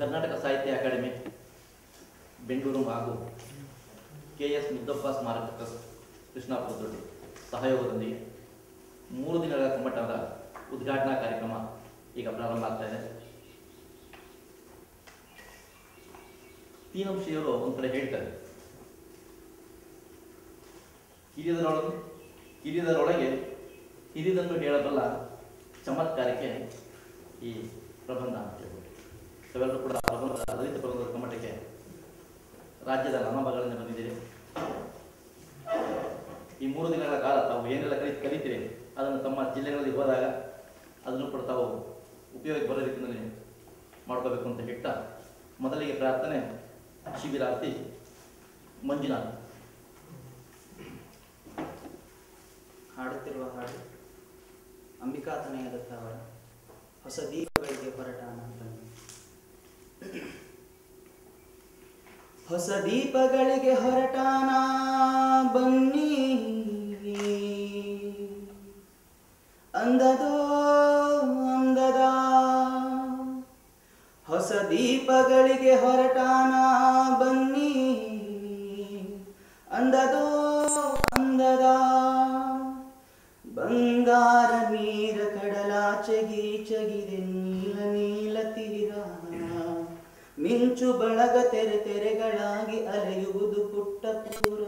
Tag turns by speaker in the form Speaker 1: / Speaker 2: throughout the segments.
Speaker 1: Karnataka Sahitya academy Bengaluru ಹಾಗೂ K S Muddappa ಸ್ಮಾರಕ trust Krishnapura ದೊಡ್ಡ ಸಹಯೋಗದೊಂದಿಗೆ ಮೂರು ದಿನಗಳ ಕಮ್ಮಟದ ಉದ್ಘಾಟನಾ ಕಾರ್ಯಕ್ರಮ ಈಗ ಪ್ರಾರಂಭ ಆಗ್ತಾ ಇದೆ ತೀನಂಶಿಯವರು ಒಂದು ಕಡೆ ಹೇಳ್ತಾರೆ ಹಿರಿಯದರೊಳಗೆ ಹಿರಿಯದರೊಳಗೆ ಹಿರಿದನ್ನು ಹೇಳಬಲ್ಲ ಚಮತ್ಕಾರಕ್ಕೆ ಈ ಪ್ರಬಂಧ ಅಂತ ಹೇಳ್ಬೋದು ತಾವೆಲ್ಲರೂ ಕೂಡ ಪ್ರಬಂಧ ಲಲಿತ ಪ್ರಬಂಧದ ಕಮ್ಮಟಕ್ಕೆ ರಾಜ್ಯದ ನಾನಾ ಭಾಗಗಳಿಂದ ಬಂದಿದ್ದೀರಿ ಈ ಮೂರು ದಿನಗಳ ಕಾಲ ತಾವು ಏನೆಲ್ಲ ಕಲಿ ಕಲಿತೀರಿ ಅದನ್ನು ತಮ್ಮ ಜಿಲ್ಲೆಗಳಲ್ಲಿ ಹೋದಾಗ ಅದನ್ನು ಕೂಡ ತಾವು ಉಪಯೋಗಕ್ಕೆ ಬರೋ ರೀತಿಯಲ್ಲಿ ಮಾಡ್ಕೋಬೇಕು ಅಂತ ಹೇಳ್ತಾ ಮೊದಲಿಗೆ ಪ್ರಾರ್ಥನೆ ಶಿಬಿರಾರ್ಥಿ ಮಂಜುನಾಥ್
Speaker 2: ಹಾಡುತ್ತಿರುವ ಹಾಡು ಅಂಬಿಕಾತನಯದತ್ತ ಅವರ ಹೊಸ ದೀಪಗಳಿಗೆ ಹೊರಟಾನ ಅಂತ ಹೊಸ ದೀಪಗಳಿಗೆ ಹೊರಟಾನ ಬನ್ನಿ ಅಂದದೋ ಅಂದದ ಹೊಸ ದೀಪಗಳಿಗೆ ಹೊರಟಾನ ಬನ್ನಿ ಅಂದದೋ ಅಂದದ ಬಂಗಾರ ನೀರ ಕಡಲಾಚೆಗಿ ಚಗಿದೆ ನೀಲ ನೀಲ ತೀರ ಮಿಂಚು ಬಳಗ ತೆರೆ ತೆರೆಗಳಾಗಿ ಅಲೆಯುವುದು ಪುಟ್ಟ ಪೂರ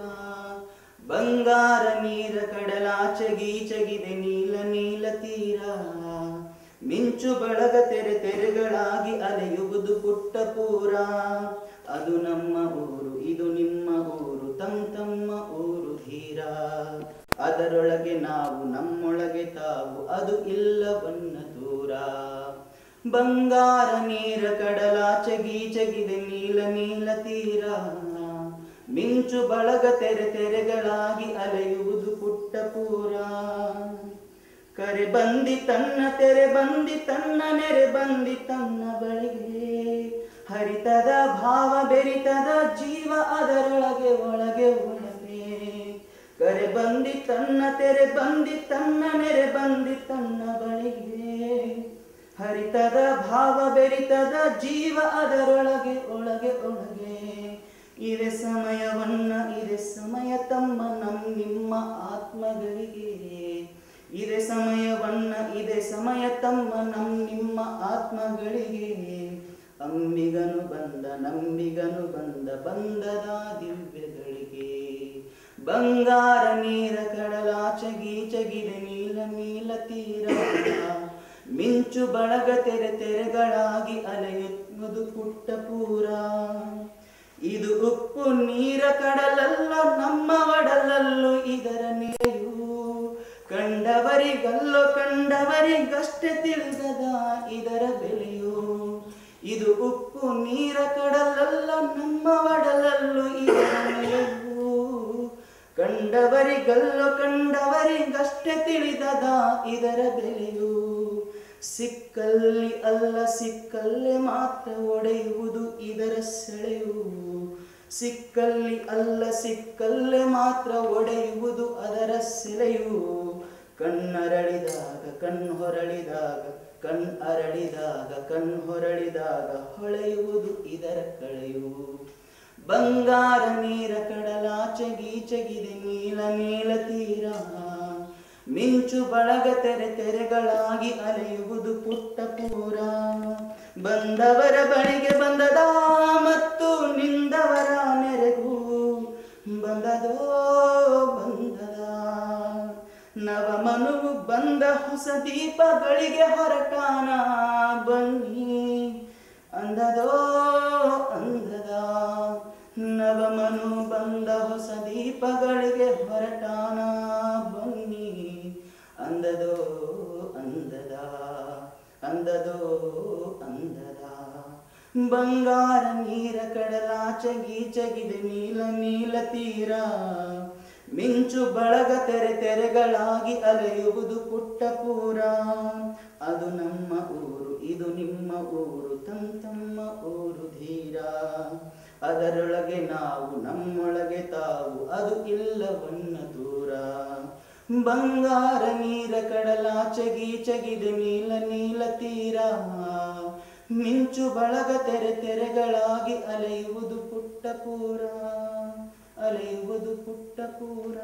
Speaker 2: ಬಂಗಾರ ನೀರ ಕಡಲಾಚೆಗಿ ಚಗಿದೆ ನೀಲ ನೀಲ ತೀರ ಮಿಂಚು ಬಳಗ ತೆರೆ ತೆರೆಗಳಾಗಿ ಅಲೆಯುವುದು ಪುಟ್ಟ ಪೂರ ಅದು ನಮ್ಮ ಊರು ಇದು ನಿಮ್ಮ ಊರು ತಮ್ ತಮ್ಮ ಊರು ಧೀರ ಅದರೊಳಗೆ ನಾವು ನಮ್ಮೊಳಗೆ ತಾವು ಅದು ಇಲ್ಲವನ್ನ ದೂರ ಬಂಗಾರ ನೀರ ಕಡಲಾಚೆ ಗೀಚಗಿದೆ ನೀಲ ನೀಲ ತೀರ ಮಿಂಚು ಬಳಗ ತೆರೆ ತೆರೆಗಳಾಗಿ ಅಲೆಯುವುದು ಪುಟ್ಟ ಪೂರ ಕರೆ ಬಂದಿ ತನ್ನ ತೆರೆ ಬಂದಿ ತನ್ನ ನೆರೆ ಬಂದಿ ತನ್ನ ಬಳಿಗೆ ಹರಿತದ ಭಾವ ಬೆರಿತದ ಜೀವ ಅದರೊಳಗೆ ಒಳಗೆ ಒಳಗೆ ಕರೆ ಬಂದಿ ತನ್ನ ತೆರೆ ಬಂದಿ ತನ್ನ ನೆರೆ ಬಂದಿ ತನ್ನ ಬಳಿಗೆ ಹರಿತದ ಭಾವ ಬೆರಿತದ ಜೀವ ಅದರೊಳಗೆ ಒಳಗೆ ಒಳಗೆ ಇದೆ ಸಮಯವನ್ನ ಇದೆ ಸಮಯ ತಮ್ಮ ನಮ್ ನಿಮ್ಮ ಆತ್ಮಗಳಿಗೆ ಇದೆ ಸಮಯವನ್ನ ಇದೆ ಸಮಯ ತಮ್ಮ ನಮ್ ನಿಮ್ಮ ಆತ್ಮಗಳಿಗೆ ಅಂಬಿಗನು ಬಂದ ನಂಬಿಗನು ಬಂದ ಬಂದದ ದಿವ್ಯಗಳಿಗೆ ಬಂಗಾರ ನೀರ ಕಡಲಾಚೆ ಗೀಚಗಿದೆ ನೀಲ ನೀಲ ತೀರ ಮಿಂಚು ಬಳಗ ತೆರೆ ತೆರೆಗಳಾಗಿ ಅಲೆಯುವುದು ಪುಟ್ಟ ಪೂರ ಇದು ಉಪ್ಪು ನೀರ ಕಡಲಲ್ಲ ನಮ್ಮ ಒಡಲಲ್ಲೂ ಇದರ ನೆರೆಯು ಕಂಡವರಿಗಲ್ಲೋ ಕಂಡವರಿಗಷ್ಟೇ ತಿಳಿದದ ಇದರ ಬೆಲೆಯು ಇದು ಉಪ್ಪು ನೀರ ಕಡಲಲ್ಲ ನಮ್ಮ ಒಡಲಲ್ಲೂ ಇದರ ನೆರೆಯು ಕಂಡವರಿಗಲ್ಲೋ ಕಂಡವರಿಗಷ್ಟೇ ತಿಳಿದದ ಇದರ ಬೆಲೆಯು ಸಿಕ್ಕಲ್ಲಿ ಅಲ್ಲ ಸಿಕ್ಕಲ್ಲೇ ಮಾತ್ರ ಒಡೆಯುವುದು ಇದರ ಸೆಳೆಯು ಸಿಕ್ಕಲ್ಲಿ ಅಲ್ಲ ಸಿಕ್ಕಲ್ಲೇ ಮಾತ್ರ ಒಡೆಯುವುದು ಅದರ ಸೆಲೆಯು ಕಣ್ಣರಳಿದಾಗ ಕಣ್ಣು ಹೊರಳಿದಾಗ ಕಣ್ ಅರಳಿದಾಗ ಕಣ್ ಹೊರಳಿದಾಗ ಹೊಳೆಯುವುದು ಇದರ ಕಳೆಯು ಬಂಗಾರ ನೀರ ಕಡಲಾಚೆ ಗೀಚಗಿದೆ ನೀಲ ನೀಲ ತೀರ ಮಿಂಚು ಬಳಗ ತೆರೆ ತೆರೆಗಳಾಗಿ ಅಲೆಯುವುದು ಪುಟ್ಟ ಪೂರ ಬಂದವರ ಬಳಿಗೆ ಬಂದದ ಮತ್ತು ನಿಂದವರ ನೆರೆಗೂ ಬಂದದೋ ಬಂದದ ನವಮನುವು ಬಂದ ಹೊಸ ದೀಪಗಳಿಗೆ ಹೊರಟಾನ ಬನ್ನಿ ಅಂದದೋ ಅಂದದ ನವಮನು ಬಂದ ಹೊಸ ದೀಪಗಳಿಗೆ ಹೊರಟಾನ ಬನ್ನಿ ಅಂದದೋ ಅಂದದ ಅಂದದೋ ಅಂದದ ಬಂಗಾರ ನೀರ ಕಡಲಾಚೆ ಗೀಚಗಿದೆ ನೀಲ ನೀಲ ತೀರ ಮಿಂಚು ಬಳಗ ತೆರೆ ತೆರೆಗಳಾಗಿ ಅಲೆಯುವುದು ಪುಟ್ಟ ಪೂರ ಅದು ನಮ್ಮ ಊರು ಇದು ನಿಮ್ಮ ಊರು ತಮ್ ತಮ್ಮ ಊರು ಧೀರ ಅದರೊಳಗೆ ನಾವು ನಮ್ಮೊಳಗೆ ತಾವು ಅದು ಇಲ್ಲವನ್ನ ದೂರ ಬಂಗಾರ ನೀರ ಕಡಲಾಚೆ ಗೀಚಗಿದೆ ನೀಲ ನೀಲ ತೀರ ಮಿಂಚು ಬಳಗ ತೆರೆ ತೆರೆಗಳಾಗಿ ಅಲೆಯುವುದು ಪುಟ್ಟ ಪೂರ ಅಲೆಯುವುದು ಪುಟ್ಟ ಪೂರ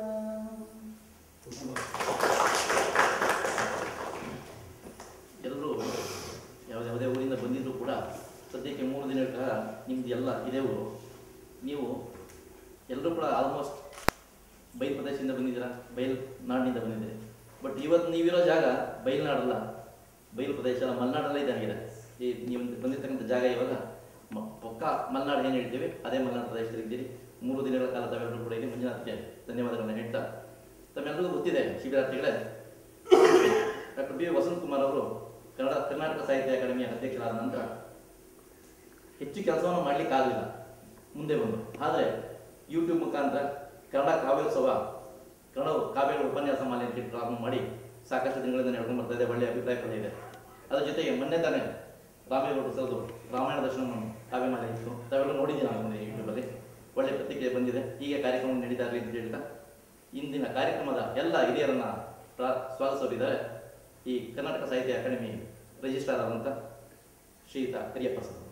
Speaker 1: ಎಲ್ಲರೂ ಯಾವ ಯಾವುದೇ ಊರಿಂದ ಬಂದಿದ್ರು ಕೂಡ ಸದ್ಯಕ್ಕೆ ಮೂರು ದಿನಗಳ ಕಾಲ ನಿಮ್ದು ಎಲ್ಲ ಇದೇ ಊರು ನೀವು ಎಲ್ಲರೂ ಕೂಡ ಆಲ್ಮೋಸ್ಟ್ ಬಯಲು ಪ್ರದೇಶದಿಂದ ಬಂದಿದ್ದೀರಾ ಬಯಲು ನಾಡಿನಿಂದ ಬಂದಿದ್ದೀರಿ ಬಟ್ ಇವತ್ತು ನೀವಿರೋ ಜಾಗ ಬಯಲ್ನಾಡಲ್ಲ ಬಯಲು ಪ್ರದೇಶ ಅಲ್ಲ ಮಲೆನಾಡಲ್ಲೇ ಇದ್ದಾಗಿದೆ ಈ ನೀವು ಬಂದಿರ್ತಕ್ಕಂಥ ಜಾಗ ಇವಾಗ ಮ- ಪಕ್ಕ ಮಲೆನಾಡು ಏನು ಹೇಳ್ತೀವಿ ಅದೇ ಮಲೆನಾಡು ಪ್ರದೇಶದಲ್ಲಿದ್ದೀರಿ ಮೂರು ದಿನಗಳ ಕಾಲ ತಾವೆಲ್ಲರೂ ಕೂಡ ಇಲ್ಲಿ ಮಂಜುನಾಥ್ಗೆ ಧನ್ಯವಾದಗಳನ್ನ ಹೇಳ್ತಾ ತಮ್ಮೆಲ್ಲರಿಗೂ ಗೊತ್ತಿದೆ ಶಿಬಿರಾರ್ಥಿಗಳೇ ಡಾಕ್ಟರ್ ಬಿ ವಸಂತ್ ಕುಮಾರ್ ಅವರು ಕನ್ನಡ ಕರ್ನಾಟಕ ಸಾಹಿತ್ಯ ಅಕಾಡೆಮಿಯ ಅಧ್ಯಕ್ಷರಾದ ನಂತರ ಹೆಚ್ಚು ಕೆಲಸವನ್ನು ಮಾಡ್ಲಿಕ್ಕೆ ಆಗಲಿಲ್ಲ ಮುಂದೆ ಬಂದು ಆದರೆ ಯೂಟ್ಯೂಬ್ ಮುಖಾಂತರ ಕನ್ನಡ ಕಾವ್ಯೋತ್ಸವ ಕನ್ನಡ ಕಾವ್ಯ ಉಪನ್ಯಾಸ ಮಾಲೆ ಅಂತ ಹೇಳಿ ಪ್ರಾರಂಭ ಮಾಡಿ ಸಾಕಷ್ಟು ದಿನಗಳಿಂದ ನಡ್ಕೊಂಡು ಬರ್ತಾ ಇದೆ ಒಳ್ಳೆಯ ಅಭಿಪ್ರಾಯ ಕೂಡ ಇದೆ ಅದ್ರ ಜೊತೆಗೆ ಮೊನ್ನೆ ತಾನೇ ರಾಮೇಗೌಡರು ಸರ್ದು ರಾಮಾಯಣ ದರ್ಶನ ಕಾವ್ಯಮಾಲೆ ಇತ್ತು ತಾವೆಲ್ಲ ನೋಡಿದ್ದೀನಿ ನಾನು ಮೊನ್ನೆ ಯೂಟ್ಯೂಬಲ್ಲಿ ಒಳ್ಳೆಯ ಪ್ರತಿಕ್ರಿಯೆ ಬಂದಿದೆ ಹೀಗೆ ಕಾರ್ಯಕ್ರಮ ನಡೀತಾ ಇರಲಿ ಅಂತ ಹೇಳ್ತಾ ಇಂದಿನ ಕಾರ್ಯಕ್ರಮದ ಎಲ್ಲ ಹಿರಿಯರನ್ನ ಪ್ರಾ ಸ್ವಾಗತಿಸೋರಿದ್ದಾರೆ ಈ ಕರ್ನಾಟಕ ಸಾಹಿತ್ಯ ಅಕಾಡೆಮಿ ರಿಜಿಸ್ಟ್ರಾರ್ ಆದಂಥ ಶ್ರೀಯುತ ಕರಿಯಪ್ಪ ಸರ್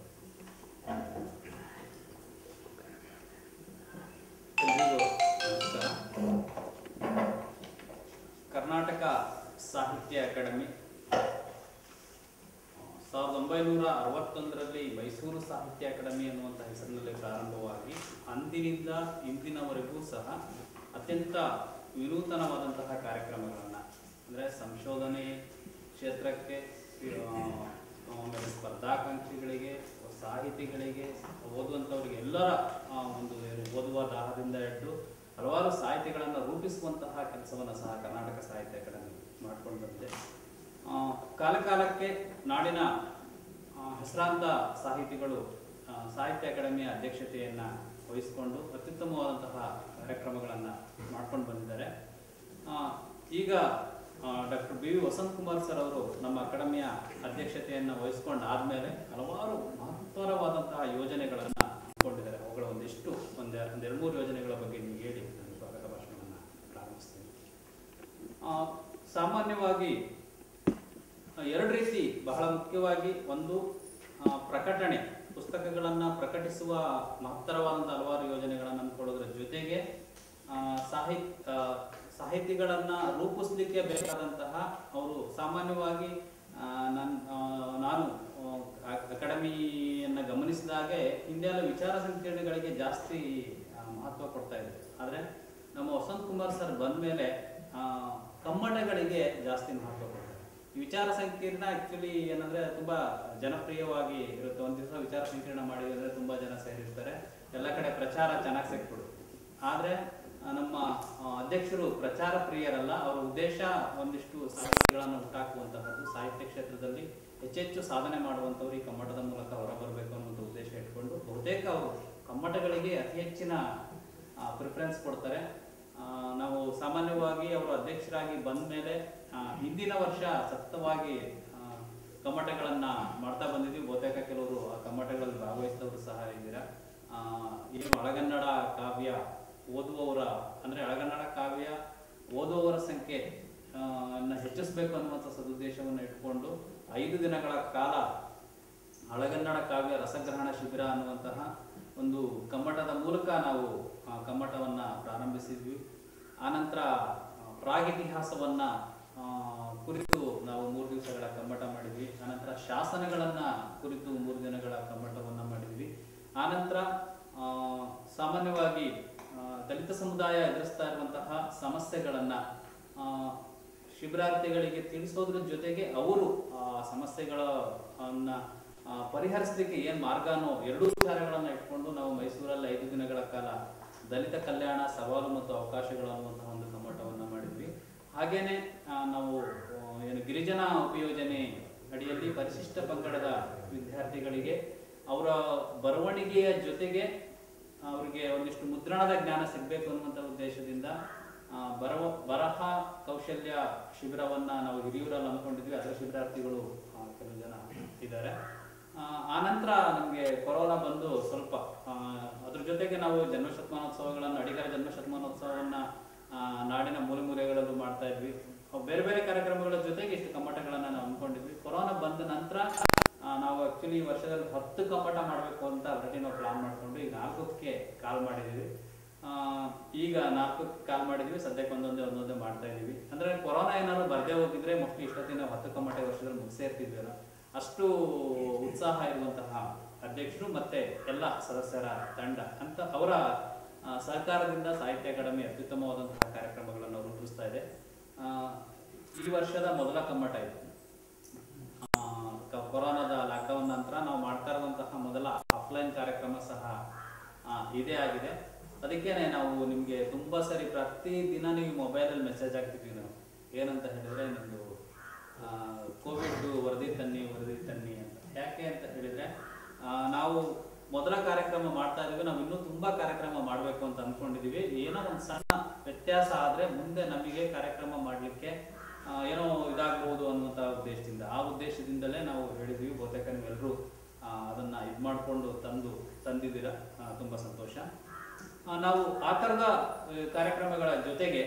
Speaker 3: ಎಲ್ರಿಗೂ ನಮಸ್ಕಾರ ಕರ್ನಾಟಕ ಸಾಹಿತ್ಯ ಅಕಾಡೆಮಿ ಸಾವಿರದ ಒಂಬೈನೂರ ಅರವತ್ತೊಂದರಲ್ಲಿ ಮೈಸೂರು ಸಾಹಿತ್ಯ ಅಕಾಡೆಮಿ ಅನ್ನುವಂಥ ಹೆಸರಿನಲ್ಲಿ ಪ್ರಾರಂಭವಾಗಿ ಅಂದಿನಿಂದ ಇಂದಿನವರೆಗೂ ಸಹ ಅತ್ಯಂತ ವಿನೂತನವಾದಂತಹ ಕಾರ್ಯಕ್ರಮಗಳನ್ನು ಅಂದರೆ ಸಂಶೋಧನೆ ಕ್ಷೇತ್ರಕ್ಕೆ ಆ, ಆಮೇಲೆ ಸ್ಪರ್ಧಾಕಾಂಕ್ಷಿಗಳಿಗೆ ಸಾಹಿತಿಗಳಿಗೆ ಓದುವಂಥವರಿಗೆ ಎಲ್ಲರ ಆ, ಒಂದು ಏನು ಓದುವ ದಾಹದಿಂದ ಹಿಡಿದು ಹಲವಾರು ಸಾಹಿತಿಗಳನ್ನು ರೂಪಿಸುವಂತಹ ಕೆಲಸವನ್ನು ಸಹ ಕರ್ನಾಟಕ ಸಾಹಿತ್ಯ ಅಕಾಡೆಮಿ ಮಾಡ್ಕೊಂಡು ಬಂದಿದೆ ಆ, ಕಾಲಕಾಲಕ್ಕೆ ನಾಡಿನ ಆ, ಹೆಸರಾಂತ ಸಾಹಿತಿಗಳು ಆ, ಸಾಹಿತ್ಯ ಅಕಾಡೆಮಿಯ ಅಧ್ಯಕ್ಷತೆಯನ್ನು ವಹಿಸಿಕೊಂಡು ಅತ್ಯುತ್ತಮವಾದಂತಹ ಕಾರ್ಯಕ್ರಮಗಳನ್ನು ಮಾಡ್ಕೊಂಡು ಬಂದಿದ್ದಾರೆ ಆ, ಈಗ doctor B V Vasanth Kumar sir ಅವರು ನಮ್ಮ ಅಕಾಡೆಮಿಯ ಅಧ್ಯಕ್ಷತೆಯನ್ನು ವಹಿಸ್ಕೊಂಡಾದ್ಮೇಲೆ ಹಲವಾರು ಮಹತ್ತರವಾದಂತಹ ಯೋಜನೆಗಳನ್ನು ಇಟ್ಕೊಂಡಿದ್ದಾರೆ ಅವುಗಳ ಒಂದಿಷ್ಟು ಒಂದೆ ಒಂದೆರಡು ಮೂರು ಯೋಜನೆಗಳ ಬಗ್ಗೆ ನಿಮಗೆ ಹೇಳಿ ನಾನು ಸ್ವಾಗತ ಭಾಷಣವನ್ನು ಪ್ರಾರಂಭಿಸ್ತೀನಿ ಆ, ಸಾಮಾನ್ಯವಾಗಿ ಆ, ಎರಡು ರೀತಿ ಬಹಳ ಮುಖ್ಯವಾಗಿ ಒಂದು ಆ, ಪ್ರಕಟಣೆ ಪುಸ್ತಕಗಳನ್ನು ಪ್ರಕಟಿಸುವ ಮಹತ್ತರವಾದಂಥ ಹಲವಾರು ಯೋಜನೆಗಳನ್ನು ಹಮ್ಮಿಕೊಳ್ಳೋದ್ರ ಜೊತೆಗೆ ಆ, ಸಾಹಿತ್ ಆ, ಸಾಹಿತಿಗಳನ್ನ ರೂಪಿಸ್ಲಿಕ್ಕೆ ಬೇಕಾದಂತಹ ಅವರು ಸಾಮಾನ್ಯವಾಗಿ ಆ, ನನ್ ಆ, ನಾನು ಆ, ಅಕಾಡೆಮಿಯನ್ನ ಗಮನಿಸಿದಾಗೆ ಹಿಂದೆ ಎಲ್ಲ ವಿಚಾರ ಸಂಕಿರಣಗಳಿಗೆ ಜಾಸ್ತಿ ಆ, ಮಹತ್ವ ಕೊಡ್ತಾ ಇದ್ರು ಆದರೆ ನಮ್ಮ ವಸಂತ್ ಕುಮಾರ್ ಸರ್ ಬಂದ ಮೇಲೆ ಕಮ್ಮಟಗಳಿಗೆ ಜಾಸ್ತಿ ಮಹತ್ವ ಕೊಡ್ತಾರೆ ಈ ವಿಚಾರ ಸಂಕಿರಣ ಆಕ್ಚುಲಿ ಏನಂದ್ರೆ ತುಂಬಾ ಜನಪ್ರಿಯವಾಗಿ ಇರುತ್ತೆ ಒಂದ್ ದಿವಸ ವಿಚಾರ ಸಂಕಿರಣ ಮಾಡಿದ್ರೆ ಅಂದ್ರೆ ತುಂಬಾ ಜನ ಸೇರಿರ್ತಾರೆ ಎಲ್ಲ ಕಡೆ ಪ್ರಚಾರ ಚೆನ್ನಾಗಿ ಸಿಕ್ಬಿಡುತ್ತೆ ಆದ್ರೆ ಆ, ನಮ್ಮ ಆ, ಅಧ್ಯಕ್ಷರು ಪ್ರಚಾರ ಪ್ರಿಯರಲ್ಲ ಅವರ ಉದ್ದೇಶ ಒಂದಿಷ್ಟು ಸಾಹಿತಿಗಳನ್ನು ಹುಟ್ಟಾಕುವಂತಹದ್ದು ಸಾಹಿತ್ಯ ಕ್ಷೇತ್ರದಲ್ಲಿ ಹೆಚ್ಚೆಚ್ಚು ಸಾಧನೆ ಮಾಡುವಂಥವ್ರು ಈ ಕಮ್ಮಟದ ಮೂಲಕ ಹೊರಬರಬೇಕು ಅನ್ನುವಂಥ ಉದ್ದೇಶ ಇಟ್ಕೊಂಡು ಬಹುತೇಕ ಅವರು ಕಮ್ಮಟಗಳಿಗೆ ಅತಿ ಹೆಚ್ಚಿನ ಪ್ರಿಫರೆನ್ಸ್ ಕೊಡ್ತಾರೆ ಆ, ನಾವು ಸಾಮಾನ್ಯವಾಗಿ ಅವರು ಅಧ್ಯಕ್ಷರಾಗಿ ಬಂದ ಮೇಲೆ ಹಿಂದಿನ ವರ್ಷ ಸತತವಾಗಿ ಆ, ಕಮ್ಮಟಗಳನ್ನ ಮಾಡ್ತಾ ಬಂದಿದ್ವಿ ಬಹುತೇಕ ಕೆಲವರು ಆ ಕಮ್ಮಟಗಳಲ್ಲಿ ಭಾಗವಹಿಸಿದವರು ಸಹ ಇದ್ದೀರಾ ಆ, ಏನು ಹಳಗನ್ನಡ ಕಾವ್ಯ ಓದುವವರ ಅಂದ್ರೆ ಹಳಗನ್ನಡ ಕಾವ್ಯ ಓದುವವರ ಸಂಖ್ಯೆ ಆ, ಅನ್ನ ಹೆಚ್ಚಿಸಬೇಕು ಅನ್ನುವಂಥ ಸದುದ್ದೇಶವನ್ನು ಇಟ್ಕೊಂಡು ಐದು ದಿನಗಳ ಕಾಲ ಹಳಗನ್ನಡ ಕಾವ್ಯ ರಸಗ್ರಹಣ ಶಿಬಿರ ಅನ್ನುವಂತಹ ಒಂದು ಕಮ್ಮಟದ ಮೂಲಕ ನಾವು ಆ, ಕಮ್ಮಟವನ್ನ ಪ್ರಾರಂಭಿಸಿದ್ವಿ ಆನಂತರ ಆ, ಪ್ರಾಗಿತಿಹಾಸವನ್ನ ಆ, ಕುರಿತು ನಾವು ಮೂರು ದಿವಸಗಳ ಕಮ್ಮಟ ಮಾಡಿದ್ವಿ ಆನಂತರ ಶಾಸನಗಳನ್ನ ಕುರಿತು ಮೂರು ದಿನಗಳ ಕಮ್ಮಟವನ್ನ ಮಾಡಿದ್ವಿ ಆನಂತರ ಆ, ಸಾಮಾನ್ಯವಾಗಿ ಆ, ದಲಿತ ಸಮುದಾಯ ಎದುರಿಸ್ತಾ ಇರುವಂತಹ ಸಮಸ್ಯೆಗಳನ್ನ ಆ, ಶಿಬಿರಾರ್ಥಿಗಳಿಗೆ ತಿಳಿಸೋದ್ರ ಜೊತೆಗೆ ಅವರು ಆ ಸಮಸ್ಯೆಗಳನ್ನ ಆ, ಪರಿಹರಿಸಲಿಕ್ಕೆ ಏನ್ ಮಾರ್ಗನೋ ಎರಡೂ ವಿಚಾರಗಳನ್ನ ಇಟ್ಕೊಂಡು ನಾವು ಮೈಸೂರಲ್ಲಿ ಐದು ದಿನಗಳ ಕಾಲ ದಲಿತ ಕಲ್ಯಾಣ ಸವಾಲು ಮತ್ತು ಅವಕಾಶಗಳು ಅನ್ನುವಂತಹ ಒಂದು ಕಮ್ಮಟವನ್ನ ಮಾಡಿದ್ವಿ ಹಾಗೇನೆ ಆ, ನಾವು ಆ, ಏನು ಗಿರಿಜನ ಉಪಯೋಜನೆ ಅಡಿಯಲ್ಲಿ ಪರಿಶಿಷ್ಟ ಪಂಗಡದ ವಿದ್ಯಾರ್ಥಿಗಳಿಗೆ ಅವರ ಬರವಣಿಗೆಯ ಜೊತೆಗೆ ಅವರಿಗೆ ಒಂದಿಷ್ಟು ಮುದ್ರಣದ ಜ್ಞಾನ ಸಿಗಬೇಕು ಅನ್ನುವಂಥ ಉದ್ದೇಶದಿಂದ ಆ, ಬರವ ಬರಹ ಕೌಶಲ್ಯ ಶಿಬಿರವನ್ನ ನಾವು ಹಿರಿಯೂರಲ್ಲಿ ಹಮ್ಮಿಕೊಂಡಿದ್ವಿ ಅದರ ಶಿಬಿರಾರ್ಥಿಗಳು ಆ, ಕೆಲವು ಜನ ಇದ್ದಾರೆ ಆ, ಆನಂತರ ನಮಗೆ ಕೊರೋನಾ ಬಂದು ಸ್ವಲ್ಪ ಆ, ಅದ್ರ ಜೊತೆಗೆ ನಾವು ಜನ್ಮ ಶತಮಾನೋತ್ಸವಗಳನ್ನು ಅಡಿಗರ ಜನ್ಮ ಶತಮಾನೋತ್ಸವವನ್ನ ಆ, ನಾಡಿನ ಮೂಲೆ ಮೂಲೆಗಳಲ್ಲೂ ಮಾಡ್ತಾ ಇದ್ವಿ ಅವು ಬೇರೆ ಬೇರೆ ಕಾರ್ಯಕ್ರಮಗಳ ಜೊತೆಗೆ ಇಷ್ಟು ಕಮ್ಮಟಗಳನ್ನ ನಾವು ಹಮ್ಮಿಕೊಂಡಿದ್ವಿ ಕೊರೋನಾ ಬಂದ ನಂತರ ಆ, ನಾವು ಆಕ್ಚುಲಿ ಈ ವರ್ಷದಲ್ಲಿ ಹತ್ತು ಕಮ್ಮಟ ಮಾಡಬೇಕು ಅಂತ ಆಲ್ರೆಡಿ ನಾವು ಪ್ಲಾನ್ ಮಾಡ್ಕೊಂಡು ಈಗ ನಾಲ್ಕಕ್ಕೆ ಕಾಲ್ ಮಾಡಿದೀವಿ ಆ, ಈಗ ನಾಲ್ಕಕ್ಕೆ ಕಾಲ್ ಮಾಡಿದೀವಿ ಸದ್ಯಕ್ಕೆ ಒಂದೊಂದೇ ಒಂದೊಂದೇ ಮಾಡ್ತಾ ಇದೀವಿ ಅಂದ್ರೆ ಕೊರೋನಾ ಏನಾದ್ರು ಬರ್ದೇ ಹೋಗಿದ್ರೆ ಮೋಸ್ಟ್ಲಿ ಇಷ್ಟೊತ್ತಿಗೆ ನಾವು ಹತ್ತು ಕಮ್ಮಟ ಈ ವರ್ಷದಲ್ಲಿ ಮುಗಿಸೇ ಇರ್ತಿದ್ವಲ್ಲ ಅಷ್ಟು ಉತ್ಸಾಹ ಇರುವಂತಹ ಅಧ್ಯಕ್ಷರು ಮತ್ತೆ ಎಲ್ಲ ಸದಸ್ಯರ ತಂಡ ಅಂತ ಅವರ ಆ, ಸಹಕಾರದಿಂದ ಸಾಹಿತ್ಯ ಅಕಾಡೆಮಿ ಅತ್ಯುತ್ತಮವಾದಂತಹ ಕಾರ್ಯಕ್ರಮಗಳನ್ನು ರೂಪಿಸ್ತಾ ಇದೆ ಆ, ಈ ವರ್ಷದ ಮೊದಲ ಕಮ್ಮಟ ಇದು ಆ, ಕ- ಕೊರೋನಾದ ಲಾಕ್ಡೌನ್ ನಂತರ ನಾವು ಮಾಡ್ತಾ ಇರುವಂತಹ ಮೊದಲ ಆಫ್ಲೈನ್ ಕಾರ್ಯಕ್ರಮ ಸಹ ಆ, ಇದೇ ಆಗಿದೆ ಅದಕ್ಕೇನೆ ನಾವು ನಿಮಗೆ ತುಂಬಾ ಸರಿ ಪ್ರತಿ ದಿನ ನೀವು ಮೊಬೈಲಲ್ಲಿ ಮೆಸೇಜ್ ಆಗ್ತಿದ್ವಿ ನಾವು ಏನಂತ ಹೇಳಿದ್ರೆ ನಿಮ್ದು ಕೋವಿಡ್ ವರದಿ ತನ್ನಿ ವರದಿ ತನ್ನಿ ಅಂತ ಯಾಕೆ ಅಂತ ಹೇಳಿದ್ರೆ ಆ, ನಾವು ಮೊದಲ ಕಾರ್ಯಕ್ರಮ ಮಾಡ್ತಾ ಇದೀವಿ ನಾವು ಇನ್ನೂ ತುಂಬಾ ಕಾರ್ಯಕ್ರಮ ಮಾಡಬೇಕು ಅಂತ ಅನ್ಕೊಂಡಿದೀವಿ ಏನೋ ಒಂದು ಸಣ್ಣ ವ್ಯತ್ಯಾಸ ಆದ್ರೆ ಮುಂದೆ ನಮಗೆ ಕಾರ್ಯಕ್ರಮ ಮಾಡಲಿಕ್ಕೆ ಏನೋ ಇದಾಗಬಹುದು ಅನ್ನುವಂಥ ಉದ್ದೇಶದಿಂದ ಆ ಉದ್ದೇಶದಿಂದಲೇ ನಾವು ಹೇಳಿದ್ವಿ ಬಹುತೇಕ ನೀವೆಲ್ಲರೂ ಅದನ್ನ ಇದು ಮಾಡಿಕೊಂಡು ತಂದು ತಂದಿದ್ದೀರಾ ಆ, ತುಂಬಾ ಸಂತೋಷ ಆ, ನಾವು ಆ ಥರದ ಆ, ಕಾರ್ಯಕ್ರಮಗಳ ಜೊತೆಗೆ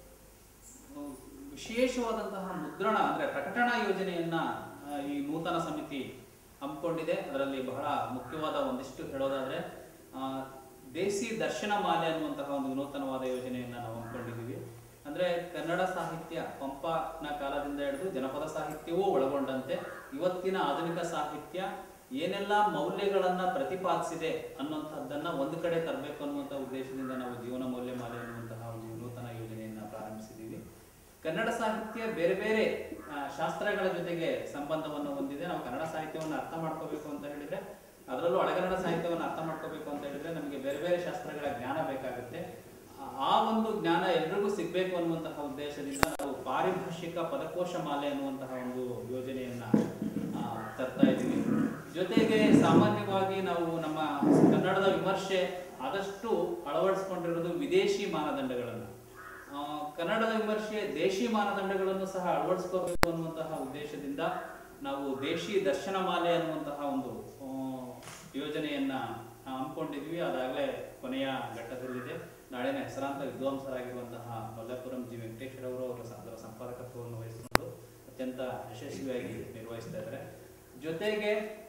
Speaker 3: ಆ, ವಿಶೇಷವಾದಂತಹ ಮುದ್ರಣ ಅಂದ್ರೆ ಪ್ರಕಟಣಾ ಯೋಜನೆಯನ್ನ ಆ, ಈ ನೂತನ ಸಮಿತಿ ಹಮ್ಮಿಕೊಂಡಿದೆ ಅದರಲ್ಲಿ ಬಹಳ ಮುಖ್ಯವಾದ ಒಂದಿಷ್ಟು ಹೇಳೋದಾದ್ರೆ ಆ, ದೇಸಿ ದರ್ಶನ ಮಾಲೆ ಅನ್ನುವಂತಹ ಒಂದು ವಿನೂತನವಾದ ಯೋಜನೆಯನ್ನ ನಾವು ಹಮ್ಮಿಕೊಂಡಿದ್ದೀವಿ ಅಂದ್ರೆ ಕನ್ನಡ ಸಾಹಿತ್ಯ ಪಂಪನ ಕಾಲದಿಂದ ಹಿಡಿದು ಜನಪದ ಸಾಹಿತ್ಯವೂ ಒಳಗೊಂಡಂತೆ ಇವತ್ತಿನ ಆಧುನಿಕ ಸಾಹಿತ್ಯ ಏನೆಲ್ಲ ಮೌಲ್ಯಗಳನ್ನ ಪ್ರತಿಪಾದಿಸಿದೆ ಅನ್ನುವಂಥದ್ದನ್ನ ಒಂದು ಕಡೆ ತರಬೇಕು ಅನ್ನುವಂಥ ಉದ್ದೇಶದಿಂದ ನಾವು ಜೀವನ ಮೌಲ್ಯ ಮಾಲೆ ಅನ್ನುವಂತಹ ಒಂದು ನೂತನ ಯೋಜನೆಯನ್ನ ಪ್ರಾರಂಭಿಸಿದ್ದೀವಿ ಕನ್ನಡ ಸಾಹಿತ್ಯ ಬೇರೆ ಬೇರೆ ಆ, ಶಾಸ್ತ್ರಗಳ ಜೊತೆಗೆ ಸಂಬಂಧವನ್ನು ಹೊಂದಿದೆ ನಾವು ಕನ್ನಡ ಸಾಹಿತ್ಯವನ್ನು ಅರ್ಥ ಮಾಡ್ಕೋಬೇಕು ಅಂತ ಹೇಳಿದ್ರೆ ಅದರಲ್ಲೂ ಹಳೆಗನ್ನಡ ಸಾಹಿತ್ಯವನ್ನು ಅರ್ಥ ಮಾಡ್ಕೋಬೇಕು ಅಂತ ಹೇಳಿದ್ರೆ ನಮಗೆ ಬೇರೆ ಬೇರೆ ಶಾಸ್ತ್ರಗಳ ಜ್ಞಾನ ಬೇಕಾಗುತ್ತೆ ಆ- ಆ ಒಂದು ಜ್ಞಾನ ಎಲ್ರಿಗೂ ಸಿಗ್ಬೇಕು ಅನ್ನುವಂತಹ ಉದ್ದೇಶದಿಂದ ನಾವು ಪಾರಿಭಾಷಿಕ ಪದಕೋಶ ಮಾಲೆ ಅನ್ನುವಂತಹ ಒಂದು ಯೋಜನೆಯನ್ನ ಆ, ತರ್ತಾ ಇದ್ದೀವಿ ಜೊತೆಗೆ ಸಾಮಾನ್ಯವಾಗಿ ನಾವು ನಮ್ಮ ಕನ್ನಡದ ವಿಮರ್ಶೆ ಆದಷ್ಟು ಅಳವಡಿಸ್ಕೊಂಡಿರೋದು ವಿದೇಶಿ ಮಾನದಂಡಗಳನ್ನು ಆ, ಕನ್ನಡದ ವಿಮರ್ಶೆ ದೇಶಿ ಮಾನದಂಡಗಳನ್ನು ಸಹ ಅಳವಡಿಸ್ಕೋಬೇಕು ಅನ್ನುವಂತಹ ಉದ್ದೇಶದಿಂದ ನಾವು ದೇಶಿ ದರ್ಶನ ಮಾಲೆ ಅನ್ನುವಂತಹ ಒಂದು ಆ, ಯೋಜನೆಯನ್ನ ಹಮ್ಮಿಕೊಂಡಿದ್ವಿ ಅದಾಗಲೇ ಕೊನೆಯ ಘಟ್ಟದಲ್ಲಿದೆ ನಾಳಿನ ಹೆಸರಾಂತ ವಿದ್ವಾಂಸರಾಗಿರುವಂತಹ ಮಲ್ಲಪುರಂ ಜಿ ವೆಂಕಟೇಶ್ವರ ಅವರು ಅವರ ಸ- ಅದರ ಸಂಪಾದಕತ್ವವನ್ನು ವಹಿಸಿಕೊಂಡು ಅತ್ಯಂತ ಯಶಸ್ವಿಯಾಗಿ ನಿರ್ವಹಿಸ್ತಾ ಇದ್ದಾರೆ ಜೊತೆಗೆ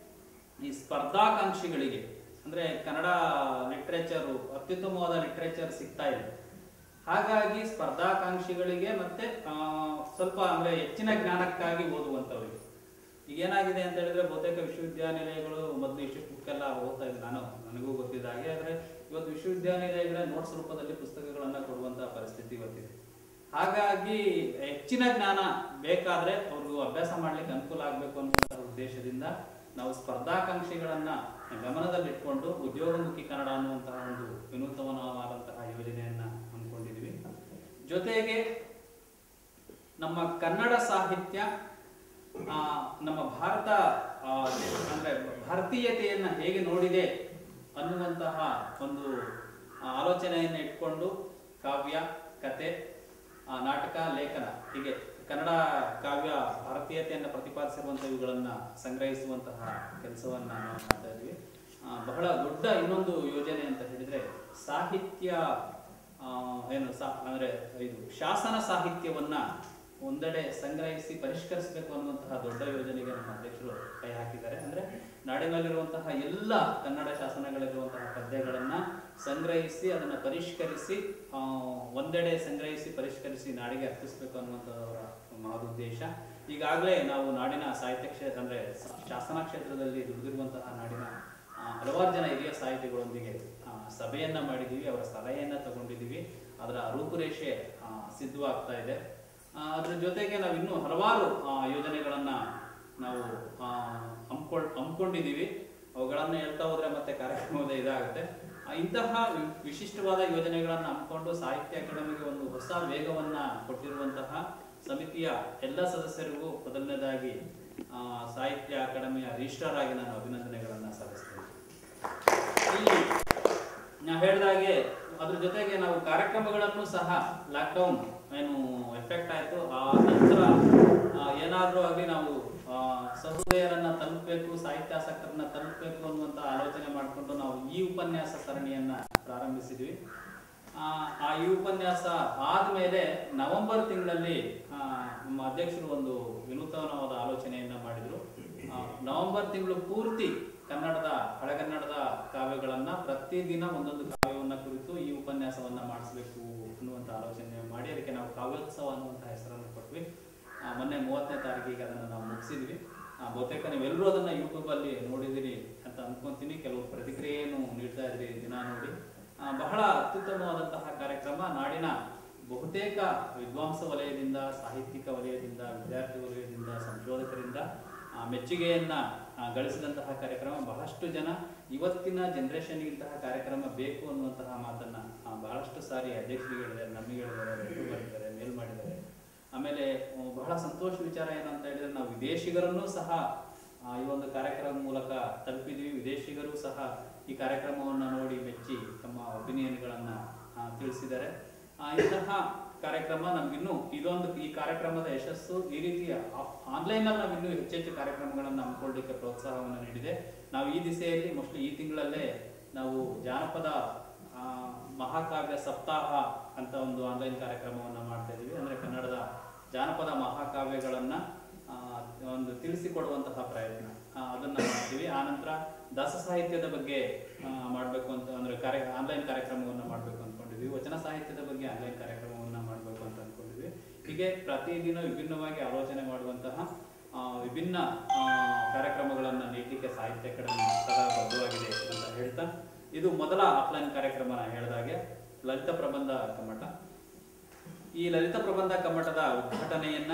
Speaker 3: ಈ ಸ್ಪರ್ಧಾಕಾಂಕ್ಷಿಗಳಿಗೆ ಅಂದ್ರೆ ಕನ್ನಡ ಲಿಟ್ರೇಚರ್ ಅತ್ಯುತ್ತಮವಾದ ಲಿಟ್ರೇಚರ್ ಸಿಗ್ತಾ ಇದೆ ಹಾಗಾಗಿ ಸ್ಪರ್ಧಾಕಾಂಕ್ಷಿಗಳಿಗೆ ಮತ್ತೆ ಆ, ಸ್ವಲ್ಪ ಅಂದ್ರೆ ಹೆಚ್ಚಿನ ಜ್ಞಾನಕ್ಕಾಗಿ ಓದುವಂತವರಿಗೆ ಈಗ ಏನಾಗಿದೆ ಅಂತ ಹೇಳಿದ್ರೆ ಬಹುತೇಕ ವಿಶ್ವವಿದ್ಯಾನಿಲಯಗಳು ಮೊದಲು ಇಷ್ಟು ಬುಕ್ ಎಲ್ಲ ಓದ್ತಾ ಇದ್ದೆ ನಾನು ನನಗೂ ಗೊತ್ತಿದ್ದ ಹಾಗೆ ಆದ್ರೆ ಇವತ್ತು ವಿಶ್ವವಿದ್ಯಾನಿಲಯಗಳ ನೋಟ್ಸ್ ರೂಪದಲ್ಲಿ ಪುಸ್ತಕಗಳನ್ನ ಕೊಡುವಂತಹ ಪರಿಸ್ಥಿತಿ ಇವತ್ತಿದೆ ಹಾಗಾಗಿ ಹೆಚ್ಚಿನ ಜ್ಞಾನ ಬೇಕಾದ್ರೆ ಅವ್ರಿಗೂ ಅಭ್ಯಾಸ ಮಾಡ್ಲಿಕ್ಕೆ ಅನುಕೂಲ ಆಗ್ಬೇಕು ಅನ್ನುವಂತಹ ಉದ್ದೇಶದಿಂದ ನಾವು ಸ್ಪರ್ಧಾಕಾಂಕ್ಷಿಗಳನ್ನ ಗಮನದಲ್ಲಿಟ್ಕೊಂಡು ಉದ್ಯೋಗಮುಖಿ ಕನ್ನಡ ಅನ್ನುವಂತಹ ಒಂದು ವಿನೂತನವಾದಂತಹ ಯೋಜನೆಯನ್ನ ಹಮ್ಮಿಕೊಂಡಿದ್ವಿ ಜೊತೆಗೆ ನಮ್ಮ ಕನ್ನಡ ಸಾಹಿತ್ಯ ಆ, ನಮ್ಮ ಭಾರತ ಆ, ಅಂದ್ರೆ ಭಾರತೀಯತೆಯನ್ನ ಹೇಗೆ ನೋಡಿದೆ ಅನ್ನುವಂತಹ ಒಂದು ಆ, ಆಲೋಚನೆಯನ್ನ ಇಟ್ಕೊಂಡು ಕಾವ್ಯ ಕತೆ ಆ, ನಾಟಕ ಲೇಖನ ಹೀಗೆ ಕನ್ನಡ ಕಾವ್ಯ ಭಾರತೀಯತೆಯನ್ನು ಪ್ರತಿಪಾದಿಸಿರುವಂತಹ ಇವುಗಳನ್ನ ಸಂಗ್ರಹಿಸುವಂತಹ ಕೆಲಸವನ್ನ ನಾವು ಮಾಡ್ತಾ ಇದ್ವಿ ಆ, ಬಹಳ ದೊಡ್ಡ ಇನ್ನೊಂದು ಯೋಜನೆ ಅಂತ ಹೇಳಿದ್ರೆ ಸಾಹಿತ್ಯ ಆ, ಏನು ಸಾ ಅಂದ್ರೆ ಇದು ಶಾಸನ ಸಾಹಿತ್ಯವನ್ನ ಒಂದೆಡೆ ಸಂಗ್ರಹಿಸಿ ಪರಿಷ್ಕರಿಸಬೇಕು ಅನ್ನುವಂತಹ ದೊಡ್ಡ ಯೋಜನೆಗೆ ನಮ್ಮ ಅಧ್ಯಕ್ಷರು ಕೈ ಹಾಕಿದ್ದಾರೆ ಅಂದ್ರೆ ನಾಡಿನಲ್ಲಿರುವಂತಹ ಎಲ್ಲ ಕನ್ನಡ ಶಾಸನಗಳಿರುವಂತಹ ಪದ್ಯಗಳನ್ನ ಸಂಗ್ರಹಿಸಿ ಅದನ್ನ ಪರಿಷ್ಕರಿಸಿ ಆ, ಒಂದೆಡೆ ಸಂಗ್ರಹಿಸಿ ಪರಿಷ್ಕರಿಸಿ ನಾಡಿಗೆ ಅರ್ಪಿಸಬೇಕು ಅನ್ನುವಂಥದ್ದು ಅವರ ಮಹದುದ್ದೇಶ ಈಗಾಗಲೇ ನಾವು ನಾಡಿನ ಸಾಹಿತ್ಯ ಕ್ಷೇತ್ರ ಅಂದ್ರೆ ಸ- ಶಾಸನ ಕ್ಷೇತ್ರದಲ್ಲಿ ದುಡಿದಿರುವಂತಹ ನಾಡಿನ ಆ, ಹಲವಾರು ಜನ ಹಿರಿಯ ಸಾಹಿತಿಗಳೊಂದಿಗೆ ಆ, ಸಭೆಯನ್ನ ಮಾಡಿದೀವಿ ಅವರ ಸಲಹೆಯನ್ನ ತಗೊಂಡಿದೀವಿ ಅದರ ರೂಪುರೇಷೆ ಆ, ಸಿದ್ಧವಾಗ್ತಾ ಇದೆ ಆ, ಅದ್ರ ಜೊತೆಗೆ ನಾವು ಇನ್ನೂ ಹಲವಾರು ಆ, ಯೋಜನೆಗಳನ್ನ ನಾವು ಆ, ಹಮ್ಕೊಳ್ ಹಮ್ಮಿಕೊಂಡಿದ್ದೀವಿ ಅವುಗಳನ್ನು ಹೇಳ್ತಾ ಹೋದ್ರೆ ಮತ್ತೆ ಕಾರ್ಯಕ್ರಮದ ಇದಾಗುತ್ತೆ ಆ, ಇಂತಹ ವಿ- ವಿಶಿಷ್ಟವಾದ ಯೋಜನೆಗಳನ್ನು ಹಮ್ಮಿಕೊಂಡು ಸಾಹಿತ್ಯ ಅಕಾಡೆಮಿಗೆ ಒಂದು ಹೊಸ ವೇಗವನ್ನ ಕೊಟ್ಟಿರುವಂತಹ ಸಮಿತಿಯ ಎಲ್ಲ ಸದಸ್ಯರಿಗೂ ಮೊದಲನೇದಾಗಿ ಆ, ಸಾಹಿತ್ಯ ಅಕಾಡೆಮಿಯ ರಿಜಿಸ್ಟ್ರಾರ್ ಆಗಿ ನಾನು ಅಭಿನಂದನೆಗಳನ್ನ ಸಲ್ಲಿಸ್ತೇನೆ ಇಲ್ಲಿ ನಾ ಹೇಳಿದಾಗೆ ಅದ್ರ ಜೊತೆಗೆ ನಾವು ಕಾರ್ಯಕ್ರಮಗಳನ್ನು ಸಹ ಲಾಕ್ಡೌನ್ ಏನು ಎಫೆಕ್ಟ್ ಆಯ್ತು ಆ ನಂತರ ಆ, ಏನಾದ್ರೂ ಆಗಲಿ ನಾವು ಆ, ಸಹೃದಯರನ್ನ ತಲುಪಬೇಕು ಸಾಹಿತ್ಯಾಸಕ್ತರನ್ನ ತಲುಪಬೇಕು ಅನ್ನುವಂತ ಆಲೋಚನೆ ಮಾಡಿಕೊಂಡು ನಾವು ಈ ಉಪನ್ಯಾಸ ಸರಣಿಯನ್ನ ಪ್ರಾರಂಭಿಸಿದ್ವಿ ಆ, ಆ ಈ ಉಪನ್ಯಾಸ ಆದ್ಮೇಲೆ ನವೆಂಬರ್ ತಿಂಗಳಲ್ಲಿ ಆ, ನಮ್ಮ ಅಧ್ಯಕ್ಷರು ಒಂದು ವಿನೂತನವಾದ ಆಲೋಚನೆಯನ್ನ ಮಾಡಿದ್ರು ಆ, ನವೆಂಬರ್ ತಿಂಗಳು ಪೂರ್ತಿ ಕನ್ನಡದ ಹಳೆಗನ್ನಡದ ಕಾವ್ಯಗಳನ್ನ ಪ್ರತಿದಿನ ಒಂದೊಂದು ಕಾವ್ಯವನ್ನ ಕುರಿತು ಈ ಉಪನ್ಯಾಸವನ್ನ ಮಾಡಿಸ್ಬೇಕು ಅನ್ನುವಂಥ ಆಲೋಚನೆ ಮಾಡಿ ಅದಕ್ಕೆ ನಾವು ಕಾವ್ಯೋತ್ಸವ ಅನ್ನುವಂಥ ಹೆಸರನ್ನು ಕೊಟ್ವಿ ಆ, ಮೊನ್ನೆ ಮೂವತ್ತನೇ ತಾರೀಕಿಗೆ ಅದನ್ನು ನಾವು ಮುಗಿಸಿದ್ವಿ ಆ, ಬಹುತೇಕ ನೀವೆಲ್ಲರೂ ಅದನ್ನ ಯೂಟ್ಯೂಬ್ ಅಲ್ಲಿ ನೋಡಿದಿರಿ ಅಂತ ಅನ್ಕೊಂತೀನಿ ಕೆಲವು ಪ್ರತಿಕ್ರಿಯೆಯನ್ನು ನೀಡ್ತಾ ಇದ್ರಿ ದಿನ ನೋಡಿ ಆ, ಬಹಳ ಅತ್ಯುತ್ತಮವಾದಂತಹ ಕಾರ್ಯಕ್ರಮ ನಾಡಿನ ಬಹುತೇಕ ವಿದ್ವಾಂಸ ವಲಯದಿಂದ ಸಾಹಿತ್ಯಿಕ ವಲಯದಿಂದ ವಿದ್ಯಾರ್ಥಿ ವಲಯದಿಂದ ಸಂಶೋಧಕರಿಂದ ಆ, ಮೆಚ್ಚುಗೆಯನ್ನ ಆ, ಗಳಿಸಿದಂತಹ ಕಾರ್ಯಕ್ರಮ ಬಹಳಷ್ಟು ಜನ ಇವತ್ತಿನ ಜನರೇಷನ್ಗೆ ಇಂತಹ ಕಾರ್ಯಕ್ರಮ ಬೇಕು ಅನ್ನುವಂತಹ ಮಾತನ್ನ ಆ, ಬಹಳಷ್ಟು ಸಾರಿ ಅಧ್ಯಕ್ಷರಿಗೆ ಹೇಳಿದ್ದಾರೆ ನಮಗೆ ಹೇಳಿದ್ದಾರೆ ಲೆಟ್ರು ಬರೆದಿದ್ದಾರೆ ಮೇಲ್ ಮಾಡಿದ್ದಾರೆ ಆಮೇಲೆ ಆ, ಬಹಳ ಸಂತೋಷ ವಿಚಾರ ಏನು ಅಂತ ಹೇಳಿದ್ರೆ ನಾವು ವಿದೇಶಿಗರನ್ನೂ ಸಹ ಆ, ಈ ಒಂದು ಕಾರ್ಯಕ್ರಮ ಮೂಲಕ ತಲುಪಿದ್ವಿ ವಿದೇಶಿಗರು ಸಹ ಈ ಕಾರ್ಯಕ್ರಮವನ್ನು ನೋಡಿ ಮೆಚ್ಚಿ ತಮ್ಮ ಒಪಿನಿಯನ್ಗಳನ್ನ ತಿಳಿಸಿದ್ದಾರೆ ಆ, ಇಂತಹ ಕಾರ್ಯಕ್ರಮ ನಮ್ಗಿನ್ನೂ ಇದೊಂದು ಈ ಕಾರ್ಯಕ್ರಮದ ಯಶಸ್ಸು ಈ ರೀತಿಯ ಆನ್ಲೈನ್ ಅಲ್ಲಿ ನಾವು ಇನ್ನೂ ಹೆಚ್ಚೆಚ್ಚು ಕಾರ್ಯಕ್ರಮಗಳನ್ನು ಹಮ್ಮಿಕೊಳ್ಳಲಿಕ್ಕೆ ಪ್ರೋತ್ಸಾಹವನ್ನು ನೀಡಿದೆ ನಾವು ಈ ದಿಸೆಯಲ್ಲಿ ಮೋಸ್ಟ್ಲಿ ಈ ತಿಂಗಳಲ್ಲೇ ನಾವು ಜಾನಪದ ಆ, ಮಹಾಕಾವ್ಯ ಸಪ್ತಾಹ ಅಂತ ಒಂದು ಆನ್ಲೈನ್ ಕಾರ್ಯಕ್ರಮವನ್ನು ಮಾಡ್ತಾ ಇದೀವಿ ಅಂದ್ರೆ ಕನ್ನಡದ ಜಾನಪದ ಮಹಾಕಾವ್ಯಗಳನ್ನ ಆ, ಒಂದು ತಿಳಿಸಿಕೊಡುವಂತಹ ಪ್ರಯತ್ನ ಆ, ಅದನ್ನ ಮಾಡ್ತೀವಿ ಆನಂತರ ದಾಸ ಸಾಹಿತ್ಯದ ಬಗ್ಗೆ ಆ, ಮಾಡ್ಬೇಕು ಅಂತ ಅಂದ್ರೆ ಕಾರ್ಯ ಆನ್ಲೈನ್ ಕಾರ್ಯಕ್ರಮವನ್ನ ಮಾಡ್ಬೇಕು ಅನ್ಕೊಂಡಿದ್ವಿ ವಚನ ಸಾಹಿತ್ಯದ ಬಗ್ಗೆ ಆನ್ಲೈನ್ ಕಾರ್ಯಕ್ರಮವನ್ನ ಮಾಡ್ಬೇಕು ಅಂತ ಅನ್ಕೊಂಡಿದ್ವಿ ಹೀಗೆ ಪ್ರತಿದಿನ ವಿಭಿನ್ನವಾಗಿ ಆಲೋಚನೆ ಮಾಡುವಂತಹ ಆ, ವಿಭಿನ್ನ ಆ, ಕಾರ್ಯಕ್ರಮಗಳನ್ನ ನೀಡಲಿಕ್ಕೆ ಸಾಹಿತ್ಯ ಅಕಾಡೆಮಿ ಸದಾ ಬದ್ಧವಾಗಿದೆ ಅಂತ ಹೇಳ್ತಾ ಇದು ಮೊದಲ ಆಫ್ಲೈನ್ ಕಾರ್ಯಕ್ರಮ ನಾ ಹೇಳಿದಾಗೆ ಲಲಿತ ಪ್ರಬಂಧ ಕಮ್ಮಟ ಈ ಲಲಿತ ಪ್ರಬಂಧ ಕಮ್ಮಟದ ಉದ್ಘಾಟನೆಯನ್ನ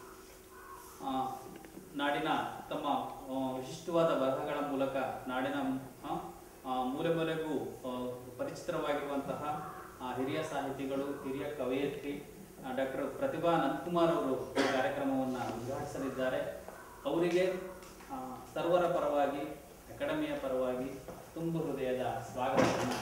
Speaker 3: ಆ, ನಾಡಿನ ತಮ್ಮ ಆ, ವಿಶಿಷ್ಟವಾದ ಬರಹಗಳ ಮೂಲಕ ನಾಡಿನ ಆ, ಆ, ಮೂಲೆ ಮೂಲೆಗೂ ಆ, ಪರಿಚಿತವಾಗಿರುವಂತಹ ಆ, ಹಿರಿಯ ಸಾಹಿತಿಗಳು ಹಿರಿಯ ಕವಯತ್ರಿ ಡಾಕ್ಟರ್ ಪ್ರತಿಭಾ ನಂದಕುಮಾರ್ ಅವರು ಈ ಕಾರ್ಯಕ್ರಮವನ್ನು ಉದ್ಘಾಟಿಸಲಿದ್ದಾರೆ ಅವರಿಗೆ ಆ, ಸರ್ವರ ಪರವಾಗಿ ಅಕಾಡೆಮಿಯ ಪರವಾಗಿ ತುಂಬು ಹೃದಯದ ಸ್ವಾಗತವನ್ನು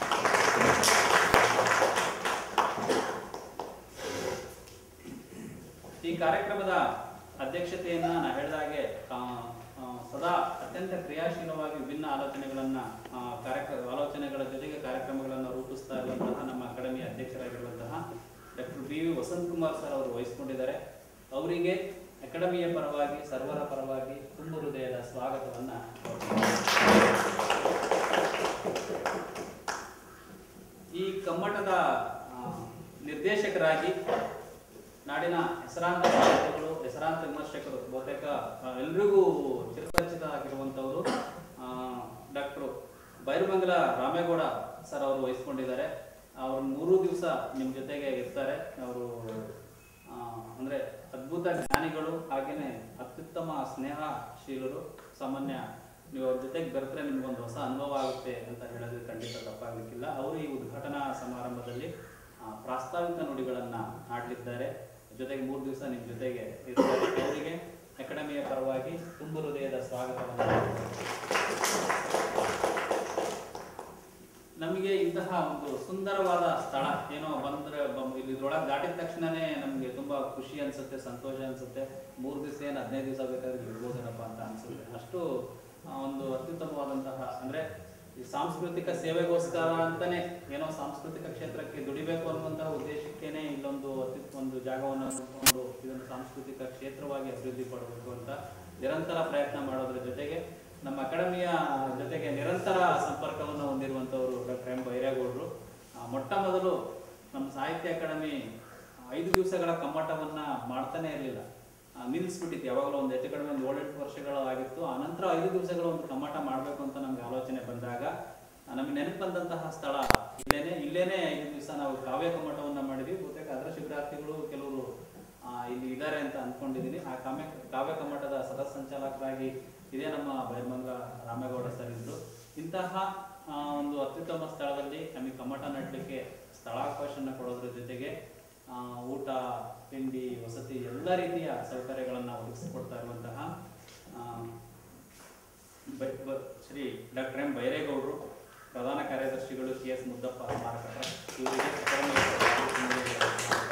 Speaker 3: ಈ ಕಾರ್ಯಕ್ರಮದ ಅಧ್ಯಕ್ಷತೆಯನ್ನ ನಾ ಹೇಳಿದಾಗೆ ಆ, ಆ, ಸದಾ ಅತ್ಯಂತ ಕ್ರಿಯಾಶೀಲವಾಗಿ ವಿಭಿನ್ನ ಆಲೋಚನೆಗಳನ್ನ ಆ, ಕಾರ್ಯಕ್ರ ಆಲೋಚನೆಗಳ ಜೊತೆಗೆ ಕಾರ್ಯಕ್ರಮಗಳನ್ನು ರೂಪಿಸ್ತಾ ಇರುವಂತಹ ನಮ್ಮ ಅಕಾಡೆಮಿಯ ಅಧ್ಯಕ್ಷರಾಗಿರುವಂತಹ doctor B V Vasanth Kumar sir ಅವರು ವಹಿಸಿಕೊಂಡಿದ್ದಾರೆ ಅವರಿಗೆ ಅಕಾಡೆಮಿಯ ಪರವಾಗಿ ಸರ್ವರ ಪರವಾಗಿ ತುಂಬು ಹೃದಯದ ಸ್ವಾಗತವನ್ನ ಕೋರ್ತೀನಿ. ಈ ಕಮ್ಮಟದ ಆ, ನಿರ್ದೇಶಕರಾಗಿ ನಾಡಿನ ಹೆಸರಾಂತ ಸಾಹಿತಿಗಳು ಹೆಸರಾಂತ ವಿಮರ್ಶಕರು ಬಹುತೇಕ ಆ, ಎಲ್ರಿಗೂ ಚಿರಪರಿಚಿತ ಆಗಿರುವಂತವರು ಡಾಕ್ಟರ್ ಬೈರಮಂಗಲ ರಾಮೇಗೌಡ ಸರ್ ಅವರು ವಹಿಸ್ಕೊಂಡಿದ್ದಾರೆ ಅವರು ಮೂರು ದಿವಸ ನಿಮ್ಮ ಜೊತೆಗೆ ಇರ್ತಾರೆ ಅವರು ಆ, ಅಂದ್ರೆ ಅದ್ಭುತ ಜ್ಞಾನಿಗಳು ಹಾಗೇನೆ ಅತ್ಯುತ್ತಮ ಸ್ನೇಹಶೀಲರು ಸಾಮಾನ್ಯ ನೀವು ಅವ್ರ ಜೊತೆಗೆ ಬೆರೆತರೆ ನಿಮ್ಗೊಂದು ಹೊಸ ಅನುಭವ ಆಗುತ್ತೆ ಅಂತ ಹೇಳೋದು ಖಂಡಿತ ತಪ್ಪಾಗಲಿಕ್ಕಿಲ್ಲ ಅವರು ಈ ಉದ್ಘಾಟನಾ ಸಮಾರಂಭದಲ್ಲಿ ಆ, ಪ್ರಾಸ್ತಾವಿಕ ನುಡಿಗಳನ್ನ ಆಡಲಿದ್ದಾರೆ ಜೊತೆಗೆ ಮೂರು ದಿವಸ ನಿಮ್ಮ ಜೊತೆಗೆ ಇರ್ತಾರೆ ಅವರಿಗೆ ಅಕಾಡೆಮಿಯ ಪರವಾಗಿ ತುಂಬು ಹೃದಯದ ಸ್ವಾಗತವನ್ನು ನಮಗೆ ಇಂತಹ ಒಂದು ಸುಂದರವಾದ ಸ್ಥಳ ಏನೋ ಬಂದ್ರೆ ಬಂ- ಇಲ್ಲಿ ಇದ್ರೊಳಗೆ ದಾಟಿದ ತಕ್ಷಣನೇ ನಮಗೆ ತುಂಬಾ ಖುಷಿ ಅನ್ಸುತ್ತೆ ಸಂತೋಷ ಅನ್ಸುತ್ತೆ ಮೂರು ದಿವಸ ಏನು ಹದಿನೈದು ದಿವಸ ಬೇಕಾದ್ರೆ ಇರ್ಬೋದೇನಪ್ಪ ಅಂತ ಅನ್ಸುತ್ತೆ ಅಷ್ಟು ಆ, ಒಂದು ಅತ್ಯುತ್ತಮವಾದಂತಹ ಅಂದ್ರೆ ಈ ಸಾಂಸ್ಕೃತಿಕ ಸೇವೆಗೋಸ್ಕರ ಅಂತಾನೆ ಏನೋ ಸಾಂಸ್ಕೃತಿಕ ಕ್ಷೇತ್ರಕ್ಕೆ ದುಡಿಬೇಕು ಅನ್ನುವಂತಹ ಉದ್ದೇಶಕ್ಕೇನೆ ಇಲ್ಲೊಂದು ಅತ್ಯು ಒಂದು ಜಾಗವನ್ನು ಹುಡುಕೊಂಡು ಇದನ್ನು ಸಾಂಸ್ಕೃತಿಕ ಕ್ಷೇತ್ರವಾಗಿ ಅಭಿವೃದ್ಧಿ ಪಡಬೇಕು ಅಂತ ನಿರಂತರ ಪ್ರಯತ್ನ ಮಾಡೋದ್ರ ಜೊತೆಗೆ ನಮ್ಮ ಅಕಾಡೆಮಿಯ ಜೊತೆಗೆ ನಿರಂತರ ಸಂಪರ್ಕವನ್ನು ಹೊಂದಿರುವಂತವರು ಡಾಕ್ಟರ್ ಎಂ ಬೈರೇಗೌಡರು ಆ, ಮೊಟ್ಟ ಮೊದಲು ನಮ್ಮ ಸಾಹಿತ್ಯ ಅಕಾಡೆಮಿ ಐದು ದಿವಸಗಳ ಕಮ್ಮಟವನ್ನ ಮಾಡ್ತಾನೆ ಇರಲಿಲ್ಲ ನಿಲ್ಲಿಸ್ಬಿಟ್ಟಿತ್ತು ಯಾವಾಗಲೂ ಒಂದು ಹೆಚ್ಚು ಕಡಿಮೆ ಒಂದು ಏಳೆಂಟು ವರ್ಷಗಳು ಆಗಿತ್ತು ಆ ನಂತರ ಐದು ದಿವಸಗಳ ಒಂದು ಕಮ್ಮಟ ಮಾಡಬೇಕು ಅಂತ ನಮ್ಗೆ ಆಲೋಚನೆ ಬಂದಾಗ ಆ, ನಮ್ಗೆ ನೆನಪು ಬಂದಂತಹ ಸ್ಥಳ ಇಲ್ಲೇನೆ ಇಲ್ಲೇನೆ ಐದು ದಿವಸ ನಾವು ಕಾವ್ಯ ಕಮ್ಮಟವನ್ನ ಮಾಡಿದ್ವಿ ಬಹುತೇಕ ಅದರ ಶಿಬಿರಾರ್ಥಿಗಳು ಕೆಲವರು ಆ, ಇಲ್ಲಿ ಇದ್ದಾರೆ ಅಂತ ಅನ್ಕೊಂಡಿದ್ದೀನಿ ಆ ಕಾವ್ಯ ಕಾವ್ಯ ಕಮ್ಮಟದ ಸದಸ್ಯ ಸಂಚಾಲಕರಾಗಿ ಇದೇ ನಮ್ಮ ಬೈರ್ಮಂಗ ರಾಮೇಗೌಡ ಸರ್ ಇದ್ರು ಇಂತಹ ಆ, ಒಂದು ಅತ್ಯುತ್ತಮ ಸ್ಥಳದಲ್ಲಿ ನಮಗೆ ಕಮ್ಮಟ ನಡಲಿಕ್ಕೆ ಸ್ಥಳಾವಕಾಶನ ಕೊಡೋದ್ರ ಜೊತೆಗೆ ಆ, ಊಟ ತಿಂಡಿ ವಸತಿ ಎಲ್ಲ ರೀತಿಯ ಸೌಕರ್ಯಗಳನ್ನು ಒದಗಿಸಿಕೊಡ್ತಾ ಇರುವಂತಹ ಆ, ಬೈ- ಬ- ಶ್ರೀ ಡಾಕ್ಟರ್ ಎಂ ಬೈರೇಗೌಡರು ಪ್ರಧಾನ ಕಾರ್ಯದರ್ಶಿಗಳು ಕೆ ಎಸ್ ಮುದ್ದಪ್ಪ ಸ್ಮಾರಕ ಟ್ರಸ್ಟ್ ಇವರಿಗೆ ಅಕಾಡೆಮಿಯ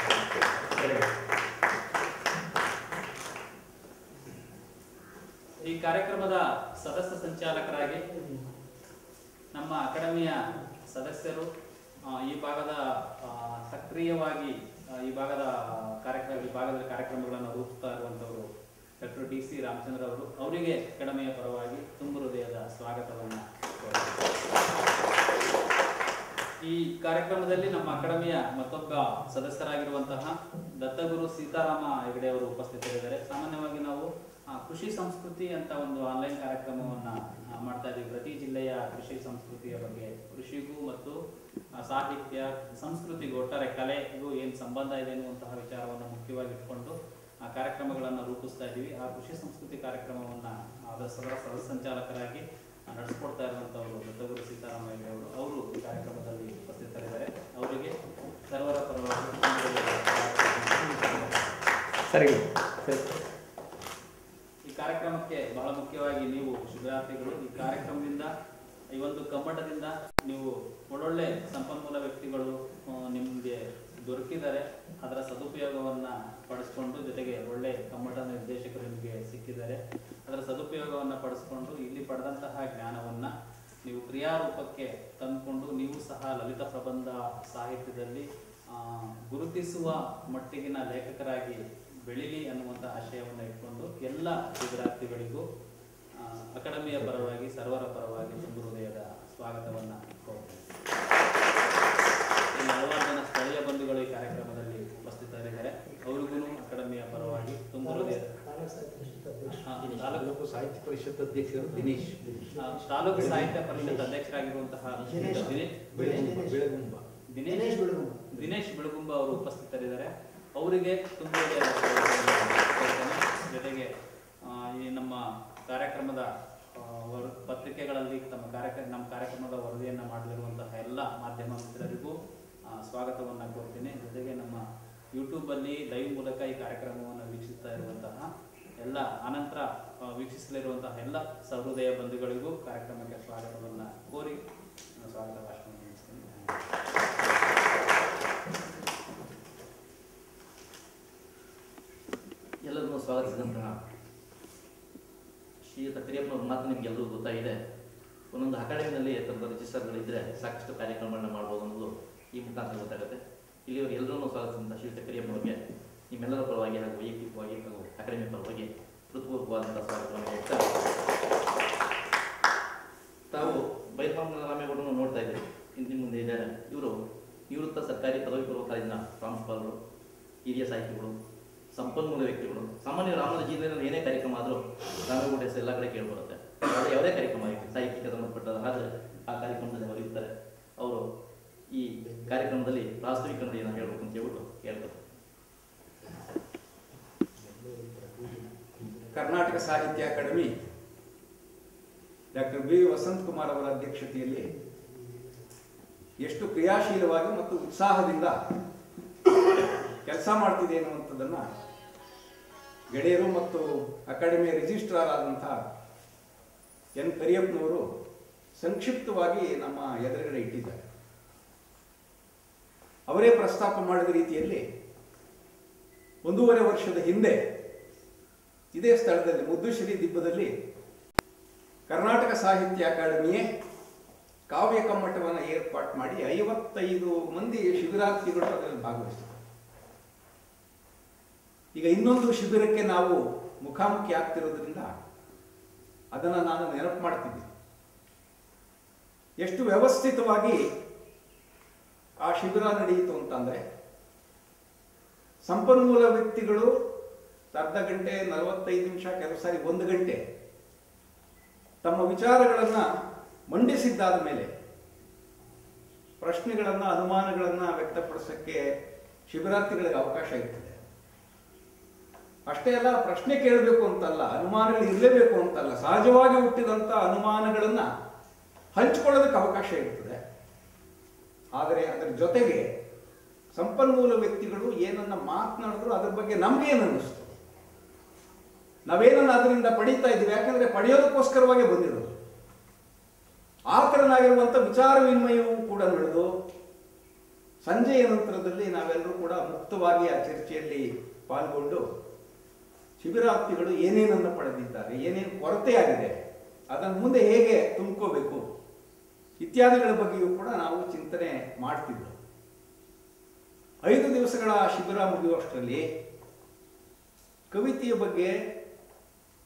Speaker 3: ಈ ಕಾರ್ಯಕ್ರಮದ ಸದಸ್ಯ ಸಂಚಾಲಕರಾಗಿ ನಮ್ಮ ಅಕಾಡೆಮಿಯ ಸದಸ್ಯರು ಆ, ಈ ಭಾಗದ ಆ, ಸಕ್ರಿಯವಾಗಿ ಆ, ಈ ಭಾಗದ ಕಾರ್ಯಕ್ರಮ ಈ ಭಾಗದ ಕಾರ್ಯಕ್ರಮಗಳನ್ನು ರೂಪಿಸ್ತಾ ಇರುವಂತವರು ಡಾಕ್ಟರ್ ಡಿ ಸಿ ರಾಮಚಂದ್ರ ಅವರು ಅವರಿಗೆ ಅಕಾಡೆಮಿಯ ಪರವಾಗಿ ತುಂಬು ಹೃದಯದ ಸ್ವಾಗತವನ್ನು ಈ ಕಾರ್ಯಕ್ರಮದಲ್ಲಿ ನಮ್ಮ ಅಕಾಡೆಮಿಯ ಮತ್ತೊಬ್ಬ ಸದಸ್ಯರಾಗಿರುವಂತಹ ದತ್ತಗುರು ಸೀತಾರಾಮ ಹೆಗಡೆ ಅವರು ಉಪಸ್ಥಿತರಿದ್ದಾರೆ ಸಾಮಾನ್ಯವಾಗಿ ನಾವು ಆ, ಕೃಷಿ ಸಂಸ್ಕೃತಿ ಅಂತ ಒಂದು ಆನ್ಲೈನ್ ಕಾರ್ಯಕ್ರಮವನ್ನ ಆ, ಮಾಡ್ತಾ ಇದ್ದೀವಿ ಪ್ರತಿ ಜಿಲ್ಲೆಯ ಕೃಷಿ ಸಂಸ್ಕೃತಿಯ ಬಗ್ಗೆ ಕೃಷಿಗೂ ಮತ್ತು ಆ, ಸಾಹಿತ್ಯ ಸಂಸ್ಕೃತಿಗೂ ಒಟ್ಟಾರೆ ಕಲೆಗೂ ಏನು ಸಂಬಂಧ ಇದೆ ಅನ್ನುವಂತಹ ವಿಚಾರವನ್ನು ಮುಖ್ಯವಾಗಿ ಇಟ್ಕೊಂಡು ಆ ಕಾರ್ಯಕ್ರಮಗಳನ್ನು ರೂಪಿಸ್ತಾ ಇದ್ದೀವಿ ಆ ಕೃಷಿ ಸಂಸ್ಕೃತಿ ಕಾರ್ಯಕ್ರಮವನ್ನ ಅದರ ಸದರ ಸಹ ಸಂಚಾಲಕರಾಗಿ ಆ, ನಡೆಸ್ಕೊಡ್ತಾ ಇರುವಂತವರು ದತ್ತಗುರು ಸೀತಾರಾಮ ಹೆಗಡೆ ಅವರು ಅವರು ಈ ಕಾರ್ಯಕ್ರಮದಲ್ಲಿ ಉಪಸ್ಥಿತರಿದ್ದಾರೆ ಅವರಿಗೆ ಸರ್ವರ ಪರವಾಗಿ
Speaker 2: ಸರಿ ಸರಿ
Speaker 3: ಈ ಕಾರ್ಯಕ್ರಮಕ್ಕೆ ಬಹಳ ಮುಖ್ಯವಾಗಿ ನೀವು ಶಿಬಿರಾರ್ಥಿಗಳು ಈ ಕಾರ್ಯಕ್ರಮದಿಂದ ಈ ಒಂದು ಕಮ್ಮಟದಿಂದ ನೀವು ಒಳ್ಳೊಳ್ಳೆ ಸಂಪನ್ಮೂಲ ವ್ಯಕ್ತಿಗಳು ಆ, ನಿಮ್ಗೆ ದೊರಕಿದ್ದಾರೆ ಅದರ ಸದುಪಯೋಗವನ್ನ ಪಡಿಸ್ಕೊಂಡು ಜೊತೆಗೆ ಒಳ್ಳೆ ಕಮ್ಮಟ ನಿರ್ದೇಶಕರು ನಿಮಗೆ ಸಿಕ್ಕಿದ್ದಾರೆ ಅದರ ಸದುಪಯೋಗವನ್ನ ಪಡಿಸ್ಕೊಂಡು ಇಲ್ಲಿ ಪಡೆದಂತಹ ಜ್ಞಾನವನ್ನ ನೀವು ಕ್ರಿಯಾರೂಪಕ್ಕೆ ತಂದುಕೊಂಡು ನೀವು ಸಹ ಲಲಿತ ಪ್ರಬಂಧ ಸಾಹಿತ್ಯದಲ್ಲಿ ಆ, ಗುರುತಿಸುವ ಮಟ್ಟಿಗಿನ ಲೇಖಕರಾಗಿ ಬೆಳಿಲಿ ಅನ್ನುವಂಥ ಆಶಯವನ್ನು ಇಟ್ಕೊಂಡು ಎಲ್ಲ ವಿದ್ಯಾರ್ಥಿಗಳಿಗೂ ಆ, ಅಕಾಡೆಮಿಯ ಪರವಾಗಿ ಸರ್ವರ ಪರವಾಗಿ ತುಂಬು ಹೃದಯದ ಸ್ವಾಗತವನ್ನ ಕೋರ್ತೇನೆ ಇನ್ನು ಹಲವಾರು ಜನ ಸ್ಥಳೀಯ ಬಂಧುಗಳು ಈ ಕಾರ್ಯಕ್ರಮದಲ್ಲಿ ಉಪಸ್ಥಿತರಿದ್ದಾರೆ ಅವ್ರಿಗೂ ಅಕಾಡೆಮಿಯ ಪರವಾಗಿ ತುಂಬು ಹೃದಯದ ಹಾ, ತಾಲೂಕು
Speaker 4: ತಾಲೂಕು ಸಾಹಿತ್ಯ ಪರಿಷತ್ ಅಧ್ಯಕ್ಷರು ದಿನೇಶ್
Speaker 3: ಆ, ತಾಲೂಕು ಸಾಹಿತ್ಯ ಪರಿಷತ್ ಅಧ್ಯಕ್ಷರಾಗಿರುವಂತಹ
Speaker 4: ದಿನೇಶ್.
Speaker 3: ದಿನೇಶ್
Speaker 4: ಬೆಳಗುಂಬ ಬೆಳಗುಂಬ
Speaker 3: ದಿನೇಶ್ ದಿನೇಶ್ ಬೆಳಗುಂಬ ಅವರು ಉಪಸ್ಥಿತರಿದ್ದಾರೆ ಅವರಿಗೆ ತುಂಬ ಕೋರ್ತೇನೆ. ಜೊತೆಗೆ ಆ, ಈ ನಮ್ಮ ಕಾರ್ಯಕ್ರಮದ ಆ, ವರ್- ಪತ್ರಿಕೆಗಳಲ್ಲಿ ತಮ್ಮ ಕಾರ್ಯಕ್ರಮ ನಮ್ಮ ಕಾರ್ಯಕ್ರಮದ ವರದಿಯನ್ನ ಮಾಡಲಿರುವಂತಹ ಎಲ್ಲ ಮಾಧ್ಯಮ ಮಿತ್ರರಿಗೂ ಆ, ಸ್ವಾಗತವನ್ನ ಕೋರ್ತೀನಿ ಜೊತೆಗೆ ನಮ್ಮ ಯೂಟ್ಯೂಬ್ ಅಲ್ಲಿ ಲೈವ್ ಮೂಲಕ ಈ ಕಾರ್ಯಕ್ರಮವನ್ನು ವೀಕ್ಷಿಸ್ತಾ ಇರುವಂತಹ ಎಲ್ಲ ಅನಂತರ ಆ, ವೀಕ್ಷಿಸಲಿರುವಂತಹ ಎಲ್ಲ ಸಹೃದಯ ಬಂಧುಗಳಿಗೂ ಕಾರ್ಯಕ್ರಮಕ್ಕೆ ಸ್ವಾಗತವನ್ನ ಕೋರಿ ನಾನು ಸ್ವಾಗತ ಭಾಷಣ ಮುಗಿಸ್ತೀನಿ
Speaker 1: ಎಲ್ಲರನ್ನೂ ಸ್ವಾಗತಿಸಿದಂತಹ ಶ್ರೀಯುತ ಪಿರಿಯಪ್ಪನವ್ರ ಮಾತು ನಿಮ್ಗೆಲ್ಲರಿಗೂ ಗೊತ್ತಾಗಿದೆ ಒಂದೊಂದು ಅಕಾಡೆಮಿನಲ್ಲಿ ಥರದ ರಿಜಿಸ್ಟರ್ಗಳಿದ್ದರೆ ಸಾಕಷ್ಟು ಕಾರ್ಯಕ್ರಮಗಳನ್ನ ಮಾಡ್ಬೋದು ಅನ್ನೋದು ಈ ಮುಖಾಂತರ ಗೊತ್ತಾಗುತ್ತೆ ಇಲ್ಲಿವರು ಎಲ್ಲರನ್ನೂ ಸ್ವಾಗತಿಸಿದಂಥ ಶ್ರೀಯುತ ಪಿರಿಯಪ್ಪನವ್ರಿಗೆ ನಿಮ್ಮೆಲ್ಲರ ಪರವಾಗಿ ಹಾಗೂ ವೈಯಕ್ತಿಕವಾಗಿ ಹಾಗೂ ಅಕಾಡೆಮಿ ಪರವಾಗಿ ಹೃತ್ಪೂರ್ವಕವಾದಂಥ ಸ್ವಾಗತವನ್ನು ಹೇಳ್ತಾ ತಾವು ಬೈರ್ಮಾನ್ ರಾಮೇಗೌಡರನ್ನು ನೋಡ್ತಾ ಇದ್ದೀವಿ ಇಂದಿನ ಮುಂದೆ ಇದ್ದಾರೆ ಇವರು ನಿವೃತ್ತ ಸರ್ಕಾರಿ ಪದವಿ ಪೂರ್ವ ಕಾಲೇಜಿನ ಪ್ರಾಂಶುಪಾಲರು ಹಿರಿಯ ಸಾಹಿತಿಗಳು ಸಂಪನ್ಮೂಲ ವ್ಯಕ್ತಿಗಳು ಸಾಮಾನ್ಯ ರಾಮನ ಜಿಲ್ಲೆಯಲ್ಲಿ ಏನೇ ಕಾರ್ಯಕ್ರಮ ಆದರೂ ರಾಮೇಗೌಡ ಹೆಸರು ಎಲ್ಲ ಕಡೆ ಕೇಳಿಬರುತ್ತೆ ಆದರೆ ಯಾವುದೇ ಕಾರ್ಯಕ್ರಮ ಆಗಿತ್ತು ಸಾಹಿತ್ಯಕ್ಕೆ ಸಂಬಂಧಪಟ್ಟ ಆದರೆ ಆ ಕಾರ್ಯಕ್ರಮದಲ್ಲಿ ಅವರು ಇರ್ತಾರೆ ಅವರು ಈ ಕಾರ್ಯಕ್ರಮದಲ್ಲಿ ವಾಸ್ತವಿಕ ನುಡಿಯನ್ನು ಹೇಳಬೇಕು ಅಂತ ಹೇಳ್ಬಿಟ್ಟು ಹೇಳ್ತಾರೆ
Speaker 5: ಕರ್ನಾಟಕ ಸಾಹಿತ್ಯ ಅಕಾಡೆಮಿ ಡಾಕ್ಟರ್ ಬಿ ವಸಂತ್ ಕುಮಾರ್ ಅವರ ಅಧ್ಯಕ್ಷತೆಯಲ್ಲಿ ಎಷ್ಟು ಕ್ರಿಯಾಶೀಲವಾಗಿ ಮತ್ತು ಉತ್ಸಾಹದಿಂದ ಕೆಲಸ ಮಾಡ್ತಿದೆ ಅನ್ನುವಂಥದ್ದನ್ನ ಗೆಳೆಯರು ಮತ್ತು ಅಕಾಡೆಮಿಯ ರಿಜಿಸ್ಟ್ರಾರ್ ಆದಂತಹ ಎನ್ ಕರಿಯಪ್ಪನವರು ಸಂಕ್ಷಿಪ್ತವಾಗಿ ನಮ್ಮ ಎದುರುಗಡೆ ಇಟ್ಟಿದ್ದಾರೆ ಅವರೇ ಪ್ರಸ್ತಾಪ ಮಾಡಿದ ರೀತಿಯಲ್ಲಿ ಒಂದೂವರೆ ವರ್ಷದ ಹಿಂದೆ ಇದೇ ಸ್ಥಳದಲ್ಲಿ ಮುದ್ದುಶ್ರೀ ದಿಬ್ಬದಲ್ಲಿ ಕರ್ನಾಟಕ ಸಾಹಿತ್ಯ ಅಕಾಡೆಮಿಯೇ ಕಾವ್ಯ ಕಮ್ಮಟವನ್ನು ಏರ್ಪಾಟ್ ಮಾಡಿ ಐವತ್ತೈದು ಮಂದಿ ಶಿಬಿರಾರ್ಥಿಗಳು ಅದರಲ್ಲಿ ಭಾಗವಹಿಸಿದರು ಈಗ ಇನ್ನೊಂದು ಶಿಬಿರಕ್ಕೆ ನಾವು ಮುಖಾಮುಖಿ ಆಗ್ತಿರೋದ್ರಿಂದ ಅದನ್ನು ನಾನು ನೆನಪು ಮಾಡ್ತಿದ್ದೀನಿ ಎಷ್ಟು ವ್ಯವಸ್ಥಿತವಾಗಿ ಆ ಶಿಬಿರ ನಡೆಯಿತು ಅಂತಂದ್ರೆ ಸಂಪನ್ಮೂಲ ವ್ಯಕ್ತಿಗಳು ಅರ್ಧ ಗಂಟೆ ನಲವತ್ತೈದು ನಿಮಿಷ ಕೆಲವು ಸಾರಿ ಒಂದು ಗಂಟೆ ತಮ್ಮ ವಿಚಾರಗಳನ್ನು ಮಂಡಿಸಿದ್ದಾದ ಮೇಲೆ ಪ್ರಶ್ನೆಗಳನ್ನ ಅನುಮಾನಗಳನ್ನ ವ್ಯಕ್ತಪಡಿಸಕ್ಕೆ ಶಿಬಿರಾರ್ಥಿಗಳಿಗೆ ಅವಕಾಶ ಇರ್ತದೆ ಅಷ್ಟೇ ಅಲ್ಲ ಪ್ರಶ್ನೆ ಕೇಳಬೇಕು ಅಂತಲ್ಲ ಅನುಮಾನಗಳು ಇರಲೇಬೇಕು ಅಂತಲ್ಲ ಸಹಜವಾಗಿ ಹುಟ್ಟಿದಂತ ಅನುಮಾನಗಳನ್ನ ಹಂಚಿಕೊಳ್ಳೋದಕ್ಕೆ ಅವಕಾಶ ಇರ್ತದೆ ಆದರೆ ಅದರ ಜೊತೆಗೆ ಸಂಪನ್ಮೂಲ ವ್ಯಕ್ತಿಗಳು ಏನನ್ನ ಮಾತನಾಡಿದ್ರು ಅದ್ರ ಬಗ್ಗೆ ನಮ್ಗೇನು ಅನ್ನಿಸ್ತು ನಾವೇನನ್ನ ಅದರಿಂದ ಪಡೀತಾ ಇದ್ದೀವಿ ಯಾಕಂದ್ರೆ ಪಡೆಯೋದಕ್ಕೋಸ್ಕರವಾಗಿ ಬಂದಿರೋದು ಆ ಥರನಾಗಿರುವಂಥ ವಿಚಾರ ವಿನಿಮಯವೂ ಕೂಡ ನಡೆದು ಸಂಜೆಯ ನಂತರದಲ್ಲಿ ನಾವೆಲ್ಲರೂ ಕೂಡ ಮುಕ್ತವಾಗಿ ಆ ಚರ್ಚೆಯಲ್ಲಿ ಪಾಲ್ಗೊಂಡು ಶಿಬಿರಾರ್ಥಿಗಳು ಏನೇನನ್ನು ಪಡೆದಿದ್ದಾರೆ ಏನೇನು ಕೊರತೆಯಾಗಿದೆ ಅದನ್ನು ಮುಂದೆ ಹೇಗೆ ತುಂಬ್ಕೋಬೇಕು ಇತ್ಯಾದಿಗಳ ಬಗ್ಗೆಯೂ ಕೂಡ ನಾವು ಚಿಂತನೆ ಮಾಡ್ತಿದ್ದೆವು ಐದು ದಿವಸಗಳ ಶಿಬಿರ ಮುಗಿಯುವಷ್ಟರಲ್ಲಿ ಕವಿತೆಯ ಬಗ್ಗೆ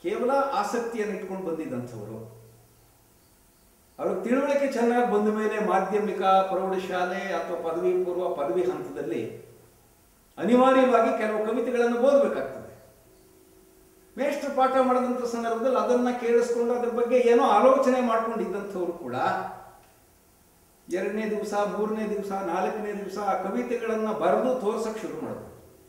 Speaker 5: ಕೇವಲ ಆಸಕ್ತಿಯನ್ನು ಇಟ್ಕೊಂಡು ಬಂದಿದ್ದಂಥವರು ಅವ್ರಿಗೆ ತಿಳುವಳಿಕೆ ಚೆನ್ನಾಗಿ ಬಂದ ಮೇಲೆ ಮಾಧ್ಯಮಿಕ ಪ್ರೌಢಶಾಲೆ ಅಥವಾ ಪದವಿ ಪೂರ್ವ ಪದವಿ ಹಂತದಲ್ಲಿ ಅನಿವಾರ್ಯವಾಗಿ ಕೆಲವು ಕವಿತೆಗಳನ್ನು ಓದಬೇಕಾಗ್ತದೆ ಮೇಷ್ಟ್ರು ಪಾಠ ಮಾಡಿದಂಥ ಸಂದರ್ಭದಲ್ಲಿ ಅದನ್ನ ಕೇಳಿಸ್ಕೊಂಡು ಅದ್ರ ಬಗ್ಗೆ ಏನೋ ಆಲೋಚನೆ ಮಾಡ್ಕೊಂಡಿದ್ದಂಥವ್ರು ಕೂಡ ಎರಡನೇ ದಿವಸ ಮೂರನೇ ದಿವಸ ನಾಲ್ಕನೇ ದಿವಸ ಆ ಕವಿತೆಗಳನ್ನ ಬರೆದು ತೋರ್ಸಕ್ ಶುರು ಮಾಡಿದ್ರು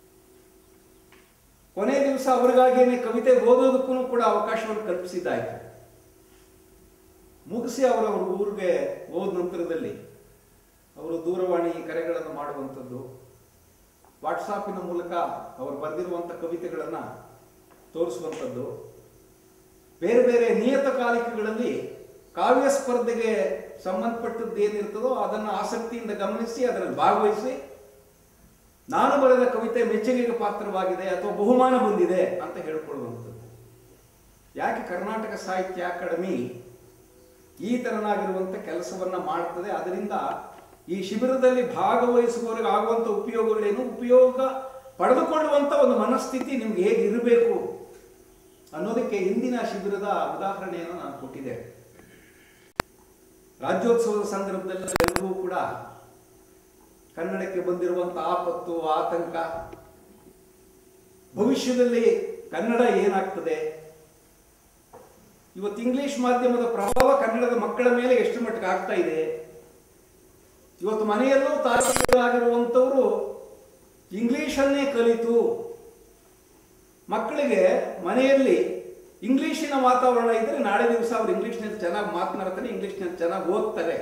Speaker 5: ಕೊನೆ ದಿವಸ ಅವ್ರಿಗಾಗೇನೆ ಕವಿತೆ ಓದೋದಕ್ಕೂ ಕೂಡ ಅವಕಾಶವನ್ನು ಕಲ್ಪಿಸಿದ್ದಾಯ್ತು ಮುಗಿಸಿ ಅವರವ್ರ ಊರಿಗೆ ಹೋದ ನಂತರದಲ್ಲಿ ಅವರು ದೂರವಾಣಿ ಕರೆಗಳನ್ನು ಮಾಡುವಂಥದ್ದು ವಾಟ್ಸಾಪಿನ ಮೂಲಕ ಅವರು ಬರೆದಿರುವಂಥ ಕವಿತೆಗಳನ್ನ ತೋರಿಸುವಂಥದ್ದು ಬೇರೆ ಬೇರೆ ನಿಯತಕಾಲಿಕೆಗಳಲ್ಲಿ ಕಾವ್ಯ ಸ್ಪರ್ಧೆಗೆ ಸಂಬಂಧಪಟ್ಟದ್ದು ಏನಿರ್ತದೋ ಅದನ್ನು ಆಸಕ್ತಿಯಿಂದ ಗಮನಿಸಿ ಅದರಲ್ಲಿ ಭಾಗವಹಿಸಿ ನಾನು ಬರೆದ ಕವಿತೆ ಮೆಚ್ಚುಗೆಗೆ ಪಾತ್ರವಾಗಿದೆ ಅಥವಾ ಬಹುಮಾನ ಬಂದಿದೆ ಅಂತ ಹೇಳ್ಕೊಳ್ಳುವಂಥದ್ದು ಯಾಕೆ ಕರ್ನಾಟಕ ಸಾಹಿತ್ಯ ಅಕಾಡೆಮಿ ಈ ತರನಾಗಿರುವಂಥ ಕೆಲಸವನ್ನ ಮಾಡ್ತದೆ ಅದರಿಂದ ಈ ಶಿಬಿರದಲ್ಲಿ ಭಾಗವಹಿಸುವವರಿಗೆ ಆಗುವಂಥ ಉಪಯೋಗಗಳೇನು ಉಪಯೋಗ ಪಡೆದುಕೊಳ್ಳುವಂಥ ಒಂದು ಮನಸ್ಥಿತಿ ನಿಮ್ಗೆ ಹೇಗೆ ಇರಬೇಕು ಅನ್ನೋದಕ್ಕೆ ಇಂದಿನ ಶಿಬಿರದ ಉದಾಹರಣೆಯನ್ನು ನಾನು ಕೊಟ್ಟಿದ್ದೆ ರಾಜ್ಯೋತ್ಸವದ ಸಂದರ್ಭದಲ್ಲಿ ಎಲ್ಲರಿಗೂ ಕೂಡ ಕನ್ನಡಕ್ಕೆ ಬಂದಿರುವಂಥ ಆಪತ್ತು ಆತಂಕ ಭವಿಷ್ಯದಲ್ಲಿ ಕನ್ನಡ ಏನಾಗ್ತದೆ ಇವತ್ತು ಇಂಗ್ಲಿಷ್ ಮಾಧ್ಯಮದ ಪ್ರಭಾವ ಕನ್ನಡದ ಮಕ್ಕಳ ಮೇಲೆ ಎಷ್ಟು ಮಟ್ಟಿಗೆ ಆಗ್ತಾ ಇದೆ ಇವತ್ತು ಮನೆಯಲ್ಲೂ ತಾಯಿಗಳಾಗಿರುವಂಥವರು ಇಂಗ್ಲಿಷನ್ನೇ ಕಲಿತು ಮಕ್ಕಳಿಗೆ ಮನೆಯಲ್ಲಿ ಇಂಗ್ಲಿಷಿನ ವಾತಾವರಣ ಇದ್ರೆ ನಾಳೆ ದಿವಸ ಅವ್ರು ಇಂಗ್ಲಿಷ್ನಲ್ಲಿ ಚೆನ್ನಾಗಿ ಮಾತನಾಡ್ತಾರೆ ಇಂಗ್ಲಿಷ್ನಲ್ಲಿ ಚೆನ್ನಾಗಿ ಓದ್ತಾರೆ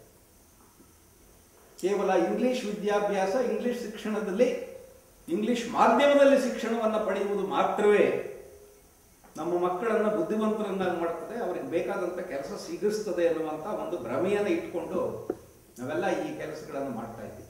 Speaker 5: ಕೇವಲ ಇಂಗ್ಲಿಷ್ ವಿದ್ಯಾಭ್ಯಾಸ ಇಂಗ್ಲಿಷ್ ಶಿಕ್ಷಣದಲ್ಲಿ ಇಂಗ್ಲಿಷ್ ಮಾಧ್ಯಮದಲ್ಲಿ ಶಿಕ್ಷಣವನ್ನು ಪಡೆಯುವುದು ಮಾತ್ರವೇ ನಮ್ಮ ಮಕ್ಕಳನ್ನ ಬುದ್ಧಿವಂತರನ್ನಾಗಿ ಮಾಡ್ತದೆ ಅವರಿಗೆ ಬೇಕಾದಂಥ ಕೆಲಸ ಸಿಗಿಸ್ತದೆ ಅನ್ನುವಂಥ ಒಂದು ಭ್ರಮೆಯನ್ನು ಇಟ್ಕೊಂಡು ನಾವೆಲ್ಲ ಈ ಕೆಲಸಗಳನ್ನು ಮಾಡ್ತಾ ಇದ್ದೀವಿ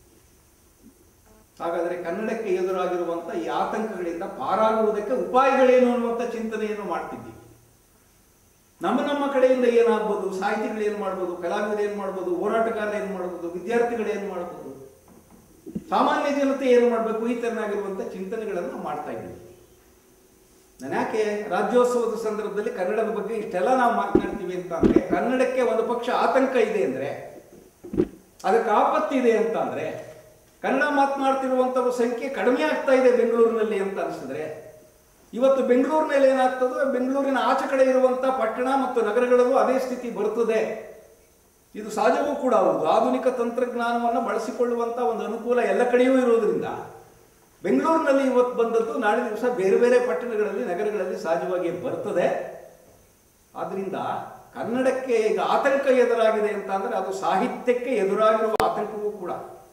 Speaker 5: ಹಾಗಾದರೆ ಕನ್ನಡಕ್ಕೆ ಎದುರಾಗಿರುವಂಥ ಈ ಆತಂಕಗಳಿಂದ ಪಾರಾಗುವುದಕ್ಕೆ ಉಪಾಯಗಳೇನು ಅನ್ನುವಂಥ ಚಿಂತನೆಯನ್ನು ಮಾಡ್ತಿದ್ದೀವಿ ನಮ್ಮ ನಮ್ಮ ಕಡೆಯಿಂದ ಏನಾಗ್ಬೋದು ಸಾಹಿತಿಗಳು ಏನು ಮಾಡ್ಬೋದು ಕಲಾವಿದರು ಏನು ಮಾಡ್ಬೋದು ಹೋರಾಟಗಾರರು ಏನು ಮಾಡ್ಬೋದು ವಿದ್ಯಾರ್ಥಿಗಳು ಏನು ಮಾಡ್ಬೋದು ಸಾಮಾನ್ಯ ಜನತೆ ಏನು ಮಾಡಬೇಕು ಈ ತರನಾಗಿರುವಂಥ ಚಿಂತನೆಗಳನ್ನು ಮಾಡ್ತಾ ಇದ್ದೀವಿ ನಾನು ಯಾಕೆ ರಾಜ್ಯೋತ್ಸವದ ಸಂದರ್ಭದಲ್ಲಿ ಕನ್ನಡದ ಬಗ್ಗೆ ಇಷ್ಟೆಲ್ಲ ನಾವು ಮಾತನಾಡ್ತೀವಿ ಅಂತ ಅಂದ್ರೆ ಕನ್ನಡಕ್ಕೆ ಒಂದು ಪಕ್ಷ ಆತಂಕ ಇದೆ ಅಂದ್ರೆ ಅದಕ್ಕೆ ಆಪತ್ತಿದೆ ಅಂತ ಅಂದ್ರೆ ಕನ್ನಡ ಮಾತನಾಡ್ತಿರುವಂಥವ್ರ ಸಂಖ್ಯೆ ಕಡಿಮೆ ಆಗ್ತಾ ಇದೆ ಬೆಂಗಳೂರಿನಲ್ಲಿ ಅಂತ ಅನಿಸಿದ್ರೆ ಇವತ್ತು ಬೆಂಗಳೂರಿನಲ್ಲಿ ಏನಾಗ್ತದೋ ಬೆಂಗಳೂರಿನ ಆಚೆ ಕಡೆ ಇರುವಂಥ ಪಟ್ಟಣ ಮತ್ತು ನಗರಗಳಲ್ಲೂ ಅದೇ ಸ್ಥಿತಿ ಬರುತ್ತದೆ ಇದು ಸಹಜವೂ ಕೂಡ ಹೌದು ಆಧುನಿಕ ತಂತ್ರಜ್ಞಾನವನ್ನು ಬಳಸಿಕೊಳ್ಳುವಂಥ ಒಂದು ಅನುಕೂಲ ಎಲ್ಲ ಕಡೆಯೂ ಇರೋದ್ರಿಂದ ಬೆಂಗಳೂರಿನಲ್ಲಿ ಇವತ್ತು ಬಂದದ್ದು ನಾಳೆ ದಿವಸ ಬೇರೆ ಬೇರೆ ಪಟ್ಟಣಗಳಲ್ಲಿ ನಗರಗಳಲ್ಲಿ ಸಹಜವಾಗಿ ಬರ್ತದೆ ಆದ್ರಿಂದ ಕನ್ನಡಕ್ಕೆ ಈಗ ಆತಂಕ ಎದುರಾಗಿದೆ ಅಂತ ಅಂದ್ರೆ ಅದು ಸಾಹಿತ್ಯಕ್ಕೆ ಎದುರಾಗಿರುವ ಆತಂಕವೂ ಕೂಡ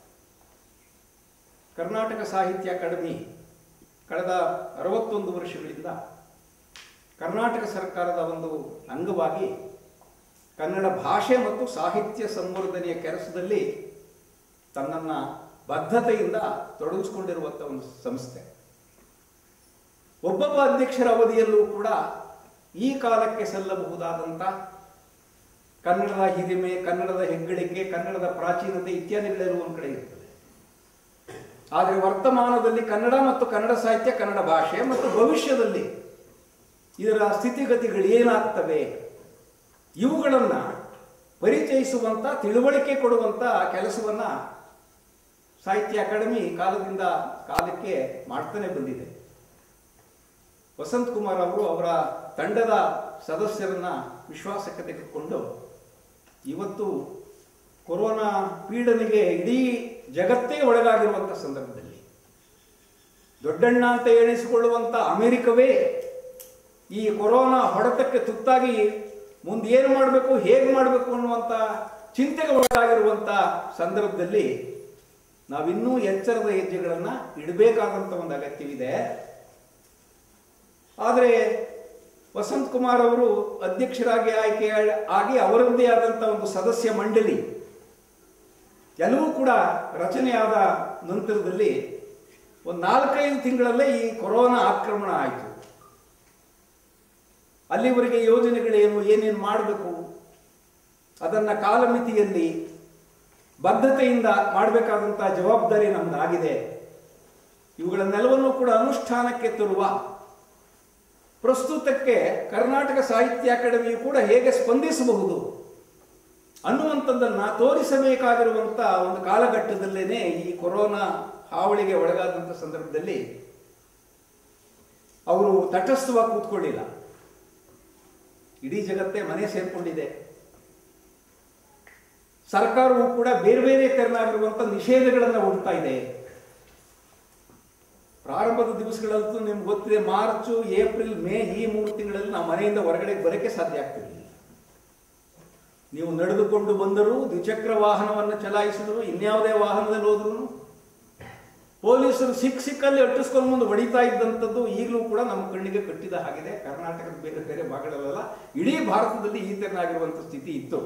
Speaker 5: ಕರ್ನಾಟಕ ಸಾಹಿತ್ಯ ಅಕಾಡೆಮಿ ಕಳೆದ ಅರವತ್ತೊಂದು ವರ್ಷಗಳಿಂದ ಕರ್ನಾಟಕ ಸರ್ಕಾರದ ಒಂದು ಅಂಗವಾಗಿ ಕನ್ನಡ ಭಾಷೆ ಮತ್ತು ಸಾಹಿತ್ಯ ಸಂವರ್ಧನೆಯ ಕೆಲಸದಲ್ಲಿ ತನ್ನನ್ನು ಬದ್ಧತೆಯಿಂದ ತೊಡಗಿಸಿಕೊಂಡಿರುವಂಥ ಒಂದು ಸಂಸ್ಥೆ ಒಬ್ಬೊಬ್ಬ ಅಧ್ಯಕ್ಷರ ಅವಧಿಯಲ್ಲೂ ಕೂಡ ಈ ಕಾಲಕ್ಕೆ ಸಲ್ಲಬಹುದಾದಂಥ ಕನ್ನಡದ ಹಿರಿಮೆ ಕನ್ನಡದ ಹೆಗ್ಗಳಿಕೆ ಕನ್ನಡದ ಪ್ರಾಚೀನತೆ ಇತ್ಯಾದಿಗಳೆಲ್ಲ ಒಂದು ಕಡೆ ಇರ್ತದೆ ಆದರೆ ವರ್ತಮಾನದಲ್ಲಿ ಕನ್ನಡ ಮತ್ತು ಕನ್ನಡ ಸಾಹಿತ್ಯ ಕನ್ನಡ ಭಾಷೆ ಮತ್ತು ಭವಿಷ್ಯದಲ್ಲಿ ಇದರ ಸ್ಥಿತಿಗತಿಗಳು ಏನಾಗ್ತವೆ ಇವುಗಳನ್ನು ಪರಿಚಯಿಸುವಂಥ ತಿಳುವಳಿಕೆ ಕೊಡುವಂಥ ಕೆಲಸವನ್ನ ಸಾಹಿತ್ಯ ಅಕಾಡೆಮಿ ಕಾಲದಿಂದ ಕಾಲಕ್ಕೆ ಮಾಡ್ತಾನೆ ಬಂದಿದೆ ವಸಂತ್ ಕುಮಾರ್ ಅವರು ಅವರ ತಂಡದ ಸದಸ್ಯರನ್ನ ವಿಶ್ವಾಸಕ್ಕೆ ತೆಗೆದುಕೊಂಡು ಇವತ್ತು ಕೊರೋನಾ ಪೀಡನೆಗೆ ಇಡೀ ಜಗತ್ತೇ ಒಳಗಾಗಿರುವಂಥ ಸಂದರ್ಭದಲ್ಲಿ ದೊಡ್ಡಣ್ಣ ಅಂತ ಎಣಿಸಿಕೊಳ್ಳುವಂಥ ಅಮೆರಿಕವೇ ಈ ಕೊರೋನಾ ಹೊಡೆತಕ್ಕೆ ತುತ್ತಾಗಿ ಮುಂದೆ ಏನು ಮಾಡಬೇಕು ಹೇಗೆ ಮಾಡಬೇಕು ಅನ್ನುವಂಥ ಚಿಂತೆಗೆ ಒಳಗಾಗಿರುವಂಥ ಸಂದರ್ಭದಲ್ಲಿ ನಾವಿನ್ನೂ ಎಚ್ಚರದ ಹೆಜ್ಜೆಗಳನ್ನು ಇಡಬೇಕಾದಂಥ ಒಂದು ಅಗತ್ಯವಿದೆ ಆದರೆ ವಸಂತ್ ಕುಮಾರ್ ಅವರು ಅಧ್ಯಕ್ಷರಾಗಿ ಆಯ್ಕೆ ಆಗಿ ಅವರದ್ದೇ ಆದಂಥ ಒಂದು ಸದಸ್ಯ ಮಂಡಳಿ ಎಲ್ಲವೂ ಕೂಡ ರಚನೆಯಾದ ನಂತರದಲ್ಲಿ ಒಂದು ನಾಲ್ಕೈದು ತಿಂಗಳಲ್ಲೇ ಈ ಕೊರೋನಾ ಆಕ್ರಮಣ ಆಯಿತು ಅಲ್ಲಿವರೆಗೆ ಯೋಜನೆಗಳೇನು ಏನೇನು ಮಾಡಬೇಕು ಅದನ್ನು ಕಾಲಮಿತಿಯಲ್ಲಿ ಬದ್ಧತೆಯಿಂದ ಮಾಡಬೇಕಾದಂಥ ಜವಾಬ್ದಾರಿ ನಮ್ಮದಾಗಿದೆ ಇವುಗಳನ್ನೆಲ್ಲವನ್ನೂ ಕೂಡ ಅನುಷ್ಠಾನಕ್ಕೆ ತರುವ ಪ್ರಸ್ತುತಕ್ಕೆ ಕರ್ನಾಟಕ ಸಾಹಿತ್ಯ ಅಕಾಡೆಮಿಯು ಕೂಡ ಹೇಗೆ ಸ್ಪಂದಿಸಬಹುದು ಅನ್ನುವಂಥದ್ದನ್ನ ತೋರಿಸಬೇಕಾಗಿರುವಂಥ ಒಂದು ಕಾಲಘಟ್ಟದಲ್ಲೇನೆ ಈ ಕೊರೋನಾ ಹಾವಳಿಗೆ ಒಳಗಾದಂಥ ಸಂದರ್ಭದಲ್ಲಿ ಅವರು ತಟಸ್ಥವಾಗಿ ಕೂತ್ಕೊಳ್ಳಿಲ್ಲ ಇಡೀ ಜಗತ್ತೇ ಮನೆ ಸೇರ್ಕೊಂಡಿದೆ ಸರ್ಕಾರವು ಕೂಡ ಬೇರೆ ಬೇರೆ ತೆರನಾಗಿರುವಂಥ ನಿಷೇಧಗಳನ್ನು ಹುಡ್ತಾ ಇದೆ ಪ್ರಾರಂಭದ ದಿವಸಗಳಂತೂ ನಿಮ್ಗೆ ಗೊತ್ತಿದೆ ಮಾರ್ಚು ಏಪ್ರಿಲ್ ಮೇ ಈ ಮೂರು ತಿಂಗಳಲ್ಲಿ ನಾವು ಮನೆಯಿಂದ ಹೊರಗಡೆ ಬರೋಕ್ಕೆ ಸಾಧ್ಯ ಆಗ್ತಿರಲಿಲ್ಲ ನೀವು ನಡೆದುಕೊಂಡು ಬಂದರೂ ದ್ವಿಚಕ್ರ ವಾಹನವನ್ನು ಚಲಾಯಿಸಿದ್ರು ಇನ್ಯಾವುದೇ ವಾಹನದಲ್ಲಿ ಹೋದ್ರು ಪೊಲೀಸರು ಸಿಕ್ ಸಿಕ್ಕಲ್ಲಿ ಅಟ್ಟಿಸ್ಕೊಂಡು ಮುಂದೆ ಹೊಡಿತಾ ಇದ್ದಂಥದ್ದು ಈಗಲೂ ಕೂಡ ನಮ್ಮ ಕಣ್ಣಿಗೆ ಕಟ್ಟಿದ ಹಾಗಿದೆ ಕರ್ನಾಟಕದ ಬೇರೆ ಬೇರೆ ಭಾಗಗಳಲ್ಲ ಇಡೀ ಭಾರತದಲ್ಲಿ ಈ ತೆರನಾಗಿರುವಂಥ ಸ್ಥಿತಿ ಇತ್ತು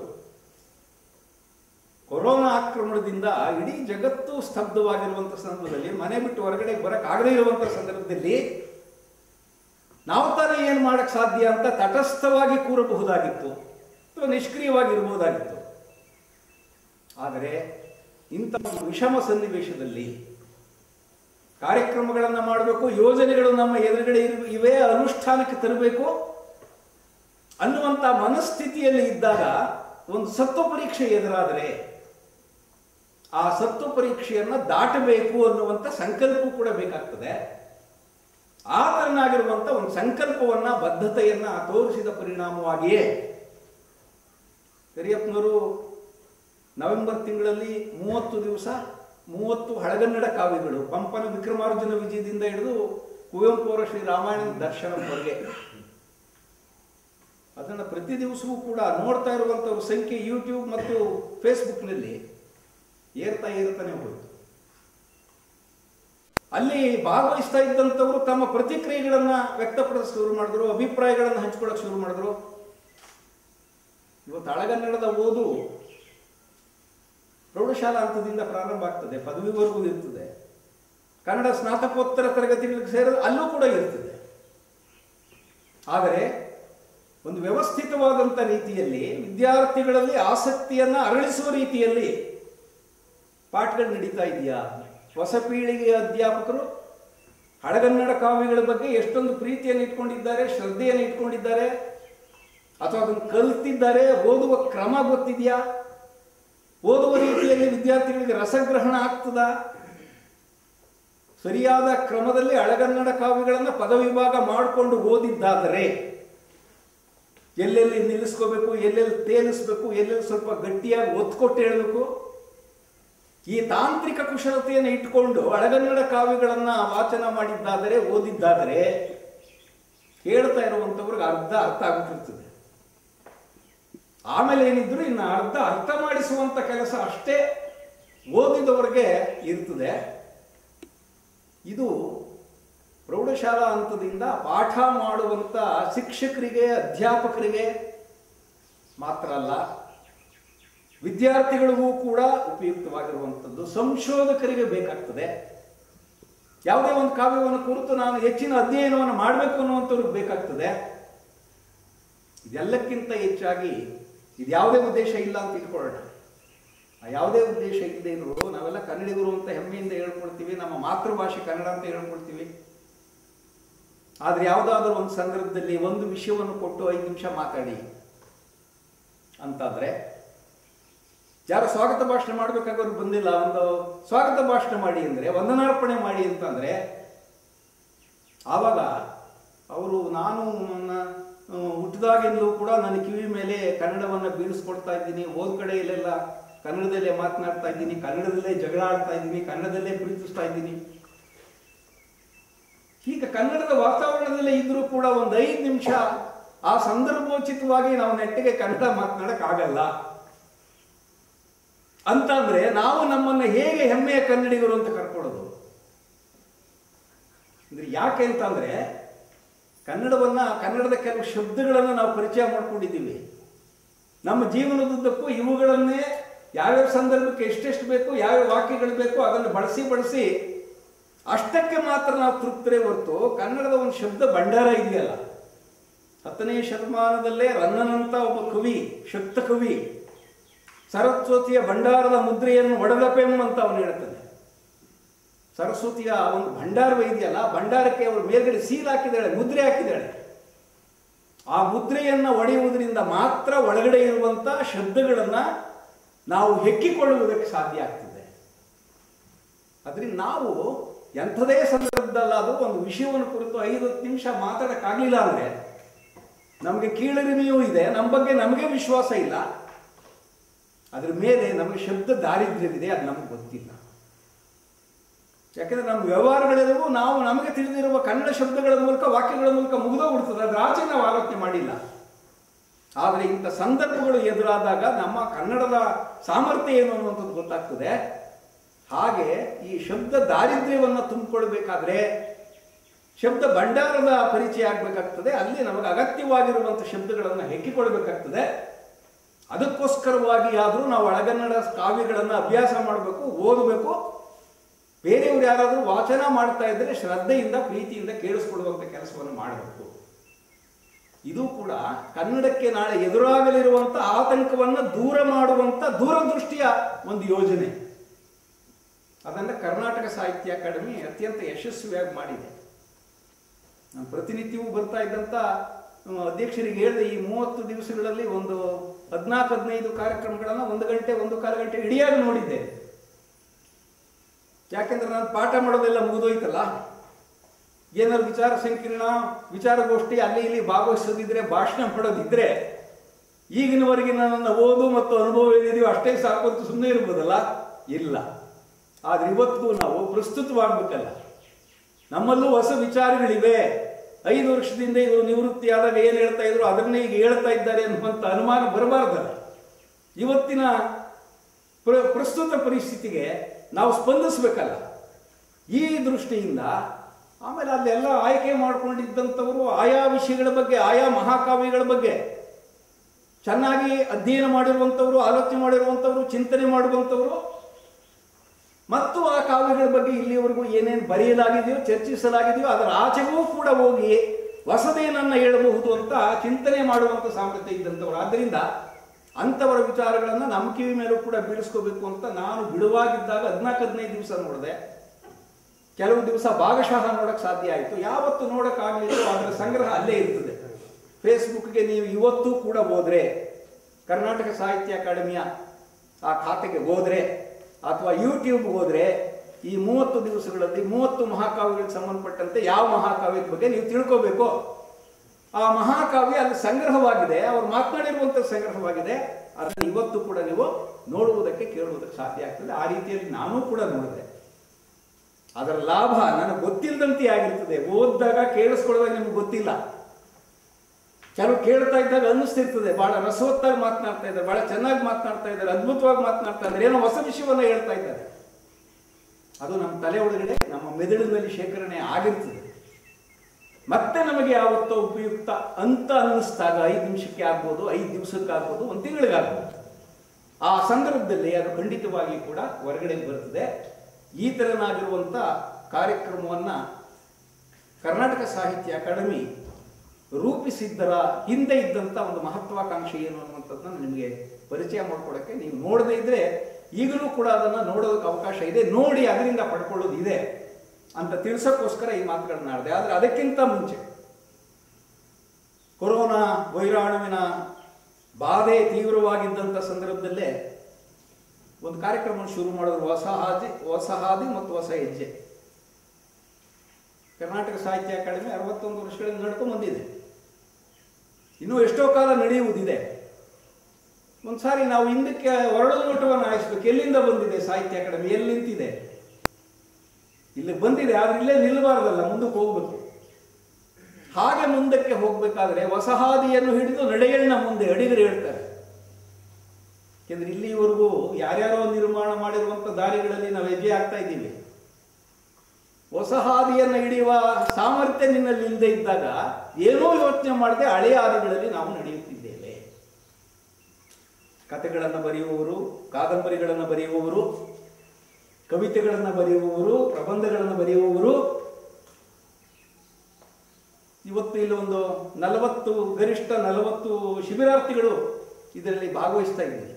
Speaker 5: ಕೊರೋನಾ ಆಕ್ರಮಣದಿಂದ ಇಡೀ ಜಗತ್ತು ಸ್ತಬ್ಧವಾಗಿರುವಂಥ ಸಂದರ್ಭದಲ್ಲಿ ಮನೆ ಬಿಟ್ಟು ಹೊರಗಡೆ ಬರಕ್ಕಾಗದೇ ಇರುವಂಥ ಸಂದರ್ಭದಲ್ಲಿ ನಾವು ತಾನೇ ಏನು ಮಾಡಕ್ ಸಾಧ್ಯ ಅಂತ ತಟಸ್ಥವಾಗಿ ಕೂರಬಹುದಾಗಿತ್ತು ಅಥವಾ ನಿಷ್ಕ್ರಿಯವಾಗಿ ಇರಬಹುದಾಗಿತ್ತು ಆದರೆ ಇಂಥ ಒಂದು ವಿಷಮ ಸನ್ನಿವೇಶದಲ್ಲಿ ಕಾರ್ಯಕ್ರಮಗಳನ್ನು ಮಾಡಬೇಕು ಯೋಜನೆಗಳು ನಮ್ಮ ಎದುರುಗಡೆ ಇರು ಇವೆ ಅನುಷ್ಠಾನಕ್ಕೆ ತರಬೇಕು ಅನ್ನುವಂಥ ಮನಸ್ಥಿತಿಯಲ್ಲಿ ಇದ್ದಾಗ ಒಂದು ಸತ್ವ ಪರೀಕ್ಷೆ ಎದುರಾದರೆ ಆ ಸತ್ವ ಪರೀಕ್ಷೆಯನ್ನ ದಾಟಬೇಕು ಅನ್ನುವಂಥ ಸಂಕಲ್ಪ ಕೂಡ ಬೇಕಾಗ್ತದೆ ಆ ತರನಾಗಿರುವಂಥ ಒಂದು ಸಂಕಲ್ಪವನ್ನ ಬದ್ಧತೆಯನ್ನ ತೋರಿಸಿದ ಪರಿಣಾಮವಾಗಿಯೇ ಕರಿಯಪ್ಪನವರು ನವೆಂಬರ್ ತಿಂಗಳಲ್ಲಿ ಮೂವತ್ತು ದಿವಸ ಮೂವತ್ತು ಹಳಗನ್ನಡ ಕಾವ್ಯಗಳು ಪಂಪನ ವಿಕ್ರಮಾರ್ಜುನ ವಿಜಯದಿಂದ ಹಿಡಿದು ಕುವೆಂಪು ಅವರ ಶ್ರೀ ರಾಮಾಯಣ ದರ್ಶನವರೆಗೆ ಅದನ್ನು ಪ್ರತಿ ದಿವಸವೂ ಕೂಡ ನೋಡ್ತಾ ಇರುವಂಥವ್ರ ಸಂಖ್ಯೆ ಯೂಟ್ಯೂಬ್ ಮತ್ತು ಫೇಸ್ಬುಕ್ನಲ್ಲಿ ಏರ್ತಾ ಏರ್ತಾನೆ ಹೋಯಿತು ಅಲ್ಲಿ ಭಾಗವಹಿಸ್ತಾ ಇದ್ದಂಥವರು ತಮ್ಮ ಪ್ರತಿಕ್ರಿಯೆಗಳನ್ನ ವ್ಯಕ್ತಪಡಿಸ ಶುರು ಮಾಡಿದ್ರು ಅಭಿಪ್ರಾಯಗಳನ್ನು ಹಂಚ್ಕೊಳ್ಳೋಕೆ ಶುರು ಮಾಡಿದ್ರು ಇವತ್ತು ಹಳಗನ್ನಡದ ಓದು ಪ್ರೌಢಶಾಲಾ ಹಂತದಿಂದ ಪ್ರಾರಂಭ ಆಗ್ತದೆ ಪದವಿವರೆಗೂ ಇರ್ತದೆ ಕನ್ನಡ ಸ್ನಾತಕೋತ್ತರ ತರಗತಿಗಳಿಗೆ ಸೇರಿದ ಅಲ್ಲೂ ಕೂಡ ಇರ್ತದೆ ಆದರೆ ಒಂದು ವ್ಯವಸ್ಥಿತವಾದಂಥ ರೀತಿಯಲ್ಲಿ ವಿದ್ಯಾರ್ಥಿಗಳಲ್ಲಿ ಆಸಕ್ತಿಯನ್ನ ಅರಳಿಸುವ ರೀತಿಯಲ್ಲಿ ಪಾಠಗಳು ನಡೀತಾ ಇದೆಯಾ ಹೊಸ ಪೀಳಿಗೆಯ ಅಧ್ಯಾಪಕರು ಹಳಗನ್ನಡ ಕಾವ್ಯಗಳ ಬಗ್ಗೆ ಎಷ್ಟೊಂದು ಪ್ರೀತಿಯನ್ನು ಇಟ್ಕೊಂಡಿದ್ದಾರೆ ಶ್ರದ್ಧೆಯನ್ನು ಇಟ್ಕೊಂಡಿದ್ದಾರೆ ಅಥವಾ ಅದನ್ನು ಕಲ್ತಿದ್ದಾರೆ ಓದುವ ಕ್ರಮ ಗೊತ್ತಿದೆಯಾ ಓದುವ ರೀತಿಯಲ್ಲಿ ವಿದ್ಯಾರ್ಥಿಗಳಿಗೆ ರಸಗ್ರಹಣ ಆಗ್ತದ ಸರಿಯಾದ ಕ್ರಮದಲ್ಲಿ ಹಳಗನ್ನಡ ಕಾವ್ಯಗಳನ್ನು ಪದವಿಭಾಗ ಮಾಡಿಕೊಂಡು ಓದಿದ್ದಾದರೆ ಎಲ್ಲೆಲ್ಲಿ ನಿಲ್ಲಿಸ್ಕೋಬೇಕು ಎಲ್ಲೆಲ್ಲಿ ತೇಲಿಸ್ಬೇಕು ಎಲ್ಲೆಲ್ಲಿ ಸ್ವಲ್ಪ ಗಟ್ಟಿಯಾಗಿ ಒತ್ಕೊಟ್ಟು ಹೇಳಬೇಕು ಈ ತಾಂತ್ರಿಕ ಕುಶಲತೆಯನ್ನು ಇಟ್ಕೊಂಡು ಹಳಗನ್ನಡ ಕಾವ್ಯಗಳನ್ನ ವಾಚನ ಮಾಡಿದ್ದಾದರೆ ಓದಿದ್ದಾದರೆ ಕೇಳ್ತಾ ಇರುವಂಥವ್ರಿಗೆ ಅರ್ಧ ಅರ್ಥ ಆಗುತ್ತಿರ್ತದೆ ಆಮೇಲೆ ಏನಿದ್ರು ಇನ್ನು ಅರ್ಧ ಅರ್ಥ ಮಾಡಿಸುವಂತ ಕೆಲಸ ಅಷ್ಟೇ ಓದಿದವರಿಗೆ ಇರ್ತದೆ ಇದು ಪ್ರೌಢಶಾಲಾ ಹಂತದಿಂದ ಪಾಠ ಮಾಡುವಂತ ಶಿಕ್ಷಕರಿಗೆ ಅಧ್ಯಾಪಕರಿಗೆ ಮಾತ್ರ ಅಲ್ಲ ವಿದ್ಯಾರ್ಥಿಗಳಿಗೂ ಕೂಡ ಉಪಯುಕ್ತವಾಗಿರುವಂಥದ್ದು ಸಂಶೋಧಕರಿಗೆ ಬೇಕಾಗ್ತದೆ ಯಾವುದೇ ಒಂದು ಕಾವ್ಯವನ್ನು ಕುರಿತು ನಾನು ಹೆಚ್ಚಿನ ಅಧ್ಯಯನವನ್ನು ಮಾಡಬೇಕು ಅನ್ನುವಂಥವ್ರಿಗೆ ಬೇಕಾಗ್ತದೆ ಇದೆಲ್ಲಕ್ಕಿಂತ ಹೆಚ್ಚಾಗಿ ಇದು ಯಾವುದೇ ಉದ್ದೇಶ ಇಲ್ಲ ಅಂತ ಇಟ್ಕೊಳ್ಳೋಣ ಆ ಯಾವುದೇ ಉದ್ದೇಶ ಇಲ್ಲದೆ ಇದ್ರು ನಾವೆಲ್ಲ ಕನ್ನಡಿಗರು ಅಂತ ಹೆಮ್ಮೆಯಿಂದ ಹೇಳ್ಕೊಳ್ತೀವಿ ನಮ್ಮ ಮಾತೃಭಾಷೆ ಕನ್ನಡ ಅಂತ ಹೇಳ್ಕೊಳ್ತೀವಿ ಆದ್ರೆ ಯಾವುದಾದ್ರೂ ಒಂದು ಸಂದರ್ಭದಲ್ಲಿ ಒಂದು ವಿಷಯವನ್ನು ಕೊಟ್ಟು ಐದು ನಿಮಿಷ ಮಾತಾಡಿ ಅಂತಾದ್ರೆ ಯಾರು ಸ್ವಾಗತ ಭಾಷಣ ಮಾಡ್ಬೇಕಾಗೋರು ಬಂದಿಲ್ಲ ಒಂದು ಸ್ವಾಗತ ಭಾಷಣ ಮಾಡಿ ಅಂದ್ರೆ ವಂದನಾರ್ಪಣೆ ಮಾಡಿ ಅಂತಂದ್ರೆ ಆವಾಗ ಅವರು ನಾನು ನನ್ನ ಆ, ಹುಟ್ಟಿದಾಗಿಂದಲೂ ಕೂಡ ನನ್ನ ಕಿವಿ ಮೇಲೆ ಕನ್ನಡವನ್ನ ಬೀಳಿಸ್ಕೊಡ್ತಾ ಇದ್ದೀನಿ ಹೋದ ಕಡೆ ಇಲ್ಲೆಲ್ಲ ಕನ್ನಡದಲ್ಲೇ ಮಾತನಾಡ್ತಾ ಇದ್ದೀನಿ ಕನ್ನಡದಲ್ಲೇ ಜಗಳ ಆಡ್ತಾ ಇದ್ದೀನಿ ಕನ್ನಡದಲ್ಲೇ ಪ್ರೀತಿಸ್ತಾ ಇದ್ದೀನಿ ಈಗ ಕನ್ನಡದ ವಾತಾವರಣದಲ್ಲೇ ಇದ್ರೂ ಕೂಡ ಒಂದು ಐದು ನಿಮಿಷ ಆ ಸಂದರ್ಭೋಚಿತವಾಗಿ ನಾವು ನೆಟ್ಟಿಗೆ ಕನ್ನಡ ಮಾತನಾಡಕ್ ಆಗಲ್ಲ ಅಂತಂದ್ರೆ ನಾವು ನಮ್ಮನ್ನ ಹೇಗೆ ಹೆಮ್ಮೆಯ ಕನ್ನಡಿಗರು ಅಂತ ಕರ್ಕೊಳ್ಳೋದು ಅಂದ್ರೆ ಯಾಕೆ ಅಂತಂದ್ರೆ ಕನ್ನಡವನ್ನ ಕನ್ನಡದ ಕೆಲವು ಶಬ್ದಗಳನ್ನು ನಾವು ಪರಿಚಯ ಮಾಡ್ಕೊಂಡಿದ್ದೀವಿ ನಮ್ಮ ಜೀವನದುದ್ದಕ್ಕೂ ಇವುಗಳನ್ನೇ ಯಾವ್ಯಾವ ಸಂದರ್ಭಕ್ಕೆ ಎಷ್ಟೆಷ್ಟು ಬೇಕು ಯಾವ್ಯಾವ ವಾಕ್ಯಗಳು ಬೇಕು ಅದನ್ನು ಬಳಸಿ ಬಳಸಿ ಅಷ್ಟಕ್ಕೆ ಮಾತ್ರ ನಾವು ತೃಪ್ತರೇ ಹೊರತು ಕನ್ನಡದ ಒಂದು ಶಬ್ದ ಭಂಡಾರ ಇದೆಯಲ್ಲ ಹತ್ತನೇ ಶತಮಾನದಲ್ಲೇ ರನ್ನನಂತ ಒಬ್ಬ ಕವಿ ಶಕ್ತ ಕವಿ ಸರಸ್ವತಿಯ ಭಂಡಾರದ ಮುದ್ರೆಯನ್ನು ಒಡಲಪೆಂ ಅಂತ ಅವನು ಹೇಳ್ತಾನೆ ಸರಸ್ವತಿಯ ಒಂದು ಭಂಡಾರವೇ ಇದೆಯಲ್ಲ ಆ ಭಂಡಾರಕ್ಕೆ ಅವಳು ಮೇಲ್ಗಡೆ ಸೀಲ್ ಹಾಕಿದ್ದಾಳೆ ಮುದ್ರೆ ಹಾಕಿದ್ದಾಳೆ ಆ ಮುದ್ರೆಯನ್ನು ಒಡೆಯುವುದರಿಂದ ಮಾತ್ರ ಒಳಗಡೆ ಇರುವಂಥ ಶಬ್ದಗಳನ್ನು ನಾವು ಹೆಕ್ಕಿಕೊಳ್ಳುವುದಕ್ಕೆ ಸಾಧ್ಯ ಆಗ್ತದೆ ಅದರಿಂದ ನಾವು ಎಂಥದೇ ಸಂದರ್ಭದಲ್ಲಾದರೂ ಒಂದು ವಿಷಯವನ್ನು ಕುರಿತು ಐದು ಹತ್ತು ನಿಮಿಷ ಮಾತಾಡೋಕ್ಕಾಗಲಿಲ್ಲ ಅಂದರೆ ನಮಗೆ ಕೀಳರಿಮೆಯೂ ಇದೆ ನಮ್ಮ ಬಗ್ಗೆ ನಮಗೆ ವಿಶ್ವಾಸ ಇಲ್ಲ ಅದ್ರ ಮೇಲೆ ನಮಗೆ ಶಬ್ದ ದಾರಿದ್ರ್ಯವಿದೆ ಅದು ನಮಗೆ ಗೊತ್ತಿಲ್ಲ ಯಾಕಂದ್ರೆ ನಮ್ಮ ವ್ಯವಹಾರಗಳೆಲ್ಲವೂ ನಾವು ನಮಗೆ ತಿಳಿದಿರುವ ಕನ್ನಡ ಶಬ್ದಗಳ ಮೂಲಕ ವಾಕ್ಯಗಳ ಮೂಲಕ ಮುಗಿದೋಗ್ಬಿಡ್ತದೆ ಅದ್ರ ಆಚೆ ನಾವು ಆಲೋಚನೆ ಮಾಡಿಲ್ಲ ಆದರೆ ಇಂಥ ಸಂದರ್ಭಗಳು ಎದುರಾದಾಗ ನಮ್ಮ ಕನ್ನಡದ ಸಾಮರ್ಥ್ಯ ಏನು ಅನ್ನುವಂಥದ್ದು ಗೊತ್ತಾಗ್ತದೆ ಹಾಗೆ ಈ ಶಬ್ದ ದಾರಿದ್ರ್ಯವನ್ನು ತುಂಬಿಕೊಳ್ಬೇಕಾದ್ರೆ ಶಬ್ದ ಭಂಡಾರದ ಪರಿಚಯ ಆಗಬೇಕಾಗ್ತದೆ ಅಲ್ಲಿ ನಮಗೆ ಅಗತ್ಯವಾಗಿರುವಂಥ ಶಬ್ದಗಳನ್ನು ಹೆಕ್ಕಿಕೊಳ್ಬೇಕಾಗ್ತದೆ ಅದಕ್ಕೋಸ್ಕರವಾಗಿ ಆದರೂ ನಾವು ಒಳಗನ್ನಡ ಕಾವ್ಯಗಳನ್ನು ಅಭ್ಯಾಸ ಮಾಡಬೇಕು ಓದಬೇಕು ಬೇರೆಯವರು ಯಾರಾದರೂ ವಾಚನ ಮಾಡ್ತಾ ಇದ್ದರೆ ಶ್ರದ್ಧೆಯಿಂದ ಪ್ರೀತಿಯಿಂದ ಕೇಳಿಸ್ಕೊಡುವಂಥ ಕೆಲಸವನ್ನು ಮಾಡಬೇಕು ಇದು ಕೂಡ ಕನ್ನಡಕ್ಕೆ ನಾಳೆ ಎದುರಾಗಲಿರುವಂಥ ಆತಂಕವನ್ನು ದೂರ ಮಾಡುವಂಥ ದೂರದೃಷ್ಟಿಯ ಒಂದು ಯೋಜನೆ ಅದನ್ನು ಕರ್ನಾಟಕ ಸಾಹಿತ್ಯ ಅಕಾಡೆಮಿ ಅತ್ಯಂತ ಯಶಸ್ವಿಯಾಗಿ ಮಾಡಿದೆ ನಾನು ಪ್ರತಿನಿತ್ಯವೂ ಬರ್ತಾ ಇದ್ದಂಥ ನಮ್ಮ ಅಧ್ಯಕ್ಷರಿಗೆ ಹೇಳಿದೆ ಈ ಮೂವತ್ತು ದಿವಸಗಳಲ್ಲಿ ಒಂದು ಹದಿನಾಲ್ಕು ಹದಿನೈದು ಕಾರ್ಯಕ್ರಮಗಳನ್ನು ಒಂದು ಗಂಟೆ ಒಂದು ಕಾಲು ಗಂಟೆ ಇಡಿಯಾಗಿ ನೋಡಿದ್ದೆ ಯಾಕೆಂದ್ರೆ ನಾನು ಪಾಠ ಮಾಡೋದೆಲ್ಲ ಮುಗಿದೋಯ್ತಲ್ಲ ಏನಾದ್ರು ವಿಚಾರ ಸಂಕಿರಣ ವಿಚಾರಗೋಷ್ಠಿ ಅಲ್ಲಿ ಇಲ್ಲಿ ಭಾಗವಹಿಸೋದಿದ್ರೆ ಭಾಷಣ ಮಾಡೋದಿದ್ರೆ ಈಗಿನವರೆಗೆ ನನ್ನ ಓದು ಮತ್ತು ಅನುಭವ ಏನಿದೆಯೋ ಅಷ್ಟೇ ಸಾಕು ಅಂತ ಸುಮ್ಮನೆ ಇರ್ಬೋದಲ್ಲ ಇಲ್ಲ ಆದ್ರೆ ಇವತ್ತಿಗೂ ನಾವು ಪ್ರಸ್ತುತವಾಗಬೇಕಲ್ಲ ನಮ್ಮಲ್ಲೂ ಹೊಸ ವಿಚಾರಗಳಿವೆ ಐದು ವರ್ಷದಿಂದ ಇವರು ನಿವೃತ್ತಿ ಆದಾಗ ಏನು ಹೇಳ್ತಾ ಇದ್ರು ಅದನ್ನೇ ಈಗ ಹೇಳ್ತಾ ಇದ್ದಾರೆ ಅನ್ನುವಂಥ ಅನುಮಾನ ಬರಬಾರ್ದಲ್ಲ ಇವತ್ತಿನ ಪ್ರ ಪ್ರಸ್ತುತ ಪರಿಸ್ಥಿತಿಗೆ ನಾವು ಸ್ಪಂದಿಸಬೇಕಲ್ಲ ಈ ದೃಷ್ಟಿಯಿಂದ ಆಮೇಲೆ ಅಲ್ಲೆಲ್ಲ ಆಯ್ಕೆ ಮಾಡ್ಕೊಂಡಿದ್ದಂಥವರು ಆಯಾ ವಿಷಯಗಳ ಬಗ್ಗೆ ಆಯಾ ಮಹಾಕಾವ್ಯಗಳ ಬಗ್ಗೆ ಚೆನ್ನಾಗಿ ಅಧ್ಯಯನ ಮಾಡಿರುವಂಥವರು ಆಲೋಚನೆ ಮಾಡಿರುವಂಥವರು ಚಿಂತನೆ ಮಾಡುವಂಥವರು ಮತ್ತು ಆ ಕಾವ್ಯಗಳ ಬಗ್ಗೆ ಇಲ್ಲಿಯವರೆಗೂ ಏನೇನು ಬರೆಯಲಾಗಿದೆಯೋ ಚರ್ಚಿಸಲಾಗಿದೆಯೋ ಅದರ ಆಚೆಗೂ ಕೂಡ ಹೋಗಿ ಹೊಸದೇನನ್ನ ಹೇಳಬಹುದು ಅಂತ ಚಿಂತನೆ ಮಾಡುವಂಥ ಸಾಮರ್ಥ್ಯ ಇದ್ದಂಥವ್ರು ಆದ್ದರಿಂದ ಅಂಥವರ ವಿಚಾರಗಳನ್ನು ನಮ್ಮ ಕಿವಿ ಮೇಲೂ ಕೂಡ ಬೀಳಿಸ್ಕೋಬೇಕು ಅಂತ ನಾನು ಬಿಡುವಾಗಿದ್ದಾಗ ಹದಿನಾಲ್ಕು ಹದಿನೈದು ದಿವಸ ನೋಡಿದೆ ಕೆಲವು ದಿವಸ ಭಾಗಶಃ ನೋಡಕ್ಕೆ ಸಾಧ್ಯ ಆಯಿತು ಯಾವತ್ತು ನೋಡೋಕ್ಕಾಗಲಿಲ್ಲ ಅದರ ಸಂಗ್ರಹ ಅಲ್ಲೇ ಇರ್ತದೆ ಫೇಸ್ಬುಕ್ಗೆ ನೀವು ಇವತ್ತು ಕೂಡ ಹೋದ್ರೆ ಕರ್ನಾಟಕ ಸಾಹಿತ್ಯ ಅಕಾಡೆಮಿಯ ಆ ಖಾತೆಗೆ ಹೋದ್ರೆ ಅಥವಾ ಯೂಟ್ಯೂಬ್ಗೆ ಹೋದ್ರೆ ಈ ಮೂವತ್ತು ದಿವಸಗಳಲ್ಲಿ ಮೂವತ್ತು ಮಹಾಕಾವ್ಯಗಳಿಗೆ ಸಂಬಂಧಪಟ್ಟಂತೆ ಯಾವ ಮಹಾಕಾವ್ಯದ ಬಗ್ಗೆ ನೀವು ತಿಳ್ಕೋಬೇಕು ಆ ಮಹಾಕಾವ್ಯ ಅಲ್ಲಿ ಸಂಗ್ರಹವಾಗಿದೆ ಅವರು ಮಾತನಾಡಿರುವಂಥ ಸಂಗ್ರಹವಾಗಿದೆ ಅದನ್ನು ಇವತ್ತು ಕೂಡ ನೀವು ನೋಡುವುದಕ್ಕೆ ಕೇಳುವುದಕ್ಕೆ ಸಾಧ್ಯ ಆಗ್ತದೆ ಆ ರೀತಿಯಲ್ಲಿ ನಾನು ಕೂಡ ನೋಡಿದೆ ಅದರ ಲಾಭ ನನಗೆ ಗೊತ್ತಿಲ್ಲದಂತೆ ಆಗಿರ್ತದೆ ಓದಿದಾಗ ಕೇಳಿಸ್ಕೊಳ್ಳುವಾಗ ನಿಮ್ಗೆ ಗೊತ್ತಿಲ್ಲ ಕೆಲವು ಕೇಳ್ತಾ ಇದ್ದಾಗ ಅನ್ನಿಸ್ತಿರ್ತದೆ ಬಹಳ ರಸವತ್ತಾಗಿ ಮಾತನಾಡ್ತಾ ಇದ್ದಾರೆ ಬಹಳ ಚೆನ್ನಾಗಿ ಮಾತನಾಡ್ತಾ ಇದ್ದಾರೆ ಅದ್ಭುತವಾಗಿ ಮಾತನಾಡ್ತಾ ಇದ್ದಾರೆ ಏನೋ ಹೊಸ ವಿಷಯವನ್ನ ಹೇಳ್ತಾ ಇದ್ದಾರೆ ಅದು ನಮ್ಮ ತಲೆ ಒಳಗಡೆ ನಮ್ಮ ಮೆದುಳಿನಲ್ಲಿ ಶೇಖರಣೆ ಆಗಿರ್ತದೆ ಮತ್ತೆ ನಮಗೆ ಯಾವತ್ತೋ ಉಪಯುಕ್ತ ಅಂತ ಅನ್ನಿಸ್ದಾಗ ಐದು ನಿಮಿಷಕ್ಕೆ ಆಗ್ಬೋದು ಐದು ದಿವಸಕ್ಕೆ ಆಗ್ಬೋದು ಒಂದು ತಿಂಗಳಿಗಾಗ್ಬೋದು ಆ ಸಂದರ್ಭದಲ್ಲಿ ಅದು ಖಂಡಿತವಾಗಿ ಕೂಡ ಹೊರಗಡೆ ಬರ್ತದೆ ಈ ತೆರನಾಗಿರುವಂಥ ಕಾರ್ಯಕ್ರಮವನ್ನು ಕರ್ನಾಟಕ ಸಾಹಿತ್ಯ ಅಕಾಡೆಮಿ ರೂಪಿಸಿದ್ದರ ಹಿಂದೆ ಇದ್ದಂಥ ಒಂದು ಮಹತ್ವಾಕಾಂಕ್ಷೆ ಏನು ಅನ್ನುವಂಥದ್ದನ್ನ ನಿಮಗೆ ಪರಿಚಯ ಮಾಡಿಕೊಡೋಕ್ಕೆ ನೀವು ನೋಡದೇ ಇದ್ರೆ ಈಗಲೂ ಕೂಡ ಅದನ್ನು ನೋಡೋದಕ್ಕೆ ಅವಕಾಶ ಇದೆ ನೋಡಿ ಅದರಿಂದ ಪಡ್ಕೊಳ್ಳೋದು ಇದೆ ಅಂತ ತಿಳಿಸೋಕ್ಕೋಸ್ಕರ ಈ ಮಾತುಗಳನ್ನ ಆಡಿದೆ ಆದರೆ ಅದಕ್ಕಿಂತ ಮುಂಚೆ ಕೊರೋನಾ ವೈರಾಣುವಿನ ಬಾಧೆ ತೀವ್ರವಾಗಿದ್ದಂಥ ಸಂದರ್ಭದಲ್ಲೇ ಒಂದು ಕಾರ್ಯಕ್ರಮವನ್ನು ಶುರು ಮಾಡಿದ್ರು ಹೊಸ ಹಾದಿ ಹೊಸ ಹಾದಿ ಮತ್ತು ಹೊಸ ಹೆಜ್ಜೆ ಕರ್ನಾಟಕ ಸಾಹಿತ್ಯ ಅಕಾಡೆಮಿ ಅರವತ್ತೊಂದು ವರ್ಷಗಳಿಂದ ನಡ್ಕೊಂಡು ಬಂದಿದೆ ಇನ್ನೂ ಎಷ್ಟೋ ಕಾಲ ನಡೆಯುವುದಿದೆ ಒಂದ್ಸಾರಿ ನಾವು ಹಿಂದಕ್ಕೆ ಹೊರಳದ ನೋಟವನ್ನು ಹಾಯಿಸ್ಬೇಕು ಎಲ್ಲಿಂದ ಬಂದಿದೆ ಸಾಹಿತ್ಯ ಅಕಾಡೆಮಿ ಎಲ್ಲಿ ನಿಂತಿದೆ ಇಲ್ಲಿ ಬಂದಿದೆ ಆದ್ರೆ ಇಲ್ಲೇ ನಿಲ್ಲಬಾರ್ದಲ್ಲ ಮುಂದಕ್ಕೆ ಹೋಗ್ಬೇಕು ಹಾಗೆ ಮುಂದಕ್ಕೆ ಹೋಗ್ಬೇಕಾದ್ರೆ ಹೊಸ ಹಾದಿಯನ್ನು ಹಿಡಿದು ನಡೆಯಣ್ಣ ಮುಂದೆ ಅಡಿಗರು ಹೇಳ್ತಾರೆ ಯಾಕೆಂದ್ರೆ ಇಲ್ಲಿವರೆಗೂ ಯಾರ್ಯಾರೋ ನಿರ್ಮಾಣ ಮಾಡಿರುವಂಥ ದಾರಿಗಳಲ್ಲಿ ನಾವು ಹೆಜ್ಜೆ ಆಗ್ತಾ ಇದ್ದೀವಿ ಹೊಸ ಹಾದಿಯನ್ನು ಹಿಡಿಯುವ ಸಾಮರ್ಥ್ಯ ನಿನ್ನಲ್ಲಿ ಇಲ್ಲದೆ ಇದ್ದಾಗ ಏನೋ ಯೋಚನೆ ಮಾಡದೆ ಹಳೆಯ ಹಾದಿಗಳಲ್ಲಿ ನಾವು ನಡೆಯುತ್ತಿದ್ದೇವೆ ಕಥೆಗಳನ್ನು ಬರೆಯುವವರು ಕಾದಂಬರಿಗಳನ್ನು ಬರೆಯುವವರು ಕವಿತೆಗಳನ್ನು ಬರೆಯುವವರು ಪ್ರಬಂಧಗಳನ್ನು ಬರೆಯುವವರು ಇವತ್ತು ಇಲ್ಲಿ ಒಂದು ನಲವತ್ತು ಗರಿಷ್ಠ ನಲವತ್ತು ಶಿಬಿರಾರ್ಥಿಗಳು ಇದರಲ್ಲಿ ಭಾಗವಹಿಸ್ತಾ ಇದ್ದೀವಿ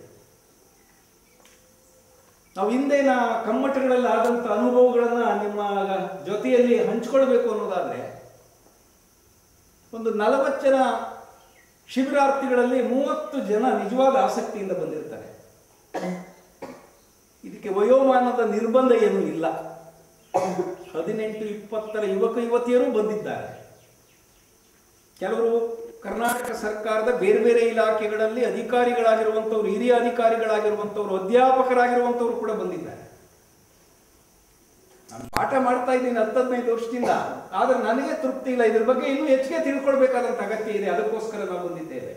Speaker 5: ನಾವು ಹಿಂದಿನ ಕಮ್ಮಟಗಳಲ್ಲಿ ಆದಂಥ ಅನುಭವಗಳನ್ನ ನಿಮ್ಮ ಜೊತೆಯಲ್ಲಿ ಹಂಚ್ಕೊಳ್ಬೇಕು ಅನ್ನೋದಾದ್ರೆ ಒಂದು ನಲವತ್ತು ಜನ ಶಿಬಿರಾರ್ಥಿಗಳಲ್ಲಿ ಮೂವತ್ತು ಜನ ನಿಜವಾದ ಆಸಕ್ತಿಯಿಂದ ಬಂದಿರ್ತಾರೆ ಇದಕ್ಕೆ ವಯೋಮಾನದ ನಿರ್ಬಂಧ ಏನೂ ಇಲ್ಲ ಹದಿನೆಂಟು ಇಪ್ಪತ್ತರ ಯುವಕ ಯುವತಿಯರು ಬಂದಿದ್ದಾರೆ ಕೆಲವರು ಕರ್ನಾಟಕ ಸರ್ಕಾರದ ಬೇರೆ ಬೇರೆ ಇಲಾಖೆಗಳಲ್ಲಿ ಅಧಿಕಾರಿಗಳಾಗಿರುವಂಥವ್ರು ಹಿರಿಯ ಅಧಿಕಾರಿಗಳಾಗಿರುವಂಥವ್ರು ಅಧ್ಯಾಪಕರಾಗಿರುವಂಥವ್ರು ಕೂಡ ಬಂದಿದ್ದಾರೆ ನಾನು ಪಾಠ ಮಾಡ್ತಾ ಇದ್ದೀನಿ ಹತ್ತು ಹದಿನೈದು ವರ್ಷದಿಂದ ಆದ್ರೆ ನನಗೆ ತೃಪ್ತಿ ಇಲ್ಲ ಇದ್ರ ಬಗ್ಗೆ ಇನ್ನೂ ಹೆಚ್ಚಿಗೆ ತಿಳ್ಕೊಳ್ಬೇಕಾದಂತ ಅಗತ್ಯ ಇದೆ ಅದಕ್ಕೋಸ್ಕರ ನಾವು ಬಂದಿದ್ದೇವೆ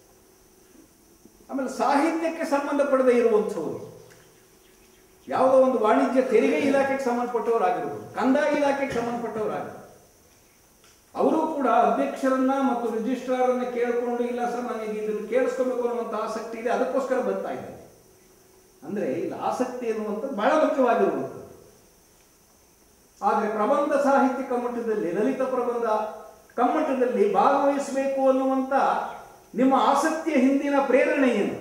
Speaker 5: ಆಮೇಲೆ ಸಾಹಿತ್ಯಕ್ಕೆ ಸಂಬಂಧಪಡದೆ ಇರುವಂಥವ್ರು ಯಾವುದೋ ಒಂದು ವಾಣಿಜ್ಯ ತೆರಿಗೆ ಇಲಾಖೆಗೆ ಸಂಬಂಧಪಟ್ಟವರಾಗಿರ್ಬೋದು ಕಂದಾಯ ಇಲಾಖೆಗೆ ಸಂಬಂಧಪಟ್ಟವರಾಗಿರ್ಬೋದು ಅವರು ಕೂಡ ಅಧ್ಯಕ್ಷರನ್ನ ಮತ್ತು ರಿಜಿಸ್ಟ್ರಾರನ್ನ ಕೇಳಿಕೊಂಡು ಇಲ್ಲ ಸರ್ ನನಗೆ ಇದನ್ನು ಕೇಳಿಸ್ಕೋಬೇಕು ಅನ್ನುವಂಥ ಆಸಕ್ತಿ ಇದೆ ಅದಕ್ಕೋಸ್ಕರ ಬರ್ತಾ ಇದ್ದೇನೆ ಅಂದ್ರೆ ಇಲ್ಲಿ ಆಸಕ್ತಿ ಎನ್ನುವಂಥದ್ದು ಬಹಳ ಮುಖ್ಯವಾಗಿರುವಂಥದ್ದು ಆದರೆ ಪ್ರಬಂಧ ಸಾಹಿತ್ಯ ಕಮ್ಮಟದಲ್ಲಿ ಲಲಿತ ಪ್ರಬಂಧ ಕಮ್ಮಟದಲ್ಲಿ ಭಾಗವಹಿಸಬೇಕು ಅನ್ನುವಂಥ ನಿಮ್ಮ ಆಸಕ್ತಿಯ ಹಿಂದಿನ ಪ್ರೇರಣೆ ಏನು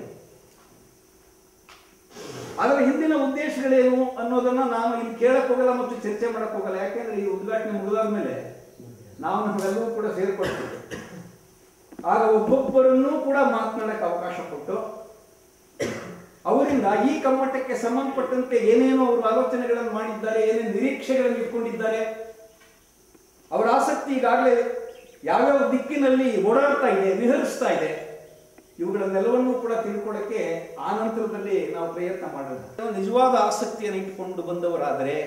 Speaker 5: ಅದರ ಹಿಂದಿನ ಉದ್ದೇಶಗಳೇನು ಅನ್ನೋದನ್ನ ನಾನು ಇಲ್ಲಿ ಕೇಳಕ್ ಹೋಗಲ್ಲ ಮತ್ತು ಚರ್ಚೆ ಮಾಡಕ್ ಹೋಗಲ್ಲ ಯಾಕೆಂದ್ರೆ ಈ ಉದ್ಘಾಟನೆ ಮುಗಿದಾದ ಮೇಲೆ ನಾವು ನಾವೆಲ್ಲರೂ ಕೂಡ ಸೇರ್ಕೊಳ್ತೇವೆ ಆಗ ಒಬ್ಬೊಬ್ಬರನ್ನೂ ಕೂಡ ಮಾತನಾಡಕ್ಕೆ ಅವಕಾಶ ಕೊಟ್ಟು ಅವರಿಂದ ಈ ಕಮ್ಮಟಕ್ಕೆ ಸಂಬಂಧಪಟ್ಟಂತೆ ಏನೇನು ಅವರು ಆಲೋಚನೆಗಳನ್ನು ಮಾಡಿದ್ದಾರೆ ಏನೇನು ನಿರೀಕ್ಷೆಗಳನ್ನು ಇಟ್ಕೊಂಡಿದ್ದಾರೆ ಅವರ ಆಸಕ್ತಿ ಈಗಾಗಲೇ ಯಾವ್ಯಾವ ದಿಕ್ಕಿನಲ್ಲಿ ಓಡಾಡ್ತಾ ಇದೆ ವಿಹರಿಸ್ತಾ ಇದೆ ಇವುಗಳನ್ನೆಲ್ಲವನ್ನೂ ಕೂಡ ತಿಳ್ಕೊಳ್ಳೋಕ್ಕೆ ಆ ನಂತರದಲ್ಲಿ ನಾವು ಪ್ರಯತ್ನ ಮಾಡೋಣ ನಿಜವಾದ ಆಸಕ್ತಿಯನ್ನು ಇಟ್ಕೊಂಡು ಬಂದವರಾದರೆ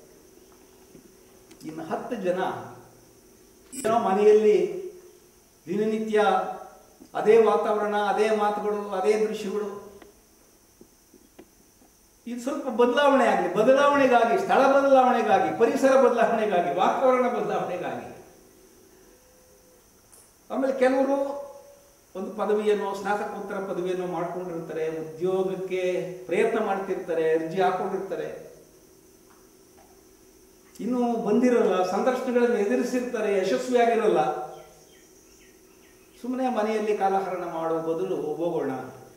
Speaker 5: ಇನ್ನು ಹತ್ತು ಜನ ಏನೋ ಮನೆಯಲ್ಲಿ ದಿನನಿತ್ಯ ಅದೇ ವಾತಾವರಣ ಅದೇ ಮಾತುಗಳು ಅದೇ ದೃಶ್ಯಗಳು ಇದು ಸ್ವಲ್ಪ ಬದಲಾವಣೆ ಆಗಲಿ ಬದಲಾವಣೆಗಾಗಿ ಸ್ಥಳ ಬದಲಾವಣೆಗಾಗಿ ಪರಿಸರ ಬದಲಾವಣೆಗಾಗಿ ವಾತಾವರಣ ಬದಲಾವಣೆಗಾಗಿ ಆಮೇಲೆ ಕೆಲವರು ಒಂದು ಪದವಿಯನ್ನು ಸ್ನಾತಕೋತ್ತರ ಪದವಿಯನ್ನು ಮಾಡ್ಕೊಂಡಿರ್ತಾರೆ ಉದ್ಯೋಗಕ್ಕೆ ಪ್ರಯತ್ನ ಮಾಡ್ತಿರ್ತಾರೆ ಅರ್ಜಿ ಹಾಕೊಂಡಿರ್ತಾರೆ ಇನ್ನು ಬಂದಿರಲ್ಲ ಸಂದರ್ಶನಗಳನ್ನು ಎದುರಿಸಿರ್ತಾರೆ ಯಶಸ್ವಿಯಾಗಿರಲ್ಲ ಸುಮ್ಮನೆ ಮನೆಯಲ್ಲಿ ಕಾಲಹರಣ ಮಾಡುವ ಬದಲು ಹೋಗೋಣ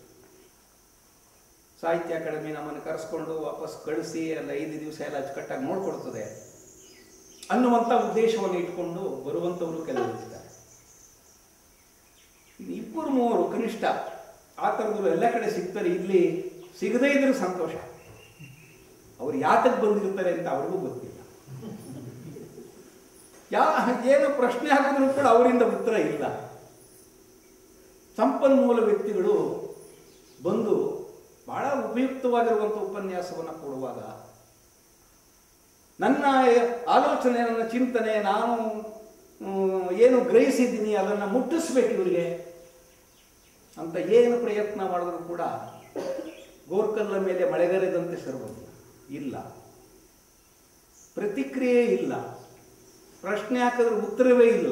Speaker 5: ಸಾಹಿತ್ಯ ಅಕಾಡೆಮಿ ನಮ್ಮನ್ನು ಕರೆಸ್ಕೊಂಡು ವಾಪಸ್ ಕಳಿಸಿ ಎಲ್ಲ ಐದು ದಿವಸ ಎಲ್ಲ ಅಚ್ಚುಕಟ್ಟಾಗಿ ನೋಡ್ಕೊಡ್ತದೆ ಅನ್ನುವಂಥ ಉದ್ದೇಶವನ್ನು ಇಟ್ಕೊಂಡು ಬರುವಂಥವರು ಕೆಲವರು ಇರ್ತಾರೆ ಇನ್ನು ಇಬ್ಬರು ಮೂವರು ಕನಿಷ್ಠ ಆ ಥರದ್ದು ಎಲ್ಲ ಕಡೆ ಸಿಗ್ತಾರೆ ಇಲ್ಲಿ ಸಿಗದೇ ಇದ್ರೆ ಸಂತೋಷ ಅವ್ರು ಯಾತಕ್ಕೆ ಬಂದಿರ್ತಾರೆ ಅಂತ ಅವ್ರಿಗೂ ಗೊತ್ತಿಲ್ಲ ಯಾ ಏನು ಪ್ರಶ್ನೆ ಹಾಕಿದ್ರು ಕೂಡ ಅವರಿಂದ ಉತ್ತರ ಇಲ್ಲ ಸಂಪನ್ಮೂಲ ವ್ಯಕ್ತಿಗಳು ಬಂದು ಬಹಳ ಉಪಯುಕ್ತವಾಗಿರುವಂಥ ಉಪನ್ಯಾಸವನ್ನು ಕೊಡುವಾಗ ನನ್ನ ಆಲೋಚನೆ ನನ್ನ ಚಿಂತನೆ ನಾನು ಮ್, ಏನು ಗ್ರಹಿಸಿದ್ದೀನಿ ಅದನ್ನು ಮುಟ್ಟಿಸ್ಬೇಕು ಇವರಿಗೆ ಅಂತ ಏನು ಪ್ರಯತ್ನ ಮಾಡಿದ್ರು ಕೂಡ ಗೋರ್ಕಲ್ಲ ಮೇಲೆ ಮಳೆಗರೆದಂತೆ ಸರ್ವಜ್ಞ ಇಲ್ಲ ಪ್ರತಿಕ್ರಿಯೆ ಇಲ್ಲ ಪ್ರಶ್ನೆ ಹಾಕಿದ್ರೆ ಉತ್ತರವೇ ಇಲ್ಲ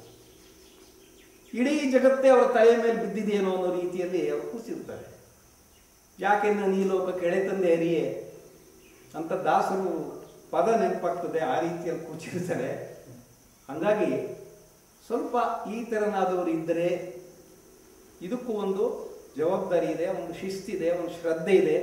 Speaker 5: ಇಡೀ ಜಗತ್ತೇ ಅವರ ತಲೆ ಮೇಲೆ ಬಿದ್ದಿದೆಯೇನೋ ಅನ್ನೋ ರೀತಿಯಲ್ಲಿ ಅವರು ಕೂತಿರ್ತಾರೆ ಯಾಕೆಂದ್ರೆ ನೀಲೋಕ ಕೆಳೆತಂದೆ ಹರಿಯೇ ಅಂತ ದಾಸರು ಪದ ನೆನಪಾಗ್ತದೆ ಆ ರೀತಿಯಲ್ಲಿ ಕೂಚಿರ್ತಾರೆ ಹಂಗಾಗಿ ಸ್ವಲ್ಪ ಈ ಥರನಾದವರು ಇದ್ದರೆ ಇದಕ್ಕೂ ಒಂದು ಜವಾಬ್ದಾರಿ ಇದೆ ಒಂದು ಶಿಸ್ತಿದೆ ಒಂದು ಶ್ರದ್ಧೆ ಇದೆ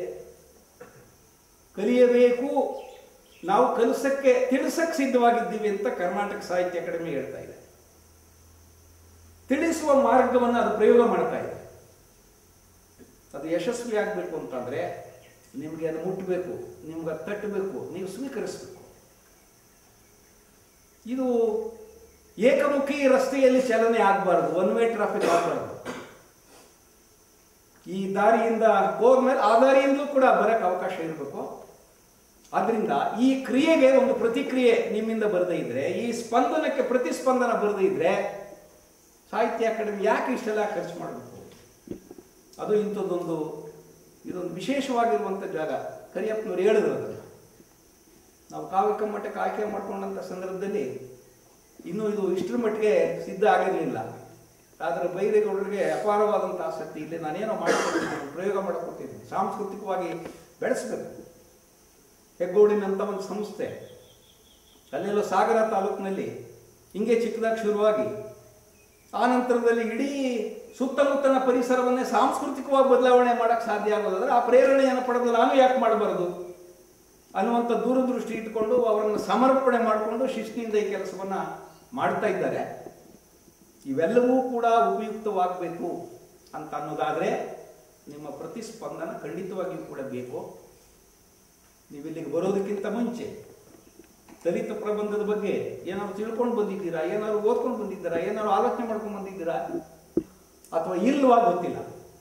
Speaker 5: ಕಲಿಯಬೇಕು ನಾವು ಕಲಿಸಕ್ಕೆ ತಿಳಿಸಕ್ಕೆ ಸಿದ್ಧವಾಗಿದ್ದೀವಿ ಅಂತ ಕರ್ನಾಟಕ ಸಾಹಿತ್ಯ ಅಕಾಡೆಮಿ ಹೇಳ್ತಾ ಇದೆ ತಿಳಿಸುವ ಮಾರ್ಗವನ್ನು ಅದು ಪ್ರಯೋಗ ಮಾಡ್ತಾ ಇದೆ ಅದು ಯಶಸ್ವಿ ಆಗಬೇಕು ಅಂತಂದ್ರೆ ನಿಮಗೆ ಅದು ಮುಟ್ಟಬೇಕು ನಿಮ್ಗೆ ಅದು ತಟ್ಟಬೇಕು ನೀವು ಸ್ವೀಕರಿಸಬೇಕು ಇದು ಏಕಮುಖಿ ರಸ್ತೆಯಲ್ಲಿ ಚಲನೆ ಆಗಬಾರ್ದು ಒನ್ ವೇ ಟ್ರಾಫಿಕ್ ಆಗಬಾರ್ದು ಈ ದಾರಿಯಿಂದ ಹೋದ್ಮೇಲೆ ಆ ದಾರಿಯಿಂದಲೂ ಕೂಡ ಬರಕ್ಕೆ ಅವಕಾಶ ಇರಬೇಕು ಆದ್ರಿಂದ ಈ ಕ್ರಿಯೆಗೆ ಒಂದು ಪ್ರತಿಕ್ರಿಯೆ ನಿಮ್ಮಿಂದ ಬರದೇ ಇದ್ರೆ ಈ ಸ್ಪಂದನಕ್ಕೆ ಪ್ರತಿಸ್ಪಂದನ ಬರದೇ ಇದ್ರೆ ಸಾಹಿತ್ಯ ಅಕಾಡೆಮಿ ಯಾಕೆ ಇಷ್ಟೆಲ್ಲ ಖರ್ಚು ಮಾಡಬೇಕು ಅದು ಇಂಥದ್ದೊಂದು ಇದೊಂದು ವಿಶೇಷವಾಗಿರುವಂಥ ಜಾಗ ಕರಿಯಪ್ಪನವ್ರು ಹೇಳಿದ್ರು ಅದನ್ನು ನಾವು ಕಾವ್ಯ ಕಮ್ಮಟಕ್ಕೆ ಆಯ್ಕೆ ಮಾಡ್ಕೊಂಡಂಥ ಸಂದರ್ಭದಲ್ಲಿ ಇನ್ನೂ ಇದು ಇಷ್ಟರ ಮಟ್ಟಿಗೆ ಸಿದ್ಧ ಆಗಿರಲಿಲ್ಲ ಆದರೆ ಬೈರೇಗೌಡರಿಗೆ ಅಪಾರವಾದಂಥ ಆಸಕ್ತಿ ಇಲ್ಲಿ ನಾನೇನೋ ಮಾಡ್ಕೊಟ್ಟಿದ್ದೀನಿ ಪ್ರಯೋಗ ಮಾಡ್ಕೊಟ್ಟಿದ್ದೀನಿ ಸಾಂಸ್ಕೃತಿಕವಾಗಿ ಬೆಳೆಸಬೇಕು ಹೆಗ್ಗೋಡಿನಂಥ ಒಂದು ಸಂಸ್ಥೆ ಅಲ್ಲೆಲ್ಲೋ ಸಾಗರ ತಾಲೂಕಿನಲ್ಲಿ ಹಿಂಗೆ ಚಿಕ್ಕದಾಗಿ ಶುರುವಾಗಿ ಆ ನಂತರದಲ್ಲಿ ಇಡೀ ಸುತ್ತಮುತ್ತಲ ಪರಿಸರವನ್ನೇ ಸಾಂಸ್ಕೃತಿಕವಾಗಿ ಬದಲಾವಣೆ ಮಾಡಕ್ಕೆ ಸಾಧ್ಯ ಆಗೋದಾದ್ರೆ ಆ ಪ್ರೇರಣೆಯನ್ನು ಪಡೆದು ನಾನು ಯಾಕೆ ಮಾಡಬಾರದು ಅನ್ನುವಂಥ ದೂರದೃಷ್ಟಿ ಇಟ್ಕೊಂಡು ಅವರನ್ನು ಸಮರ್ಪಣೆ ಮಾಡಿಕೊಂಡು ಶಿಸ್ತಿನಿಂದ ಈ ಕೆಲಸವನ್ನು ಮಾಡ್ತಾ ಇದ್ದಾರೆ ಇವೆಲ್ಲವೂ ಕೂಡ ಉಪಯುಕ್ತವಾಗಬೇಕು ಅಂತ ಅನ್ನೋದಾದರೆ ನಿಮ್ಮ ಪ್ರತಿಸ್ಪಂದನ ಖಂಡಿತವಾಗಿಯೂ ಕೂಡ ಬೇಕು ನೀವಿಲ್ಲಿಗೆ ಬರೋದಕ್ಕಿಂತ ಮುಂಚೆ ದಲಿತ ಪ್ರಬಂಧದ ಬಗ್ಗೆ ಏನಾದ್ರು ತಿಳ್ಕೊಂಡು ಬಂದಿದ್ದೀರಾ ಏನಾದ್ರು ಓದ್ಕೊಂಡು ಬಂದಿದ್ದೀರಾ ಏನಾದ್ರು ಆಲೋಚನೆ ಮಾಡ್ಕೊಂಡು ಬಂದಿದ್ದೀರಾ ಅಥವಾ ಇಲ್ವಾ ಗೊತ್ತಿಲ್ಲ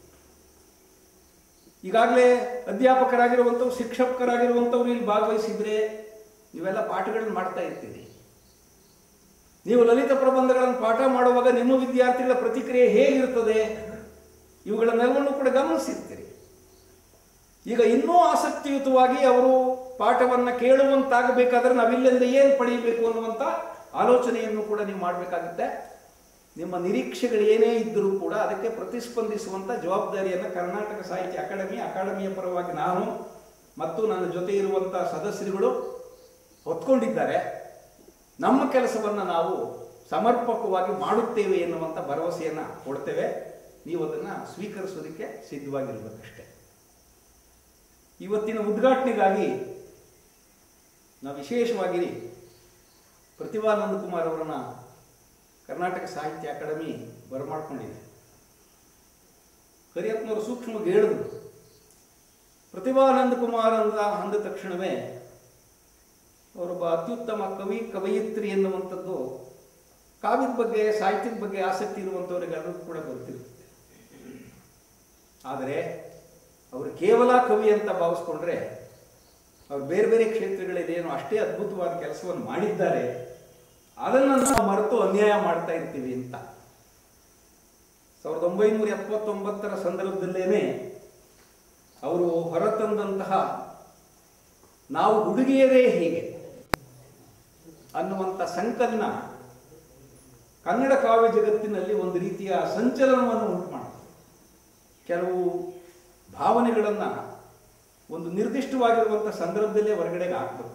Speaker 5: ಈಗಾಗಲೇ ಅಧ್ಯಾಪಕರಾಗಿರುವಂಥವ್ರು ಶಿಕ್ಷಕರಾಗಿರುವಂಥವ್ರು ಇಲ್ಲಿ ಭಾಗವಹಿಸಿದ್ರೆ ನೀವೆಲ್ಲ ಪಾಠಗಳನ್ನ ಮಾಡ್ತಾ ಇರ್ತೀರಿ ನೀವು ಲಲಿತ ಪ್ರಬಂಧಗಳನ್ನು ಪಾಠ ಮಾಡುವಾಗ ನಿಮ್ಮ ವಿದ್ಯಾರ್ಥಿಗಳ ಪ್ರತಿಕ್ರಿಯೆ ಹೇಗಿರ್ತದೆ ಇವುಗಳನ್ನೆಲ್ಲವನ್ನು ಕೂಡ ಗಮನಿಸಿರ್ತೀರಿ ಈಗ ಇನ್ನೂ ಆಸಕ್ತಿಯುತವಾಗಿ ಅವರು ಪಾಠವನ್ನು ಕೇಳುವಂತಾಗಬೇಕಾದ್ರೆ ನಾವಿಲ್ಲಿಂದ ಏನು ಪಡೆಯಬೇಕು ಅನ್ನುವಂಥ ಆಲೋಚನೆಯನ್ನು ಕೂಡ ನೀವು ಮಾಡಬೇಕಾಗುತ್ತೆ ನಿಮ್ಮ ನಿರೀಕ್ಷೆಗಳು ಏನೇ ಇದ್ದರೂ ಕೂಡ ಅದಕ್ಕೆ ಪ್ರತಿಸ್ಪಂದಿಸುವಂಥ ಜವಾಬ್ದಾರಿಯನ್ನು ಕರ್ನಾಟಕ ಸಾಹಿತ್ಯ ಅಕಾಡೆಮಿ ಅಕಾಡೆಮಿಯ ಪರವಾಗಿ ನಾನು ಮತ್ತು ನನ್ನ ಜೊತೆ ಇರುವಂಥ ಸದಸ್ಯರುಗಳು ಹೊತ್ಕೊಂಡಿದ್ದಾರೆ ನಮ್ಮ ಕೆಲಸವನ್ನು ನಾವು ಸಮರ್ಪಕವಾಗಿ ಮಾಡುತ್ತೇವೆ ಎನ್ನುವಂಥ ಭರವಸೆಯನ್ನು ಕೊಡ್ತೇವೆ ನೀವು ಅದನ್ನು ಸ್ವೀಕರಿಸೋದಕ್ಕೆ ಸಿದ್ಧವಾಗಿರ್ಬೇಕಷ್ಟೇ ಇವತ್ತಿನ ಉದ್ಘಾಟನೆಗಾಗಿ ನಾವು ವಿಶೇಷವಾಗಿ ಪ್ರತಿಭಾನಂದ ಕುಮಾರ್ ಅವರನ್ನ ಕರ್ನಾಟಕ ಸಾಹಿತ್ಯ ಅಕಾಡೆಮಿ ಬರಮಾಡ್ಕೊಂಡಿದೆ ಕರಿಯಪ್ಪನವರು ಸೂಕ್ಷ್ಮವಾಗಿ ಹೇಳಿದ್ರು ಪ್ರತಿಭಾನಂದ ಕುಮಾರ್ ಅಂತ ಅಂದ ತಕ್ಷಣವೇ ಅವರೊಬ್ಬ ಅತ್ಯುತ್ತಮ ಕವಿ ಕವಯಿತ್ರಿ ಎನ್ನುವಂಥದ್ದು ಕಾವ್ಯದ ಬಗ್ಗೆ ಸಾಹಿತ್ಯದ ಬಗ್ಗೆ ಆಸಕ್ತಿ ಇರುವಂಥವರಿಗೆ ಅದು ಕೂಡ ಗೊತ್ತಿರುತ್ತೆ ಆದರೆ ಅವರು ಕೇವಲ ಕವಿ ಅಂತ ಭಾವಿಸ್ಕೊಂಡ್ರೆ ಅವ್ರು ಬೇರೆ ಬೇರೆ ಕ್ಷೇತ್ರಗಳಲ್ಲೇನು ಅಷ್ಟೇ ಅದ್ಭುತವಾದ ಕೆಲಸವನ್ನು ಮಾಡಿದ್ದಾರೆ ಅದನ್ನು ನಾವು ಮರೆತು ಅನ್ಯಾಯ ಮಾಡ್ತಾ ಇರ್ತೀವಿ ಅಂತ ಸಾವಿರದ ಒಂಬೈನೂರ ಎಪ್ಪತ್ತೊಂಬತ್ತರ ಸಂದರ್ಭದಲ್ಲೇನೆ ಅವರು ಹೊರತಂದಂತಹ ನಾವು ಹುಡುಗಿಯರೇ ಹೀಗೆ ಅನ್ನುವಂಥ ಸಂಕಲನ ಕನ್ನಡ ಕಾವ್ಯ ಜಗತ್ತಿನಲ್ಲಿ ಒಂದು ರೀತಿಯ ಸಂಚಲನವನ್ನು ಉಂಟು ಮಾಡುತ್ತೆ ಕೆಲವು ಭಾವನೆಗಳನ್ನು ಒಂದು ನಿರ್ದಿಷ್ಟವಾಗಿರುವಂಥ ಸಂದರ್ಭದಲ್ಲೇ ಹೊರಗಡೆಗೆ ಹಾಕ್ಬೇಕು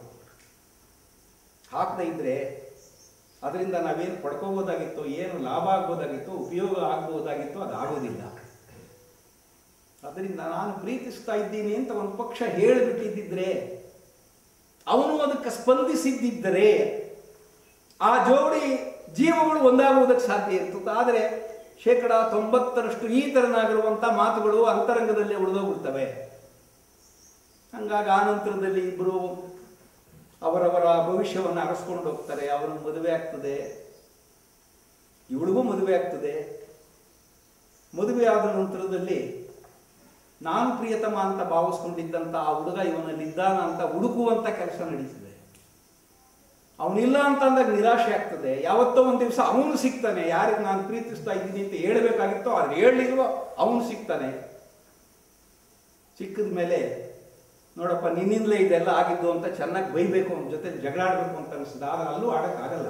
Speaker 5: ಹಾಕದೇ ಇದ್ರೆ ಅದರಿಂದ ನಾವೇನು ಪಡ್ಕೋಬೋದಾಗಿತ್ತು ಏನು ಲಾಭ ಆಗ್ಬೋದಾಗಿತ್ತು ಉಪಯೋಗ ಆಗ್ಬೋದಾಗಿತ್ತು ಅದು ಆಗೋದಿಲ್ಲ ಅದರಿಂದ ನಾನು ಪ್ರೀತಿಸ್ತಾ ಇದ್ದೀನಿ ಅಂತ ಒಂದು ಪಕ್ಷ ಹೇಳಿಬಿಟ್ಟಿದ್ದಿದ್ರೆ ಅವನು ಅದಕ್ಕೆ ಸ್ಪಂದಿಸಿದ್ದಿದ್ದರೆ ಆ ಜೋಡಿ ಜೀವಗಳು ಒಂದಾಗುವುದಕ್ಕೆ ಸಾಧ್ಯ ಇರ್ತದೆ ಆದರೆ ಶೇಕಡ ತೊಂಬತ್ತರಷ್ಟು ಈ ಥರನಾಗಿರುವಂಥ ಮಾತುಗಳು ಅಂತರಂಗದಲ್ಲಿ ಉಳಿದೋಗ್ಬಿಡ್ತವೆ ಹಂಗಾಗಿ ಆ ನಂತರದಲ್ಲಿ ಇಬ್ಬರು ಅವರವರ ಭವಿಷ್ಯವನ್ನು ಅರಸ್ಕೊಂಡು ಹೋಗ್ತಾರೆ ಅವನಿಗೆ ಮದುವೆ ಆಗ್ತದೆ ಇವಳಿಗೂ ಮದುವೆ ಆಗ್ತದೆ ಮದುವೆ ಆದ ನಂತರದಲ್ಲಿ ನಾನು ಪ್ರಿಯತಮ ಅಂತ ಭಾವಿಸ್ಕೊಂಡಿದ್ದಂಥ ಆ ಹುಡುಗ ಇವನಲ್ಲಿದ್ದಾನ ಅಂತ ಹುಡುಕುವಂಥ ಕೆಲಸ ನಡೀತದೆ ಅವನಿಲ್ಲ ಅಂತ ಅಂದಾಗ ನಿರಾಶೆ ಆಗ್ತದೆ ಯಾವತ್ತೋ ಒಂದು ದಿವಸ ಅವನು ಸಿಗ್ತಾನೆ ಯಾರಿಗೆ ನಾನು ಪ್ರೀತಿಸ್ತಾ ಇದ್ದೀನಿ ಅಂತ ಹೇಳಬೇಕಾಗಿತ್ತೋ ಅದು ಹೇಳಲಿಲ್ವೋ ಅವನು ಸಿಗ್ತಾನೆ ಸಿಕ್ಕಿದ ಮೇಲೆ ನೋಡಪ್ಪ ನಿನ್ನಿಂದಲೇ ಇದೆಲ್ಲ ಆಗಿದ್ದು ಅಂತ ಚೆನ್ನಾಗಿ ಬೈಬೇಕು ಅವನ ಜೊತೆ ಜಗಳ ಆಡಬೇಕು ಅಂತ ಅನಿಸ್ತದೆ ಆದರೆ ಅಲ್ಲೂ ಆಡೋಕ್ಕಾಗಲ್ಲ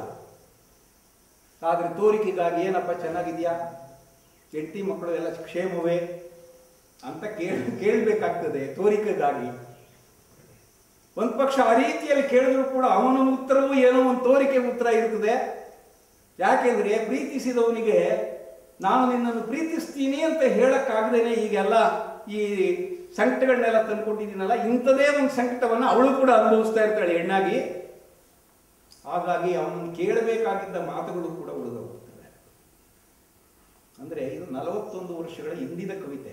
Speaker 5: ಆದರೆ ತೋರಿಕೆಗಾಗಿ ಏನಪ್ಪ ಚೆನ್ನಾಗಿದೆಯಾ ಹೆಂಡತಿ ಮಕ್ಕಳು ಎಲ್ಲ ಕ್ಷೇಮವೇ ಅಂತ ಕೇಳ ಕೇಳಬೇಕಾಗ್ತದೆ ತೋರಿಕೆಗಾಗಿ ಒಂದು ಪಕ್ಷ ಆ ರೀತಿಯಲ್ಲಿ ಕೇಳಿದ್ರು ಕೂಡ ಅವನ ಉತ್ತರವೂ ಏನೋ ಒಂದು ತೋರಿಕೆ ಉತ್ತರ ಇರ್ತದೆ ಯಾಕೆಂದ್ರೆ ಪ್ರೀತಿಸಿದವನಿಗೆ ನಾನು ನಿನ್ನನ್ನು ಪ್ರೀತಿಸ್ತೀನಿ ಅಂತ ಹೇಳಕ್ಕಾಗದೇನೆ ಈಗೆಲ್ಲ ಈ ಸಂಕಟಗಳನ್ನೆಲ್ಲ ತಂದ್ಕೊಂಡಿದ್ದೀನಲ್ಲ ಇಂಥದೇ ಒಂದು ಸಂಕಟವನ್ನು ಅವಳು ಕೂಡ ಅನುಭವಿಸ್ತಾ ಇರ್ತಾಳೆ ಹೆಣ್ಣಾಗಿ ಹಾಗಾಗಿ ಅವನನ್ನು ಕೇಳಬೇಕಾಗಿದ್ದ ಮಾತುಗಳು ಕೂಡ ಉಳಿದೋಗುತ್ತವೆ ಅಂದ್ರೆ ಇದು ನಲವತ್ತೊಂದು ವರ್ಷಗಳ ಹಿಂದಿನ ಕವಿತೆ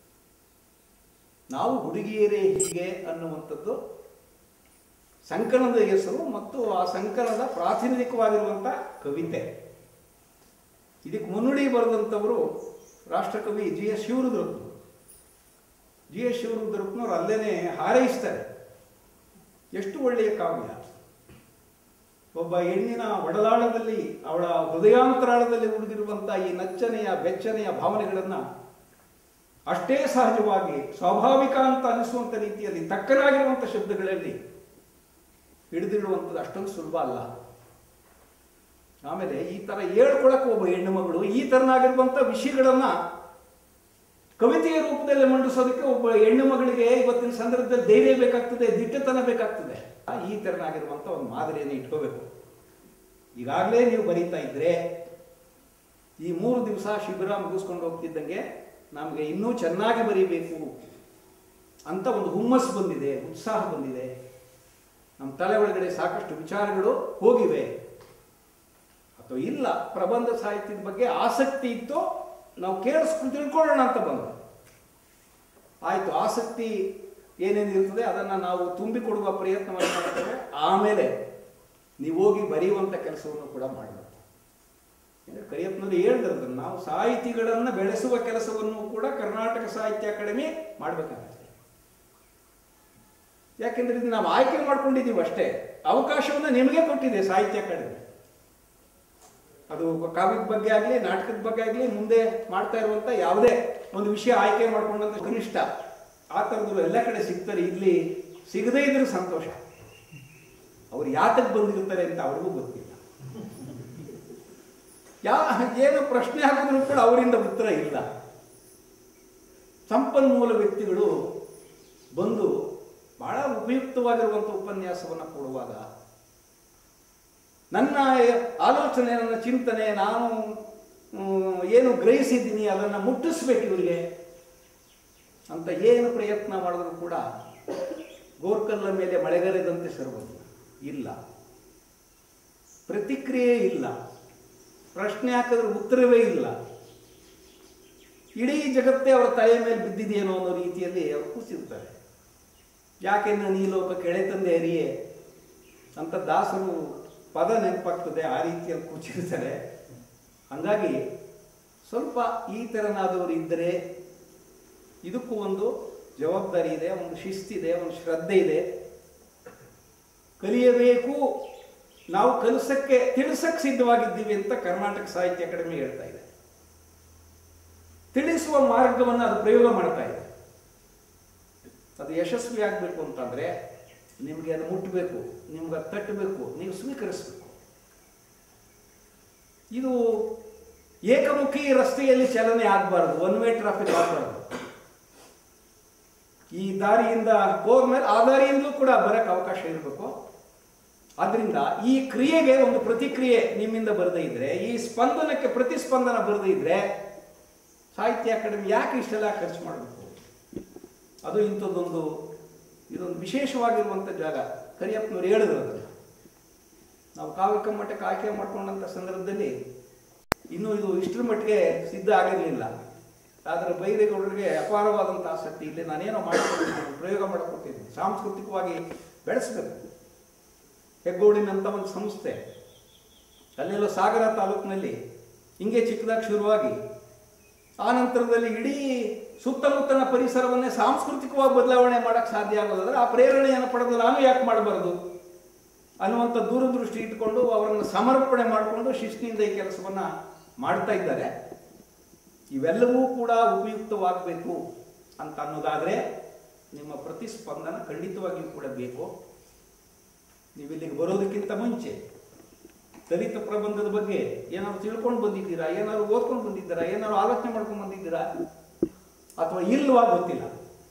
Speaker 5: ನಾವು ಹುಡುಗಿಯರೇ ಹೀಗೆ ಅನ್ನುವಂಥದ್ದು ಸಂಕಲನದ ಹೆಸರು ಮತ್ತು ಆ ಸಂಕಲನದ ಪ್ರಾತಿನಿಧಿಕವಾಗಿರುವಂಥ ಕವಿತೆ ಇದಕ್ಕೆ ಮುನ್ನುಡಿ ಬರೆದಂಥವರು ರಾಷ್ಟ್ರಕವಿ ಜಿ ಎಸ್ ಶಿವರುದ್ರಪ್ಪನವರು ಜಿ ಎಸ್ ಶಿವರುದ್ರಪ್ಪನವರು ಅಲ್ಲೇನೆ ಹಾರೈಸ್ತಾರೆ ಎಷ್ಟು ಒಳ್ಳೆಯ ಕಾವ್ಯ ಒಬ್ಬ ಹೆಣ್ಣಿನ ಒಡಲಾಳದಲ್ಲಿ ಅವಳ ಹೃದಯಾಂತರಾಳದಲ್ಲಿ ಉಳಿದಿರುವಂಥ ಈ ನಚ್ಚನೆಯ ಬೆಚ್ಚನೆಯ ಭಾವನೆಗಳನ್ನು ಅಷ್ಟೇ ಸಹಜವಾಗಿ ಸ್ವಾಭಾವಿಕ ಅಂತ ಅನಿಸುವಂಥ ರೀತಿಯಲ್ಲಿ ತಕ್ಕನಾಗಿರುವಂಥ ಶಬ್ದಗಳಲ್ಲಿ ಹಿಡಿದಿಡುವಂಥದ್ದು ಅಷ್ಟೊಂದು ಸುಲಭ ಅಲ್ಲ ಆಮೇಲೆ ಈ ತರ ಹೇಳ್ಕೊಳಕ್ಕೆ ಒಬ್ಬ ಹೆಣ್ಣು ಮಗಳು ಈ ತರನಾಗಿರುವಂಥ ವಿಷಯಗಳನ್ನ ಕವಿತೆಯ ರೂಪದಲ್ಲಿ ಮಂಡಿಸೋದಕ್ಕೆ ಒಬ್ಬ ಹೆಣ್ಣು ಮಗಳಿಗೆ ಇವತ್ತಿನ ಸಂದರ್ಭದಲ್ಲಿ ಧೈರ್ಯ ಬೇಕಾಗ್ತದೆ ದಿಟ್ಟತನ ಬೇಕಾಗ್ತದೆ ಆ ಈ ತರನಾಗಿರುವಂಥ ಒಂದು ಮಾದರಿಯನ್ನು ಇಟ್ಕೋಬೇಕು ಈಗಾಗಲೇ ನೀವು ಬರೀತಾ ಇದ್ರೆ ಈ ಮೂರು ದಿವಸ ಶಿಬಿರ ಮುಗಿಸ್ಕೊಂಡು ಹೋಗ್ತಿದ್ದಂಗೆ ನಮಗೆ ಇನ್ನೂ ಚೆನ್ನಾಗಿ ಬರೀಬೇಕು ಅಂತ ಒಂದು ಹುಮ್ಮಸ್ಸು ಬಂದಿದೆ ಉತ್ಸಾಹ ಬಂದಿದೆ ನಮ್ಮ ತಲೆ ಒಳಗಡೆ ಸಾಕಷ್ಟು ವಿಚಾರಗಳು ಹೋಗಿವೆ ಅಥವಾ ಇಲ್ಲ ಪ್ರಬಂಧ ಸಾಹಿತ್ಯದ ಬಗ್ಗೆ ಆಸಕ್ತಿ ಇತ್ತು ನಾವು ಕೇಳಿಸ್ಕೊಂಡು ತಿಳ್ಕೊಳ್ಳೋಣ ಅಂತ ಬಂದ ಆಯಿತು ಆಸಕ್ತಿ ಏನೇನು ಇರ್ತದೆ ಅದನ್ನು ನಾವು ತುಂಬಿಕೊಡುವ ಪ್ರಯತ್ನವನ್ನು ಮಾಡ್ತೇವೆ ಆಮೇಲೆ ನೀವು ಹೋಗಿ ಬರೆಯುವಂಥ ಕೆಲಸವನ್ನು ಕೂಡ ಮಾಡಬೇಕು ಯಾಕಂದ್ರೆ ಕರಿಯಪ್ಪನವರು ಹೇಳಿದ್ರು ನಾವು ಸಾಹಿತಿಗಳನ್ನು ಬೆಳೆಸುವ ಕೆಲಸವನ್ನು ಕೂಡ ಕರ್ನಾಟಕ ಸಾಹಿತ್ಯ ಅಕಾಡೆಮಿ ಮಾಡಬೇಕಾಗುತ್ತೆ ಯಾಕೆಂದ್ರೆ ಇದು ನಾವು ಆಯ್ಕೆ ಮಾಡ್ಕೊಂಡಿದ್ದೀವಿ ಅಷ್ಟೇ ಅವಕಾಶವನ್ನು ನಿಮಗೆ ಕೊಟ್ಟಿದೆ ಸಾಹಿತ್ಯ ಅಕಾಡೆಮಿ ಅದು ಕಾವ್ಯದ ಬಗ್ಗೆ ಆಗಲಿ ನಾಟಕದ ಬಗ್ಗೆ ಆಗಲಿ ಮುಂದೆ ಮಾಡ್ತಾ ಇರುವಂಥ ಯಾವುದೇ ಒಂದು ವಿಷಯ ಆಯ್ಕೆ ಮಾಡ್ಕೊಂಡಂತ ಕನಿಷ್ಠ ಆ ಥರದ್ದು ಎಲ್ಲ ಕಡೆ ಸಿಗ್ತಾರೆ ಇಲ್ಲಿ ಸಿಗದೇ ಇದ್ರೂ ಸಂತೋಷ ಅವ್ರು ಯಾತಕ್ಕೆ ಬಂದಿರ್ತಾರೆ ಅಂತ ಅವ್ರಿಗೂ ಗೊತ್ತಿಲ್ಲ ಯಾ ಏನು ಪ್ರಶ್ನೆ ಹಾಕಿದ್ರು ಕೂಡ ಅವರಿಂದ ಉತ್ತರ ಇಲ್ಲ ಸಂಪನ್ಮೂಲ ವ್ಯಕ್ತಿಗಳು ಬಂದು ಬಹಳ ಉಪಯುಕ್ತವಾಗಿರುವಂಥ ಉಪನ್ಯಾಸವನ್ನು ಕೊಡುವಾಗ ನನ್ನ ಆಲೋಚನೆ ನನ್ನ ಚಿಂತನೆ ನಾನು ಮ್, ಏನು ಗ್ರಹಿಸಿದ್ದೀನಿ ಅದನ್ನು ಮುಟ್ಟಿಸ್ಬೇಕು ಇವರಿಗೆ ಅಂತ ಏನು ಪ್ರಯತ್ನ ಮಾಡಿದ್ರು ಕೂಡ ಗೋರ್ಕಲ್ಲ ಮೇಲೆ ಮಳೆಗರೆದಂತೆ ಸರ್ವಜ್ಞ ಇಲ್ಲ ಪ್ರತಿಕ್ರಿಯೆ ಇಲ್ಲ ಪ್ರಶ್ನೆ ಹಾಕಿದ್ರೆ ಉತ್ತರವೇ ಇಲ್ಲ ಇಡೀ ಜಗತ್ತೇ ಅವರ ತಲೆಯ ಮೇಲೆ ಬಿದ್ದಿದೆಯೇನೋ ಅನ್ನೋ ರೀತಿಯಲ್ಲಿ ಅವರು ಕೂಸಿರ್ತಾರೆ ಯಾಕೆಂದ್ರೆ ನೀಲೋಕ ಕೆಳೆತಂದೆ ಅರಿಯೇ ಅಂತ ದಾಸರು ಪದ ನೆನಪಾಗ್ತದೆ ಆ ರೀತಿಯಲ್ಲಿ ಕೂಚಿರ್ತಾರೆ ಹಂಗಾಗಿ ಸ್ವಲ್ಪ ಈ ಥರನಾದವರು ಇದ್ದರೆ ಇದಕ್ಕೂ ಒಂದು ಜವಾಬ್ದಾರಿ ಇದೆ ಒಂದು ಶಿಸ್ತಿದೆ ಒಂದು ಶ್ರದ್ಧೆ ಇದೆ ಕಲಿಯಬೇಕು ನಾವು ಕಲಿಸಕ್ಕೆ ತಿಳಿಸಕ್ಕೆ ಸಿದ್ಧವಾಗಿದ್ದೀವಿ ಅಂತ ಕರ್ನಾಟಕ ಸಾಹಿತ್ಯ ಅಕಾಡೆಮಿ ಹೇಳ್ತಾ ಇದೆ ತಿಳಿಸುವ ಮಾರ್ಗವನ್ನು ಅದು ಪ್ರಯೋಗ ಮಾಡ್ತಾ ಇದೆ ಅದು ಯಶಸ್ವಿ ಆಗಬೇಕು ಅಂತಂದ್ರೆ ನಿಮಗೆ ಅದು ಮುಟ್ಟಬೇಕು ನಿಮ್ಗೆ ಅದು ತಟ್ಟಬೇಕು ನೀವು ಸ್ವೀಕರಿಸಬೇಕು ಇದು ಏಕಮುಖಿ ರಸ್ತೆಯಲ್ಲಿ ಚಲನೆ ಆಗಬಾರ್ದು ಒನ್ ವೇ ಟ್ರಾಫಿಕ್ ಆಗಬಾರ್ದು ಈ ದಾರಿಯಿಂದ ಹೋದ್ಮೇಲೆ ಆ ದಾರಿಯಿಂದಲೂ ಕೂಡ ಬರಕ್ಕೆ ಅವಕಾಶ ಇರಬೇಕು ಆದ್ರಿಂದ ಈ ಕ್ರಿಯೆಗೆ ಒಂದು ಪ್ರತಿಕ್ರಿಯೆ ನಿಮ್ಮಿಂದ ಬರದೇ ಇದ್ರೆ ಈ ಸ್ಪಂದನಕ್ಕೆ ಪ್ರತಿಸ್ಪಂದನ ಬರದೇ ಇದ್ರೆ ಸಾಹಿತ್ಯ ಅಕಾಡೆಮಿ ಯಾಕೆ ಇಷ್ಟೆಲ್ಲ ಖರ್ಚು ಮಾಡಬೇಕು ಅದು ಇಂಥದ್ದೊಂದು ಇದೊಂದು ವಿಶೇಷವಾಗಿರುವಂಥ ಜಾಗ ಕರಿಯಪ್ಪನವ್ರು ಹೇಳಿದ್ರು ಅದನ್ನು ನಾವು ಕಾವ್ಯ ಕಮ್ಮಟಕ್ಕೆ ಆಯ್ಕೆ ಮಾಡ್ಕೊಂಡಂಥ ಸಂದರ್ಭದಲ್ಲಿ ಇನ್ನೂ ಇದು ಇಷ್ಟರ ಮಟ್ಟಿಗೆ ಸಿದ್ಧ ಆಗಿರಲಿಲ್ಲ ಆದರೆ ಬೈರೇಗೌಡರಿಗೆ ಅಪಾರವಾದಂಥ ಆಸಕ್ತಿ ಇಲ್ಲಿ ನಾನೇನೋ ಮಾಡಿಕೊಟ್ಟಿದ್ದೀನಿ ಪ್ರಯೋಗ ಮಾಡಿಕೊಟ್ಟಿದ್ದೀನಿ ಸಾಂಸ್ಕೃತಿಕವಾಗಿ ಬೆಳೆಸಬೇಕು ಹೆಗ್ಗೋಡಿನಂಥ ಒಂದು ಸಂಸ್ಥೆ ಅಲ್ಲೆಲ್ಲೋ ಸಾಗರ ತಾಲೂಕಿನಲ್ಲಿ ಹಿಂಗೆ ಚಿಕ್ಕದಾಗಿ ಶುರುವಾಗಿ ಆ ನಂತರದಲ್ಲಿ ಇಡೀ ಸುತ್ತಮುತ್ತಲ ಪರಿಸರವನ್ನೇ ಸಾಂಸ್ಕೃತಿಕವಾಗಿ ಬದಲಾವಣೆ ಮಾಡಕ್ಕೆ ಸಾಧ್ಯ ಆಗೋದಾದ್ರೆ ಆ ಪ್ರೇರಣೆಯನ್ನು ಪಡೆದು ನಾನು ಯಾಕೆ ಮಾಡಬಾರ್ದು ಅನ್ನುವಂಥ ದೂರದೃಷ್ಟಿ ಇಟ್ಕೊಂಡು ಅವರನ್ನು ಸಮರ್ಪಣೆ ಮಾಡಿಕೊಂಡು ಶಿಸ್ತಿನಿಂದ ಈ ಕೆಲಸವನ್ನು ಮಾಡ್ತಾ ಇದ್ದಾರೆ ಇವೆಲ್ಲವೂ ಕೂಡ ಉಪಯುಕ್ತವಾಗಬೇಕು ಅಂತ ಅನ್ನೋದಾದರೆ ನಿಮ್ಮ ಪ್ರತಿಸ್ಪಂದನ ಖಂಡಿತವಾಗಿಯೂ ಕೂಡ ಬೇಕು ನೀವು ಇಲ್ಲಿಗೆ ಬರೋದಕ್ಕಿಂತ ಮುಂಚೆ ದಲಿತ ಪ್ರಬಂಧದ ಬಗ್ಗೆ ಏನಾದ್ರು ತಿಳ್ಕೊಂಡು ಬಂದಿದ್ದೀರಾ ಏನಾದ್ರು ಓದ್ಕೊಂಡು ಬಂದಿದ್ದೀರಾ ಏನಾದ್ರು ಆಲೋಚನೆ ಮಾಡ್ಕೊಂಡು ಬಂದಿದ್ದೀರಾ ಅಥವಾ ಇಲ್ವಾ ಗೊತ್ತಿಲ್ಲ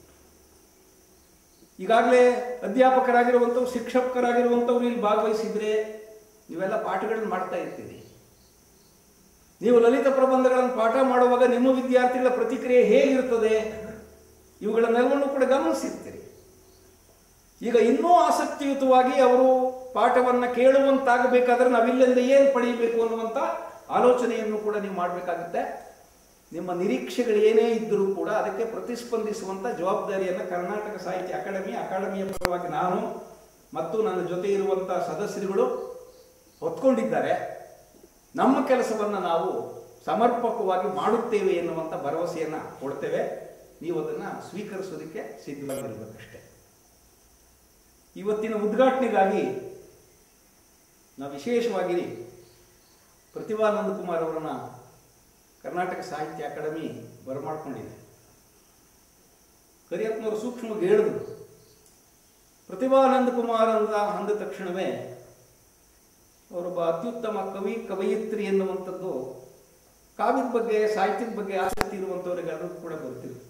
Speaker 5: ಈಗಾಗಲೇ ಅಧ್ಯಾಪಕರಾಗಿರುವಂಥವ್ರು ಶಿಕ್ಷಕರಾಗಿರುವಂಥವ್ರು ಇಲ್ಲಿ ಭಾಗವಹಿಸಿದ್ರೆ ನೀವೆಲ್ಲ ಪಾಠಗಳನ್ನು ಮಾಡ್ತಾ ಇರ್ತೀರಿ ನೀವು ಲಲಿತ ಪ್ರಬಂಧಗಳನ್ನು ಪಾಠ ಮಾಡುವಾಗ ನಿಮ್ಮ ವಿದ್ಯಾರ್ಥಿಗಳ ಪ್ರತಿಕ್ರಿಯೆ ಹೇಗಿರ್ತದೆ ಇವುಗಳನ್ನೆಲ್ಲವನ್ನು ಕೂಡ ಗಮನಿಸಿರ್ತೀರಿ ಈಗ ಇನ್ನೂ ಆಸಕ್ತಿಯುತವಾಗಿ ಅವರು ಪಾಠವನ್ನು ಕೇಳುವಂತಾಗಬೇಕಾದ್ರೆ ನಾವಿಲ್ಲಿಂದ ಏನು ಪಡೆಯಬೇಕು ಅನ್ನುವಂಥ ಆಲೋಚನೆಯನ್ನು ಕೂಡ ನೀವು ಮಾಡಬೇಕಾಗುತ್ತೆ ನಿಮ್ಮ ನಿರೀಕ್ಷೆಗಳು ಏನೇ ಇದ್ದರೂ ಕೂಡ ಅದಕ್ಕೆ ಪ್ರತಿಸ್ಪಂದಿಸುವಂಥ ಜವಾಬ್ದಾರಿಯನ್ನು ಕರ್ನಾಟಕ ಸಾಹಿತ್ಯ ಅಕಾಡೆಮಿ ಅಕಾಡೆಮಿಯ ಪರವಾಗಿ ನಾನು ಮತ್ತು ನನ್ನ ಜೊತೆ ಇರುವಂಥ ಸದಸ್ಯರುಗಳು ಹೊತ್ಕೊಂಡಿದ್ದಾರೆ ನಮ್ಮ ಕೆಲಸವನ್ನು ನಾವು ಸಮರ್ಪಕವಾಗಿ ಮಾಡುತ್ತೇವೆ ಎನ್ನುವಂಥ ಭರವಸೆಯನ್ನು ಕೊಡ್ತೇವೆ ನೀವು ಅದನ್ನು ಸ್ವೀಕರಿಸೋದಕ್ಕೆ ಸಿದ್ಧವಾಗಿರ್ಬೇಕಷ್ಟೇ ಇವತ್ತಿನ ಉದ್ಘಾಟನೆಗಾಗಿ ನಾವು ವಿಶೇಷವಾಗಿ ಪ್ರತಿಭಾನಂದ ಕುಮಾರ್ ಅವರನ್ನ ಕರ್ನಾಟಕ ಸಾಹಿತ್ಯ ಅಕಾಡೆಮಿ ಬರಮಾಡ್ಕೊಂಡಿದೆ ಕರಿಯಪ್ಪನವರು ಸೂಕ್ಷ್ಮವಾಗಿ ಹೇಳಿದ್ರು ಪ್ರತಿಭಾನಂದ ಕುಮಾರ್ ಅಂತ ಅಂದ ತಕ್ಷಣವೇ ಅವರೊಬ್ಬ ಅತ್ಯುತ್ತಮ ಕವಿ ಕವಯಿತ್ರಿ ಎನ್ನುವಂಥದ್ದು ಕಾವ್ಯದ ಬಗ್ಗೆ ಸಾಹಿತ್ಯದ ಬಗ್ಗೆ ಆಸಕ್ತಿ ಇರುವಂಥವ್ರಿಗೆ ಅದು ಕೂಡ ಗೊತ್ತಿರುತ್ತೆ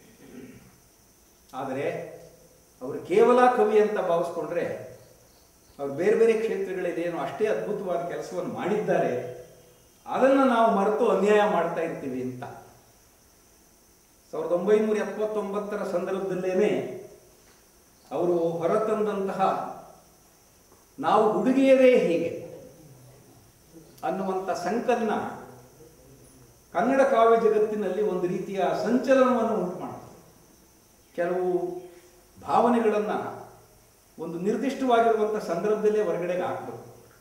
Speaker 5: ಆದರೆ ಅವರು ಕೇವಲ ಕವಿ ಅಂತ ಭಾವಿಸ್ಕೊಂಡ್ರೆ ಅವ್ರು ಬೇರೆ ಬೇರೆ ಕ್ಷೇತ್ರಗಳೇನು ಅಷ್ಟೇ ಅದ್ಭುತವಾದ ಕೆಲಸವನ್ನು ಮಾಡಿದ್ದಾರೆ ಅದನ್ನು ನಾವು ಮರೆತು ಅನ್ಯಾಯ ಮಾಡ್ತಾ ಇರ್ತೀವಿ ಅಂತ ಸಾವಿರದ ಒಂಬೈನೂರ ಎಪ್ಪತ್ತೊಂಬತ್ತರ ಸಂದರ್ಭದಲ್ಲೇನೆ ಅವರು ಹೊರತಂದಂತಹ ನಾವು ಹುಡುಗಿಯರೇ ಹೀಗೆ ಅನ್ನುವಂಥ ಸಂಕಲನ ಕನ್ನಡ ಕಾವ್ಯ ಜಗತ್ತಿನಲ್ಲಿ ಒಂದು ರೀತಿಯ ಸಂಚಲನವನ್ನು ಉಂಟು ಮಾಡುತ್ತೆ ಕೆಲವು ಭಾವನೆಗಳನ್ನು ಒಂದು ನಿರ್ದಿಷ್ಟವಾಗಿರುವಂಥ ಸಂದರ್ಭದಲ್ಲೇ ಹೊರಗಡೆಗೆ ಹಾಕ್ಬೇಕು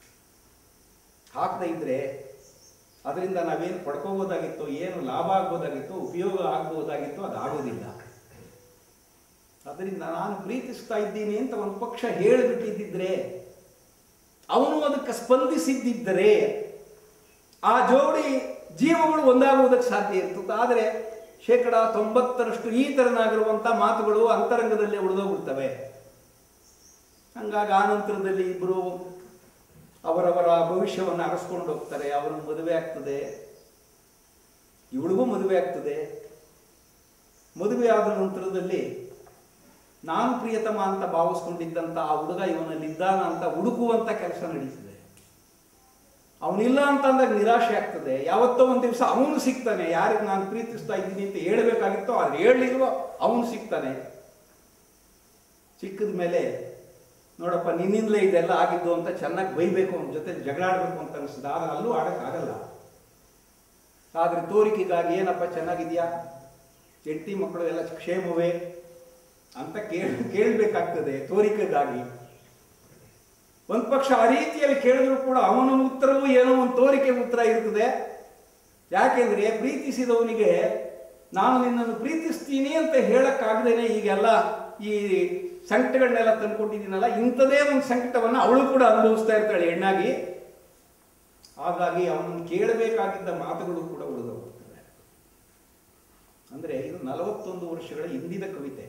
Speaker 5: ಹಾಕದೇ ಇದ್ರೆ ಅದರಿಂದ ನಾವೇನು ಪಡ್ಕೋಬೋದಾಗಿತ್ತೋ ಏನು ಲಾಭ ಆಗ್ಬೋದಾಗಿತ್ತೋ ಉಪಯೋಗ ಆಗ್ಬೋದಾಗಿತ್ತೋ ಅದು ಆಗೋದಿಲ್ಲ ಅದರಿಂದ ನಾನು ಪ್ರೀತಿಸ್ತಾ ಇದ್ದೀನಿ ಅಂತ ಒಂದು ಪಕ್ಷ ಹೇಳಿಬಿಟ್ಟಿದ್ದಿದ್ರೆ ಅವನು ಅದಕ್ಕೆ ಸ್ಪಂದಿಸಿದ್ದಿದ್ದರೆ ಆ ಜೋಡಿ ಜೀವಗಳು ಒಂದಾಗುವುದಕ್ಕೆ ಸಾಧ್ಯ ಇರ್ತದೆ ಆದರೆ ಶೇಕಡ ತೊಂಬತ್ತರಷ್ಟು ಈ ಥರನಾಗಿರುವಂಥ ಮಾತುಗಳು ಅಂತರಂಗದಲ್ಲೇ ಉಳಿದೋಗ್ಬಿಡ್ತವೆ ಹಂಗಾಗಿ ಆ ನಂತರದಲ್ಲಿ ಇಬ್ಬರು ಅವರವರ ಭವಿಷ್ಯವನ್ನು ಅರಸ್ಕೊಂಡು ಹೋಗ್ತಾರೆ ಅವನಿಗೆ ಮದುವೆ ಆಗ್ತದೆ ಇವಳಿಗೂ ಮದುವೆ ಆಗ್ತದೆ ಮದುವೆ ಆದ ನಂತರದಲ್ಲಿ ನಾನು ಪ್ರಿಯತಮ ಅಂತ ಭಾವಿಸ್ಕೊಂಡಿದ್ದಂಥ ಆ ಹುಡುಗ ಇವನಲ್ಲಿದ್ದಾನ ಅಂತ ಹುಡುಕುವಂಥ ಕೆಲಸ ನಡೀತದೆ ಅವನಿಲ್ಲ ಅಂತಂದಾಗ ನಿರಾಶೆ ಆಗ್ತದೆ ಯಾವತ್ತೋ ಒಂದು ದಿವಸ ಅವನು ಸಿಗ್ತಾನೆ ಯಾರಿಗೆ ನಾನು ಪ್ರೀತಿಸ್ತಾ ಇದ್ದೀನಿ ಅಂತ ಹೇಳ್ಬೇಕಾಗಿತ್ತೋ ಅದು ಹೇಳಲಿಲ್ವೋ ಅವನು ಸಿಗ್ತಾನೆ ಸಿಕ್ಕಿದ ಮೇಲೆ ನೋಡಪ್ಪ ನಿನ್ನಿಂದಲೇ ಇದೆಲ್ಲ ಆಗಿದ್ದು ಅಂತ ಚೆನ್ನಾಗಿ ಬೈಬೇಕು ಅವನ ಜೊತೆ ಜಗಳ ಆಡಬೇಕು ಅಂತ ಅನಿಸ್ತದೆ ಆದ್ರೆ ಅಲ್ಲೂ ಆಡೋಕ್ಕಾಗಲ್ಲ ಆದ್ರೆ ತೋರಿಕೆಗಾಗಿ ಏನಪ್ಪ ಚೆನ್ನಾಗಿದ್ಯಾ ಹೆಂಡತಿ ಮಕ್ಕಳು ಎಲ್ಲ ಕ್ಷೇಮವೇ ಅಂತ ಕೇಳ ಕೇಳಬೇಕಾಗ್ತದೆ ತೋರಿಕೆಗಾಗಿ ಒಂದು ಪಕ್ಷ ಆ ರೀತಿಯಲ್ಲಿ ಕೇಳಿದ್ರು ಕೂಡ ಅವನ ಉತ್ತರವೂ ಏನೋ ಒಂದು ತೋರಿಕೆ ಉತ್ತರ ಇರ್ತದೆ ಯಾಕೆಂದ್ರೆ ಪ್ರೀತಿಸಿದವನಿಗೆ ನಾನು ನಿನ್ನನ್ನು ಪ್ರೀತಿಸ್ತೀನಿ ಅಂತ ಹೇಳಕ್ಕಾಗದೇನೆ ಈಗೆಲ್ಲ ಈ ಸಂಕಟಗಳನ್ನೆಲ್ಲ ತಂದ್ಕೊಟ್ಟಿದ್ದೀನಲ್ಲ ಇಂಥದೇ ಒಂದು ಸಂಕಟವನ್ನು ಅವಳು ಕೂಡ ಅನುಭವಿಸ್ತಾ ಇರ್ತಾಳೆ ಹೆಣ್ಣಾಗಿ ಹಾಗಾಗಿ ಅವನನ್ನು ಕೇಳಬೇಕಾಗಿದ್ದ ಮಾತುಗಳು ಕೂಡ ಉಳಿದು ಹೋಗ್ತವೆ ಅಂದ್ರೆ ಇದು ನಲವತ್ತೊಂದು ವರ್ಷಗಳ ಹಿಂದಿನ ಕವಿತೆ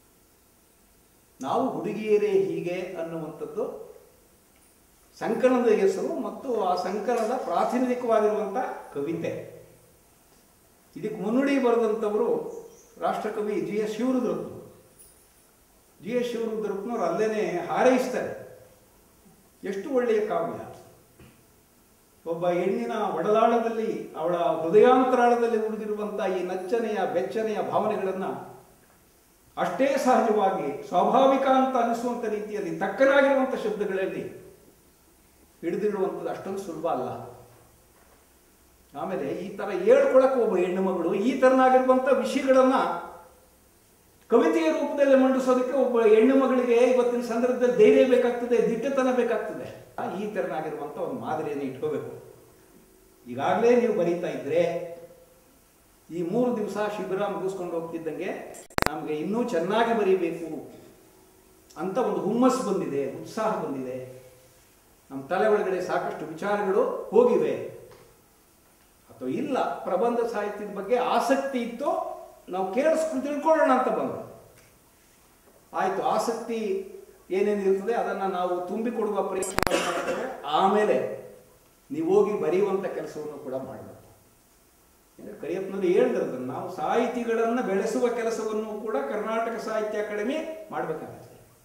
Speaker 5: ನಾವು ಹುಡುಗಿಯರೇ ಹೀಗೆ ಅನ್ನುವಂಥದ್ದು ಸಂಕಲನದ ಹೆಸರು ಮತ್ತು ಆ ಸಂಕಲನದ ಪ್ರಾತಿನಿಧಿಕವಾಗಿರುವಂಥ ಕವಿತೆ ಇದಕ್ಕೆ ಮುನ್ನುಡಿ ಬರೆದಂಥವರು ರಾಷ್ಟ್ರಕವಿ ಜಿ ಎಸ್ ಶಿವರುದ್ರಪ್ಪರು ಜಿ ಎಸ್ ಶಿವರುದ್ರಪ್ಪನವರು ಅಲ್ಲೇನೆ ಹಾರೈಸ್ತಾರೆ ಎಷ್ಟು ಒಳ್ಳೆಯ ಕಾವ್ಯ ಒಬ್ಬ ಹೆಣ್ಣಿನ ಒಡಲಾಳದಲ್ಲಿ ಅವಳ ಹೃದಯಾಂತರಾಳದಲ್ಲಿ ಉಳಿದಿರುವಂಥ ಈ ನಚ್ಚನೆಯ ಬೆಚ್ಚನೆಯ ಭಾವನೆಗಳನ್ನು ಅಷ್ಟೇ ಸಹಜವಾಗಿ ಸ್ವಾಭಾವಿಕ ಅಂತ ಅನಿಸುವಂಥ ರೀತಿಯಲ್ಲಿ ತಕ್ಕನಾಗಿರುವಂಥ ಶಬ್ದಗಳಲ್ಲಿ ಹಿಡಿದಿಡುವಂಥದ್ದು ಅಷ್ಟೊಂದು ಸುಲಭ ಅಲ್ಲ ಆಮೇಲೆ ಈ ತರ ಹೇಳ್ಕೊಳಕ್ಕೆ ಒಬ್ಬ ಹೆಣ್ಣು ಮಗಳು ಈ ತರನಾಗಿರುವಂಥ ವಿಷಯಗಳನ್ನ ಕವಿತೆಯ ರೂಪದಲ್ಲಿ ಮಂಡಿಸೋದಕ್ಕೆ ಒಬ್ಬ ಹೆಣ್ಣು ಮಗಳಿಗೆ ಇವತ್ತಿನ ಸಂದರ್ಭದಲ್ಲಿ ಧೈರ್ಯ ಬೇಕಾಗ್ತದೆ ದಿಟ್ಟತನ ಬೇಕಾಗ್ತದೆ ಆ ಈ ತರನಾಗಿರುವಂಥ ಒಂದು ಮಾದರಿಯನ್ನು ಇಟ್ಕೋಬೇಕು ಈಗಾಗಲೇ ನೀವು ಬರೀತಾ ಇದ್ರೆ ಈ ಮೂರು ದಿವಸ ಶಿಬಿರ ಮುಗಿಸ್ಕೊಂಡು ಹೋಗ್ತಿದ್ದಂಗೆ ನಮಗೆ ಇನ್ನೂ ಚೆನ್ನಾಗಿ ಬರೀಬೇಕು ಅಂತ ಒಂದು ಹುಮ್ಮಸ್ಸು ಬಂದಿದೆ ಉತ್ಸಾಹ ಬಂದಿದೆ ನಮ್ಮ ತಲೆ ಒಳಗಡೆ ಸಾಕಷ್ಟು ವಿಚಾರಗಳು ಹೋಗಿವೆ ಅಥವಾ ಇಲ್ಲ ಪ್ರಬಂಧ ಸಾಹಿತ್ಯದ ಬಗ್ಗೆ ಆಸಕ್ತಿ ಇತ್ತು ನಾವು ಕೇಳಿಸ್ಕೊಂಡು ತಿಳ್ಕೊಳ್ಳೋಣ ಅಂತ ಬಂದ ಆಯ್ತು ಆಸಕ್ತಿ ಏನೇನು ಇರ್ತದೆ ಅದನ್ನು ನಾವು ತುಂಬಿಕೊಡುವ ಪ್ರಯತ್ನ ಮಾಡ್ತೇವೆ ಆಮೇಲೆ ನೀವು ಹೋಗಿ ಬರೆಯುವಂಥ ಕೆಲಸವನ್ನು ಕೂಡ ಮಾಡಬೇಕು ಅಂದ್ರೆ ಕರಿಯಪ್ಪನಲ್ಲಿ ಹೇಳಿದ್ರು ಅದನ್ನ ನಾವು ಸಾಹಿತಿಗಳನ್ನು ಬೆಳೆಸುವ ಕೆಲಸವನ್ನು ಕೂಡ ಕರ್ನಾಟಕ ಸಾಹಿತ್ಯ ಅಕಾಡೆಮಿ ಮಾಡಬೇಕಾಗತ್ತೆ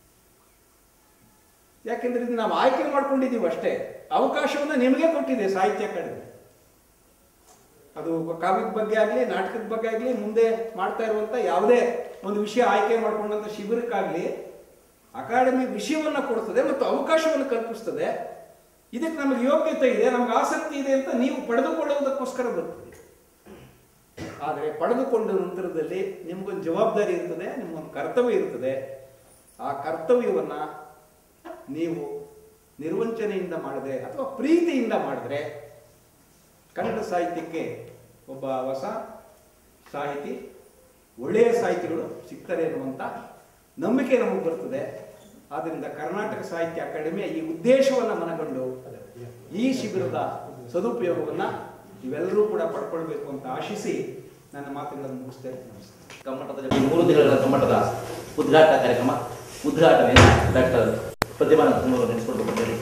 Speaker 5: ಯಾಕೆಂದ್ರೆ ಇದು ನಾವು ಆಯ್ಕೆ ಮಾಡ್ಕೊಂಡಿದ್ದೀವಿ ಅಷ್ಟೇ ಅವಕಾಶವನ್ನು ನಿಮಗೆ ಕೊಟ್ಟಿದೆ ಸಾಹಿತ್ಯ ಅಕಾಡೆಮಿ ಅದು ಕಾವ್ಯದ ಬಗ್ಗೆ ಆಗಲಿ ನಾಟಕದ ಬಗ್ಗೆ ಆಗಲಿ ಮುಂದೆ ಮಾಡ್ತಾ ಇರುವಂಥ ಯಾವುದೇ ಒಂದು ವಿಷಯ ಆಯ್ಕೆ ಮಾಡ್ಕೊಂಡಂಥ ಶಿಬಿರಕ್ಕಾಗಲಿ ಅಕಾಡೆಮಿ ವಿಷಯವನ್ನು ಕೊಡ್ತದೆ ಮತ್ತು ಅವಕಾಶವನ್ನು ಕಲ್ಪಿಸ್ತದೆ ಇದಕ್ಕೆ ನಮಗೆ ಯೋಗ್ಯತೆ ಇದೆ ನಮ್ಗೆ ಆಸಕ್ತಿ ಇದೆ ಅಂತ ನೀವು ಪಡೆದುಕೊಳ್ಳುವುದಕ್ಕೋಸ್ಕರ ಬರ್ತದೆ ಆದರೆ ಪಡೆದುಕೊಂಡ ನಂತರದಲ್ಲಿ ನಿಮ್ಗೊಂದು ಜವಾಬ್ದಾರಿ ಇರ್ತದೆ ನಿಮ್ಗೊಂದು ಕರ್ತವ್ಯ ಇರ್ತದೆ ಆ ಕರ್ತವ್ಯವನ್ನ ನೀವು ನಿರ್ವಂಚನೆಯಿಂದ ಮಾಡಿದ್ರೆ ಅಥವಾ ಪ್ರೀತಿಯಿಂದ ಮಾಡಿದ್ರೆ ಕನ್ನಡ ಸಾಹಿತ್ಯಕ್ಕೆ ಒಬ್ಬ ಹೊಸ ಸಾಹಿತಿ ಒಳ್ಳೆಯ ಸಾಹಿತಿಗಳು ಸಿಗ್ತಾರೆ ಅನ್ನುವಂಥ ನಂಬಿಕೆ ನಮಗೆ ಬರ್ತದೆ ಆದ್ದರಿಂದ ಕರ್ನಾಟಕ ಸಾಹಿತ್ಯ ಅಕಾಡೆಮಿಯ ಈ ಉದ್ದೇಶವನ್ನು ಮನಗಂಡು ಈ ಶಿಬಿರದ ಸದುಪಯೋಗವನ್ನು ನೀವೆಲ್ಲರೂ ಕೂಡ ಪಡ್ಕೊಳ್ಬೇಕು ಅಂತ ಆಶಿಸಿ ನನ್ನ ಮಾತುಗಳನ್ನು ಮುಗಿಸ್ತೇನೆ ನಮಸ್ಕಾರ
Speaker 1: ಕಮ್ಮಟದ ಈ ಮೂರು ದಿನಗಳ ಕಮ್ಮಟದ ಉದ್ಘಾಟ ಕಾರ್ಯಕ್ರಮ ಉದ್ಘಾಟನೆಯನ್ನು ಡಾಕ್ಟರ್ ಪ್ರತಿಭಾನಂದ ಕುಮಾರ್ ನಡೆಸಿಕೊಂಡು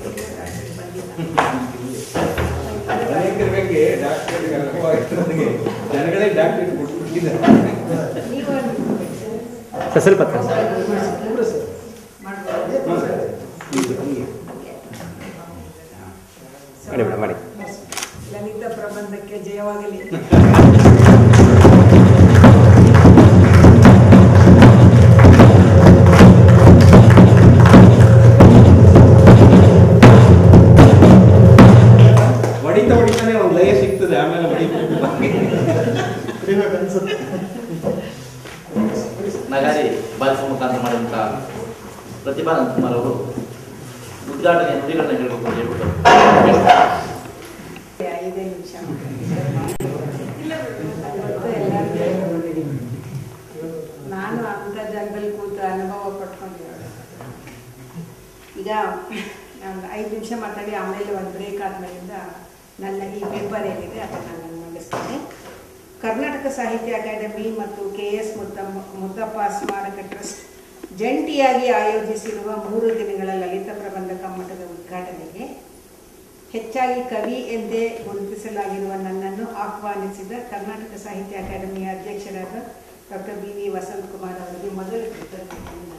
Speaker 5: ಅನೇಕರಿಗೆ ಡಾಕ್ಟರ್ಗೆ ಅರ್ಥವಾಗಿರೋದಿಗೆ ಜನಗಳೇ ಡಾಕ್ಟರ್ ಕೊಟ್ಬಿಟ್ಟಿದ್ದಾರೆ
Speaker 2: ಸರ್ ಸ್ವಲ್ಪ ಹತ್ರ. ಮಾಡಿ ಮೇಡಮ್ ಮಾಡಿ
Speaker 6: ಲಲಿತ ಪ್ರಬಂಧಕ್ಕೆ ಜಯವಾಗಲಿ
Speaker 5: ಹೊಡಿತ
Speaker 1: ಪ್ರತಿಭಾ ನಂದಕುಮಾರ್ ಅವರು ಉದ್ಘಾಟನೆಯ ನುಡಿಗಳನ್ನ ಹೇಳಬೇಕು ಅಂತ ಹೇಳ್ಬಿಟ್ಟು
Speaker 6: ಐದೇ ನಿಮಿಷ ಇವತ್ತು ಎಲ್ಲರಿಗೂ ನಾನು ಅಂಥ ಜಾಗದಲ್ಲಿ ಕೂತು ಅನುಭವ ಪಡ್ಕೊಂಡಿರೋದು ಈಗ ಒಂದು ಐದು ನಿಮಿಷ ಮಾತಾಡಿ ಆಮೇಲೆ ಒಂದು ಬ್ರೇಕ್ ಆದ್ಮೇಲಿಂದ ನನ್ನ ಈ ಪೇಪರ್ ಏನಿದೆ ಅದನ್ನು ನಾನು ಮಂಡಿಸ್ತೇನೆ ಕರ್ನಾಟಕ ಸಾಹಿತ್ಯ ಅಕಾಡೆಮಿ ಮತ್ತು ಕೆ ಎಸ್ ಮುದ್ದಮ್ಮ ಮುದ್ದಪ್ಪ ಸ್ಮಾರಕ ಟ್ರಸ್ಟ್ ಜಂಟಿಯಾಗಿ ಆಯೋಜಿಸಿರುವ ಮೂರು ದಿನಗಳ ಲಲಿತ ಪ್ರಬಂಧ ಕಮ್ಮಟದ ಉದ್ಘಾಟನೆಗೆ ಹೆಚ್ಚಾಗಿ ಕವಿ ಎಂದೇ ಗುರುತಿಸಲಾಗಿರುವ ನನ್ನನ್ನು ಆಹ್ವಾನಿಸಿದ ಕರ್ನಾಟಕ ಸಾಹಿತ್ಯ ಅಕಾಡೆಮಿಯ ಅಧ್ಯಕ್ಷರಾದ doctor B V Vasanth Kumar ಅವರಿಗೆ ಮೊದಲು ಕೃತಜ್ಞತೆಯನ್ನು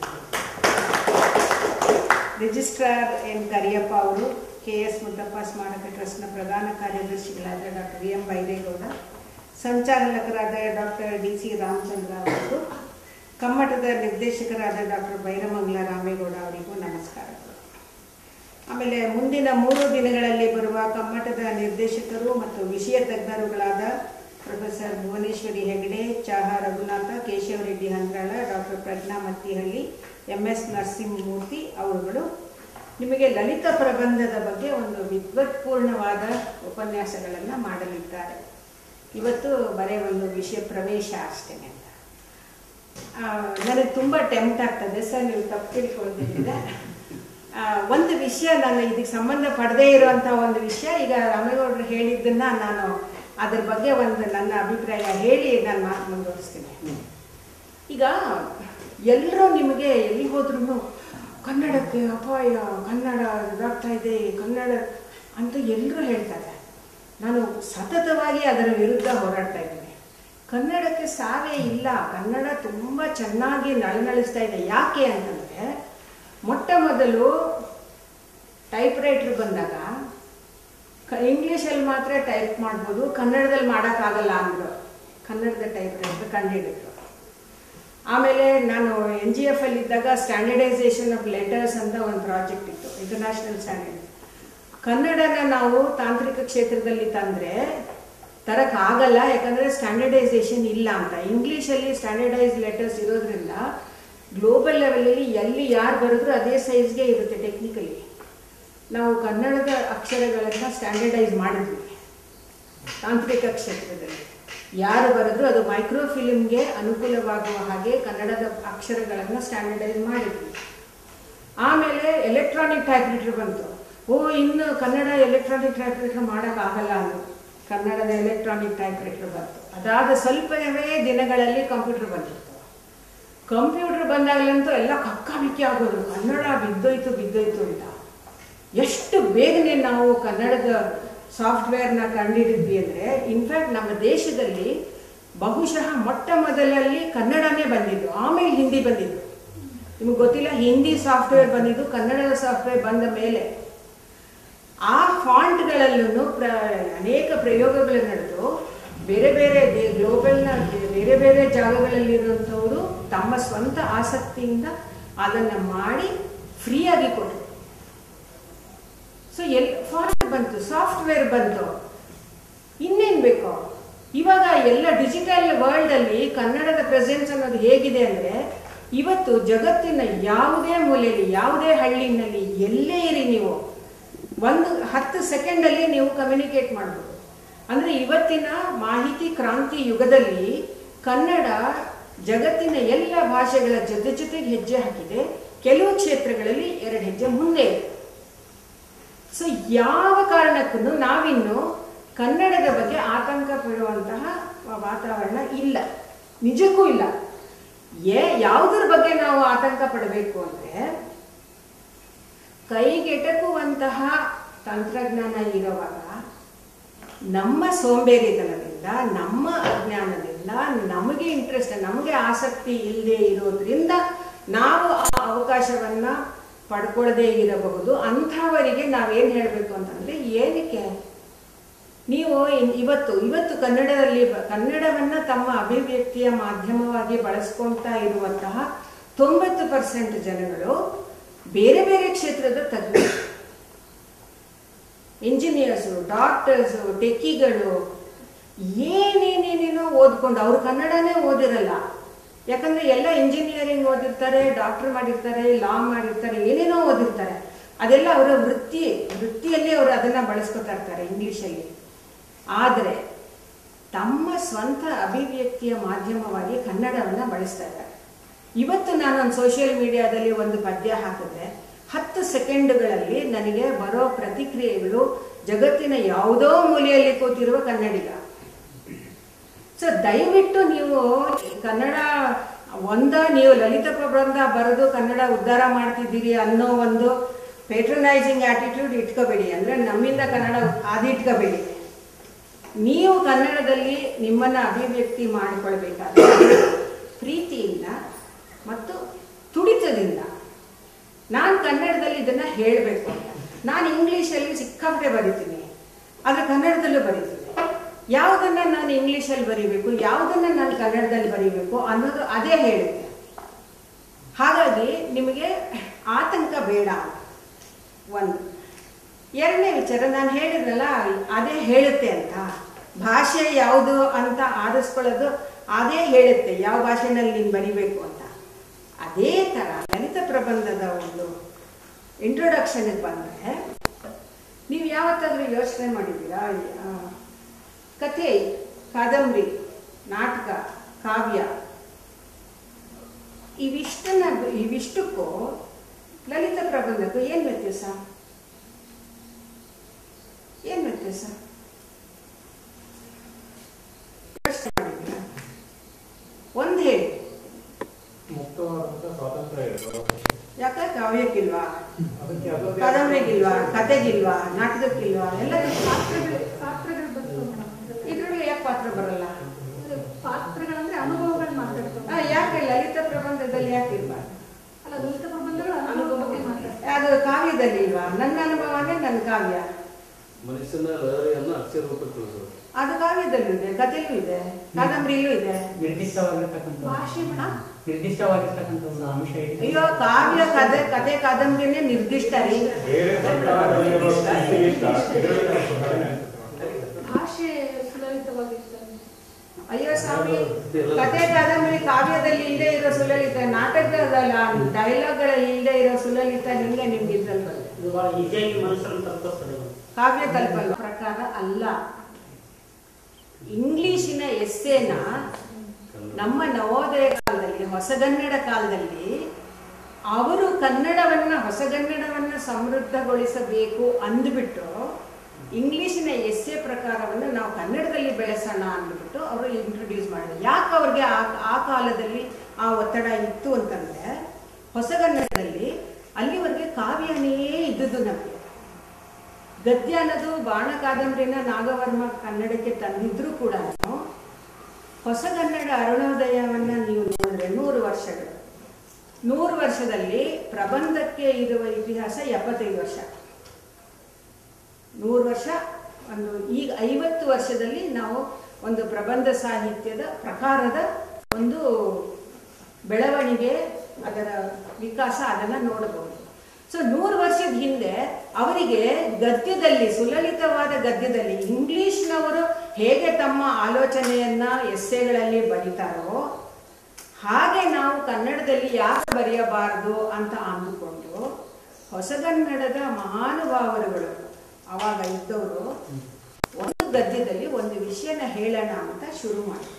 Speaker 6: ರಿಜಿಸ್ಟ್ರಾರ್ ಎನ್ ಕರಿಯಪ್ಪ ಅವರು ಕೆ ಎಸ್ ಮುದ್ದಪ್ಪ ಸ್ಮಾರಕ ಟ್ರಸ್ಟ್ನ ಪ್ರಧಾನ ಕಾರ್ಯದರ್ಶಿಗಳಾದ ಡಾಕ್ಟರ್ ವಿ ಎಂ ಬೈರೇಗೌಡ ಸಂಚಾಲಕರಾದ ಡಾಕ್ಟರ್ ಡಿ ಸಿ ರಾಮಚಂದ್ರ ಅವರಿಗೂ ಕಮ್ಮಟದ ನಿರ್ದೇಶಕರಾದ ಡಾಕ್ಟರ್ ಬೈರಮಂಗಲ ರಾಮೇಗೌಡ ಅವರಿಗೂ ನಮಸ್ಕಾರಗಳು ಆಮೇಲೆ ಮುಂದಿನ ಮೂರು ದಿನಗಳಲ್ಲಿ ಬರುವ ಕಮ್ಮಟದ ನಿರ್ದೇಶಕರು ಮತ್ತು ವಿಷಯ ತಜ್ಞರುಗಳಾದ professor Bhuvaneshwari Hegde Chaha Raghunatha Keshava Reddy Handrala doctor Prajna Mattihalli M S Narasimhamurthy ಅವರುಗಳು ನಿಮಗೆ ಲಲಿತ ಪ್ರಬಂಧದ ಬಗ್ಗೆ ಒಂದು ವಿದ್ವತ್ಪೂರ್ಣವಾದ ಉಪನ್ಯಾಸಗಳನ್ನು ಮಾಡಲಿದ್ದಾರೆ ಇವತ್ತು ಬರೀ ಒಂದು ವಿಷಯ ಪ್ರವೇಶ ಅಷ್ಟೇ ಅಂತ ಆ, ನನಗೆ ತುಂಬ ಟೆಂಪ್ಟ್ ಆಗ್ತದೆ ಸರ್ ನೀವು ತಪ್ಪು ತಿಳ್ಕೊಳ್ತಿದ್ದೀರ ಆ, ಒಂದು ವಿಷಯ ನಾನು ಇದಕ್ಕೆ ಸಂಬಂಧ ಪಡದೇ ಇರುವಂಥ ಒಂದು ವಿಷಯ ಈಗ ರಾಮೇಗೌಡರು ಹೇಳಿದ್ದನ್ನ ನಾನು ಅದ್ರ ಬಗ್ಗೆ ಒಂದು ನನ್ನ ಅಭಿಪ್ರಾಯ ಹೇಳಿ ನಾನು ಮಾತು ಮುಂದುವರಿಸ್ತೀನಿ ಈಗ ಎಲ್ಲರೂ ನಿಮಗೆ ಎಲ್ಲಿ ಹೋದ್ರೂ ಕನ್ನಡಕ್ಕೆ ಅಪಾಯ ಕನ್ನಡ ಇದಾಗ್ತಾ ಇದೆ ಕನ್ನಡ ಅಂತ ಎಲ್ಲರೂ ಹೇಳ್ತಾರೆ ನಾನು ಸತತವಾಗಿ ಅದರ ವಿರುದ್ಧ ಹೋರಾಡ್ತಾ ಇದ್ದೀನಿ ಕನ್ನಡಕ್ಕೆ ಸಾವೇ ಇಲ್ಲ ಕನ್ನಡ ತುಂಬ ಚೆನ್ನಾಗಿ ನಳನಳಿಸ್ತಾ ಇದೆ ಯಾಕೆ ಅಂತಂದರೆ ಮೊಟ್ಟ ಮೊದಲು ಟೈಪ್ ರೈಟರ್ ಬಂದಾಗ ಕ ಇಂಗ್ಲೀಷಲ್ಲಿ ಮಾತ್ರ ಟೈಪ್ ಮಾಡ್ಬೋದು ಕನ್ನಡದಲ್ಲಿ ಮಾಡೋಕ್ಕಾಗಲ್ಲ ಅಂದರು ಕನ್ನಡದ ಟೈಪ್ ರೈಟರ್ ಕಂಡುಹಿಡಿದ್ರು ಆಮೇಲೆ ನಾನು ಎನ್ ಜಿ ಎಫ್ ಅಲ್ಲಿ ಇದ್ದಾಗ ಸ್ಟ್ಯಾಂಡರ್ಡೈಸೇಷನ್ ಆಫ್ ಲೆಟರ್ಸ್ ಅಂತ ಒಂದು ಪ್ರಾಜೆಕ್ಟ್ ಇತ್ತು ಇಂಟರ್ನ್ಯಾಷನಲ್ ಸ್ಟ್ಯಾಂಡರ್ಡ್ ಕನ್ನಡನ ನಾವು ತಾಂತ್ರಿಕ ಕ್ಷೇತ್ರದಲ್ಲಿ ತಂದರೆ ತರಕ್ಕಾಗಲ್ಲ ಯಾಕಂದರೆ ಸ್ಟ್ಯಾಂಡರ್ಡೈಸೇಷನ್ ಇಲ್ಲ ಅಂತ ಇಂಗ್ಲೀಷಲ್ಲಿ ಸ್ಟ್ಯಾಂಡರ್ಡೈಸ್ ಲೆಟರ್ಸ್ ಇರೋದ್ರಿಂದ ಗ್ಲೋಬಲ್ ಲೆವೆಲಲ್ಲಿ ಎಲ್ಲಿ ಯಾರು ಬರೆದ್ರು ಅದೇ ಸೈಜ್ಗೆ ಇರುತ್ತೆ ಟೆಕ್ನಿಕಲಿ ನಾವು ಕನ್ನಡದ ಅಕ್ಷರಗಳನ್ನು ಸ್ಟ್ಯಾಂಡರ್ಡೈಸ್ ಮಾಡಿದ್ವಿ ತಾಂತ್ರಿಕ ಕ್ಷೇತ್ರದಲ್ಲಿ ಯಾರು ಬರೆದ್ರು ಅದು ಮೈಕ್ರೋ ಫಿಲ್ಮ್ಗೆ ಅನುಕೂಲವಾಗುವ ಹಾಗೆ ಕನ್ನಡದ ಅಕ್ಷರಗಳನ್ನು ಸ್ಟ್ಯಾಂಡರ್ಡೈಸ್ ಮಾಡಿದ್ವಿ ಆಮೇಲೆ ಎಲೆಕ್ಟ್ರಾನಿಕ್ ಟೈಪ್ರೈಟರ್ ಬಂತು ಓ ಇನ್ನು ಕನ್ನಡ ಎಲೆಕ್ಟ್ರಾನಿಕ್ ಟೈಪ್ರೈಟರ್ ಮಾಡೋಕ್ಕಾಗಲ್ಲ ಅಂದರು ಕನ್ನಡದ ಎಲೆಕ್ಟ್ರಾನಿಕ್ ಟೈಪ್ರೈಟರ್ ಬಂತು ಅದಾದ ಸ್ವಲ್ಪವೇ ದಿನಗಳಲ್ಲಿ ಕಂಪ್ಯೂಟರ್ ಬಂದಿತ್ತು ಕಂಪ್ಯೂಟರ್ ಬಂದಾಗಲಂತೂ ಎಲ್ಲ ಕಕ್ಕಾಬಿಕ್ಕಿ ಆಗೋದು ಕನ್ನಡ ಬಿದ್ದೋಯ್ತು ಬಿದ್ದೋಯ್ತು ಅಂತ ಎಷ್ಟು ಬೇಗನೆ ನಾವು ಕನ್ನಡದ ಸಾಫ್ಟ್ವೇರ್ನ ಕಂಡುಹಿಡಿದ್ವಿ ಅಂದರೆ ಇನ್ಫ್ಯಾಕ್ಟ್ ನಮ್ಮ ದೇಶದಲ್ಲಿ ಬಹುಶಃ ಮೊಟ್ಟ ಮೊದಲಲ್ಲಿ ಕನ್ನಡನೇ ಬಂದಿದ್ದು ಆಮೇಲೆ ಹಿಂದಿ ಬಂದಿದ್ದು ನಿಮಗೆ ಗೊತ್ತಿಲ್ಲ ಹಿಂದಿ ಸಾಫ್ಟ್ವೇರ್ ಬಂದಿದ್ದು ಕನ್ನಡದ ಸಾಫ್ಟ್ವೇರ್ ಬಂದ ಮೇಲೆ ಆ ಫಾಂಟ್ಗಳಲ್ಲೂ ಪ್ರ ಅನೇಕ ಪ್ರಯೋಗಗಳು ನಡೆದು ಬೇರೆ ಬೇರೆ ಗ್ಲೋಬಲ್ನ ಬೇರೆ ಬೇರೆ ಜಾಗಗಳಲ್ಲಿರುವಂಥವರು ತಮ್ಮ ಸ್ವಂತ ಆಸಕ್ತಿಯಿಂದ ಅದನ್ನು ಮಾಡಿ ಫ್ರೀಯಾಗಿ ಕೊಟ್ಟರು ಸೊ ಎಲ್ ಫಾಂಟ್ ಬಂತು ಸಾಫ್ಟ್ವೇರ್ ಬಂತು ಇನ್ನೇನು ಬೇಕು ಇವಾಗ ಎಲ್ಲ ಡಿಜಿಟಲ್ ವರ್ಲ್ಡಲ್ಲಿ ಕನ್ನಡದ ಪ್ರೆಸೆನ್ಸ್ ಅನ್ನೋದು ಹೇಗಿದೆ ಅಂದರೆ ಇವತ್ತು ಜಗತ್ತಿನ ಯಾವುದೇ ಮೂಲೆಯಲ್ಲಿ ಯಾವುದೇ ಹಳ್ಳಿನಲ್ಲಿ ಎಲ್ಲೇ ಇರಿ ನೀವು ಒಂದು ಹತ್ತು ಸೆಕೆಂಡಲ್ಲಿ ನೀವು ಕಮ್ಯುನಿಕೇಟ್ ಮಾಡ್ಬೋದು ಅಂದರೆ ಇವತ್ತಿನ ಮಾಹಿತಿ ಕ್ರಾಂತಿ ಯುಗದಲ್ಲಿ ಕನ್ನಡ ಜಗತ್ತಿನ ಎಲ್ಲ ಭಾಷೆಗಳ ಜೊತೆ ಜೊತೆಗೆ ಹೆಜ್ಜೆ ಹಾಕಿದೆ ಕೆಲವು ಕ್ಷೇತ್ರಗಳಲ್ಲಿ ಎರಡು ಹೆಜ್ಜೆ ಮುಂದೆ ಇದೆ ಸೊ ಯಾವ ಕಾರಣಕ್ಕೂ ನಾವಿನ್ನು ಕನ್ನಡದ ಬಗ್ಗೆ ಆತಂಕ ಪಡುವಂತಹ ವಾತಾವರಣ ಇಲ್ಲ ನಿಜಕ್ಕೂ ಇಲ್ಲ ಏ ಯಾವುದ್ರ ಬಗ್ಗೆ ನಾವು ಆತಂಕ ಪಡಬೇಕು ಅಂದರೆ ಕೈಗೆಟಕುವಂತಹ ತಂತ್ರಜ್ಞಾನ ಇರುವಾಗ ನಮ್ಮ ಸೋಂಬೇರಿತನದಿಂದ ನಮ್ಮ ಅಜ್ಞಾನದಿಂದ ನಮಗೆ ಇಂಟ್ರೆಸ್ಟ್ ನಮಗೆ ಆಸಕ್ತಿ ಇಲ್ಲದೆ ಇರೋದ್ರಿಂದ ನಾವು ಆ ಅವಕಾಶವನ್ನ ಪಡ್ಕೊಳ್ಳದೆ ಇರಬಹುದು ಅಂಥವರಿಗೆ ನಾವೇನು ಹೇಳಬೇಕು ಅಂತಂದ್ರೆ ಏನಕ್ಕೆ ನೀವು ಇನ್- ಇವತ್ತು ಇವತ್ತು ಕನ್ನಡದಲ್ಲಿ ಬ- ಕನ್ನಡವನ್ನ ತಮ್ಮ ಅಭಿವ್ಯಕ್ತಿಯ ಮಾಧ್ಯಮವಾಗಿ ಬಳಸ್ಕೊಳ್ತಾ ಇರುವಂತಹ ತೊಂಬತ್ತು ಪರ್ಸೆಂಟ್ ಜನಗಳು ಬೇರೆ ಬೇರೆ ಕ್ಷೇತ್ರದ ತಜ್ಞರು ಇಂಜಿನಿಯರ್ಸು ಡಾಕ್ಟರ್ಸು ಟೆಕ್ಕಿಗಳು ಏನೇನೇನೇನೋ ಓದ್ಕೊಂಡು ಅವ್ರು ಕನ್ನಡನೇ ಓದಿರಲ್ಲ ಯಾಕಂದ್ರೆ ಎಲ್ಲ ಇಂಜಿನಿಯರಿಂಗ್ ಓದಿರ್ತಾರೆ ಡಾಕ್ಟರ್ ಮಾಡಿರ್ತಾರೆ ಲಾ ಮಾಡಿರ್ತಾರೆ ಏನೇನೋ ಓದಿರ್ತಾರೆ ಅದೆಲ್ಲ ಅವರ ವೃತ್ತಿ ವೃತ್ತಿಯಲ್ಲಿ ಅವರು ಅದನ್ನ ಬಳಸ್ಕೊತಾ ಇರ್ತಾರೆ ಇಂಗ್ಲಿಷಲ್ಲಿ ಆದರೆ ತಮ್ಮ ಸ್ವಂತ ಅಭಿವ್ಯಕ್ತಿಯ ಮಾಧ್ಯಮವಾಗಿ ಕನ್ನಡವನ್ನ ಬಳಸ್ತಾ ಇದ್ದಾರೆ ಇವತ್ತು ನಾನು ಒಂದು ಸೋಷಿಯಲ್ ಮೀಡಿಯಾದಲ್ಲಿ ಒಂದು ಪದ್ಯ ಹಾಕಿದ್ರೆ ಹತ್ತು ಸೆಕೆಂಡ್ಗಳಲ್ಲಿ ನನಗೆ ಬರೋ ಪ್ರತಿಕ್ರಿಯೆಗಳು ಜಗತ್ತಿನ ಯಾವುದೋ ಮೂಲೆಯಲ್ಲಿ ಕೂತಿರುವ ಕನ್ನಡಿಗ ಸೊ ದಯವಿಟ್ಟು ನೀವು ಕನ್ನಡ ಒಂದ ನೀವು ಲಲಿತ ಪ್ರಬಂಧ ಬರೆದು ಕನ್ನಡ ಉದ್ಧಾರ ಮಾಡ್ತಿದ್ದೀರಿ ಅನ್ನೋ ಒಂದು ಪೇಟ್ರನೈಸಿಂಗ್ ಆಟಿಟ್ಯೂಡ್ ಇಟ್ಕೋಬೇಡಿ ಅಂದ್ರೆ ನಮ್ಮಿಂದ ಕನ್ನಡ ಅದು ಇಟ್ಕೋಬೇಡಿ ನೀವು ಕನ್ನಡದಲ್ಲಿ ನಿಮ್ಮನ್ನ ಅಭಿವ್ಯಕ್ತಿ ಮಾಡಿಕೊಳ್ಬೇಕಾದ್ರೆ ಪ್ರೀತಿಯಿಂದ ಮತ್ತು ತುಡಿತದಿಂದ ನಾನು ಕನ್ನಡದಲ್ಲಿ ಇದನ್ನ ಹೇಳಬೇಕು ಅಂತ ನಾನು ಇಂಗ್ಲೀಷಲ್ಲಿ ಸಿಕ್ಕಾಪಟ್ಟೆ ಬರಿತೀನಿ ಆದರೆ ಕನ್ನಡದಲ್ಲೂ ಬರೀತೀನಿ ಯಾವುದನ್ನ ನಾನು ಇಂಗ್ಲೀಷಲ್ಲಿ ಬರೀಬೇಕು ಯಾವುದನ್ನ ನಾನು ಕನ್ನಡದಲ್ಲಿ ಬರೀಬೇಕು ಅನ್ನೋದು ಅದೇ ಹೇಳುತ್ತೆ ಹಾಗಾಗಿ ನಿಮಗೆ ಆತಂಕ ಬೇಡ ಒಂದು ಎರಡನೇ ವಿಚಾರ ನಾನು ಹೇಳಿದ್ನಲ್ಲ ಅದೇ ಹೇಳುತ್ತೆ ಅಂತ ಭಾಷೆ ಯಾವುದು ಅಂತ ಆರಿಸ್ಕೊಳ್ಳೋದು ಅದೇ ಹೇಳುತ್ತೆ ಯಾವ ಭಾಷೆನಲ್ಲಿ ನೀನು ಬರಿಬೇಕು ಅಂತ ಅದೇ ಥರ ಲಲಿತ ಪ್ರಬಂಧದ ಒಂದು ಇಂಟ್ರೊಡಕ್ಷನ್ಗೆ ಬಂದರೆ ನೀವು ಯಾವತ್ತಾದ್ರೂ ಯೋಚನೆ ಮಾಡಿದ್ದೀರಾ ಆ, ಕಥೆ ಕಾದಂಬರಿ ನಾಟಕ ಕಾವ್ಯ ಇವಿಷ್ಟನ್ನ ಇವಿಷ್ಟಕ್ಕೂ ಲಲಿತ ಪ್ರಬಂಧಕ್ಕೂ ಏನು ವ್ಯತ್ಯಾಸ ಏನು ವ್ಯತ್ಯಾಸ ಯೋಚ್ನೆ ಮಾಡಿದ್ದೀರಾ ಒಂದು ಹೇಳಿ
Speaker 2: ಮುಕ್ತವಾದಂಥ ಸ್ವಾತಂತ್ರ್ಯ ಇದೆ
Speaker 6: ಯಾಕೆ ಕಾವ್ಯಕ್ಕಿಲ್ವಾ
Speaker 2: ಅದಕ್ಕೆ ಅದರದ್ದೇ
Speaker 6: ಕಾದಂಬರಿಗಿಲ್ವಾ ಕತೆಗಿಲ್ವಾ ನಾಟಕಕ್ಕಿಲ್ವಾ ಎಲ್ಲ
Speaker 7: ಪಾತ್ರಗಳು ಪಾತ್ರಗಳು ಬರ್ತವೆ ಮೇಡಮ್
Speaker 6: ಇದ್ರೊಳಗೆ ಯಾಕೆ ಪಾತ್ರ ಬರಲ್ಲ
Speaker 7: ಅದು ಪಾತ್ರಗಳಂದ್ರೆ ಅನುಭವಗಳು ಮಾತಾಡ್ತಾರೆ
Speaker 6: ಆ, ಯಾಕೆ ಲಲಿತ ಪ್ರಬಂಧದಲ್ಲಿ ಯಾಕೆ ಇರ್ಬಾರ್ದು
Speaker 7: ಅಲ್ಲ ಲಲಿತ ಪ್ರಬಂಧಗಳು ಅನುಭವ ಬಗ್ಗೆ ಮಾತಾಡ್ತಾರೆ
Speaker 6: ಅದು ಕಾವ್ಯದಲ್ಲಿ ಇಲ್ವಾ ನನ್ನ ಅನುಭವನೇ ನನ್ನ ಕಾವ್ಯ
Speaker 8: ಮನುಷ್ಯನ ಲಹರಿಯನ್ನು ಅಕ್ಷರ ರೂಪಕ್ಕೆ ತಿಳಿಸೋದು
Speaker 6: ಅದು ಕಾವ್ಯದಲ್ಲೂ ಇದೆ ಕಥೆಯಲ್ಲೂ ಇದೆ ಕಾದಂಬರಿಯಲ್ಲೂ ಇದೆ
Speaker 2: ನಿರ್ದಿಷ್ಟವಾಗಿರ್ತಕ್ಕಂಥ
Speaker 7: ಭಾಷೆ ಮೇಡಮ್
Speaker 2: ನಿರ್ದಿಷ್ಟವಾಗಿರ್ತಕ್ಕಂಥ ಒಂದು ಅಂಶ ಇದೆ
Speaker 6: ಅಯ್ಯೋ ಕಾವ್ಯ ಕಥೆ ಕಥೆ ಕಾದಂಬರಿನೇ ನಿರ್ದಿಷ್ಟ ರೀ
Speaker 2: ಬೇರೆ ಸರ್ಕಾರದಲ್ಲಿರುವ ಸ್ಥಿತಿಗಿಂತ ಇದರಲ್ಲಿ ಸುಧಾರಣೆ ಆಯ್ತು.
Speaker 7: ಭಾಷೆ ಸುಲಲಿತವಾಗಿರ್ತದೆ
Speaker 6: ಅಯ್ಯೋ ಸ್ವಾಮಿ ಕಥೆ ಕಾದಂಬರಿ ಕಾವ್ಯದಲ್ಲಿ ಇಲ್ಲದೆ ಇರೋ ಸುಲಲಿತ ನಾಟಕದಲ್ಲ ಡೈಲಾಗ್ಗಳಲ್ಲಿ ಇಲ್ಲದೆ ಇರೋ ಸುಲಲಿತ ಹಿಂಗೆ ನಿಮ್ಗೆ ಇದ್ರಲ್ಲಿ ಬರುತ್ತೆ
Speaker 9: ಈಸಿಯಾಗಿ ಮನಸ್ಸನ್ನು ತಲುಪಿಸ್ತದೆ
Speaker 6: ಕಾವ್ಯ ಕಲ್ಪನ ಪ್ರಕಾರ ಅಲ್ಲ ಇಂಗ್ಲಿಶಿನ ಎಸ್ಸೇನ ನಮ್ಮ ನವೋದಯ ಕಾಲದಲ್ಲಿ ಹೊಸಗನ್ನಡ ಕಾಲದಲ್ಲಿ ಅವರು ಕನ್ನಡವನ್ನ ಹೊಸಗನ್ನಡವನ್ನ ಸಮೃದ್ಧಗೊಳಿಸಬೇಕು ಅಂದ್ಬಿಟ್ಟು ಇಂಗ್ಲಿಶಿನ ಎಸ್ಸೆ ಪ್ರಕಾರವನ್ನು ನಾವು ಕನ್ನಡದಲ್ಲಿ ಬೆಳೆಸೋಣ ಅಂದ್ಬಿಟ್ಟು ಅವರು ಇಂಟ್ರೊಡ್ಯೂಸ್ ಮಾಡಿದ್ರು ಯಾಕೆ ಅವ್ರಿಗೆ ಆ ಆ ಕಾಲದಲ್ಲಿ ಆ ಒತ್ತಡ ಇತ್ತು ಅಂತಂದ್ರೆ ಹೊಸಗನ್ನಡದಲ್ಲಿ ಅಲ್ಲಿವರೆಗೆ ಕಾವ್ಯನೇ ಇದ್ದುದು ನಮಗೆ ಗದ್ಯ ಅನ್ನೋದು ಬಾಣ ಕಾದಂಬರಿನ ನಾಗವರ್ಮ ಕನ್ನಡಕ್ಕೆ ತಂದಿದ್ರು ಕೂಡ ಹೊಸಗನ್ನಡ ಅರುಣೋದಯವನ್ನ ನೀವು ನೋಡಿದ್ರೆ ನೂರು ವರ್ಷಗಳು ನೂರು ವರ್ಷದಲ್ಲಿ ಪ್ರಬಂಧಕ್ಕೆ ಇರುವ ಇತಿಹಾಸ ಎಪ್ಪತ್ತೈದು ವರ್ಷ ನೂರು ವರ್ಷ ಒಂದು ಈಗ ಐವತ್ತು ವರ್ಷದಲ್ಲಿ ನಾವು ಒಂದು ಪ್ರಬಂಧ ಸಾಹಿತ್ಯದ ಪ್ರಕಾರದ ಒಂದು ಬೆಳವಣಿಗೆ ಅದರ ವಿಕಾಸ ಅದನ್ನು ನೋಡಬಹುದು ಸೊ ನೂರು ವರ್ಷದ ಹಿಂದೆ ಅವರಿಗೆ ಗದ್ಯದಲ್ಲಿ ಸುಲಲಿತವಾದ ಗದ್ಯದಲ್ಲಿ ಇಂಗ್ಲಿಷ್ನವರು ಹೇಗೆ ತಮ್ಮ ಆಲೋಚನೆಯನ್ನ ಎಸ್ಸೆಗಳಲ್ಲಿ ಬರೀತಾರೋ ಹಾಗೆ ನಾವು ಕನ್ನಡದಲ್ಲಿ ಯಾಕೆ ಬರೆಯಬಾರದು ಅಂತ ಅಂದುಕೊಂಡು ಹೊಸಗನ್ನಡದ ಮಹಾನುಭಾವರುಗಳು ಅವಾಗ ಇದ್ದವರು ಒಂದು ಗದ್ಯದಲ್ಲಿ ಒಂದು ವಿಷಯನ ಹೇಳೋಣ ಅಂತ ಶುರು ಮಾಡಿದ್ರು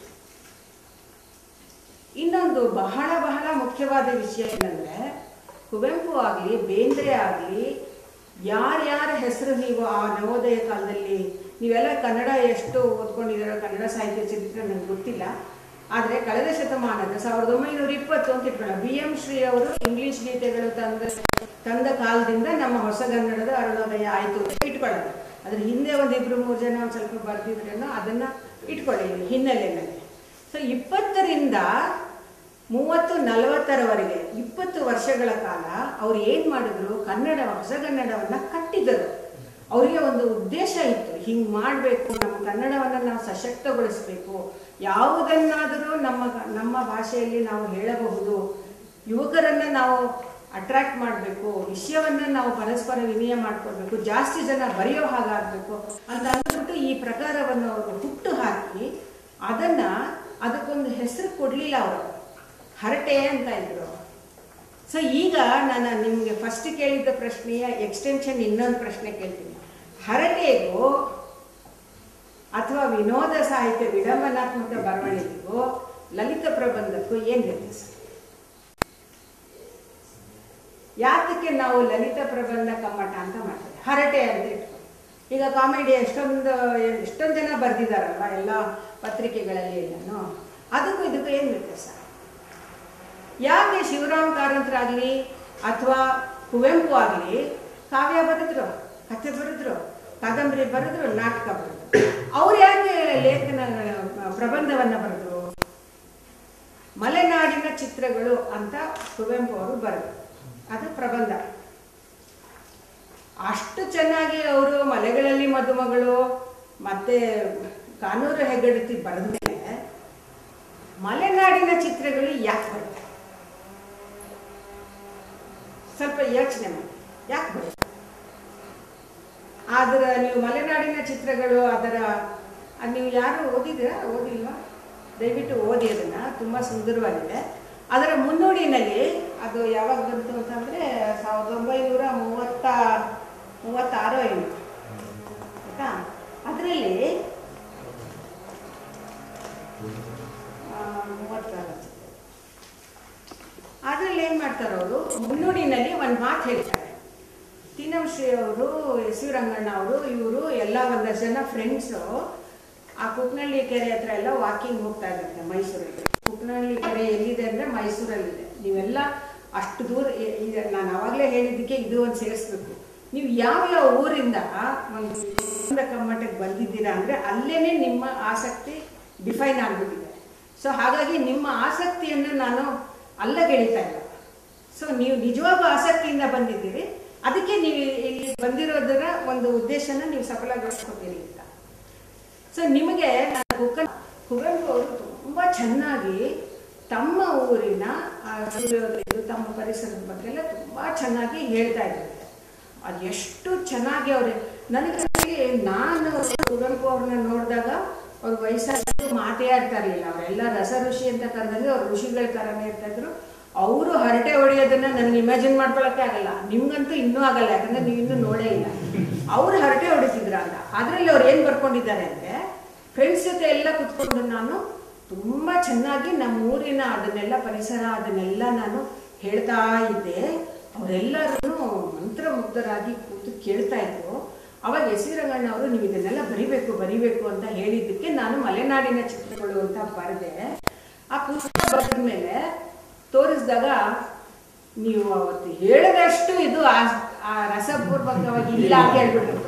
Speaker 6: ಇನ್ನೊಂದು ಬಹಳ ಬಹಳ ಮುಖ್ಯವಾದ ವಿಷಯ ಏನಂದ್ರೆ ಕುವೆಂಪು ಆಗಲಿ ಬೇಂದ್ರೆ ಆಗಲಿ ಯಾರ್ಯಾರ ಹೆಸರು ನೀವು ಆ ನವೋದಯ ಕಾಲದಲ್ಲಿ ನೀವೆಲ್ಲ ಕನ್ನಡ ಎಷ್ಟು ಓದ್ಕೊಂಡಿದ್ದೀರೋ ಕನ್ನಡ ಸಾಹಿತ್ಯ ಚರಿತ್ರೆ ನನಗೆ ಗೊತ್ತಿಲ್ಲ ಆದರೆ ಕಳೆದ ಶತಮಾನದ ಸಾವಿರದ ಒಂಬೈನೂರ ಇಪ್ಪತ್ತು ಅಂತ ಇಟ್ಕೊಳ್ಳೋಣ ಬಿ ಎಂ ಶ್ರೀ ಅವರು ಇಂಗ್ಲಿಷ್ ಗೀತೆಗಳು ತಂದ ತಂದ ಕಾಲದಿಂದ ನಮ್ಮ ಹೊಸಗನ್ನಡದ ಅರುಣೋದಯ ಆಯಿತು ಅಂತ ಇಟ್ಕೊಳ್ಳೋಣ ಅದ್ರ ಹಿಂದೆ ಒಂದು ಇಬ್ರು ಮೂರು ಜನ ಒಂದು ಸ್ವಲ್ಪ ಬರ್ದಿದ್ರೇನೋ ಅದನ್ನ ಇಟ್ಕೊಳ್ಳಿ ಇಲ್ಲಿ ಹಿನ್ನೆಲೆಯಲ್ಲಿ ಸೊ ಇಪ್ಪತ್ತರಿಂದ ಮೂವತ್ತು ನಲವತ್ತರವರೆಗೆ ಇಪ್ಪತ್ತು ವರ್ಷಗಳ ಕಾಲ ಅವ್ರು ಏನು ಮಾಡಿದ್ರು ಕನ್ನಡ ಹೊಸಗನ್ನಡವನ್ನ ಕಟ್ಟಿದರು ಅವರಿಗೆ ಒಂದು ಉದ್ದೇಶ ಇತ್ತು ಹಿಂಗೆ ಮಾಡಬೇಕು ನಮ್ಮ ಕನ್ನಡವನ್ನು ನಾವು ಸಶಕ್ತಗೊಳಿಸಬೇಕು ಯಾವುದನ್ನಾದರೂ ನಮ್ಮ ನಮ್ಮ ಭಾಷೆಯಲ್ಲಿ ನಾವು ಹೇಳಬಹುದು ಯುವಕರನ್ನ ನಾವು ಅಟ್ರಾಕ್ಟ್ ಮಾಡಬೇಕು ವಿಷಯವನ್ನ ನಾವು ಪರಸ್ಪರ ವಿನಿಮಯ ಮಾಡ್ಕೊಳ್ಬೇಕು ಜಾಸ್ತಿ ಜನ ಬರೆಯೋ ಹಾಗಾಗಬೇಕು ಅಂತ ಅಂದ್ಬಿಟ್ಟು ಈ ಪ್ರಕಾರವನ್ನು ಅವರು ಹುಟ್ಟು ಹಾಕಿ ಅದನ್ನ ಅದಕ್ಕೊಂದು ಹೆಸರು ಕೊಡಲಿಲ್ಲ ಅವರು ಹರಟೆ ಅಂತ ಇದ್ರು ಸೊ ಈಗ ನಾನು ನಿಮಗೆ ಫಸ್ಟ್ ಕೇಳಿದ್ದ ಪ್ರಶ್ನೆಯ ಎಕ್ಸ್ಟೆನ್ಷನ್ ಇನ್ನೊಂದು ಪ್ರಶ್ನೆ ಕೇಳ್ತೀನಿ ಹರಟೆಗೂ ಅಥವಾ ವಿನೋದ ಸಾಹಿತ್ಯ ವಿಡಂಬನಾತ್ಮಕ ಬರವಣಿಗೆಗೂ ಲಲಿತ ಪ್ರಬಂಧಕ್ಕೂ ಏನು ವ್ಯತ್ಯಾಸ ಯಾತಕ್ಕೆ ನಾವು ಲಲಿತ ಪ್ರಬಂಧ ಕಮ್ಮಟ ಅಂತ ಮಾಡ್ತೇವೆ ಹರಟೆ ಅಂತ ಇಟ್ಕೊಂಡು ಈಗ ಕಾಮಿಡಿ ಎಷ್ಟೊಂದು ಎಷ್ಟೊಂದು ಜನ ಬರೆದಿದ್ದಾರಲ್ವ ಎಲ್ಲ ಪತ್ರಿಕೆಗಳಲ್ಲಿ ಎಲ್ಲನೂ ಅದಕ್ಕೂ ಇದಕ್ಕೂ ಏನು ವ್ಯತ್ಯಾಸ ಯಾಕೆ ಶಿವರಾಮ್ ಕಾರಂತರಾಗಲಿ ಅಥವಾ ಕುವೆಂಪು ಆಗಲಿ ಕಾವ್ಯ ಬರೆದ್ರು ಕಥೆ ಬರೆದ್ರು ಕಾದಂಬರಿ ಬರೆದ್ರು ನಾಟಕ ಬರೆದ್ರು ಅವ್ರು ಯಾಕೆ ಲೇಖನ ಪ್ರಬಂಧವನ್ನು ಬರೆದ್ರು ಮಲೆನಾಡಿನ ಚಿತ್ರಗಳು ಅಂತ ಕುವೆಂಪು ಅವರು ಬರೆದ್ರು ಅದು ಪ್ರಬಂಧ ಅಷ್ಟು ಚೆನ್ನಾಗಿ ಅವರು ಮಲೆಗಳಲ್ಲಿ ಮದುಮಗಳು ಮತ್ತೆ ಕಾನೂರು ಹೆಗ್ಗಡತಿ ಬರೆದ ಮೇಲೆ ಮಲೆನಾಡಿನ ಚಿತ್ರಗಳು ಯಾಕೆ ಬರುತ್ತೆ ಸ್ವಲ್ಪ ಯೋಚನೆ ಮಾಡಿ ಯಾಕೆ ಬರುತ್ತೆ ಅದರ ನೀವು ಮಲೆನಾಡಿನ ಚಿತ್ರಗಳು ಅದರ ಅದ್ ನೀವು ಯಾರು ಓದಿದ್ದೀರಾ ಓದಿಲ್ವಾ ದಯವಿಟ್ಟು ಓದಿ ಅದನ್ನ ತುಂಬ ಸುಂದರವಾಗಿದೆ ಅದರ ಮುನ್ನುಡಿನಲ್ಲಿ ಅದು ಯಾವಾಗ ಬಂತು ಅಂತಂದರೆ ಸಾವಿರದ ಒಂಬೈನೂರ ಮೂವತ್ತ ಮೂವತ್ತಾರು ಏನು ಆಯ್ತಾ ಅದರಲ್ಲಿ ಮೂವತ್ತಾರು ಅನ್ಸುತ್ತೆ. ಅದ್ರಲ್ಲಿ ಏನು ಮಾಡ್ತಾರೆ ಅವರು ಮುನ್ನುಡಿನಲ್ಲಿ ಒಂದು ಮಾತು ಹೇಳ್ತಾರೆ ತೀನಂಶ್ರೀ ಅವರು ಎಸ್ ವಿ ರಂಗಣ್ಣ ಅವರು ಇವರು ಎಲ್ಲ ಒಂದಷ್ಟು ಜನ ಫ್ರೆಂಡ್ಸು ಆ ಕುಕ್ನಳ್ಳಿ ಕೆರೆ ಹತ್ರ ಎಲ್ಲ ವಾಕಿಂಗ್ ಹೋಗ್ತಾ ಇದ್ದಾರೆ ಮೈಸೂರಲ್ಲಿ ಕುಕ್ನಳ್ಳಿ ಕೆರೆ ಎಲ್ಲಿದೆ ಅಂದರೆ ಮೈಸೂರಲ್ಲಿದೆ ನೀವೆಲ್ಲ ಅಷ್ಟು ದೂರ ಇ- ಇದೆ ನಾನು ಆವಾಗಲೇ ಹೇಳಿದ್ದಕ್ಕೆ ಇದು ಒಂದು ಸೇರಿಸ್ಬೇಕು ನೀವು ಯಾವ ಯಾವ ಊರಿಂದ ಒಂದು ಕಮ್ಮಟಕ್ಕೆ ಬಂದಿದ್ದೀರಾ ಅಂದರೆ ಅಲ್ಲೇನೆ ನಿಮ್ಮ ಆಸಕ್ತಿ ಡಿಫೈನ್ ಆಗಿಬಿಟ್ಟಿದೆ ಸೊ ಹಾಗಾಗಿ ನಿಮ್ಮ ಆಸಕ್ತಿಯನ್ನು ನಾನು ಅಲ್ಲಗೆಳಿತಾ ಇಲ್ಲ ಸೊ ನೀವು ನಿಜವಾಗೂ ಆಸಕ್ತಿಯಿಂದ ಬಂದಿದ್ದೀರಿ ಅದಕ್ಕೆ ನೀವು ಇಲ್ಲಿ ಬಂದಿರೋದರ ಒಂದು ಉದ್ದೇಶನ ನೀವು ಸಫಲಗೊಳಿಸ್ಕೊತೀರಿ ಅಂತ ಸೊ ನಿಮಗೆ ನಾನು ಕುಕ್ಕ ಕುವೆಂಪು ಅವರು ತುಂಬ ಚೆನ್ನಾಗಿ ತಮ್ಮ ಊರಿನ ಆ ಸೂರ್ಯೋದಯದ್ದು ತಮ್ಮ ಪರಿಸರದ ಬಗ್ಗೆ ಎಲ್ಲ ತುಂಬ ಚೆನ್ನಾಗಿ ಹೇಳ್ತಾ ಇದ್ದಾರೆ ಅದು ಎಷ್ಟು ಚೆನ್ನಾಗಿ ಅವ್ರೆ ನನಗೆ ನಾನು ಕುವೆಂಪು ಅವ್ರನ್ನ ನೋಡಿದಾಗ ಅವ್ರ ವಯಸ್ಸಾಗಿ ಮಾತೇ ಆಡ್ತಾ ಇರಲಿಲ್ಲ ಅವರೆಲ್ಲ ರಸ ಋಷಿ ಅಂತ ಕರೆದಾಗ ಅವ್ರು ಋಷಿಗಳ ಥರನೇ ಇರ್ತಾ ಇದ್ರು ಅವರು ಹರಟೆ ಹೊಡೆಯೋದನ್ನ ನನಗೆ ಇಮ್ಯಾಜಿನ್ ಮಾಡ್ಕೊಳಕ್ಕೆ ಆಗಲ್ಲ ನಿಮ್ಗಂತೂ ಇನ್ನೂ ಆಗಲ್ಲ ಯಾಕಂದ್ರೆ ನೀವು ಇನ್ನೂ ನೋಡೇ ಇಲ್ಲ ಅವ್ರು ಹರಟೆ ಹೊಡಿತಿದ್ರ ಅಂತ ಅದರಲ್ಲಿ ಅವ್ರು ಏನು ಬರ್ಕೊಂಡಿದ್ದಾರೆ ಅಂದರೆ ಫ್ರೆಂಡ್ಸ್ ಜೊತೆ ಎಲ್ಲ ಕುತ್ಕೊಂಡು ನಾನು ತುಂಬ ಚೆನ್ನಾಗಿ ನಮ್ಮ ಊರಿನ ಅದನ್ನೆಲ್ಲ ಪರಿಸರ ಅದನ್ನೆಲ್ಲ ನಾನು ಹೇಳ್ತಾ ಇದ್ದೆ ಅವರೆಲ್ಲರೂ ಮಂತ್ರಮುಗ್ಧರಾಗಿ ಕೂತು ಕೇಳ್ತಾ ಇದ್ರು ಅವಾಗ ಎಸ್ ವಿ ರಂಗಣ್ಣ ಅವರು ನೀವು ಇದನ್ನೆಲ್ಲ ಬರಿಬೇಕು ಬರಿಬೇಕು ಅಂತ ಹೇಳಿದ್ದಕ್ಕೆ ನಾನು ಮಲೆನಾಡಿನ ಚಿತ್ರಗಳು ಅಂತ ಬರೆದೆ ಆ ಪುಸ್ತಕ ಬರೆದ ಮೇಲೆ ತೋರಿಸಿದಾಗ ನೀವು ಅವತ್ತು ಹೇಳಿದಷ್ಟು ಇದು ಆ- ಆ ರಸಪೂರ್ವಕವಾಗಿ ಇಲ್ಲ ಅಂತ ಹೇಳ್ಬಿಟ್ಟು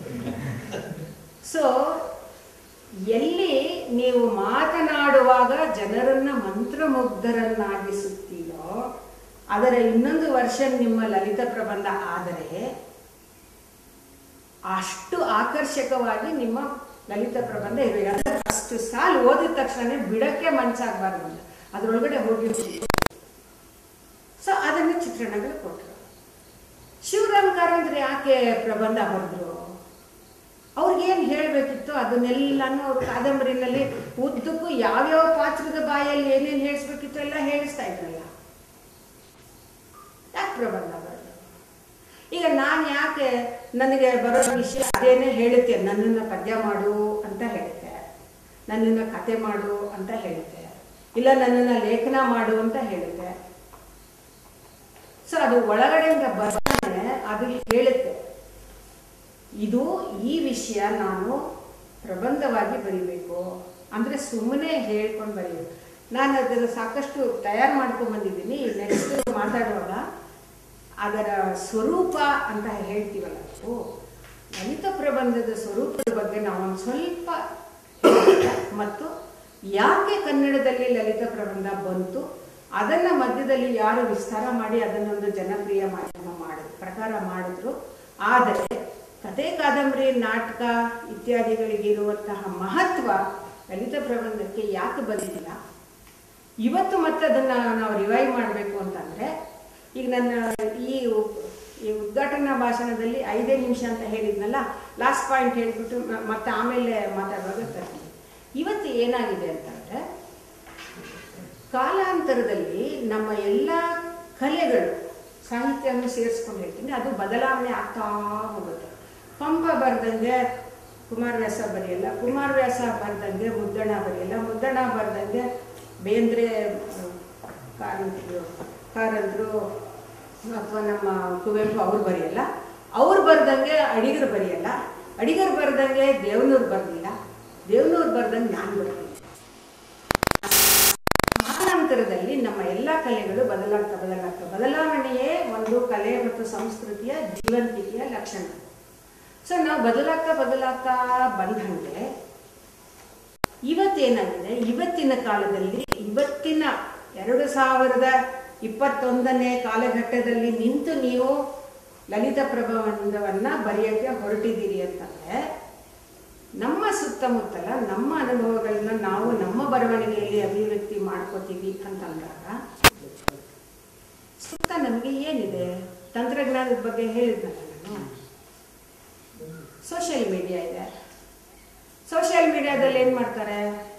Speaker 6: ಸೊ ಎಲ್ಲಿ ನೀವು ಮಾತನಾಡುವಾಗ ಜನರನ್ನ ಮಂತ್ರಮುಗ್ಧರನ್ನಾಗಿಸುತ್ತೀರೋ ಅದರ ಇನ್ನೊಂದು ವರ್ಷನ್ ನಿಮ್ಮ ಲಲಿತ ಪ್ರಬಂಧ ಆದರೆ ಅಷ್ಟು ಆಕರ್ಷಕವಾಗಿ ನಿಮ್ಮ ಲಲಿತ ಪ್ರಬಂಧ ಇರಬೇಕು ಅಂದ್ರೆ ಅಷ್ಟು ಸಾಲು ಓದಿದ ತಕ್ಷಣ ಬಿಡಕ್ಕೆ ಮನ್ಸಾಗಬಾರ್ದು ಅಂತ ಅದರೊಳಗಡೆ ಹೋಗಿ ಸೊ ಅದನ್ನು ಚಿತ್ರಣಗಳು ಕೊಟ್ಟರು ಶಿವರಾಮ್ ಕಾರಂತರು ಯಾಕೆ ಪ್ರಬಂಧ ಬರೆದ್ರು ಅವ್ರಿಗೇನು ಹೇಳಬೇಕಿತ್ತು ಅದನ್ನೆಲ್ಲನೂ ಅವರು ಕಾದಂಬರಿನಲ್ಲಿ ಉದ್ದಕ್ಕೂ ಯಾವ್ಯಾವ ಪಾತ್ರದ ಬಾಯಲ್ಲಿ ಏನೇನು ಹೇಳಿಸ್ಬೇಕಿತ್ತು ಎಲ್ಲ ಹೇಳಿಸ್ತಾ ಇದ್ರಲ್ಲ ಯಾಕೆ ಪ್ರಬಂಧ ಬರೆದ್ರು ಈಗ ನಾನು ಯಾಕೆ ನನಗೆ ಬರೋ ವಿಷಯ ಅದೇನೇ ಹೇಳುತ್ತೆ ನನ್ನನ್ನು ಪದ್ಯ ಮಾಡು ಅಂತ ಹೇಳುತ್ತೆ ನನ್ನನ್ನು ಕತೆ ಮಾಡು ಅಂತ ಹೇಳುತ್ತೆ ಇಲ್ಲ ನನ್ನನ್ನು ಲೇಖನ ಮಾಡು ಅಂತ ಹೇಳುತ್ತೆ ಸೊ ಅದು ಒಳಗಡೆಯಿಂದ ಬರ್ತಾನೆ ಅದು ಹೇಳುತ್ತೆ ಇದು ಈ ವಿಷಯ ನಾನು ಪ್ರಬಂಧವಾಗಿ ಬರಿಬೇಕು ಅಂದರೆ ಸುಮ್ಮನೆ ಹೇಳ್ಕೊಂಡು ಬರೀಬೇಕು ನಾನು ಅದರ ಸಾಕಷ್ಟು ತಯಾರು ಮಾಡ್ಕೊಂಡು ಬಂದಿದ್ದೀನಿ ನೆಕ್ಸ್ಟ್ ಮಾತಾಡುವಾಗ ಅದರ ಸ್ವರೂಪ ಅಂತ ಹೇಳ್ತೀವಲ್ಲ ಓ ಲಲಿತ ಪ್ರಬಂಧದ ಸ್ವರೂಪದ ಬಗ್ಗೆ ನಾವು ಒಂದು ಸ್ವಲ್ಪ ಹೇಳ್ಬೇಕು. ಮತ್ತು ಯಾಕೆ ಕನ್ನಡದಲ್ಲಿ ಲಲಿತ ಪ್ರಬಂಧ ಬಂತು ಅದನ್ನ ಮಧ್ಯದಲ್ಲಿ ಯಾರು ವಿಸ್ತಾರ ಮಾಡಿ ಅದನ್ನೊಂದು ಜನಪ್ರಿಯ ಮಾಧ್ಯಮ ಮಾಡಿದ್ರು ಪ್ರಕಾರ ಮಾಡಿದ್ರು ಆದರೆ ಕತೆ ಕಾದಂಬರಿ ನಾಟಕ ಇತ್ಯಾದಿಗಳಿಗೆ ಇರುವಂತಹ ಮಹತ್ವ ಲಲಿತ ಪ್ರಬಂಧಕ್ಕೆ ಯಾಕೆ ಬಂದಿಲ್ಲ ಇವತ್ತು ಮತ್ತೆ ಅದನ್ನ ನಾವು ರಿವೈವ್ ಮಾಡಬೇಕು ಅಂತಂದ್ರೆ ಈಗ ನನ್ನ ಈ ಉ- ಈ ಉದ್ಘಾಟನಾ ಭಾಷಣದಲ್ಲಿ ಐದೇ ನಿಮಿಷ ಅಂತ ಹೇಳಿದ್ನಲ್ಲ ಲಾಸ್ಟ್ ಪಾಯಿಂಟ್ ಹೇಳಿಬಿಟ್ಟು ಮ- ಮತ್ತೆ ಆಮೇಲೆ ಮಾತಾಡುವಾಗ ತರ್ತೀನಿ ಇವತ್ತು ಏನಾಗಿದೆ ಅಂತಂದ್ರೆ ಕಾಲಾಂತರದಲ್ಲಿ ನಮ್ಮ ಎಲ್ಲ ಕಲೆಗಳು ಸಾಹಿತ್ಯವನ್ನು ಸೇರಿಸ್ಕೊಂಡು ಹೇಳ್ತೀನಿ ಅದು ಬದಲಾವಣೆ ಆಗ್ತಾ ಹೋಗುತ್ತೆ ಪಂಪ ಬರ್ದಂಗೆ ಕುಮಾರವ್ಯಾಸ ಬರೆಯಲ್ಲ ಕುಮಾರವ್ಯಾಸ ಬರ್ದಂಗೆ ಮುದ್ದಣ ಬರೆಯಲ್ಲ ಮುದ್ದಣ ಬರ್ದಂಗೆ ಬೇಂದ್ರೆ ಕಾರಂತರು ಕಾರಂತರು ಅಥವಾ ನಮ್ಮ ಕುವೆಂಪು ಅವ್ರು ಬರೆಯಲ್ಲ ಅವ್ರು ಬರ್ದಂಗೆ ಅಡಿಗರು ಬರೆಯಲ್ಲ ಅಡಿಗರು ಬರ್ದಂಗೆ ದೇವನೂರು ಬರಲಿಲ್ಲ ದೇವನೂರು ಬರ್ದಂಗೆ ನಾನು ಬರಲಿಲ್ಲ ಕಾಲಾಂತರದಲ್ಲಿ ನಮ್ಮ ಎಲ್ಲ ಕಲೆಗಳು ಬದಲಾಗ್ತಾ ಬದಲಾಗ್ತಾ ಬದಲಾವಣೆಯೇ ಒಂದು ಕಲೆ ಮತ್ತು ಸಂಸ್ಕೃತಿಯ ಜೀವಂತಿಕೆಯ ಲಕ್ಷಣ ಸೊ ನಾವು ಬದಲಾಗ್ತಾ ಬದಲಾಗ್ತಾ ಬಂದಂತೆ ಇವತ್ತೇನಾಗಿದೆ ಇವತ್ತಿನ ಕಾಲದಲ್ಲಿ ಇವತ್ತಿನ ಎರಡು ಸಾವಿರದ ಇಪ್ಪತ್ತೊಂದನೇ ಕಾಲಘಟ್ಟದಲ್ಲಿ ನಿಂತು ನೀವು ಲಲಿತ ಪ್ರಬಂಧವನ್ನ ಬರೆಯೋಕ್ಕೆ ಹೊರಟಿದ್ದೀರಿ ಅಂತಂದ್ರೆ ನಮ್ಮ ಸುತ್ತಮುತ್ತಲ ನಮ್ಮ ಅನುಭವಗಳನ್ನ ನಾವು ನಮ್ಮ ಬರವಣಿಗೆಯಲ್ಲಿ ಅಭಿವ್ಯಕ್ತಿ ಮಾಡ್ಕೋತೀವಿ ಅಂತಂದಾಗ ಸುತ್ತ ನಮಗೆ ಏನಿದೆ ತಂತ್ರಜ್ಞಾನದ ಬಗ್ಗೆ ಹೇಳಿದ್ನಲ್ಲ ನಾನು ಸೋಷಿಯಲ್ ಮೀಡಿಯಾ ಇದೆ ಸೋಷಿಯಲ್ ಮೀಡಿಯಾದಲ್ಲಿ ಏನು ಮಾಡ್ತಾರೆ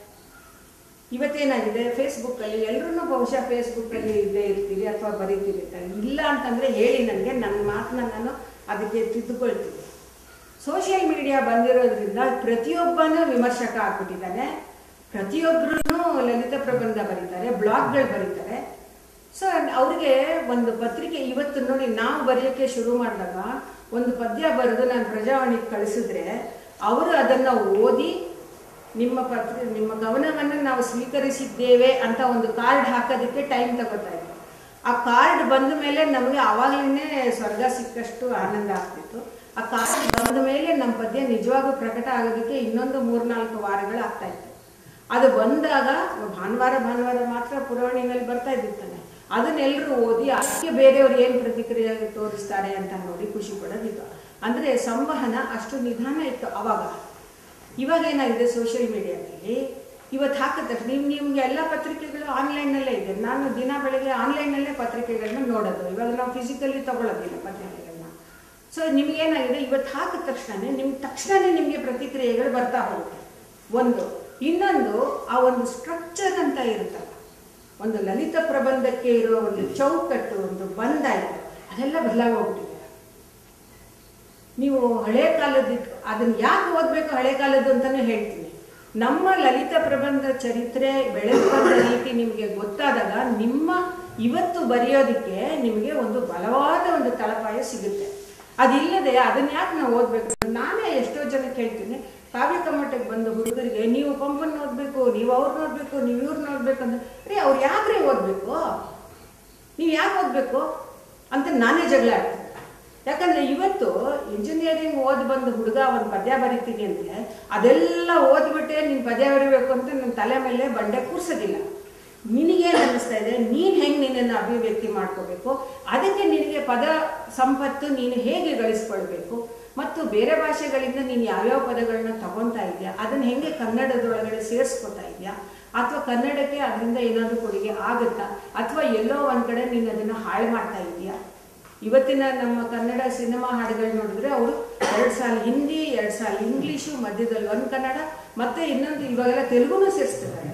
Speaker 6: ಇವತ್ತೇನಾಗಿದೆ ಫೇಸ್ಬುಕ್ಕಲ್ಲಿ ಎಲ್ಲರೂ ಬಹುಶಃ ಫೇಸ್ಬುಕ್ಕಲ್ಲಿ ಇದ್ದೇ ಇರ್ತೀರಿ ಅಥವಾ ಬರೀತೀರಿ ಅಂತ. ಇಲ್ಲ ಅಂತಂದರೆ ಹೇಳಿ ನನಗೆ ನನ್ನ ಮಾತನ್ನ ನಾನು ಅದಕ್ಕೆ ತಿದ್ದುಕೊಳ್ತೀನಿ ಸೋಷಿಯಲ್ ಮೀಡಿಯಾ ಬಂದಿರೋದ್ರಿಂದ ಪ್ರತಿಯೊಬ್ಬನೂ ವಿಮರ್ಶಕ ಆಗ್ಬಿಟ್ಟಿದ್ದಾನೆ ಪ್ರತಿಯೊಬ್ಬರೂ ಲಲಿತ ಪ್ರಬಂಧ ಬರೀತಾರೆ ಬ್ಲಾಗ್ಗಳು ಬರೀತಾರೆ ಸೊ ಅವ್ರಿಗೆ ಒಂದು ಪತ್ರಿಕೆ ಇವತ್ತು ನೋಡಿ ನಾವು ಬರೆಯೋಕ್ಕೆ ಶುರು ಮಾಡಿದಾಗ ಒಂದು ಪದ್ಯ ಬರೆದು ನಾನು ಪ್ರಜಾವಾಣಿಗೆ ಕಳಿಸಿದ್ರೆ ಅವರು ಅದನ್ನು ಓದಿ ನಿಮ್ಮ ಪತ್ರ ನಿಮ್ಮ ಗಮನವನ್ನು ನಾವು ಸ್ವೀಕರಿಸಿದ್ದೇವೆ ಅಂತ ಒಂದು ಕಾರ್ಡ್ ಹಾಕೋದಕ್ಕೆ ಟೈಮ್ ತಗೋತಾ ಇದ್ರು ಆ ಕಾರ್ಡ್ ಬಂದ ಮೇಲೆ ನಮಗೆ ಆವಾಗಲೇ ಸ್ವರ್ಗ ಸಿಕ್ಕಷ್ಟು ಆನಂದ ಆಗ್ತಿತ್ತು ಆ ಕಾರ್ಡ್ ಬಂದ ಮೇಲೆ ನಮ್ಮ ಪದ್ಯ ನಿಜವಾಗೂ ಪ್ರಕಟ ಆಗೋದಕ್ಕೆ ಇನ್ನೊಂದು ಮೂರ್ನಾಲ್ಕು ವಾರಗಳು ಆಗ್ತಾ ಇತ್ತು ಅದು ಬಂದಾಗ ಭಾನುವಾರ ಭಾನುವಾರ ಮಾತ್ರ ಪುರವಣಿನಲ್ಲಿ ಬರ್ತಾ ಇದ್ದಿತ್ತಾನೆ ಅದನ್ನೆಲ್ಲರೂ ಓದಿ ಅದಕ್ಕೆ ಬೇರೆಯವ್ರು ಏನು ಪ್ರತಿಕ್ರಿಯೆ ತೋರಿಸ್ತಾರೆ ಅಂತ ನೋಡಿ ಖುಷಿ ಪಡೋದಿತ್ತು ಅಂದರೆ ಸಂವಹನ ಅಷ್ಟು ನಿಧಾನ ಇತ್ತು ಅವಾಗ ಇವಾಗ ಏನಾಗಿದೆ ಸೋಷಿಯಲ್ ಮೀಡಿಯಾದಲ್ಲಿ ಇವತ್ತು ಹಾಕಿದ ತಕ್ಷಣ ನೀವು ನಿಮ್ಗೆ ಎಲ್ಲ ಪತ್ರಿಕೆಗಳು ಆನ್ಲೈನಲ್ಲೇ ಇದೆ ನಾನು ದಿನ ಬೆಳಗ್ಗೆ ಆನ್ಲೈನಲ್ಲೇ ಪತ್ರಿಕೆಗಳನ್ನ ನೋಡೋದು ಇವಾಗ ನಾವು ಫಿಸಿಕಲಿ ತಗೊಳ್ಳೋದಿಲ್ಲ ಪತ್ರಿಕೆಗಳನ್ನ ಸೊ ನಿಮ್ಗೇನಾಗಿದೆ ಇವತ್ತು ಹಾಕಿದ ತಕ್ಷಣ ನಿಮ್ಗೆ ತಕ್ಷಣನೇ ನಿಮಗೆ ಪ್ರತಿಕ್ರಿಯೆಗಳು ಬರ್ತಾ ಹೋಗುತ್ತೆ ಒಂದು ಇನ್ನೊಂದು ಆ ಒಂದು ಸ್ಟ್ರಕ್ಚರ್ ಅಂತ ಇರುತ್ತಲ್ಲ ಒಂದು ಲಲಿತ ಪ್ರಬಂಧಕ್ಕೆ ಇರೋ ಒಂದು ಚೌಕಟ್ಟು ಒಂದು ಬಂಧ ಇದೆ ಅದೆಲ್ಲ ಬದಲಾಗೋಗ್ಬಿಟ್ಟಿದೆ ನೀವು ಹಳೆ ಕಾಲದ ಅದನ್ನ ಯಾಕೆ ಓದಬೇಕು ಹಳೆ ಕಾಲದ್ದು ಅಂತಾನೆ ಹೇಳ್ತೀನಿ ನಮ್ಮ ಲಲಿತ ಪ್ರಬಂಧ ಚರಿತ್ರೆ ಬೆಳೆದು ಬಂದ ರೀತಿ ನಿಮಗೆ ಗೊತ್ತಾದಾಗ ನಿಮ್ಮ ಇವತ್ತು ಬರೆಯೋದಕ್ಕೆ ನಿಮಗೆ ಒಂದು ಬಲವಾದ ಒಂದು ತಳಪಾಯ ಸಿಗುತ್ತೆ ಅದಿಲ್ಲದೆ ಅದನ್ನ ಯಾಕೆ ನಾವು ಓದಬೇಕು ನಾನೇ ಎಷ್ಟೋ ಜನಕ್ಕೆ ಹೇಳ್ತೀನಿ ಕಾವ್ಯ ಕಮ್ಮಟಕ್ಕೆ ಬಂದ ಹುಡುಗರಿಗೆ ನೀವು ಪಂಪನ್ ಓದಬೇಕು ನೀವು ಅವ್ರು ನೋಡ್ಬೇಕು ನೀವು ಇವ್ರು ನೋಡ್ಬೇಕು ಅಂತ ರೀ ಅವ್ರು ಯಾಕ್ರಿ ಓದಬೇಕು ನೀವು ಯಾಕೆ ಓದಬೇಕು ಅಂತ ನಾನೇ ಜಗಳ ಆಡ್ತೀನಿ ಯಾಕಂದ್ರೆ ಇವತ್ತು ಇಂಜಿನಿಯರಿಂಗ್ ಓದಿ ಬಂದ ಹುಡುಗ ಒಂದು ಪದ್ಯ ಬರಿತೀನಿ ಅಂದ್ರೆ ಅದೆಲ್ಲ ಓದ್ಬಿಟ್ಟೆ ನೀನು ಪದ್ಯ ಬರಿಬೇಕು ಅಂತ ನನ್ನ ತಲೆ ಮೇಲೆ ಬಂಡೆ ಕೂರ್ಸೋದಿಲ್ಲ ನಿನಗೇನು ಅನ್ನಿಸ್ತಾ ಇದೆ ನೀನು ಹೆಂಗೆ ನಿನ್ನನ್ನು ಅಭಿವ್ಯಕ್ತಿ ಮಾಡ್ಕೋಬೇಕು ಅದಕ್ಕೆ ನಿನಗೆ ಪದ ಸಂಪತ್ತು ನೀನು ಹೇಗೆ ಗಳಿಸ್ಕೊಳ್ಬೇಕು ಮತ್ತು ಬೇರೆ ಭಾಷೆಗಳಿಂದ ನೀನು ಯಾವ್ಯಾವ ಪದಗಳನ್ನ ತಗೊತಾ ಇದೆಯಾ ಅದನ್ನು ಹೆಂಗೆ ಕನ್ನಡದೊಳಗಡೆ ಸೇರಿಸ್ಕೊತಾ ಇದೆಯಾ ಅಥವಾ ಕನ್ನಡಕ್ಕೆ ಅದರಿಂದ ಏನಾದರೂ ಕೊಡುಗೆ ಆಗುತ್ತಾ ಅಥವಾ ಎಲ್ಲೋ ಒಂದು ಕಡೆ ನೀನು ಅದನ್ನು ಹಾಳು ಮಾಡ್ತಾ ಇದೆಯಾ ಇವತ್ತಿನ ನಮ್ಮ ಕನ್ನಡ ಸಿನಿಮಾ ಹಾಡುಗಳು ನೋಡಿದ್ರೆ ಅವರು ಎರಡು ಸಾಲ ಹಿಂದಿ ಎರಡು ಸಾಲ ಇಂಗ್ಲೀಷು ಮಧ್ಯದಲ್ಲಿ ಒಂದು ಕನ್ನಡ ಮತ್ತೆ ಇನ್ನೊಂದು ಇವಾಗೆಲ್ಲ ತೆಲುಗುನೂ ಸೇರಿಸ್ತಿದ್ದಾರೆ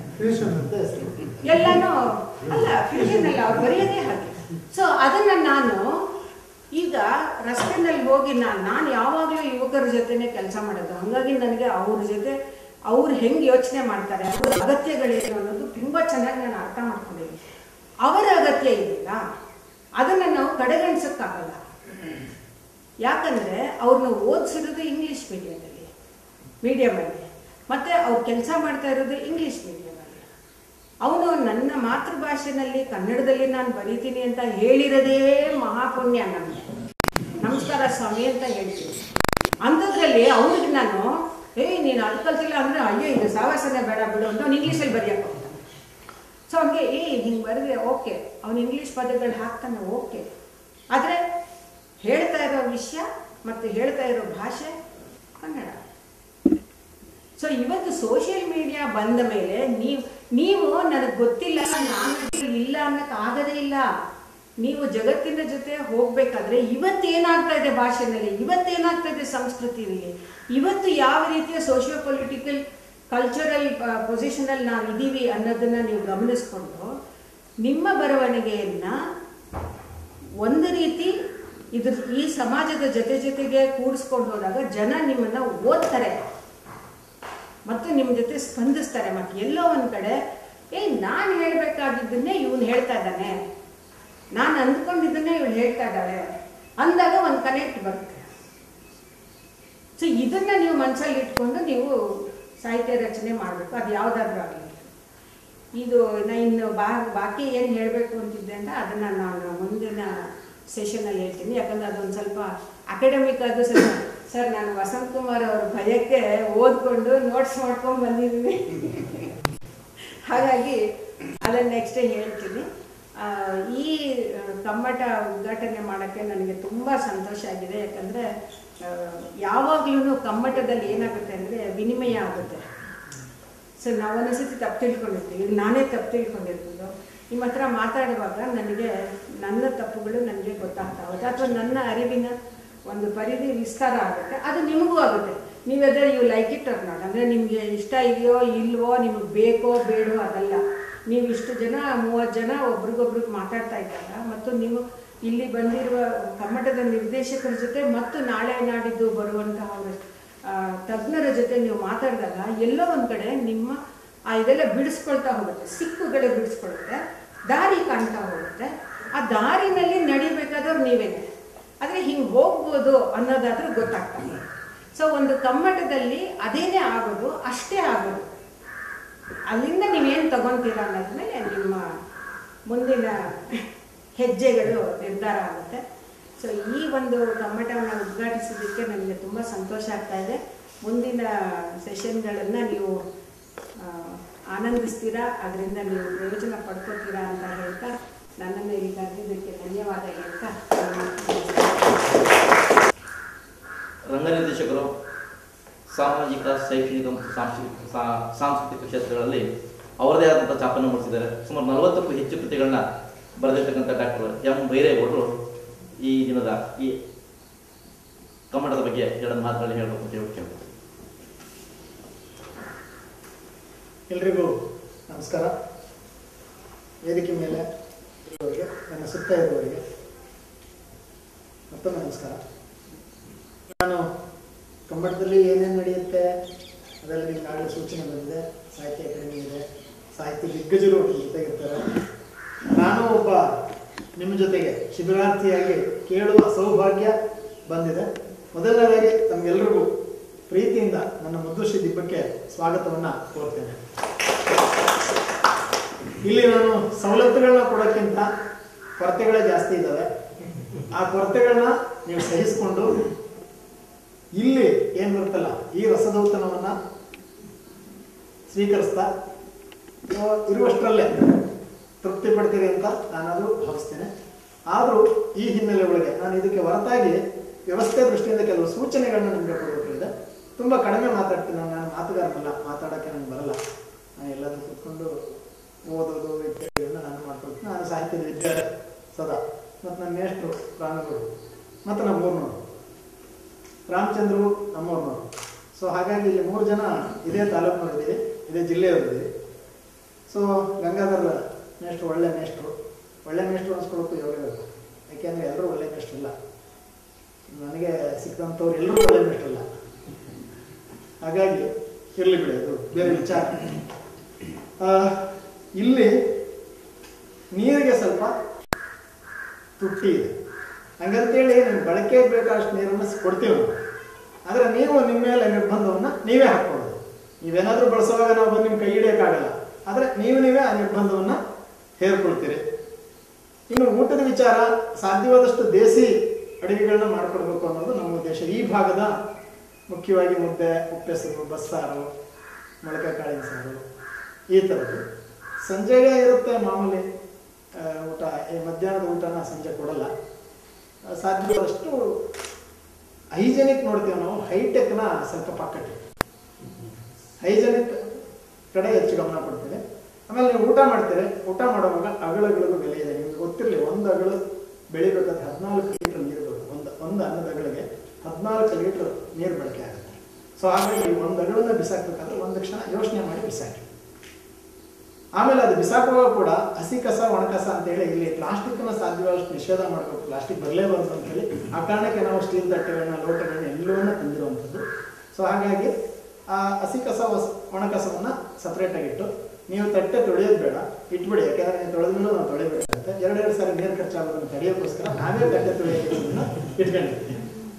Speaker 6: ಎಲ್ಲಾನು ಅಲ್ಲ ಫ್ಯೂಷನ್ ಅಲ್ಲ ಅವ್ರು ಬರೆಯೋದೇ ಹಾಗೆ ಸೊ ಅದನ್ನ ನಾನು ಈಗ ರಸ್ತೆನಲ್ಲಿ ಹೋಗಿ ನಾನು ನಾನು ಯಾವಾಗಲೂ ಯುವಕರ ಜೊತೆನೆ ಕೆಲಸ ಮಾಡೋದು ಹಂಗಾಗಿ ನನಗೆ ಅವ್ರ ಜೊತೆ ಅವ್ರು ಹೆಂಗೆ ಯೋಚನೆ ಮಾಡ್ತಾರೆ ಅವ್ರ ಅಗತ್ಯಗಳೇನು ಅನ್ನೋದು ತುಂಬ ಚೆನ್ನಾಗಿ ನಾನು ಅರ್ಥ ಮಾಡ್ಕೊಂಡಿದ್ದೀನಿ ಅವರ ಅಗತ್ಯ ಇದೆಯಲ್ಲ ಅದನ್ನು ನಾವು ಕಡೆಗಣಿಸೋಕ್ಕಾಗಲ್ಲ ಯಾಕಂದರೆ ಅವ್ರನ್ನ ಓದಿಸಿರೋದು ಇಂಗ್ಲೀಷ್ ಮೀಡಿಯಮಲ್ಲಿ ಮೀಡಿಯಮಲ್ಲಿ ಮತ್ತು ಅವ್ರು ಕೆಲಸ ಮಾಡ್ತಾ ಇರೋದು ಇಂಗ್ಲೀಷ್ ಮೀಡಿಯಮಲ್ಲಿ ಅವನು ನನ್ನ ಮಾತೃಭಾಷೆನಲ್ಲಿ ಕನ್ನಡದಲ್ಲಿ ನಾನು ಬರೀತೀನಿ ಅಂತ ಹೇಳಿರೋದೇ ಮಹಾಪುಣ್ಯ ನಮಗೆ ನಮಸ್ಕಾರ ಸ್ವಾಮಿ ಅಂತ ಹೇಳ್ತೀನಿ ಅಂಥದ್ರಲ್ಲಿ ಅವ್ರಿಗೆ ನಾನು ಏಯ್ ನೀನು ಅದು ಕಲ್ತಿಲ್ಲ ಅಂದರೆ ಅಯ್ಯೋ ಇದು ಸಾವಾಸನೆ ಬೇಡ ಬಿಡು ಅಂತ ಅವ್ನು ಇಂಗ್ಲೀಷಲ್ಲಿ ಬರೆಯಕ್ಕೆ ಹೋಗ್ತಾನೆ ಸೊ ಅವ್ನಿಗೆ ಏ ಹಿಂಗೆ ಬರೆದ್ರೆ ಓಕೆ ಅವ್ನು ಇಂಗ್ಲೀಷ್ ಪದಗಳು ಹಾಕ್ತಾನೆ ಓಕೆ ಆದರೆ ಹೇಳ್ತಾ ಇರೋ ವಿಷಯ ಮತ್ತು ಹೇಳ್ತಾ ಇರೋ ಭಾಷೆ ಕನ್ನಡ ಸೊ ಇವತ್ತು ಸೋಷಿಯಲ್ ಮೀಡಿಯಾ ಬಂದ ಮೇಲೆ ನೀವು ನೀವು ನನಗೆ ಗೊತ್ತಿಲ್ಲ ನಾನು ಇಲ್ಲ ಅನ್ನೋಕೆ ಆಗದೇ ಇಲ್ಲ ನೀವು ಜಗತ್ತಿನ ಜೊತೆ ಹೋಗ್ಬೇಕಾದ್ರೆ ಇವತ್ತೇನಾಗ್ತಾ ಇದೆ ಭಾಷೆನಲ್ಲಿ ಇವತ್ತೇನಾಗ್ತಾ ಇದೆ ಸಂಸ್ಕೃತಿಯಲ್ಲಿ ಇವತ್ತು ಯಾವ ರೀತಿಯ ಸೋಷಿಯೋ ಪೊಲಿಟಿಕಲ್ ಕಲ್ಚರಲ್ ಪೊಸಿಷನಲ್ಲಿ ನಾವು ಇದ್ದೀವಿ ಅನ್ನೋದನ್ನ ನೀವು ಗಮನಿಸ್ಕೊಂಡು ನಿಮ್ಮ ಬರವಣಿಗೆಯನ್ನ ಒಂದು ರೀತಿ ಇದ್ರ ಈ ಸಮಾಜದ ಜೊತೆ ಜೊತೆಗೆ ಕೂಡಿಸ್ಕೊಂಡು ಹೋದಾಗ ಜನ ನಿಮ್ಮನ್ನ ಓದ್ತಾರೆ ಮತ್ತು ನಿಮ್ಮ ಜೊತೆ ಸ್ಪಂದಿಸ್ತಾರೆ ಮತ್ತು ಎಲ್ಲೋ ಒಂದು ಕಡೆ ಏ ನಾನು ಹೇಳಬೇಕಾಗಿದ್ದನ್ನೇ ಇವನು ಹೇಳ್ತಾ ಇದ್ದಾನೆ ನಾನು ಅಂದ್ಕೊಂಡಿದ್ದನ್ನೇ ಇವಳು ಹೇಳ್ತಾ ಇದ್ದಾಳೆ ಅಂದಾಗ ಒಂದು ಕನೆಕ್ಟ್ ಬರುತ್ತೆ ಸೊ ಇದನ್ನ ನೀವು ಮನಸ್ಸಲ್ಲಿ ಇಟ್ಕೊಂಡು ನೀವು ಸಾಹಿತ್ಯ ರಚನೆ ಮಾಡಬೇಕು ಅದು ಯಾವುದಾದ್ರೂ ಆಗಲಿ ಇದು ನಾ ಇನ್ನು ಬಾ ಬಾಕಿ ಏನು ಹೇಳಬೇಕು ಅಂತಿದ್ದೆ ಅಂತ ಅದನ್ನು ನಾನು ಮುಂದಿನ ಸೆಷನಲ್ಲಿ ಹೇಳ್ತೀನಿ ಯಾಕಂದ್ರೆ ಅದೊಂದು ಸ್ವಲ್ಪ ಅಕಾಡೆಮಿಕ್ ಅದು ಸ್ವಲ್ಪ ಸರ್ ನಾನು ವಸಂತ್ ಕುಮಾರ್ ಅವ್ರ ಭಯಕ್ಕೆ ಓದ್ಕೊಂಡು ನೋಟ್ಸ್ ಮಾಡ್ಕೊಂಡು ಬಂದಿದ್ದೀನಿ ಹಾಗಾಗಿ ಅದನ್ನು ನೆಕ್ಸ್ಟ್ ಹೇಳ್ತೀನಿ ಆ, ಈ ಆ, ಕಮ್ಮಟ ಉದ್ಘಾಟನೆ ಮಾಡೋಕ್ಕೆ ನನಗೆ ತುಂಬ ಸಂತೋಷ ಆಗಿದೆ ಯಾಕಂದರೆ ಯಾವಾಗಲೂ ಕಮ್ಮಟದಲ್ಲಿ ಏನಾಗುತ್ತೆ ಅಂದರೆ ವಿನಿಮಯ ಆಗುತ್ತೆ ಸೊ ನಾವು ಒಂದೊಂದ್ಸತಿ ತಪ್ಪು ತಿಳ್ಕೊಂಡಿರ್ತೀವಿ ಈಗ ನಾನೇ ತಪ್ಪು ತಿಳ್ಕೊಂಡಿರ್ಬೋದು ನಿಮ್ಮ ಹತ್ರ ಮಾತಾಡುವಾಗ ನನಗೆ ನನ್ನ ತಪ್ಪುಗಳು ನನಗೆ ಗೊತ್ತಾಗ್ತಾ ಹೋಗುತ್ತೆ ಅಥವಾ ನನ್ನ ಅರಿವಿನ ಒಂದು ಪರಿಧಿ ವಿಸ್ತಾರ ಆಗುತ್ತೆ ಅದು ನಿಮಗೂ ಆಗುತ್ತೆ ನೀವೆದ್ರೆ you like it or not ಅಂದರೆ ನಿಮಗೆ ಇಷ್ಟ ಇದೆಯೋ ಇಲ್ವೋ ನಿಮಗೆ ಬೇಕೋ ಬೇಡೋ ಅದಲ್ಲ ನೀವು ಇಷ್ಟು ಜನ ಮೂವತ್ತು ಜನ ಒಬ್ರಿಗೊಬ್ರಿಗೆ ಮಾತಾಡ್ತಾ ಇದ್ದಾಗ ಮತ್ತು ನೀವು ಇಲ್ಲಿ ಬಂದಿರುವ ಕಮ್ಮಟದ ನಿರ್ದೇಶಕರ ಜೊತೆ ಮತ್ತು ನಾಳೆ ನಾಡಿದ್ದು ಬರುವಂತಹ ಅವರ ಆ, ತಜ್ಞರ ಜೊತೆ ನೀವು ಮಾತಾಡಿದಾಗ ಎಲ್ಲೋ ಒಂದು ಕಡೆ ನಿಮ್ಮ ಆ ಇದೆಲ್ಲ ಬಿಡಿಸ್ಕೊಳ್ತಾ ಹೋಗುತ್ತೆ ಸಿಕ್ಕುಗಳು ಬಿಡಿಸ್ಕೊಳುತ್ತೆ ದಾರಿ ಕಾಣ್ತಾ ಹೋಗುತ್ತೆ ಆ ದಾರಿನಲ್ಲಿ ನಡಿಬೇಕಾದವ್ರು ನೀವೇನೆ ಆದರೆ ಹಿಂಗೆ ಹೋಗ್ಬೋದು ಅನ್ನೋದಾದ್ರೂ ಗೊತ್ತಾಗ್ತದೆ ಸೊ ಒಂದು ಕಮ್ಮಟದಲ್ಲಿ ಅದೇನೇ ಆಗೋದು ಅಷ್ಟೇ ಆಗೋದು ಅಲ್ಲಿಂದ ನೀವೇನು ತಗೊಂತೀರ ಅನ್ನೋದ್ರ ಮೇಲೆ ನಿಮ್ಮ ಮುಂದಿನ ಹೆಜ್ಜೆಗಳು ನಿರ್ಧಾರ ಆಗುತ್ತೆ ಸೊ ಈ ಒಂದು ಕಮ್ಮಟವನ್ನು ಉದ್ಘಾಟಿಸಿದ್ದಕ್ಕೆ ನನಗೆ ತುಂಬ ಸಂತೋಷ ಆಗ್ತಾ ಇದೆ ಮುಂದಿನ ಸೆಷನ್ಗಳನ್ನು ನೀವು ಆ, ಆನಂದಿಸ್ತೀರಾ ಅದರಿಂದ ನೀವು ಪ್ರಯೋಜನ ಪಡ್ಕೊತೀರಾ ಅಂತ ಹೇಳ್ತಾ ನನ್ನನ್ನು ಇಲ್ಲಿ ಕರೆದಿದ್ದಕ್ಕೆ ಧನ್ಯವಾದ ಹೇಳ್ತಾ ನನ್ನ
Speaker 1: ರಂಗನಿರ್ದೇಶಕರು ಸಾಮಾಜಿಕ ಶೈಕ್ಷಣಿಕ ಮತ್ತು ಸಾಂಸ್ಕೃತಿಕ ಸಾ- ಸಾಂಸ್ಕೃತಿಕ ಕ್ಷೇತ್ರಗಳಲ್ಲಿ ಅವರದೇ ಆದಂಥ ಛಾಪನ್ನು ಮೂಡಿಸಿದ್ದಾರೆ ಸುಮಾರು ನಲವತ್ತಕ್ಕೂ ಹೆಚ್ಚು ಕೃತಿಗಳನ್ನ ಬರೆದಿರ್ತಕ್ಕಂಥ ಡಾಕ್ಟರ್ ಎಂ ಬೈರೇಗೌಡರು ಈ ದಿನದ ಈ ಕನ್ನಡದ ಬಗ್ಗೆ ಎರಡು ಮಾತುಗಳನ್ನ ಹೇಳಬೇಕು ಅಂತ ಹೇಳಿ ಕೇಳ್ಬೋದು
Speaker 9: ಎಲ್ರಿಗೂ ನಮಸ್ಕಾರ ವೇದಿಕೆ ಮೇಲೆ ಇರುವವರಿಗೆ ನನ್ನ ಸುತ್ತ ಇರುವವರಿಗೆ ಮತ್ತೊಮ್ಮೆ ನಮಸ್ಕಾರ ನಾನು ಕನ್ನಡದಲ್ಲಿ ಏನೇನು ನಡೆಯುತ್ತೆ ಅದೆಲ್ಲ ಈಗಾಗಲೇ ಸೂಚನೆ ಬಂದಿದೆ ಸಾಹಿತ್ಯ ಅಕಾಡೆಮಿ ಇದೆ ಸಾಹಿತ್ಯ ದಿಗ್ಗಜರು ನಮ್ಮ ಜೊತೆಗಿರ್ತಾರೆ ನಾನು ಒಬ್ಬ ನಿಮ್ಮ ಜೊತೆಗೆ ಶಿಬಿರಾರ್ಥಿಯಾಗಿ ಕೇಳುವ ಸೌಭಾಗ್ಯ ಬಂದಿದೆ ಮೊದಲನೇದಾಗಿ ತಮಗೆಲ್ಲರಿಗೂ ಪ್ರೀತಿಯಿಂದ ನನ್ನ ಮುದ್ದುಶ್ರೀ ದಿಬ್ಬಕ್ಕೆ ಸ್ವಾಗತವನ್ನ ಕೋರ್ತೇನೆ ಇಲ್ಲಿ ನಾನು ಸವಲತ್ತುಗಳನ್ನ ಕೊಡೋಕ್ಕಿಂತ ಕೊರತೆಗಳೇ ಜಾಸ್ತಿ ಇದ್ದಾವೆ ಆ ಕೊರತೆಗಳನ್ನ ನೀವು ಸಹಿಸಿಕೊಂಡು ಇಲ್ಲಿ ಏನ್ ಬರುತ್ತಲ್ಲ ಈ ರಸದೌತಣವನ್ನ ಸ್ವೀಕರಿಸ್ತಾ ನೀವು ಇರುವಷ್ಟರಲ್ಲೇ ತೃಪ್ತಿ ಪಡ್ತೀರಿ ಅಂತ ನಾನಾದರೂ ಭಾವಿಸ್ತೇನೆ ಆದರೂ ಈ ಹಿನ್ನೆಲೆ ಒಳಗೆ ನಾನು ಇದಕ್ಕೆ ಹೊರತಾಗಿ ವ್ಯವಸ್ಥೆ ದೃಷ್ಟಿಯಿಂದ ಕೆಲವು ಸೂಚನೆಗಳನ್ನ ನಿಮಗೆ ಕೊಡಬೇಕಿದೆ ತುಂಬ ಕಡಿಮೆ ಮಾತಾಡ್ತೀನಿ ನಾನು ನಾನು ಮಾತುಗಾರನಲ್ಲ ಮಾತಾಡೋಕ್ಕೆ ನನಗೆ ಬರಲ್ಲ ನಾನು ಎಲ್ಲಾದ್ರೂ ಕೂತ್ಕೊಂಡು ಓದೋದು ಇತ್ಯಾದಿಗಳನ್ನ ನಾನು ಮಾಡ್ಕೊಳ್ತೀನಿ ನಾನು ಸಾಹಿತ್ಯದ ವಿದ್ಯಾರ್ಥಿ ಸದಾ ಮತ್ತು ನನ್ನ ಮೇಷ್ಟ್ರು ರಾಮಗೌಡರು ಮತ್ತು ನಮ್ಮ ಊರ್ನವರು ರಾಮಚಂದ್ರು ನಮ್ಮೂರ್ನವರು ಸೊ ಹಾಗಾಗಿ ಇಲ್ಲಿ ಮೂರು ಜನ ಇದೇ ತಾಲೂಕಿನವ್ರು ಇದ್ದೀವಿ ಇದೇ ಜಿಲ್ಲೆಯವ್ರಿದ್ದೀವಿ ಸೊ ಗಂಗಾಧರ ಮೇಷ್ಟ್ರು ಒಳ್ಳೆ ಮೇಷ್ಟ್ರು ಒಳ್ಳೆ ಮೇಷ್ಟ್ರು ಅನ್ಸ್ಕೊಳ್ಳೋಕ್ಕೂ ಯೋಗ ಬೇಕು ಯಾಕೆಂದರೆ ಎಲ್ಲರೂ ಒಳ್ಳೆ ಮೇಷ್ಟ್ರು ಇಲ್ಲ ನನಗೆ ಸಿಕ್ಕಂಥವ್ರು ಎಲ್ಲರೂ ಒಳ್ಳೆ ಮೇಷ್ಟ್ರಲ್ಲ ಹಾಗಾಗಿ ಇರಲಿ ಬಿಡಿ ಅದು ಬೇರೆ ವಿಚಾರ ಆ, ಇಲ್ಲಿ ನೀರಿಗೆ ಸ್ವಲ್ಪ ತುಟ್ಟಿ ಇದೆ ಹಂಗಂತೇಳಿ ನಿಮ್ಗೆ ಬಳಕೆ ಬೇಕಾದಷ್ಟು ನೀರನ್ನು ಸ್- ಕೊಡ್ತೀವಿ ನಾವು ಆದರೆ ನೀವು ನಿಮ್ಮ ಮೇಲೆ ನಿರ್ಬಂಧವನ್ನು ನೀವೇ ಹಾಕ್ಕೊಳ್ಳೋದು ನೀವೇನಾದರೂ ಬಳಸುವಾಗ ನಾವು ಬಂದು ನಿಮ್ಮ ಕೈ ಹಿಡಿಯೋಕ್ಕಾಗಲ್ಲ ಆದರೆ ನೀವು ನೀವೇ ಆ ನಿರ್ಬಂಧವನ್ನು ಹೇರ್ಕೊಳ್ತೀರಿ ಇನ್ನು ಊಟದ ವಿಚಾರ ಸಾಧ್ಯವಾದಷ್ಟು ದೇಸಿ ಅಡುಗೆಗಳನ್ನ ಮಾಡಿಕೊಡ್ಬೇಕು ಅನ್ನೋದು ನಮ್ಮ ಉದ್ದೇಶ ಈ ಭಾಗದ ಮುಖ್ಯವಾಗಿ ಮುದ್ದೆ ಉಪ್ಪೆಸರು ಬಸ್ಸಾರು ಮೊಳಕೆ ಕಾಳಿನ ಸಾರು ಈ ಥರದ್ದು ಸಂಜೆಗೆ ಇರುತ್ತೆ ಮಾಮೂಲಿ ಆ, ಊಟ ಈ ಮಧ್ಯಾಹ್ನದ ಊಟನ ಸಂಜೆ ಕೊಡಲ್ಲ ಆ, ಸಾಧ್ಯವಾದಷ್ಟು ಹೈಜೆನಿಕ್ ನೋಡ್ತೀವಿ ನಾವು ಹೈಟೆಕ್ನ ಸ್ವಲ್ಪ ಪಕ್ಕಟ್ಟು ಹೈಜೆನಿಕ್ ಕಡೆ ಹೆಚ್ಚು ಗಮನ ಕೊಡ್ತೀವಿ ಆಮೇಲೆ ನೀವು ಊಟ ಮಾಡ್ತೀರಿ ಊಟ ಮಾಡುವಾಗ ಅಗಳಗಳಿಗೂ ಬೆಲೆ ಇದೆ ನಿಮ್ಗೆ ಗೊತ್ತಿರಲಿ ಒಂದು ಅಗಳು ಬೆಳಿಬೇಕಾದ್ರೆ ಹದಿನಾಲ್ಕು ಲೀಟರ್ ನೀರು ಬರುತ್ತೆ ಒಂದು ಒಂದು ಅನ್ನದ ಅಗಳಿಗೆ ಹದಿನಾಲ್ಕು ಲೀಟರ್ ನೀರು ಬಳಕೆ ಆಗುತ್ತೆ ಸೊ ಹಾಗಾಗಿ ಒಂದು ಅಡುವನ್ನ ಬಿಸಾಕ್ಬೇಕಾದ್ರೆ ಒಂದು ಕ್ಷಣ ಯೋಚನೆ ಮಾಡಿ ಬಿಸಾಕಿ ಆಮೇಲೆ ಅದು ಬಿಸಾಕುವಾಗ ಕೂಡ ಹಸಿ ಕಸ ಒಣ ಕಸ ಅಂತೇಳಿ ಇಲ್ಲಿ ಪ್ಲಾಸ್ಟಿಕ್ನ ಸಾಧ್ಯವಾದಷ್ಟು ನಿಷೇಧ ಮಾಡಬೇಕು ಪ್ಲಾಸ್ಟಿಕ್ ಬರಲೇಬಾರ್ದು ಅಂತೇಳಿ ಆ ಕಾರಣಕ್ಕೆ ನಾವು ಸ್ಟೀಲ್ ತಟ್ಟೆಗಳನ್ನ ಲೋಟಗಳನ್ನ ಎಲ್ಲವನ್ನ ತಂದಿರುವಂಥದ್ದು ಸೊ ಹಾಗಾಗಿ ಆ ಹಸಿ ಕಸ ಹೊಸ- ಒಣ ಕಸವನ್ನ ಸಪ್ರೇಟ್ ಆಗಿಟ್ಟು ನೀವು ತಟ್ಟೆ ತೊಳೆಯೋದು ಬೇಡ ಇಟ್ಬಿಡಿ ಯಾಕಂದ್ರೆ ನೀವು ತೊಳೆದ್ಮೇಲೆ ನಾವು ತೊಳಿಬೇಕಾಗುತ್ತೆ ಎರಡೆರಡು ಸಾರಿ ನೀರು ಖರ್ಚಾಗೋದನ್ನು ತಡೆಯೋಕ್ಕೋಸ್ಕರ ನಾವೇ ತಟ್ಟೆ ತೊಳೆಯೋಕೆ ಇಟ್ಕೊಂಡಿರ್ತೀವಿ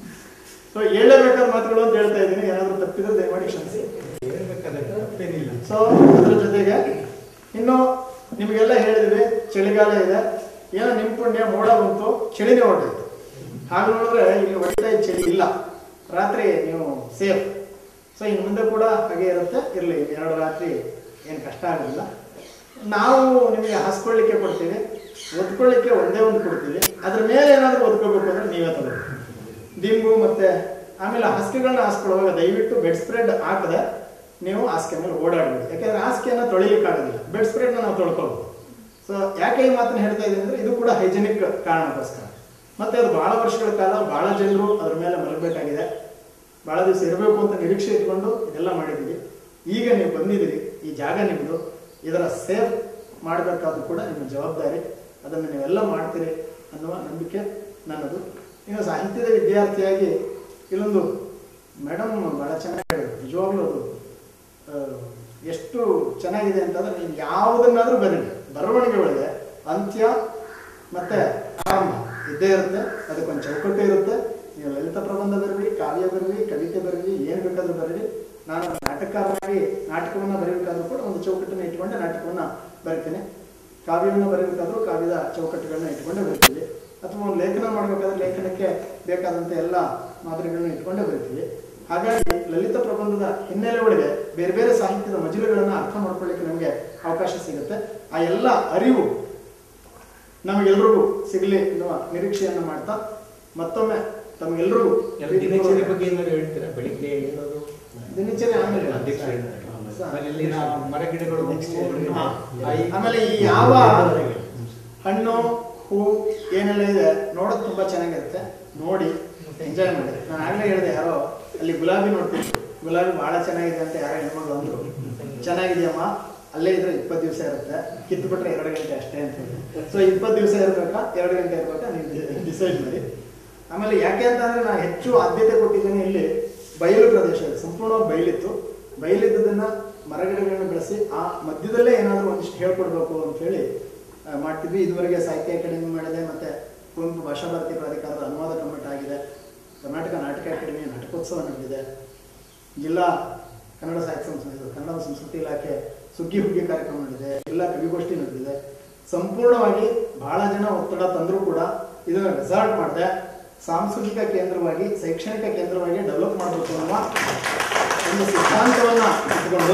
Speaker 9: ಸೊ ಹೇಳಬೇಕಾದ ಮಾತುಗಳು ಅಂತ ಹೇಳ್ತಾ ಇದ್ದೀನಿ ಏನಾದರೂ ತಪ್ಪಿದ್ರೆ ದಯಮಾಡಿ ಕ್ಷಮಿಸಿ
Speaker 5: ಹೇಳ್ಬೇಕಾದ್ರೆ ತಪ್ಪೇನಿಲ್ಲ
Speaker 9: ಸೊ ಅದ್ರ ಜೊತೆಗೆ ಇನ್ನು ನಿಮಗೆಲ್ಲ ಹೇಳಿದ್ವಿ ಚಳಿಗಾಲ ಇದೆ ಏನೋ ನಿಮ್ ಪುಣ್ಯ ಮೋಡ ಬಂತು ಚಳಿನೇ ಹೊರಟಿತ್ತು ಹಾಗೆ ನೋಡಿದ್ರೆ ಇಲ್ಲಿ ಹೊಡಿತಾ ಇದ್ದ ಚಳಿ ಇಲ್ಲ ರಾತ್ರಿ ನೀವು ಸೇಫ್ ಸೊ ಇನ್ನು ಮುಂದೆ ಕೂಡ ಹಾಗೆ ಇರುತ್ತೆ ಇರಲಿ ಎರಡು ರಾತ್ರಿ ಏನು ಕಷ್ಟ ಆಗೋದಿಲ್ಲ ನಾವು ನಿಮಗೆ ಹಾಸ್ಕೊಳ್ಳಿಕ್ಕೆ ಕೊಡ್ತೀವಿ ಒದ್ಕೊಳ್ಳಿಕ್ಕೆ ಒಂದೇ ಒಂದು ಕೊಡ್ತೀವಿ ಅದ್ರ ಮೇಲೆ ಏನಾದರೂ ಒದ್ಕೋಬೇಕು ಅಂದ್ರೆ ನೀವೇ ತಗೋಬೇಕು ದಿಂಬು ಮತ್ತೆ ಆಮೇಲೆ ಹಾಸಿಗೆಗಳನ್ನ ಹಾಸ್ಕೊಳ್ಳುವಾಗ ದಯವಿಟ್ಟು ಬೆಡ್ ಸ್ಪ್ರೆಡ್ ಹಾಕದೆ ನೀವು ಹಾಸಿಗೆ ಮೇಲೆ ಓಡಾಡಬೇಕು ಯಾಕಂದ್ರೆ ಹಾಸಿಗೆಯನ್ನ ತೊಳಿಲಿಕ್ಕಾಗೋದಿಲ್ಲ ಬೆಡ್ ಸ್ಪ್ರೆಡ್ನ ನಾವು ತೊಳ್ಕೊಳ್ಬೋದು ಸೊ ಯಾಕೆ ಈ ಮಾತನ್ನ ಹೇಳ್ತಾ ಇದ್ದೀನಿ ಅಂದ್ರೆ ಇದು ಕೂಡ ಹೈಜೆನಿಕ್ ಕಾರಣಕ್ಕೋಸ್ಕರ ಮತ್ತೆ ಅದು ಬಹಳ ವರ್ಷಗಳ ಕಾಲ ಬಹಳ ಜನರು ಅದ್ರ ಮೇಲೆ ಮಲಗಬೇಕಾಗಿದೆ ಬಹಳ ದಿವಸ ಇರಬೇಕು ಅಂತ ನಿರೀಕ್ಷೆ ಇಟ್ಕೊಂಡು ಇದೆಲ್ಲ ಮಾಡಿದ್ದೀವಿ ಈಗ ನೀವು ಬಂದಿದ್ದೀರಿ ಈ ಜಾಗ ನಿಮ್ಮದು ಇದರ ಸೇಫ್ ಮಾಡಬೇಕಾದ್ರೂ ಕೂಡ ನಿಮ್ಮ ಜವಾಬ್ದಾರಿ ಅದನ್ನು ನೀವೆಲ್ಲ ಮಾಡ್ತೀರಿ ಅನ್ನುವ ನಂಬಿಕೆ ನನ್ನದು ಇನ್ನು ಸಾಹಿತ್ಯದ ವಿದ್ಯಾರ್ಥಿಯಾಗಿ ಇಲ್ಲೊಂದು ಮೇಡಮ್ ಬಹಳ ಚೆನ್ನಾಗಿ ಹೇಳಿದ್ರು ನಿಜವಾಗ್ಲೂ ಅದು ಆ, ಎಷ್ಟು ಚೆನ್ನಾಗಿದೆ ಅಂತಂದ್ರೆ ನೀವು ಯಾವುದನ್ನಾದ್ರೂ ಬರೀರಿ ಬರವಣಿಗೆ ಒಳಗೆ ಅಂತ್ಯ ಮತ್ತೆ ಆರಂಭ ಇದ್ದೇ ಇರುತ್ತೆ ಅದಕ್ಕೊಂದು ಚೌಕಟ್ಟು ಇರುತ್ತೆ ನೀವು ಲಲಿತ ಪ್ರಬಂಧ ಬರಲಿ ಕಾವ್ಯ ಬರಲಿ ಕವಿತೆ ಬರಲಿ ಏನು ಬೇಕಾದ್ರೂ ಬರಲಿ ನಾನು ನಾಟಕಕಾರನಾಗಿ ನಾಟಕವನ್ನ ಬರೀಬೇಕಾದ್ರೂ ಕೂಡ ಒಂದು ಚೌಕಟ್ಟನ್ನ ಇಟ್ಕೊಂಡೆ ನಾಟಕವನ್ನ ಬರಿತೇನೆ ಕಾವ್ಯವನ್ನು ಬರೀಬೇಕಾದ್ರೂ ಕಾವ್ಯದ ಚೌಕಟ್ಟುಗಳನ್ನ ಇಟ್ಕೊಂಡೇ ಬರಿತೀವಿ ಅಥವಾ ಒಂದು ಲೇಖನ ಮಾಡಬೇಕಾದ್ರೆ ಲೇಖನಕ್ಕೆ ಬೇಕಾದಂಥ ಎಲ್ಲ ಮಾದರಿಗಳನ್ನ ಇಟ್ಕೊಂಡೇ ಬರಿತೀವಿ ಹಾಗಾಗಿ ಲಲಿತ ಪ್ರಬಂಧದ ಹಿನ್ನೆಲೆ ಒಳಗೆ ಬೇರೆ ಬೇರೆ ಸಾಹಿತ್ಯದ ಮಜಲುಗಳನ್ನ ಅರ್ಥ ಮಾಡ್ಕೊಳ್ಳಿಕ್ಕೆ ನಮಗೆ ಅವಕಾಶ ಸಿಗುತ್ತೆ ಆ ಎಲ್ಲ ಅರಿವು ನಮಗೆಲ್ರಿಗೂ ಸಿಗಲಿ ಎನ್ನುವ ನಿರೀಕ್ಷೆಯನ್ನು ಮಾಡ್ತಾ ಮತ್ತೊಮ್ಮೆ ತಮಗೆಲ್ರಿಗೂ
Speaker 5: ಎಲ್ಲ ದಿನಚರಿ ಬಗ್ಗೆ ಏನಾದ್ರು ಹೇಳ್ತೀರಾ ಬೆಳಿಗ್ಗೆ ಹೇಳೋದು
Speaker 9: ದಿನಚರಿ ಆಮೇಲೆ
Speaker 5: ಅಧ್ಯಕ್ಷ ಆಮೇಲೆ ಇಲ್ಲಿನ ಮರ ಗಿಡಗಳು
Speaker 9: ಹಾ. ಆಮೇಲೆ ಈ ಯಾವ ಹಣ್ಣು ಹೂ ಏನೆಲ್ಲ ಇದೆ ನೋಡೋದು ತುಂಬಾ ಚೆನ್ನಾಗಿರುತ್ತೆ ನೋಡಿ ಎಂಜಾಯ್ ಮಾಡಿ ನಾನು ಆಗ್ಲೇ ಹೇಳಿದೆ ಯಾರೋ ಅಲ್ಲಿ ಗುಲಾಬಿ ನೋಡ್ತೀನಿ ಗುಲಾಬಿ ಬಹಳ ಚೆನ್ನಾಗಿದೆ ಅಂತ ಯಾರೋ ಹೆಣ್ಮಗಳು ಅಂದ್ರು ಚೆನ್ನಾಗಿದೆಯಮ್ಮ ಅಲ್ಲೇ ಇದ್ರೆ ಇಪ್ಪತ್ತು ದಿವಸ ಇರುತ್ತೆ ಕಿತ್ತು ಬಿಟ್ರೆ ಎರಡು ಗಂಟೆ ಅಷ್ಟೇ ಅಂತ ಹೇಳಿ ಸೊ ಇಪ್ಪತ್ತು ದಿವಸ ಇರ್ಬೇಕಾ ಎರಡು ಗಂಟೆ ಇರ್ಬೇಕಾ ನೀವು ಡಿಸೈಡ್ ಮಾಡಿ ಆಮೇಲೆ ಯಾಕೆ ಅಂತಂದ್ರೆ ನಾನು ಹೆಚ್ಚು ಆದ್ಯತೆ ಕೊಟ್ಟಿದ್ದೀನಿ ಇಲ್ಲಿ ಬಯಲು ಪ್ರದೇಶ ಇದೆ ಸಂಪೂರ್ಣವಾಗಿ ಬಯಲಿತ್ತು ಬಯಲಿದ್ದದನ್ನ ಮರಗಿಡಗಳನ್ನ ಬೆಳೆಸಿ ಆ ಮಧ್ಯದಲ್ಲೇ ಏನಾದರೂ ಒಂದಿಷ್ಟು ಹೇಳ್ಕೊಡ್ಬೇಕು ಅಂತ ಹೇಳಿ ಆ, ಮಾಡ್ತಿದ್ವಿ ಇದುವರೆಗೆ ಸಾಹಿತ್ಯ ಅಕಾಡೆಮಿ ಮಾಡಿದೆ ಮತ್ತೆ ಕುವೆಂಪು ಭಾಷಾ ಭಾರತಿ ಪ್ರಾಧಿಕಾರದ ಅನುವಾದ ಕಮ್ಮಟ ಆಗಿದೆ ಕರ್ನಾಟಕ ನಾಟಕ ಅಕಾಡೆಮಿ ನಾಟಕೋತ್ಸವ ನಡೆದಿದೆ ಜಿಲ್ಲಾ ಕನ್ನಡ ಸಾಹಿತ್ಯ ಸಂಸ್ಥೆ ಕನ್ನಡ ಸಂಸ್ಕೃತಿ ಇಲಾಖೆ ಸುಗ್ಗಿ ಹುಗ್ಗಿ ಕಾರ್ಯಕ್ರಮ ನಡೆದಿದೆ ಜಿಲ್ಲಾ ಕವಿಗೋಷ್ಠಿ ನಡೆದಿದೆ ಸಂಪೂರ್ಣವಾಗಿ ಬಹಳ ಜನ ಒತ್ತಡ ತಂದರೂ ಕೂಡ ಇದನ್ನ ರೆಸಾರ್ಟ್ ಮಾಡಿದೆ ಸಾಂಸ್ಕೃತಿಕ ಕೇಂದ್ರವಾಗಿ ಶೈಕ್ಷಣಿಕ ಕೇಂದ್ರವಾಗಿ ಡೆವಲಪ್ ಮಾಡಬೇಕು ಅನ್ನುವ ಒಂದು ಸಿದ್ಧಾಂತವನ್ನ ಇಟ್ಕೊಂಡು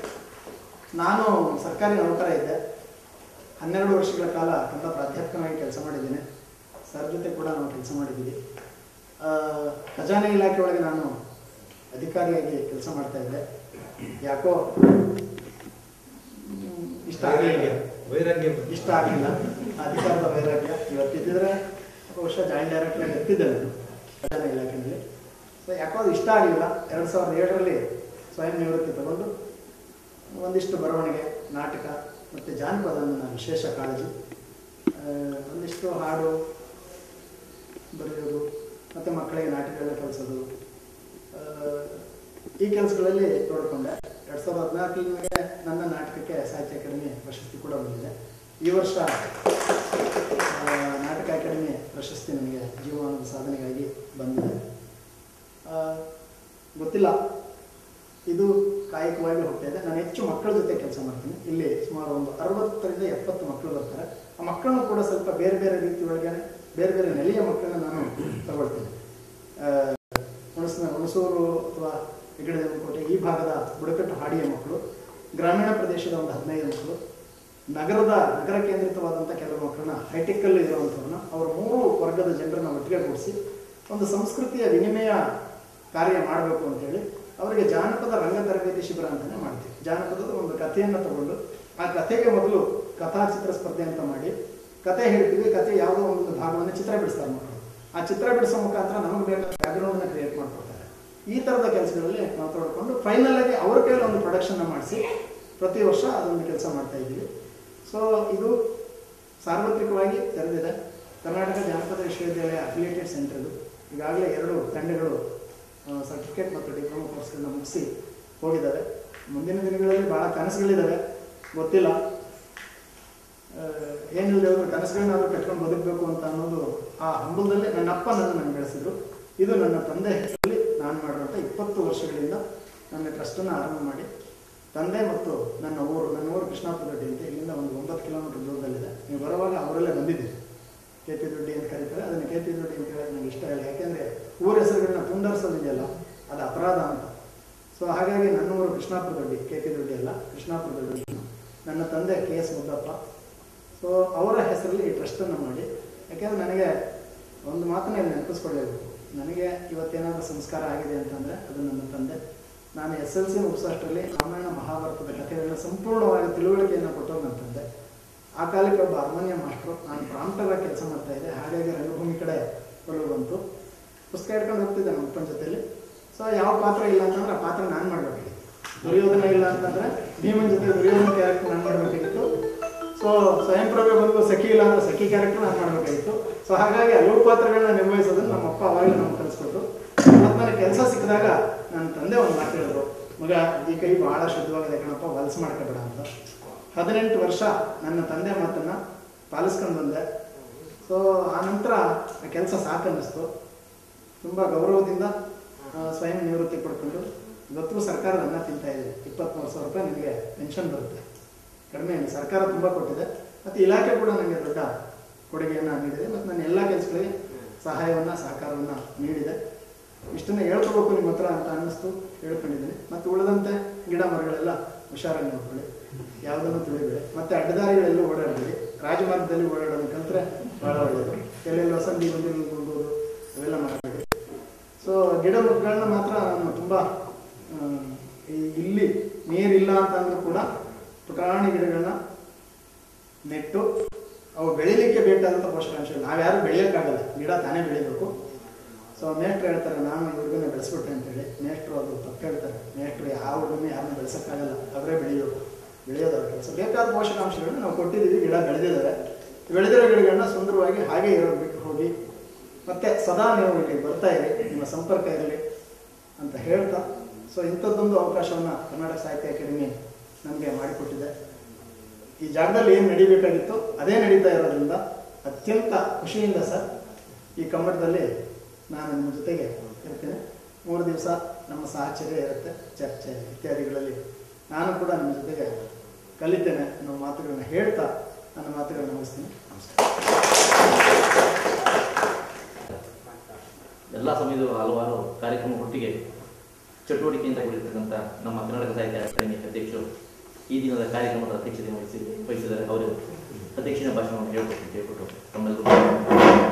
Speaker 9: ನಾನು ಸರ್ಕಾರಿ ನೌಕರ ಇದ್ದೆ ಹನ್ನೆರಡು ವರ್ಷಗಳ ಕಾಲ ಕನ್ನಡ ಪ್ರಾಧ್ಯಾಪಕನಾಗಿ ಕೆಲಸ ಮಾಡಿದ್ದೇನೆ ಸರ್ ಜೊತೆ ಕೂಡ ನಾವು ಕೆಲಸ ಮಾಡಿದ್ದೀವಿ ಆ, ಖಜಾನೆ ಇಲಾಖೆ ಒಳಗೆ ನಾನು ಅಧಿಕಾರಿಯಾಗಿ ಕೆಲಸ ಮಾಡ್ತಾ ಇದ್ದೆ ಯಾಕೋ ಹ್ಮ್, ಇಷ್ಟ ಆಗಲಿಲ್ಲ
Speaker 5: ವೈರಾಗ್ಯ
Speaker 9: ಇಷ್ಟ ಆಗಲಿಲ್ಲ ಅಧಿಕಾರದ ವೈರಾಗ್ಯ ಇವತ್ತಿದ್ದರೆ ಬಹುಶಃ ಜಾಯಿಂಟ್ ಡೈರೆಕ್ಟರ್ ಆಗಿ ಇರ್ತಿದ್ದೆ ನಾನು ಖಜಾನೆ ಇಲಾಖೆಯಲ್ಲಿ ಸೊ ಯಾಕೋ ಅದು ಇಷ್ಟ ಆಗಲಿಲ್ಲ ಎರಡು ಸಾವಿರದ ಏಳರಲ್ಲಿ ಸ್ವಯಂ ನಿವೃತ್ತಿ ತಗೊಂಡು ಒಂದಿಷ್ಟು ಬರವಣಿಗೆ ನಾಟಕ ಮತ್ತು ಜಾನಪದ ನನ್ನ ವಿಶೇಷ ಕಾಳಜಿ ಆ, ಒಂದಿಷ್ಟು ಹಾಡು ಬರೆಯೋದು ಮತ್ತು ಮಕ್ಕಳಿಗೆ ನಾಟಕಗಳನ್ನ ಕಲಿಸೋದು ಆ, ಈ ಕೆಲಸಗಳಲ್ಲಿ ತೊಡ್ಕೊಂಡೆ ಎರಡು ಸಾವಿರದ ಹದಿನಾಲ್ಕರಿಗೆ ನನ್ನ ನಾಟಕಕ್ಕೆ ಸಾಹಿತ್ಯ ಅಕಾಡೆಮಿ ಪ್ರಶಸ್ತಿ ಕೂಡ ಬಂದಿದೆ ಈ ವರ್ಷ ಆ, ನಾಟಕ ಅಕಾಡೆಮಿ ಪ್ರಶಸ್ತಿ ನನಗೆ ಜೀವಮಾನದ ಸಾಧನೆಗಾಗಿ ಬಂದಿದೆ ಆ, ಗೊತ್ತಿಲ್ಲ ಇದು ಕಾಯಕವಾಗಿ ಹೋಗ್ತಾ ಇದೆ ನಾನು ಹೆಚ್ಚು ಮಕ್ಕಳ ಜೊತೆ ಕೆಲಸ ಮಾಡ್ತೀನಿ ಇಲ್ಲಿ ಸುಮಾರು ಒಂದು ಅರವತ್ತರಿಂದ ಎಪ್ಪತ್ತು ಮಕ್ಕಳು ಬರ್ತಾರೆ ಆ ಮಕ್ಕಳನ್ನು ಕೂಡ ಸ್ವಲ್ಪ ಬೇರೆ ಬೇರೆ ರೀತಿ ಒಳಗೆ ಬೇರೆ ಬೇರೆ ನೆಲೆಯ ಮಕ್ಕಳನ್ನ ನಾನು ತಗೊಳ್ತೀನಿ ಆ, ಹುಣಸನ ಹುಣಸೂರು ಅಥವಾ ಹೆಗಡೆ ದೇವಕೋಟೆ ಈ ಭಾಗದ ಬುಡಕಟ್ಟು ಹಾಡಿಯ ಮಕ್ಕಳು ಗ್ರಾಮೀಣ ಪ್ರದೇಶದ ಒಂದು ಹದಿನೈದು ಮಕ್ಕಳು ನಗರದ ನಗರ ಕೇಂದ್ರಿತವಾದಂಥ ಕೆಲವು ಮಕ್ಕಳನ್ನ ಹೈಟೆಕ್ಕಲ್ಲಿ ಇರುವಂಥವ್ರನ್ನ ಅವರ ಮೂರು ವರ್ಗದ ಜನರನ್ನ ಒಟ್ಟಿಗೆ ಕೂಡಿಸಿ ಒಂದು ಸಂಸ್ಕೃತಿಯ ವಿನಿಮಯ ಕಾರ್ಯ ಮಾಡಬೇಕು ಅಂತ ಹೇಳಿ ಅವರಿಗೆ ಜಾನಪದ ರಂಗ ತರಬೇತಿ ಶಿಬಿರ ಅಂತಾನೆ ಮಾಡ್ತೀವಿ ಜಾನಪದದ ಒಂದು ಕಥೆಯನ್ನು ತಗೊಂಡು ಆ ಕಥೆಗೆ ಮೊದಲು ಕಥಾಚಿತ್ರ ಸ್ಪರ್ಧೆ ಅಂತ ಮಾಡಿ ಕತೆ ಹೇಳ್ತೀವಿ ಕತೆ ಯಾವುದೋ ಒಂದು ಭಾಗವನ್ನು ಚಿತ್ರ ಬಿಡಿಸ್ತಾರೆ ಮಕ್ಕಳು ಆ ಚಿತ್ರ ಬಿಡಿಸೋ ಮುಖಾಂತರ ನಮಗೆ ಬೇಕಾದ ಬ್ಯಾಕ್ಗ್ರೌಂಡನ್ನು ಕ್ರಿಯೇಟ್ ಮಾಡ್ಕೊಡ್ತಾರೆ ಈ ಥರದ ಕೆಲಸಗಳಲ್ಲಿ ನಾವು ತೊಡ್ಕೊಂಡು ಫೈನಲ್ ಆಗಿ ಅವ್ರ ಕೈಯಲ್ಲಿ ಒಂದು ಪ್ರೊಡಕ್ಷನ್ನ ಮಾಡಿಸಿ ಪ್ರತಿ ವರ್ಷ ಅದೊಂದು ಕೆಲಸ ಮಾಡ್ತಾ ಇದ್ದೀವಿ ಸೊ ಇದು ಸಾರ್ವತ್ರಿಕವಾಗಿ ತೆರೆದಿದೆ ಕರ್ನಾಟಕ ಜಾನಪದ ವಿಶ್ವವಿದ್ಯಾಲಯ ಅಫಿಲಿಯೇಟೆಡ್ ಸೆಂಟರ್ ಇದು ಈಗಾಗಲೇ ಎರಡು ತಂಡಗಳು ಸರ್ಟಿಫಿಕೇಟ್ ಮತ್ತು ಡಿಪ್ಲೊಮಾ ಕೋರ್ಸ್ಗಳನ್ನ ಮುಗಿಸಿ ಹೋಗಿದ್ದಾವೆ ಮುಂದಿನ ದಿನಗಳಲ್ಲಿ ಭಾಳ ಕನಸುಗಳಿದ್ದಾವೆ ಗೊತ್ತಿಲ್ಲ ಏನಿಲ್ಲದೆ ಅವರು ಕನಸುಗಳನ್ನಾದ್ರೂ ಕಟ್ಕೊಂಡು ಬದುಕಬೇಕು ಅಂತ ಅನ್ನೋದು ಆ ಹಂಬಲದಲ್ಲೇ ನನ್ನ ಅಪ್ಪ ನನ್ನ ನನಗೆ ಬೆಳೆಸಿದ್ರು ಇದು ನನ್ನ ತಂದೆ ಹೆಸರಲ್ಲಿ ನಾನು ಮಾಡಿರುವಂಥ ಇಪ್ಪತ್ತು ವರ್ಷಗಳಿಂದ ನನ್ನ ಟ್ರಸ್ಟನ್ನು ಆರಂಭ ಮಾಡಿ ತಂದೆ ಮತ್ತು ನನ್ನ ಊರು ನನ್ನ ಊರು ಕೃಷ್ಣಾಪುರ ದೊಡ್ಡಿ ಅಂತ ಇಲ್ಲಿಂದ ಒಂದು ಒಂಬತ್ತು ಕಿಲೋಮೀಟರ್ ದೂರದಲ್ಲಿದೆ ನೀವು ಬರುವಾಗ ಅವರಲ್ಲೇ ಬಂದಿದ್ದೀರಿ ಕೆ ಪಿ ದೊಡ್ಡಿ ಅಂತ ಕರೀತಾರೆ ಅದನ್ನು ಕೆ ಪಿ ದೊಡ್ಡಿ ಅಂತ ಹೇಳೋದು ನನಗೆ ಇಷ್ಟ ಇಲ್ಲ ಯಾಕೆಂದರೆ ಊರ ಹೆಸರುಗಳನ್ನ ಪುಂಡರಿಸೋದಿದೆಯಲ್ಲ ಅದು ಅಪರಾಧ ಅಂತ ಸೊ ಹಾಗಾಗಿ ನನ್ನ ಊರು ಕೃಷ್ಣಾಪುರ ದೊಡ್ಡಿ ಕೆ ಪಿ ದೊಡ್ಡಿ ಅಲ್ಲ ಕೃಷ್ಣಾಪುರ ದೊಡ್ಡಿ ನನ್ನ ತಂದೆ ಕೆ ಎಸ್ ಮುದ್ದಪ್ಪ ಸೊ ಅವರ ಹೆಸರಲ್ಲಿ ಈ ಟ್ರಸ್ಟನ್ನು ಮಾಡಿ ಯಾಕೆಂದರೆ ನನಗೆ ಒಂದು ಮಾತನ್ನ ಇಲ್ಲಿ ನೆನಪಿಸ್ಕೊಳ್ಬೇಕು ನನಗೆ ಇವತ್ತೇನಾದರೂ ಸಂಸ್ಕಾರ ಆಗಿದೆ ಅಂತಂದರೆ ಅದು ನನ್ನ ತಂದೆ ನಾನು ಎಸ್ ಎಲ್ ಸಿ ಮುಗಿಸೋಷ್ಟರಲ್ಲಿ ರಾಮಾಯಣ ಮಹಾಭಾರತದ ಕಥೆಗಳನ್ನ ಸಂಪೂರ್ಣವಾಗಿ ತಿಳುವಳಿಕೆಯನ್ನು ಕೊಟ್ಟರು ನನ್ನ ತಂದೆ ಆ ಕಾಲಕ್ಕೆ ಒಬ್ಬ ಹಾರ್ಮೋನಿಯಂ ಮಾಸ್ಟ್ರು ನಾನು ಪ್ರಾಂಪ್ಟವಾಗಿ ಕೆಲಸ ಮಾಡ್ತಾ ಇದ್ದೆ ಹಾಗಾಗಿ ರಂಗಭೂಮಿ ಕಡೆ ಒಲವು ಬಂತು ಪುಸ್ತಕ ಹಿಡ್ಕೊಂಡು ಹೋಗ್ತಿದ್ದೆ ನಮ್ಮ ಅಪ್ಪನ ಜೊತೆಲಿ ಸೊ ಯಾವ ಪಾತ್ರ ಇಲ್ಲ ಅಂತಂದ್ರೆ ಆ ಪಾತ್ರ ನಾನು ಮಾಡಬೇಕಾಗಿತ್ತು ದುರ್ಯೋಧನ ಇಲ್ಲ ಅಂತಂದ್ರೆ ಭೀಮನ್ ಜೊತೆ ದುರ್ಯೋಧನ ಕ್ಯಾರೆಕ್ಟರ್ ನಾನು ಮಾಡಬೇಕಾಗಿತ್ತು ಸೊ ಸ್ವಯಂ ಪ್ರಭೆ ಬಂದು ಸಖಿ ಇಲ್ಲ ಅಂದ್ರೆ ಸಖಿ ಕ್ಯಾರೆಕ್ಟರ್ ನಾನು ಮಾಡಬೇಕಾಗಿತ್ತು ಸೊ ಹಾಗಾಗಿ ಹಲವು ಪಾತ್ರಗಳನ್ನ ನಿರ್ವಹಿಸೋದನ್ನ ನಮ್ಮ ಅಪ್ಪ ಅವಾಗಲೇ ನಮ್ಗೆ ಕಲಿಸ್ಕೊಟ್ರು ಮತ್ತು ನನಗೆ ಕೆಲಸ ಸಿಕ್ಕಿದಾಗ ನನ್ನ ತಂದೆ ಒಂದು ಮಾತು ಹೇಳಿದ್ರು ಮಗ ಈ ಕೈ ಬಹಳ ಶುದ್ಧವಾಗಿದೆ ಕಣಪ್ಪ ಹೊಲಸು ಮಾಡ್ಕೋಬೇಡ ಅಂತ ಹದಿನೆಂಟು ವರ್ಷ ನನ್ನ ತಂದೆ ಮಾತನ್ನ ಪಾಲಿಸ್ಕೊಂಡು ಬಂದೆ ಸೊ ಆ ನಂತರ ಆ ಕೆಲಸ ಸಾಕನ್ನಿಸ್ತು ತುಂಬ ಗೌರವದಿಂದ ಆ, ಸ್ವಯಂ ನಿವೃತ್ತಿ ಪಡ್ಕೊಂಡು ಇವತ್ತು ಸರ್ಕಾರದ ಅನ್ನ ತಿಂತಾ ಇದೆ ಇಪ್ಪತ್ತ್ಮೂರು ಸಾವಿರ ರೂಪಾಯಿ ನನಗೆ ಪೆನ್ಷನ್ ಬರುತ್ತೆ ಕಡಿಮೆ ಇಲ್ಲ ಸರ್ಕಾರ ತುಂಬ ಕೊಟ್ಟಿದೆ ಮತ್ತು ಇಲಾಖೆ ಕೂಡ ನನಗೆ ದೊಡ್ಡ ಕೊಡುಗೆಯನ್ನು ನೀಡಿದೆ ಮತ್ತು ನನ್ನ ಎಲ್ಲ ಕೆಲಸಗಳಿಗೆ ಸಹಾಯವನ್ನು ಸಹಕಾರವನ್ನು ನೀಡಿದೆ ಇಷ್ಟನ್ನು ಹೇಳ್ಕೋಬೇಕು ನಿಮ್ಮ ಹತ್ರ ಅಂತ ಅನ್ನಿಸ್ತು ಹೇಳ್ಕೊಂಡಿದ್ದೀನಿ ಮತ್ತು ಉಳಿದಂತೆ ಗಿಡ ಮರಗಳೆಲ್ಲ ಹುಷಾರಾಗಿ ನೋಡ್ಕೊಳ್ಳಿ ಯಾವುದನ್ನು ತಿಳಿಬೇಡಿ ಮತ್ತು ಅಡ್ಡದಾರಿಗಳೆಲ್ಲೂ ಓಡಾಡಬೇಡಿ ರಾಜಮಾರ್ಗದಲ್ಲಿ ಓಡಾಡೋದು ಕಲ್ತ್ರೆ ಭಾಳ ಒಳ್ಳೆಯದು ಎಲ್ಲೆಲ್ಲಿ ವಸಂತಿ ಬಂದಿರ್ಬೋದು ಅವೆಲ್ಲ ಮಾಡಬೇಡಿ ಸೊ ಗಿಡ ಮರಗಳನ್ನ ಮಾತ್ರ ನಾನು ತುಂಬ ಇಲ್ಲಿ ನೀರಿಲ್ಲ ಅಂತ ಅಂದ್ರೂ ಕೂಡ ಪುಟಾಣಿ ಗಿಡಗಳನ್ನ ನೆಟ್ಟು ಅವು ಬೆಳಿಲಿಕ್ಕೆ ಬೇಕಾದಂಥ ಪೋಷಕಾಂಶ ನಾವ್ಯಾರು ಬೆಳೆಯೋಕ್ಕಾಗಲ್ಲ ಗಿಡ ತಾನೇ ಬೆಳಿಬೇಕು ಸೊ ಮೇಷ್ಟ್ರು ಹೇಳ್ತಾರೆ ನಾನು ಈ ಹುಡುಗನ ಬೆಳೆಸ್ಬಿಟ್ಟೆ ಅಂತೇಳಿ ಮೇಷ್ಟ್ರು ಅದು ತಪ್ಪು ಹೇಳ್ತಾರೆ ಮೇಷ್ಟ್ರು ಯಾವ ಹುಡುಗನೇ ಯಾರನ್ನ ಬೆಳೆಸೋಕ್ಕಾಗಲ್ಲ ಅವರೇ ಬೆಳೆಯೋದು ಬೆಳೆಯೋದು ಅವ್ರ ಕೆಲಸ ಬೇಕಾದ ಪೋಷಕಾಂಶಗಳನ್ನ ನಾವು ಕೊಟ್ಟಿದ್ದೀವಿ ಗಿಡ ಬೆಳೆದಿದ್ದಾರೆ ಬೆಳೆದಿರೋ ಗಿಡಗಳನ್ನ ಸುಂದರವಾಗಿ ಹಾಗೆ ಇರೋದು ಬಿಟ್ಟು ಹೋಗಿ ಮತ್ತೆ ಸದಾ ನೀವು ಇಲ್ಲಿ ಬರ್ತಾ ಇರಿ ನಿಮ್ಮ ಸಂಪರ್ಕ ಇರಲಿ ಅಂತ ಹೇಳ್ತಾ ಸೊ ಇಂಥದ್ದೊಂದು ಅವಕಾಶವನ್ನು ಕರ್ನಾಟಕ ಸಾಹಿತ್ಯ ಅಕಾಡೆಮಿ ನಮಗೆ ಮಾಡಿಕೊಟ್ಟಿದೆ ಈ ಜಾಗದಲ್ಲಿ ಏನು ನಡಿಬೇಕಾಗಿತ್ತು ಅದೇ ನಡೀತಾ ಇರೋದ್ರಿಂದ ಅತ್ಯಂತ ಖುಷಿಯಿಂದ ಸರ್ ಈ ಕಮ್ಮಟದಲ್ಲಿ ನಾನು ನಿಮ್ಮ ಜೊತೆಗೆ ಇರ್ತೇನೆ ಮೂರು ದಿವಸ ನಮ್ಮ ಸಾಹಚರ್ಯ ಇರುತ್ತೆ ಚರ್ಚೆ ಇತ್ಯಾದಿಗಳಲ್ಲಿ ನಾನು ಕೂಡ ನಿಮ್ಮ ಜೊತೆಗೆ ಕಲಿತೇನೆ ಅನ್ನೋ ಮಾತುಗಳನ್ನ ಹೇಳ್ತಾ ನನ್ನ ಮಾತುಗಳನ್ನ ಮುಗಿಸ್ತೀನಿ ನಮಸ್ಕಾರ
Speaker 1: ಎಲ್ಲ ಸಮಯದಲ್ಲೂ ಹಲವಾರು ಕಾರ್ಯಕ್ರಮ ಒಟ್ಟಿಗೆ ಚಟುವಟಿಕೆಯಿಂದ ಕೂಡಿರ್ತಕ್ಕಂಥ ನಮ್ಮ ಕರ್ನಾಟಕ ಸಾಹಿತ್ಯ ಅಕಾಡೆಮಿ ಅಧ್ಯಕ್ಷರು ಈ ದಿನದ ಕಾರ್ಯಕ್ರಮದ ಅಧ್ಯಕ್ಷತೆ ವಹಿಸಿ ವಹಿಸಿದ್ದಾರೆ ಅವರು ಅಧ್ಯಕ್ಷನ ಭಾಷಣವನ್ನು ಹೇಳ್ಬೇಕು ಅಂತ ಹೇಳ್ಬಿಟ್ಟು ತಮ್ಮೆಲ್ಲರೂ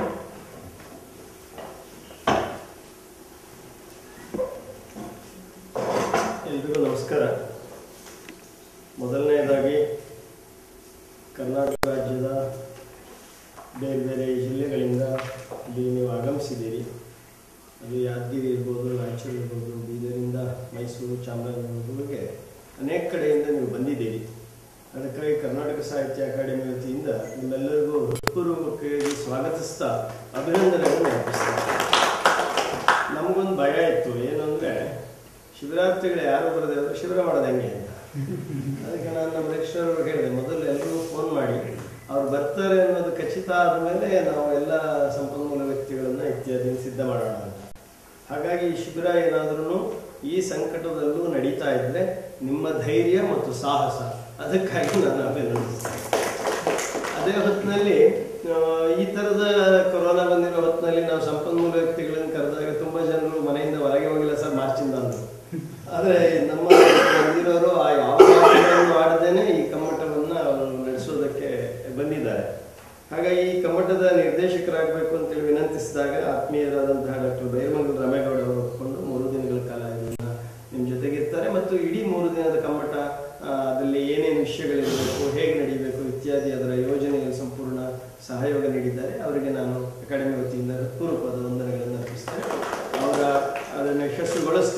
Speaker 10: ಎಲ್ರಿಗೂ ನಮಸ್ಕಾರ ಮೊದಲನೆಯದಾಗಿ ಕರ್ನಾಟಕ ರಾಜ್ಯದ ಬೇರೆ ಬೇರೆ ಜಿಲ್ಲೆಗಳಿಂದ ಇಲ್ಲಿ ನೀವು ಆಗಮಿಸಿದ್ದೀರಿ ಅದು ಯಾದಗಿರಿ ಇರ್ಬೋದು ರಾಯಚೂರು ಇರ್ಬೋದು ಬೀದರಿಂದ ಮೈಸೂರು ಚಾಮರಾಜನಗರವರೆಗೆ ಅನೇಕ ಕಡೆಯಿಂದ ನೀವು ಬಂದಿದ್ದೀರಿ ಅದಕ್ಕಾಗಿ ಕರ್ನಾಟಕ ಸಾಹಿತ್ಯ ಅಕಾಡೆಮಿ ವತಿಯಿಂದ ನಿಮ್ಮೆಲ್ಲರಿಗೂ ಹೃತ್ಪೂರ್ವಕವಾಗಿ ಸ್ವಾಗತಿಸ್ತಾ ಅಭಿನಂದನೆಗಳನ್ನು ಅರ್ಪಿಸ್ತೀನಿ ನಮಗೊಂದು ಭಯ ಇತ್ತು ಏನು ಅಂದರೆ ಶಿವರಾತ್ರಿಗಳು ಯಾರು ಬರದೆ ಹೋದ್ರೆ ಶಿಬಿರ ಮಾಡೋದು ಹೆಂಗೆ ಅಂತ ಅದಕ್ಕೆ ನಾನು ನಮ್ಮ ಲೆಕ್ಚರ್ ಅವ್ರಿಗೆ ಹೇಳಿದೆ ಮೊದಲು ಎಲ್ಲರೂ ಫೋನ್ ಮಾಡಿ ಅವ್ರು ಬರ್ತಾರೆ ಅನ್ನೋದು ಖಚಿತ ಆದಮೇಲೆ ನಾವು ಎಲ್ಲ ಸಂಪನ್ಮೂಲ ವ್ಯಕ್ತಿಗಳನ್ನ ಇತ್ಯಾದಿ ಸಿದ್ಧ ಮಾಡೋಣ ಅಂತ ಹಾಗಾಗಿ ಈ ಶಿಬಿರ ಏನಾದ್ರೂ ಈ ಸಂಕಟದಲ್ಲೂ ನಡೀತಾ ಇದ್ರೆ ನಿಮ್ಮ ಧೈರ್ಯ ಮತ್ತು ಸಾಹಸ ಅದಕ್ಕಾಗಿ ನಾನು ಅಭಿನಂದಿಸ್ತೇನೆ ಅದೇ ಹೊತ್ತಿನಲ್ಲಿ ಆ, ಈ ಥರದ ಕೊರೋನಾ ಬಂದಿರೋ ಹೊತ್ತಿನಲ್ಲಿ ನಾವು ಸಂಪನ್ಮೂಲ ವ್ಯಕ್ತಿಗಳನ್ನು ಕರೆದಾಗ ತುಂಬ ಜನರು ಮನೆಯಿಂದ ಹೊರಗೆ ಹೋಗಿಲ್ಲ ಸರ್ ಮಾರ್ಚಿಂದ ಅಂದರು ಆದರೆ ನಮ್ಮ ಬಂದಿರೋರು ಆ ಯಾವ ಮಾತುಗಳನ್ನು ಆಡದೇನೆ ಈ ಕಮ್ಮಟವನ್ನು ಅವರು ನಡೆಸೋದಕ್ಕೆ ಬಂದಿದ್ದಾರೆ ಹಾಗಾಗಿ ಈ ಕಮ್ಮಟದ ನಿರ್ದೇಶಕರಾಗಬೇಕು ಅಂತೇಳಿ ವಿನಂತಿಸಿದಾಗ ಆತ್ಮೀಯರಾದಂತಹ ಡಾಕ್ಟರ್ ಬೈರಮಂಗಲ ರಾಮೇಗೌಡ ಅವರು ಒಪ್ಪಿಕೊಂಡು ಮೂರು ದಿನಗಳ ಕಾಲ ಇದನ್ನ ನಿಮ್ಮ ಜೊತೆಗಿರ್ತಾರೆ ಮತ್ತು ಇಡೀ ಮೂರು ದಿನದ ಕಮ್ಮಟ ಆ, ಅದರಲ್ಲಿ ಏನೇನು ವಿಷಯಗಳಿರಬೇಕು ಹೇಗೆ ನಡೀಬೇಕು ಇತ್ಯಾದಿ ಅದರ ಯೋಜನೆಗೆ ಸಂಪೂರ್ಣ ಸಹಯೋಗ ನೀಡಿದ್ದಾರೆ ಅವರಿಗೆ ನಾನು ಅಕಾಡೆಮಿ ವತಿಯಿಂದ ಹೃತ್ಪೂರ್ವಕವಾದ ವಂದನೆಗಳನ್ನು ಅರ್ಪಿಸ್ತೇನೆ ಅವರ ಅದನ್ನು ಯಶಸ್ಸುಗೊಳಿಸ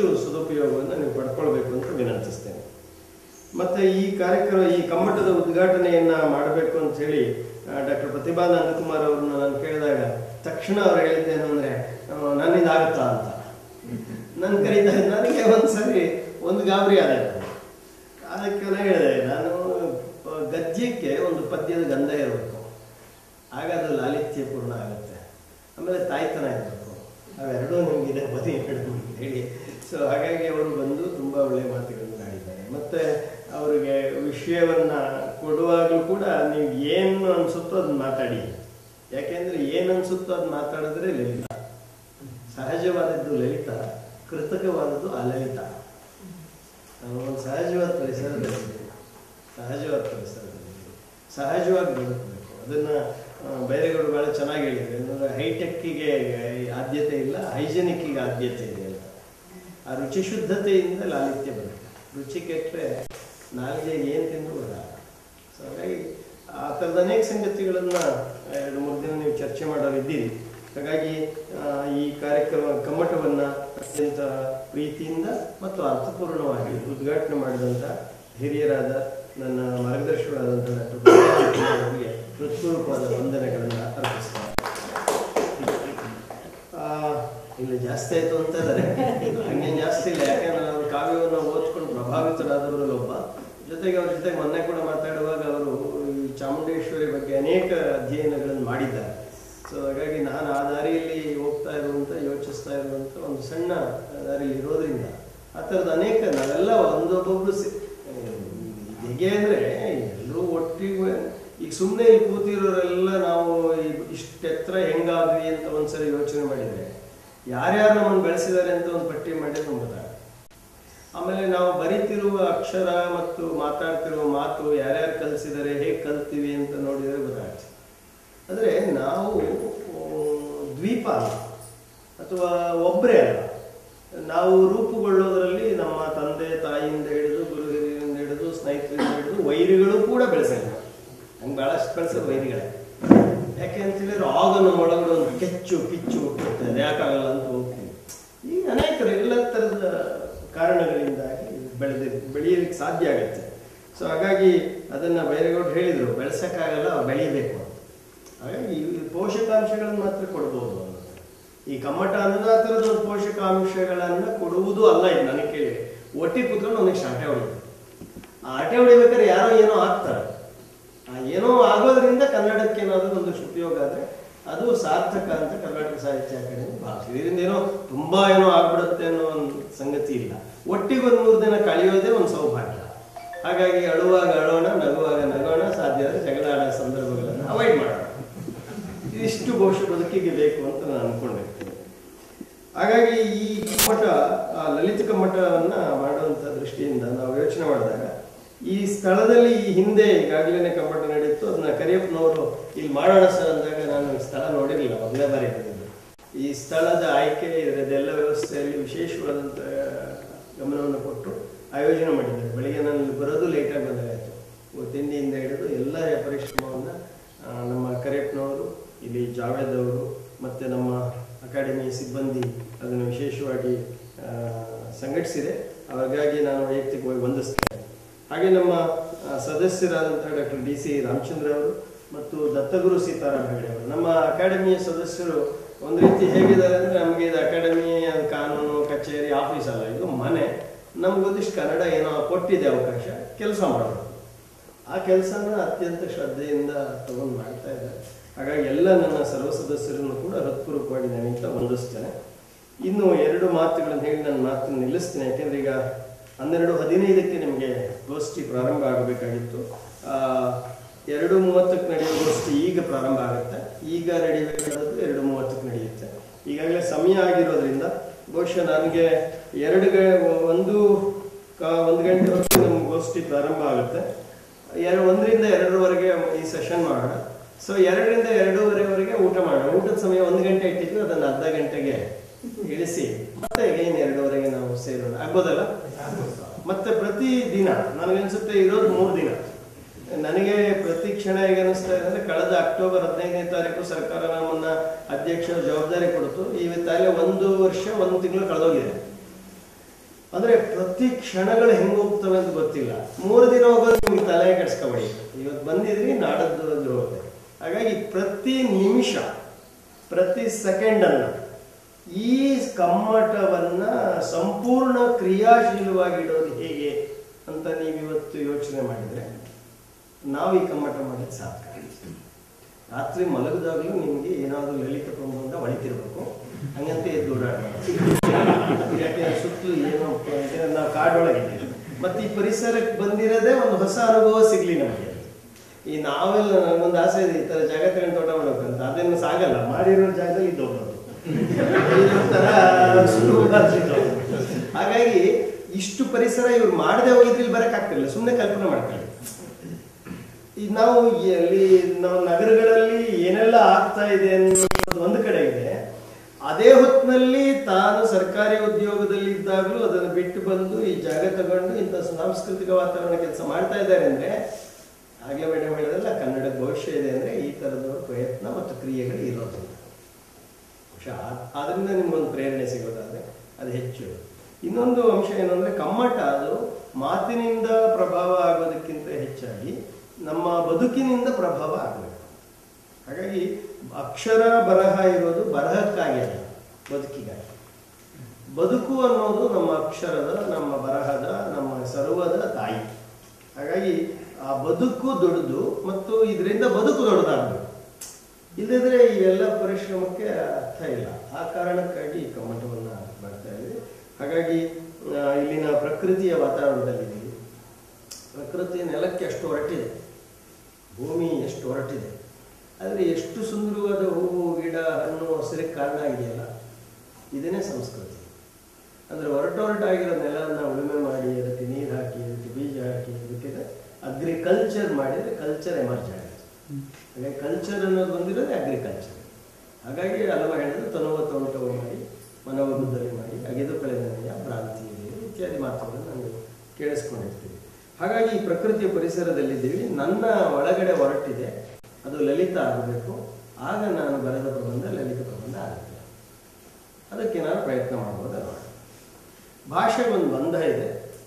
Speaker 10: ಹೆಚ್ಚು ಸದುಪಯೋಗವನ್ನು ನೀವು ಪಡ್ಕೊಳ್ಬೇಕು ಅಂತ ವಿನಂತಿಸ್ತೇನೆ ಮತ್ತೆ ಈ ಕಾರ್ಯಕ್ರಮ ಈ ಕಮ್ಮಟದ ಉದ್ಘಾಟನೆಯನ್ನ ಮಾಡಬೇಕು ಅಂತ ಹೇಳಿ ಡಾಕ್ಟರ್ ಪ್ರತಿಭಾ ನಂದಕುಮಾರ್ ಅವರನ್ನ ನಾನು ಕೇಳಿದಾಗ ತಕ್ಷಣ ಅವ್ರು ಹೇಳಿದ್ದೇನು ಅಂದ್ರೆ ಆ, ನನ್ನಿಂದ ಆಗುತ್ತಾ ಅಂತ ನನ್ನ ಕರೀತಾ ನನಗೆ ಒಂದ್ಸರಿ ಒಂದು ಗಾಬರಿ ಆದ ಅದಕ್ಕೆ ನಾನು ಹೇಳಿದೆ ನಾನು ಆ, ಗದ್ಯಕ್ಕೆ ಒಂದು ಪದ್ಯದ ಗಂಧ ಇರಬೇಕು ಆಗ ಅದು ಲಾಲಿತ್ಯ ಪೂರ್ಣ ಆಗುತ್ತೆ ಆಮೇಲೆ ತಾಯ್ತನ ಇರಬೇಕು ಅವೆರಡೂ ನಿಮಗಿದೆ ಬದಿ ಎರಡು ಅಂತ ಹೇಳಿ ಸೊ ಹಾಗಾಗಿ ಅವರು ಬಂದು ತುಂಬ ಒಳ್ಳೆಯ ಮಾತುಗಳನ್ನು ಆಡಿದ್ದಾರೆ ಮತ್ತೆ ಅವರಿಗೆ ವಿಷಯವನ್ನ ಕೊಡುವಾಗಲೂ ಕೂಡ ನೀವು ಏನು ಅನ್ಸುತ್ತೋ ಅದನ್ನ ಮಾತಾಡಿ ಯಾಕೆಂದ್ರೆ ಏನು ಅನ್ಸುತ್ತೋ ಅದು ಮಾತಾಡಿದ್ರೆ ಲಲಿತ ಸಹಜವಾದದ್ದು ಲಲಿತ ಕೃತಕವಾದದ್ದು ಅಲಲಿತ ನಾವು ಒಂದು ಸಹಜವಾದ ಪರಿಸರದಲ್ಲಿ ಸಹಜವಾದ ಪರಿಸರದಲ್ಲಿ ಸಹಜವಾಗಿ ಬದುಕಬೇಕು ಅದನ್ನ ಆ, ಬೈರೇಗೌಡ ಬಹಳ ಚೆನ್ನಾಗಿ ಹೇಳಿದ್ರು ಏನಂದ್ರೆ ಹೈಟೆಕ್ಕಿಗೆ ಆದ್ಯತೆ ಇಲ್ಲ ಹೈಜೆನಿಕ್ಕಿಗೆ ಆದ್ಯತೆ ಇದೆ ಅಂತ ಆ ರುಚಿ ಶುದ್ಧತೆಯಿಂದ ಲಾಲಿತ್ಯ ಬರುತ್ತೆ ರುಚಿ ಕೆಟ್ಟರೆ ನಾಲ್ಗೆ ಏನು ತಿಂದು ಬರಲ್ಲ ಸೊ ಹಾಗಾಗಿ ಆ ಥರದ ಅನೇಕ ಸಂಗತಿಗಳನ್ನ ಎರಡು ಮೂರು ದಿನ ನೀವು ಚರ್ಚೆ ಮಾಡೋರಿದ್ದೀರಿ ಹಾಗಾಗಿ ಆ, ಈ ಕಾರ್ಯಕ್ರಮ ಕಮ್ಮಟವನ್ನ ಅತ್ಯಂತ ಪ್ರೀತಿಯಿಂದ ಮತ್ತು ಅರ್ಥಪೂರ್ಣವಾಗಿ ಉದ್ಘಾಟನೆ ಮಾಡಿದಂಥ ಹಿರಿಯರಾದ ನನ್ನ ಮಾರ್ಗದರ್ಶಕರಾದಂಥ ಡಾಕ್ಟರ್ ಅವರಿಗೆ ಹೃತ್ಪೂರ್ವಕವಾದ ವಂದನೆಗಳನ್ನು ಅರ್ಪಿಸ್ತಾರೆ ಆ, ಇಲ್ಲ ಜಾಸ್ತಿ ಆಯ್ತು ಅಂತ ಇದ್ದಾರೆ ಹಂಗೇನು ಜಾಸ್ತಿ ಇಲ್ಲ ಯಾಕಂದ್ರೆ ಅವರು ಕಾವ್ಯವನ್ನು ಓದ್ಕೊಂಡು ಪ್ರಭಾವಿತರಾದವರಲ್ಲಿ ಒಬ್ಬ ಜೊತೆಗೆ ಅವ್ರ ಜೊತೆಗೆ ಮೊನ್ನೆ ಕೂಡ ಮಾತಾಡುವಾಗ ಅವರು ಈ ಚಾಮುಂಡೇಶ್ವರಿ ಬಗ್ಗೆ ಅನೇಕ ಅಧ್ಯಯನಗಳನ್ನು ಮಾಡಿದ್ದಾರೆ ಸೊ ಹಾಗಾಗಿ ನಾನು ಆ ದಾರಿಯಲ್ಲಿ ಹೋಗ್ತಾ ಇರುವಂತ ಯೋಚಿಸ್ತಾ ಇರುವಂತ ಒಂದು ಸಣ್ಣ ದಾರಿಯಲ್ಲಿ ಇರೋದ್ರಿಂದ ಆ ಥರದ ಅನೇಕ ನಾವೆಲ್ಲ ಒಂದೊಬ್ಬೊಬ್ರು ಸಿ ಹೇಗೆ ಅಂದ್ರೆ ಎಲ್ಲರೂ ಒಟ್ಟಿಗೆ ಈಗ ಸುಮ್ಮನೆ ಇಲ್ಲಿ ಕೂತಿರೋರೆಲ್ಲ ನಾವು ಈ- ಇಷ್ಟ್ ಎತ್ತರ ಹೆಂಗಾದ್ವಿ ಅಂತ ಒಂದ್ಸರಿ ಯೋಚನೆ ಮಾಡಿದ್ರೆ ಯಾರ್ಯಾರು ನಮ್ಮನ್ನು ಬೆಳೆಸಿದ್ದಾರೆ ಅಂತ ಒಂದು ಪಟ್ಟಿ ಮಾಡಿದ್ರೆ ನಮ್ಗೆ ಗೊತ್ತಾಗುತ್ತೆ. ಆಮೇಲೆ ನಾವು ಬರಿತಿರುವ ಅಕ್ಷರ ಮತ್ತು ಮಾತಾಡ್ತಿರುವ ಮಾತು ಯಾರ್ಯಾರು ಕಲಿಸಿದ್ದಾರೆ ಹೇಗೆ ಕಲ್ತೀವಿ ಅಂತ ನೋಡಿದರೆ ಗೊತ್ತಾಗುತ್ತೆ ಅಂದ್ರೆ ನಾವು ಆ, ದ್ವೀಪ ಅಲ್ಲ ಅಥವಾ ಒಬ್ಬರೇ ಅಲ್ಲ ನಾವು ರೂಪುಗೊಳ್ಳೋದ್ರಲ್ಲಿ ನಮ್ಮ ತಂದೆ ತಾಯಿಯಿಂದ ಹಿಡಿದು ಗುರು ಹಿರಿಯರಿಂದ ಹಿಡಿದು ಸ್ನೇಹಿತರಿಂದ ಹಿಡಿದು ವೈರಿಗಳು ಕೂಡ ಬೆಳೆಸಿದ್ದಾರೆ ಹಂಗೆ ಬಹಳಷ್ಟು ಬೆಳೆಸೋದು ವೈರಿಗಳೇ ಯಾಕೆ ಅಂತ ಹೇಳಿದ್ರೆ ಆಗ ನಮ್ಮ ಒಳಗಡೆ ಒಂದು ಕೆಚ್ಚು ಕಿಚ್ಚು ಹುಟ್ಟುತ್ತೆ ಯಾಕಾಗಲ್ಲ ಅಂತ ಹೋಗ್ತೀವಿ ಈ ಅನೇಕರು ಎಲ್ಲ ಥರದ ಕಾರಣಗಳಿಂದಾಗಿ ಬೆಳೆದ ಬೆಳೆಯಲಿಕ್ಕೆ ಸಾಧ್ಯ ಆಗುತ್ತೆ ಸೊ ಹಾಗಾಗಿ ಅದನ್ನ ಬೈರೇಗೌಡರು ಹೇಳಿದ್ರು ಬೆಳೆಸಕ್ಕಾಗಲ್ಲ ಬೆಳಿಬೇಕು ಅಂತ ಹಾಗಾಗಿ ಈ ಪೋಷಕಾಂಶಗಳನ್ನು ಮಾತ್ರ ಕೊಡ್ಬೋದು ಅನ್ನೋದು ಈ ಕಮ್ಮಟ ಅನ್ನೋದು ಆ ಥರದ ಒಂದು ಪೋಷಕಾಂಶಗಳನ್ನ ಕೊಡುವುದು ಅಲ್ಲ ಇದು ನನಗೆ ಕೇಳಿ ಒಟ್ಟಿಗೆ ಕೂತ್ಕೊಂಡು ಒಂದಿಷ್ಟು ಆಟೆ ಹೊಡಿಬೇಕು ಆ ಆಟೆ ಹೊಡಿಬೇಕಾದ್ರೆ ಯಾರೋ ಏನೋ ಆಗ್ತಾರೆ ಆ ಏನೋ ಆಗೋದ್ರಿಂದ ಕನ್ನಡಕ್ಕೆ ಏನಾದರೂ ಒಂದಷ್ಟು ಉಪಯೋಗ ಆದರೆ ಅದು ಸಾರ್ಥಕ ಅಂತ ಕರ್ನಾಟಕ ಸಾಹಿತ್ಯ ಅಕಾಡೆಮಿ ಭಾವಿಸಿದೆ ಇದರಿಂದ ಏನೋ ತುಂಬಾ ಏನೋ ಆಗ್ಬಿಡುತ್ತೆ ಅನ್ನೋ ಒಂದು ಸಂಗತಿ ಇಲ್ಲ ಒಟ್ಟಿಗೆ ಒಂದು ಮೂರು ದಿನ ಕಳೆಯೋದೇ ಒಂದು ಸೌಭಾಗ್ಯ ಹಾಗಾಗಿ ಅಳುವಾಗ ಅಳೋಣ ನಗುವಾಗ ನಗೋಣ ಸಾಧ್ಯ ಆದರೆ ಜಗಳ ಆಡೋ ಸಂದರ್ಭಗಳನ್ನು ಅವಾಯ್ಡ್ ಮಾಡೋಣ ಇದಿಷ್ಟು ಬಹುಶಃ ಬದುಕಿಗೆ ಬೇಕು ಅಂತ ನಾನು ಅನ್ಕೊಂಡಿರ್ತೀನಿ ಹಾಗಾಗಿ ಈ ಕಮ್ಮಟ ಆ ಲಲಿತ ಕಮ್ಮಟವನ್ನ ಮಾಡುವಂತ ದೃಷ್ಟಿಯಿಂದ ನಾವು ಯೋಚನೆ ಮಾಡಿದಾಗ ಈ ಸ್ಥಳದಲ್ಲಿ ಈ ಹಿಂದೆ ಈಗಾಗಲೇ ಕಮ್ಮಟ ನಡೀತು ಅದನ್ನ ಕರಿಯಪ್ಪನವರು ಇಲ್ಲಿ ಮಾಡೋಣ ಸರ್ ಅಂದಾಗ ನಾನು ಈ ಸ್ಥಳ ನೋಡಿರಲಿಲ್ಲ ಮೊದಲನೇ ಬಾರಿ ಬಂದಿದ್ದು ಈ ಸ್ಥಳದ ಆಯ್ಕೆ ಇದೆಲ್ಲ ವ್ಯವಸ್ಥೆಯಲ್ಲಿ ವಿಶೇಷವಾದಂಥ ಗಮನವನ್ನು ಕೊಟ್ಟು ಆಯೋಜನೆ ಮಾಡಿದ್ದಾರೆ ಬೆಳಿಗ್ಗೆ ನಾನು ಇಲ್ಲಿ ಬರೋದು ಲೇಟಾಗಿ ಬಂದಾಗಾಯ್ತು ತಿಂಡಿಯಿಂದ ಹಿಡಿದು ಎಲ್ಲ ಪರಿಶ್ರಮವನ್ನು ನಮ್ಮ ಕರಿಯಪ್ಪನವರು ಇಲ್ಲಿ ಜಾವೇದ್ ಅವರು ಮತ್ತು ನಮ್ಮ ಅಕಾಡೆಮಿ ಸಿಬ್ಬಂದಿ ಅದನ್ನು ವಿಶೇಷವಾಗಿ ಆ, ಸಂಘಟಿಸಿದೆ ಹಾಗಾಗಿ ನಾನು ವೈಯಕ್ತಿಕವಾಗಿ ವಂದಿಸ್ತೇನೆ ಹಾಗೆ ನಮ್ಮ ಆ, ಸದಸ್ಯರಾದಂತಹ ಡಾಕ್ಟರ್ ಡಿ ಸಿ ರಾಮಚಂದ್ರ ಅವರು ಮತ್ತು ದತ್ತಗುರು ಸೀತಾರಾಮ್ ಹೆಗಡೆ ಅವರು ನಮ್ಮ ಅಕಾಡೆಮಿಯ ಸದಸ್ಯರು ಒಂದು ರೀತಿ ಹೇಗಿದ್ದಾರೆ ಅಂದ್ರೆ ನಮಗೆ ಇದು ಅಕಾಡೆಮಿ ಅದು ಕಾನೂನು ಕಚೇರಿ ಆಫೀಸ್ ಅಲ್ಲ ಇದು ಮನೆ ನಮ್ಗೊಂದಿಷ್ಟು ಕನ್ನಡ ಏನೋ ಕೊಟ್ಟಿದೆ ಅವಕಾಶ ಕೆಲಸ ಮಾಡೋದು ಆ ಕೆಲಸನ ಅತ್ಯಂತ ಶ್ರದ್ಧೆಯಿಂದ ತಗೊಂಡು ಮಾಡ್ತಾ ಇದ್ದಾರೆ ಹಾಗಾಗಿ ಎಲ್ಲ ನನ್ನ ಸರ್ವ ಸದಸ್ಯರನ್ನು ಕೂಡ ಹೃತ್ಪೂರ್ವಕವಾಗಿ ನಾನು ಅಂತ ವಂದಿಸ್ತೇನೆ ಇನ್ನು ಎರಡು ಮಾತುಗಳನ್ನು ಹೇಳಿ ನನ್ನ ಮಾತನ್ನು ನಿಲ್ಲಿಸ್ತೇನೆ ಯಾಕೆಂದ್ರೆ ಈಗ ಹನ್ನೆರಡು ಹದಿನೈದಕ್ಕೆ ನಿಮಗೆ ಗೋಷ್ಠಿ ಪ್ರಾರಂಭ ಆಗಬೇಕಾಗಿತ್ತು ಆ, ಎರಡು ಮೂವತ್ತಕ್ಕೆ ನಡೆಯುವ ಗೋಷ್ಠಿ ಈಗ ಪ್ರಾರಂಭ ಆಗುತ್ತೆ ಈಗ ನಡೆಯಬೇಕಾದದ್ದು ಎರಡು ಮೂವತ್ತಕ್ಕೆ ನಡೆಯುತ್ತೆ ಈಗಾಗಲೇ ಸಮಯ ಆಗಿರೋದ್ರಿಂದ ಬಹುಶಃ ನನಗೆ ಎರಡು ಗ ಒಂದು ಕ- ಒಂದು ಗಂಟೆವರೆಗೆ ನಮ್ಮ ಗೋಷ್ಠಿ ಪ್ರಾರಂಭ ಆಗುತ್ತೆ ಎರಡು ಒಂದರಿಂದ ಎರಡರವರೆಗೆ ಈ ಸೆಷನ್ ಮಾಡೋಣ ಸೊ ಎರಡರಿಂದ ಎರಡೂವರೆವರೆಗೆ ಊಟ ಮಾಡೋಣ ಊಟದ ಸಮಯ ಒಂದು ಗಂಟೆ ಇಟ್ಟಿದ್ವಿ ಅದನ್ನು ಅರ್ಧ ಗಂಟೆಗೆ ಇಳಿಸಿ ಮತ್ತೆ ಏನು ಎರಡೂವರೆಗೆ ನಾವು ಸೇರೋಣ ಆಗ್ಬೋದಲ್ಲ ಮತ್ತೆ ಪ್ರತಿ ದಿನ ನನಗನ್ಸುತ್ತೆ ಇರೋದು ಮೂರು ದಿನ ನನಗೆ ಪ್ರತಿ ಕ್ಷಣ ಹೇಗೆ ಅನಿಸ್ತಾ ಇದೆ ಅಂದ್ರೆ ಕಳೆದ ಅಕ್ಟೋಬರ್ ಹದಿನೈದನೇ ತಾರೀಕು ಸರ್ಕಾರ ನಮ್ಮನ್ನ ಅಧ್ಯಕ್ಷ ಜವಾಬ್ದಾರಿ ಕೊಡ್ತು ಇವತ್ತಾಗಲೇ ಒಂದು ವರ್ಷ ಒಂದು ತಿಂಗಳು ಕಳೆದೋಗಿದೆ ಅಂದ್ರೆ ಪ್ರತಿ ಕ್ಷಣಗಳು ಹೆಂಗ್ ಹೋಗ್ತವೆ ಅಂತ ಗೊತ್ತಿಲ್ಲ ಮೂರು ದಿನ ಹೋಗೋದು ನಿಮ್ಗೆ ತಲೆ ಕೆಡ್ಸ್ಕೊಬೇಡಿ ಇವತ್ತು ಬಂದಿದ್ರಿ ನಾಡದ್ದು ಅದು ಹೋಗುತ್ತೆ ಹಾಗಾಗಿ ಪ್ರತಿ ನಿಮಿಷ ಪ್ರತಿ ಸೆಕೆಂಡ್ ಅನ್ನ ಈ ಕಮ್ಮಟವನ್ನ ಸಂಪೂರ್ಣ ಕ್ರಿಯಾಶೀಲವಾಗಿಡೋದು ಹೇಗೆ ಅಂತ ನೀವು ಇವತ್ತು ಯೋಚನೆ ಮಾಡಿದ್ರೆ ನಾವು ಈ ಕಮ್ಮಟ ಮಾಡಿದ ಸಾಧಕ ರಾತ್ರಿ ಮಲಗಿದಾಗಲೂ ನಿಮಗೆ ಏನಾದರೂ ಲಲಿತ ಪ್ರಬಂಧ ಹೊಳಿತಿರ್ಬೇಕು ಹಂಗಂತ ಎದ್ದು ಓಡಾಡಬಾರ್ದು ಯಾಕೆ ಸುತ್ತಲೂ ಏನೋ ಇದೆ, ನಾವು ಕಾಡೊಳಗಿದ್ದೀವಿ ಮತ್ತೆ ಈ ಪರಿಸರಕ್ಕೆ ಬಂದಿರೋದೇ ಒಂದು ಹೊಸ ಅನುಭವ ಸಿಗ್ಲಿ ನಮಗೆ ಈ ನಾವೆಲ್ಲ ನನಗೊಂದು ಆಸೆ ಇದೆ ಈ ಥರ ಜಾಗ ತಗೊಂಡು ತೋಟ ಮಾಡ್ಬೇಕಂತ ಅದೇನು ಸಾಗಲ್ಲ ಮಾಡಿರೋ ಜಾಗದಲ್ಲಿ ಇದ್ದು ಹೋಗೋದು ಇದೊಂಥರ ಸುಲಭ ಆಗ್ತಿತ್ತು. ಹಾಗಾಗಿ ಇಷ್ಟು ಪರಿಸರ ಇವ್ರು ಮಾಡದೆ ಹೋಗಿದ್ರೆ ಇಲ್ಲಿ ಬರಕ್ ಆಗ್ತಿಲ್ಲ ಸುಮ್ಮನೆ ಕಲ್ಪನೆ ಮಾಡ್ಕೊಳ್ಳಿ ಈ ನಾವು ಎಲ್ಲಿ ನಾವು ನಗರಗಳಲ್ಲಿ ಏನೆಲ್ಲ ಆಗ್ತಾ ಇದೆ ಅನ್ನೋದು ಒಂದು ಕಡೆ ಇದೆ ಅದೇ ಹೊತ್ತಿನಲ್ಲಿ ತಾನು ಸರ್ಕಾರಿ ಉದ್ಯೋಗದಲ್ಲಿ ಇದ್ದಾಗಲೂ ಅದನ್ನು ಬಿಟ್ಟು ಬಂದು ಈ ಜಾಗ ತಗೊಂಡು ಇಂಥ ಸಾಂಸ್ಕೃತಿಕ ವಾತಾವರಣ ಕೆಲಸ ಮಾಡ್ತಾ ಇದ್ದಾರೆ ಅಂದ್ರೆ ಆಗ್ಲೇ ಮೇಡಮ್ ಹೇಳಿದ್ರಲ್ಲ ಕನ್ನಡದ ಭವಿಷ್ಯ ಇದೆ ಅಂದ್ರೆ ಈ ತರದವರ ಪ್ರಯತ್ನ ಮತ್ತು ಕ್ರಿಯೆಗಳು ಇರೋದಿಲ್ಲ ಬಹುಶಃ ಆ- ಆದ್ರಿಂದ ನಿಮ್ಗೊಂದು ಪ್ರೇರಣೆ ಸಿಗೋದಾದ್ರೆ ಅದು ಹೆಚ್ಚು ಇನ್ನೊಂದು ಅಂಶ ಏನು ಅಂದ್ರೆ ಕಮ್ಮಟ ಅದು ಮಾತಿನಿಂದ ಪ್ರಭಾವ ಆಗೋದಕ್ಕಿಂತ ಹೆಚ್ಚಾಗಿ ನಮ್ಮ ಬದುಕಿನಿಂದ ಪ್ರಭಾವ ಆಗಬೇಕು ಹಾಗಾಗಿ ಅಕ್ಷರ ಬರಹ ಇರೋದು ಬರಹಕ್ಕಾಗಿ ಅಲ್ಲ ಬದುಕಿಗಾಗಿ ಬದುಕು ಅನ್ನೋದು ನಮ್ಮ ಅಕ್ಷರದ ನಮ್ಮ ಬರಹದ ನಮ್ಮ ಸರ್ವದ ತಾಯಿ ಹಾಗಾಗಿ ಆ ಬದುಕು ದೊಡ್ಡದು ಮತ್ತು ಇದರಿಂದ ಬದುಕು ದೊಡ್ಡದಾಗಬೇಕು ಇಲ್ಲದಿದ್ರೆ ಇವೆಲ್ಲ ಪರಿಶ್ರಮಕ್ಕೆ ಅರ್ಥ ಇಲ್ಲ ಆ ಕಾರಣಕ್ಕಾಗಿ ಈ ಕಮ್ಮಟವನ್ನು ಮಾಡ್ತಾ ಇದ್ವಿ ಹಾಗಾಗಿ ಆ, ಇಲ್ಲಿನ ಪ್ರಕೃತಿಯ ವಾತಾವರಣದಲ್ಲಿದ್ದೀವಿ ಪ್ರಕೃತಿ ನೆಲಕ್ಕೆ ಅಷ್ಟು ಹೊರಟಿದೆ ಭೂಮಿ ಎಷ್ಟು ಹೊರಟಿದೆ ಆದರೆ ಎಷ್ಟು ಸುಂದರವಾದ ಹೂವು ಗಿಡ ಹಣ್ಣು ಹಸಿರಿಗೆ ಕಾರಣ ಆಗಿದೆಯಲ್ಲ ಇದನ್ನೇ ಸಂಸ್ಕೃತಿ ಅಂದರೆ ಹೊರಟೊರಟಾಗಿರೋ ನೆಲವನ್ನು ಉಳುಮೆ ಮಾಡಿ ಅದಕ್ಕೆ ನೀರು ಹಾಕಿ ಅದಕ್ಕೆ ಬೀಜ ಹಾಕಿ ಅದಕ್ಕೆ ಅಗ್ರಿಕಲ್ಚರ್ ಮಾಡಿದರೆ ಕಲ್ಚರ್ ಎಮರ್ಜ್ ಆಗುತ್ತೆ ಹಾಗಾಗಿ ಕಲ್ಚರ್ ಅನ್ನೋದು ಬಂದಿರೋದೇ ಅಗ್ರಿಕಲ್ಚರ್ ಹಾಗಾಗಿ ಹಲವ ಹೇಳಿದ್ರು ತನುವ ತೋಟವ ಮಾಡಿ ಮನವ ಬುದ್ಧಲಿ ಮಾಡಿ ಅಗೆದು ಕಳೆದನೆಯ ಭ್ರಾಂತಿ ಇದೆ ಇತ್ಯಾದಿ ಮಾತುಗಳನ್ನು ನಾವು ಕೇಳಿಸ್ಕೊಂಡಿರ್ತೀವಿ ಹಾಗಾಗಿ ಈ ಪ್ರಕೃತಿಯ ಪರಿಸರದಲ್ಲಿದ್ದೀವಿ ನನ್ನ ಒಳಗಡೆ ಹೊರಟಿದೆ ಅದು ಲಲಿತ ಆಗಬೇಕು ಆಗ ನಾನು ಬರೆದ ಪ್ರಬಂಧ ಲಲಿತ ಪ್ರಬಂಧ ಆಗುತ್ತೆ ಅದಕ್ಕೆ ನಾನು ಪ್ರಯತ್ನ ಮಾಡ್ಬೋದಲ್ವ ಭಾಷೆಗೊಂದು ಬಂಧ ಇದೆ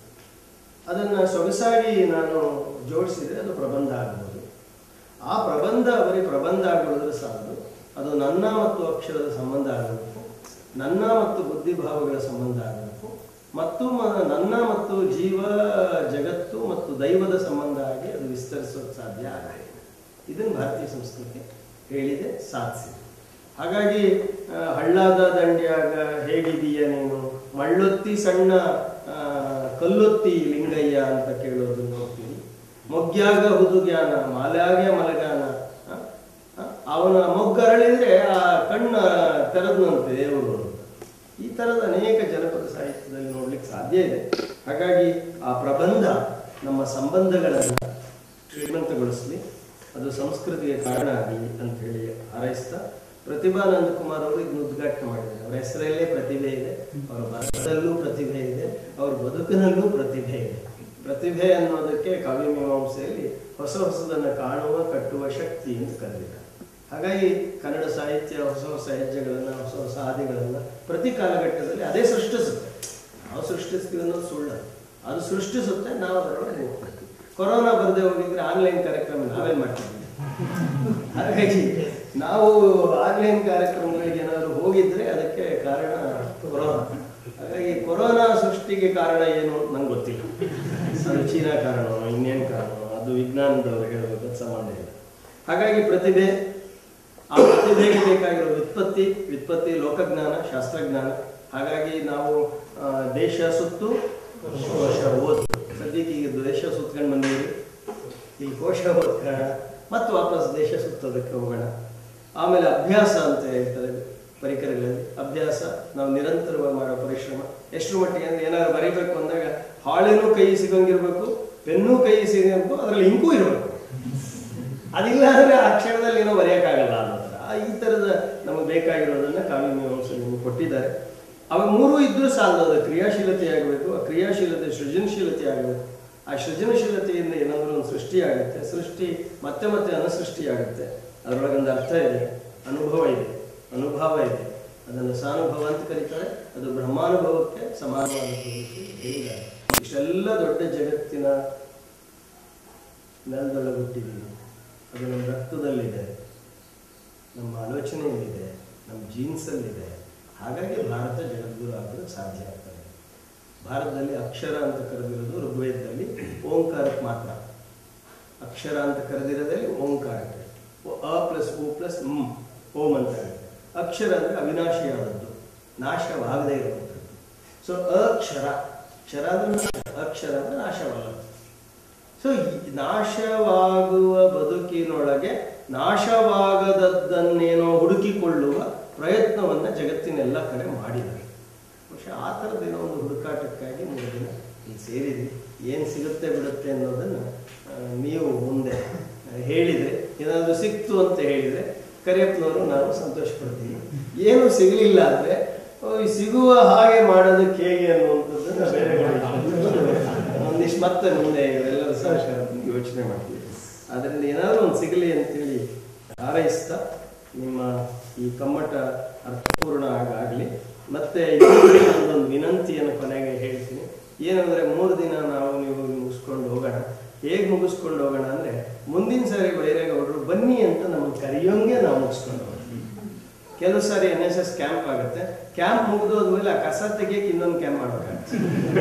Speaker 10: ಅದನ್ನು ಸೊಗಸಾಗಿ ನಾನು ಜೋಡಿಸಿದರೆ ಅದು ಪ್ರಬಂಧ ಆಗ್ಬೋದು ಆ ಪ್ರಬಂಧ ಬರೀ ಪ್ರಬಂಧ ಆಗುವುದರ ಸಾಲದು ಅದು ನನ್ನ ಮತ್ತು ಅಕ್ಷರದ ಸಂಬಂಧ ಆಗಬೇಕು ನನ್ನ ಮತ್ತು ಬುದ್ಧಿಭಾವಗಳ ಸಂಬಂಧ ಆಗಬೇಕು ಮತ್ತು ಮ- ನನ್ನ ಮತ್ತು ಜೀವ ಜಗತ್ತು ಮತ್ತು ದೈವದ ಸಂಬಂಧ ಆಗಿ ಅದು ವಿಸ್ತರಿಸೋಕೆ ಸಾಧ್ಯ ಆಗಬೇಕು ಇದನ್ನು ಭಾರತೀಯ ಸಂಸ್ಕೃತಿ ಹೇಳಿದೆ ಸಾಧಿಸಿದೆ ಹಾಗಾಗಿ ಆ, ಹಳ್ಳಾದ ದಂಡ್ಯಾಗ ಹೇಗಿದೀಯ ನೀನು ಮಳ್ಳೊತ್ತಿ ಸಣ್ಣ ಆ, ಕಲ್ಲೊತ್ತಿ ಲಿಂಗಯ್ಯ ಅಂತ ಕೇಳೋದು ನೋಡ್ತೀನಿ ಮೊಗ್ಗ್ಯಾಗ ಹುದುಗ್ಯಾನ ಮಾಲ್ಯಾಗೆ ಮಲಗಾನ ಆ, ಆ, ಅವನ ಮೊಗ್ಗರಳಿದ್ರೆ ಆ ಕಣ್ಣ ತೆರೆದಂತೆ ದೇವರು ಅಂತ. ಈ ಥರದ ಅನೇಕ ಜನಪದ ಸಾಹಿತ್ಯದಲ್ಲಿ ನೋಡ್ಲಿಕ್ಕೆ ಸಾಧ್ಯ ಇದೆ ಹಾಗಾಗಿ ಆ ಪ್ರಬಂಧ ನಮ್ಮ ಸಂಬಂಧಗಳನ್ನು ಶ್ರೀಮಂತಗೊಳಿಸಲಿ ಅದು ಸಂಸ್ಕೃತಿಗೆ ಕಾರಣ ಆಗಲಿ ಅಂತ ಹೇಳಿ ಹಾರೈಸ್ತಾ ಪ್ರತಿಭಾನಂದ ಕುಮಾರ್ ಅವರು ಇದನ್ನು ಉದ್ಘಾಟನೆ ಮಾಡಿದ್ದಾರೆ ಅವರ ಹೆಸರಲ್ಲೇ ಪ್ರತಿಭೆ ಇದೆ ಅವರ ಬರಹದಲ್ಲೂ ಪ್ರತಿಭೆ ಇದೆ ಅವರ ಬದುಕಿನಲ್ಲೂ ಪ್ರತಿಭೆ ಇದೆ ಪ್ರತಿಭೆ ಅನ್ನೋದಕ್ಕೆ ಕಾವ್ಯ ಮೀಮಾಂಸೆಯಲ್ಲಿ ಹೊಸ ಹೊಸದನ್ನು ಕಾಣುವ ಕಟ್ಟುವ ಶಕ್ತಿ ಅಂತ ಕರೆದಿದ್ದಾರೆ ಹಾಗಾಗಿ ಕನ್ನಡ ಸಾಹಿತ್ಯ ಹೊಸ ಹೊಸ ಹೆಜ್ಜೆಗಳನ್ನು ಹೊಸ ಹೊಸ ಹಾದಿಗಳನ್ನು ಪ್ರತಿ ಕಾಲಘಟ್ಟದಲ್ಲಿ ಅದೇ ಸೃಷ್ಟಿಸುತ್ತೆ ನಾವು ಸೃಷ್ಟಿಸ್ತೀವಿ ಅನ್ನೋದು ಸುಳ್ಳು ಅದು ಸೃಷ್ಟಿಸುತ್ತೆ ನಾವು ಅದರೊಳಗೆ ಹೋಗ್ಬಿಡ್ತೀವಿ ಕೊರೋನಾ ಬರದೆ ಹೋಗಿದ್ರೆ ಆನ್ಲೈನ್ ಕಾರ್ಯಕ್ರಮ ನಾವೇ ಮಾಡ್ತೀವಿ ಹಾಗಾಗಿ ನಾವು ಆನ್ಲೈನ್ ಕಾರ್ಯಕ್ರಮಗಳಿಗೆ ಏನಾದರೂ ಹೋಗಿದ್ರೆ ಅದಕ್ಕೆ ಕಾರಣ ಕೊರೋನಾ ಹಾಗಾಗಿ ಕೊರೋನಾ ಸೃಷ್ಟಿಗೆ ಕಾರಣ ಏನು ಅಂತ ನಂಗೆ ಗೊತ್ತಿಲ್ಲ ಅದು ಚೀನಾ ಕಾರಣನೋ ಇನ್ನೇನು ಕಾರಣನೋ ಅದು ವಿಜ್ಞಾನದವರು ಹೇಳಬೇಕು ಅದು ಸಂಬಂಧ ಇಲ್ಲ ಹಾಗಾಗಿ ಪ್ರತಿಭೆ ಆ ಪ್ರತಿಭೆಗೆ ಬೇಕಾಗಿರೋ ವ್ಯುತ್ಪತ್ತಿ ವ್ಯುತ್ಪತ್ತಿ ಲೋಕಜ್ಞಾನ ಶಾಸ್ತ್ರಜ್ಞಾನ ಹಾಗಾಗಿ ನಾವು ಆ, ದೇಶ ಸುತ್ತು ಕೋಶ ಓದು ಸದ್ಯಕ್ಕೆ ಈಗ ದೇಶ ಸುತ್ಕೊಂಡು ಬಂದಿದ್ದೀವಿ ಈ ಕೋಶ ಓದ್ಕೋಣ ಮತ್ತು ವಾಪಸ್ ದೇಶ ಸುತ್ತೋದಕ್ಕೆ ಹೋಗೋಣ ಆಮೇಲೆ ಅಭ್ಯಾಸ ಅಂತ ಹೇಳ್ತಾರೆ ಪರಿಕರಗಳಲ್ಲಿ ಅಭ್ಯಾಸ ನಾವು ನಿರಂತರವಾಗಿ ಮಾಡೋ ಪರಿಶ್ರಮ ಎಷ್ಟು ಮಟ್ಟಿಗೆ ಅಂದ್ರೆ ಏನಾದ್ರು ಬರೀಬೇಕು ಅಂದಾಗ ಹಾಳೆನೂ ಕೈ ಸಿಗಂಗಿರ್ಬೇಕು ಪೆನ್ನೂ ಕೈ ಸಿಗಬೇಕು ಅದರಲ್ಲಿ ಇಂಕೂ ಇರಬೇಕು ಅದಿಲ್ಲ ಅಂದ್ರೆ ಆ ಕ್ಷಣದಲ್ಲಿ ಏನೋ ಬರೆಯೋಕ್ಕಾಗಲ್ಲ ಅನ್ನೋ ಥರ ಆ ಈ ಥರದ ನಮಗೆ ಬೇಕಾಗಿರೋದನ್ನ ಕಾವ್ಯ ಮೀಮಾಂಸೆ ನಿಮಗೆ ಕೊಟ್ಟಿದ್ದಾರೆ ಅವಾಗ ಮೂರೂ ಇದ್ರೂ ಸಾಲದು ಅದು ಕ್ರಿಯಾಶೀಲತೆ ಆಗಬೇಕು ಆ ಕ್ರಿಯಾಶೀಲತೆ ಸೃಜನಶೀಲತೆ ಆಗಬೇಕು ಆ ಸೃಜನಶೀಲತೆಯಿಂದ ಏನಾದರೂ ಒಂದು ಸೃಷ್ಟಿ ಆಗುತ್ತೆ ಸೃಷ್ಟಿ ಮತ್ತೆ ಮತ್ತೆ ಅನುಸೃಷ್ಟಿ ಆಗುತ್ತೆ ಅದರೊಳಗೊಂದು ಅರ್ಥ ಇದೆ ಅನುಭವ ಇದೆ ಅನುಭವ ಇದೆ ಅದನ್ನು ಸಾನುಭವ ಅಂತ ಕರೀತಾರೆ ಅದು ಬ್ರಹ್ಮಾನುಭವಕ್ಕೆ ಸಮಾನವಾದದ್ದು ಹೇಳಿದ್ದಾರೆ ಇಷ್ಟೆಲ್ಲ ದೊಡ್ಡ ಜಗತ್ತಿನ ನೆಲದೊಳಗೆ ಹುಟ್ಟಿದ್ದೀವಿ ಅದು ನಮ್ಮ ರಕ್ತದಲ್ಲಿದೆ ನಮ್ಮ ಆಲೋಚನೆಯಲ್ಲಿದೆ ನಮ್ಮ ಜೀನ್ಸಲ್ಲಿದೆ ಹಾಗಾಗಿ ಭಾರತ ಜಗದ್ಗುರು ಆಗಲು ಸಾಧ್ಯ ಆಗ್ತದೆ ಭಾರತದಲ್ಲಿ ಅಕ್ಷರ ಅಂತ ಕರೆದಿರೋದು ಋಗ್ವೇದದಲ್ಲಿ ಓಂಕಾರಕ್ಕೆ ಮಾತ್ರ ಅಕ್ಷರ ಅಂತ ಕರೆದಿರೋದಲ್ಲಿ ಓಂಕಾರಕ್ಕೆ ಓ- ಅ ಪ್ಲಸ್ ಓ ಪ್ಲಸ್ ಮ್ ಓಂ ಅಂತ ಆಗುತ್ತೆ ಅಕ್ಷರ ಅಂದರೆ ಅವಿನಾಶಿಯಾದದ್ದು ನಾಶವಾಗದೇ ಇರುವಂಥದ್ದು ಸೊ ಅಕ್ಷರ ಕ್ಷರ ಅಂದ್ರೆ ನಾಶ, ಅಕ್ಷರ ಅಂದ್ರೆ ನಾಶವಾಗದು ಸೊ ನಾಶವಾಗುವ ಬದುಕಿನೊಳಗೆ ನಾಶವಾಗದದ್ದನ್ನೇನೋ ಹುಡುಕಿಕೊಳ್ಳುವ ಪ್ರಯತ್ನವನ್ನ ಜಗತ್ತಿನೆಲ್ಲ ಕಡೆ ಮಾಡಿದ್ದಾರೆ ಬಹುಶಃ ಆ ಥರದ್ದೇನೋ ಒಂದು ಹುಡುಕಾಟಕ್ಕಾಗಿ ಮೂರು ದಿನ ಇಲ್ಲಿ ಸೇರಿದ್ವಿ ಏನು ಸಿಗುತ್ತೆ ಬಿಡುತ್ತೆ ಅನ್ನೋದನ್ನು ಆ, ನೀವು ಮುಂದೆ ಹೇಳಿದರೆ ಏನಾದರೂ ಸಿಕ್ತು ಅಂತ ಹೇಳಿದರೆ ಕರಿಯಪ್ಪನವರು ನಾವು ಸಂತೋಷ ಪಡ್ತೀವಿ ಏನು ಸಿಗಲಿಲ್ಲ ಅಂದರೆ ಸಿಗುವ ಹಾಗೆ ಮಾಡೋದಕ್ಕೆ ಹೇಗೆ ಅನ್ನುವಂಥದ್ದನ್ನು ಬೇರೆ ಒಂದಿಷ್ಟು ಮತ್ತೆ ಮುಂದೆ ಇವರೆಲ್ಲರ ಸಹಕಾರ ಯೋಚನೆ ಮಾಡ್ತೀವಿ ಅದರಿಂದ ಏನಾದರೂ ಒಂದು ಸಿಗಲಿ ಅಂತೇಳಿ ಹಾರೈಸ್ತಾ ನಿಮ್ಮ ಈ ಕಮ್ಮಟ ಅರ್ಥಪೂರ್ಣ ಆಗಲಿ ಮತ್ತೆ ಇನ್ನೊಂದು ಒಂದೊಂದು ವಿನಂತಿಯನ್ನು ಕೊನೆಗೆ ಹೇಳ್ತೀನಿ ಏನಂದ್ರೆ ಮೂರು ದಿನ ನಾವು ನೀವು ಮುಗಿಸ್ಕೊಂಡು ಹೋಗೋಣ ಹೇಗೆ ಮುಗಿಸ್ಕೊಂಡು ಹೋಗೋಣ ಅಂದ್ರೆ ಮುಂದಿನ ಸಾರಿ ಬೈರೇಗೌಡರು ಬನ್ನಿ ಅಂತ ನಮಗೆ ಕರೆಯೋಂಗೆ ನಾವು ಮುಗಿಸ್ಕೊಂಡು ಹೋಗೋಣ ಕೆಲವು ಸಾರಿ ಎನ್ ಎಸ್ ಎಸ್ ಕ್ಯಾಂಪ್ ಆಗುತ್ತೆ ಕ್ಯಾಂಪ್ ಮುಗಿದೋದ್ಮೇಲೆ ಆ ಕಸ ತೆಗಿಯಕ್ಕೆ ಇನ್ನೊಂದು ಕ್ಯಾಂಪ್ ಮಾಡ್ಬೇಕಾಗುತ್ತೆ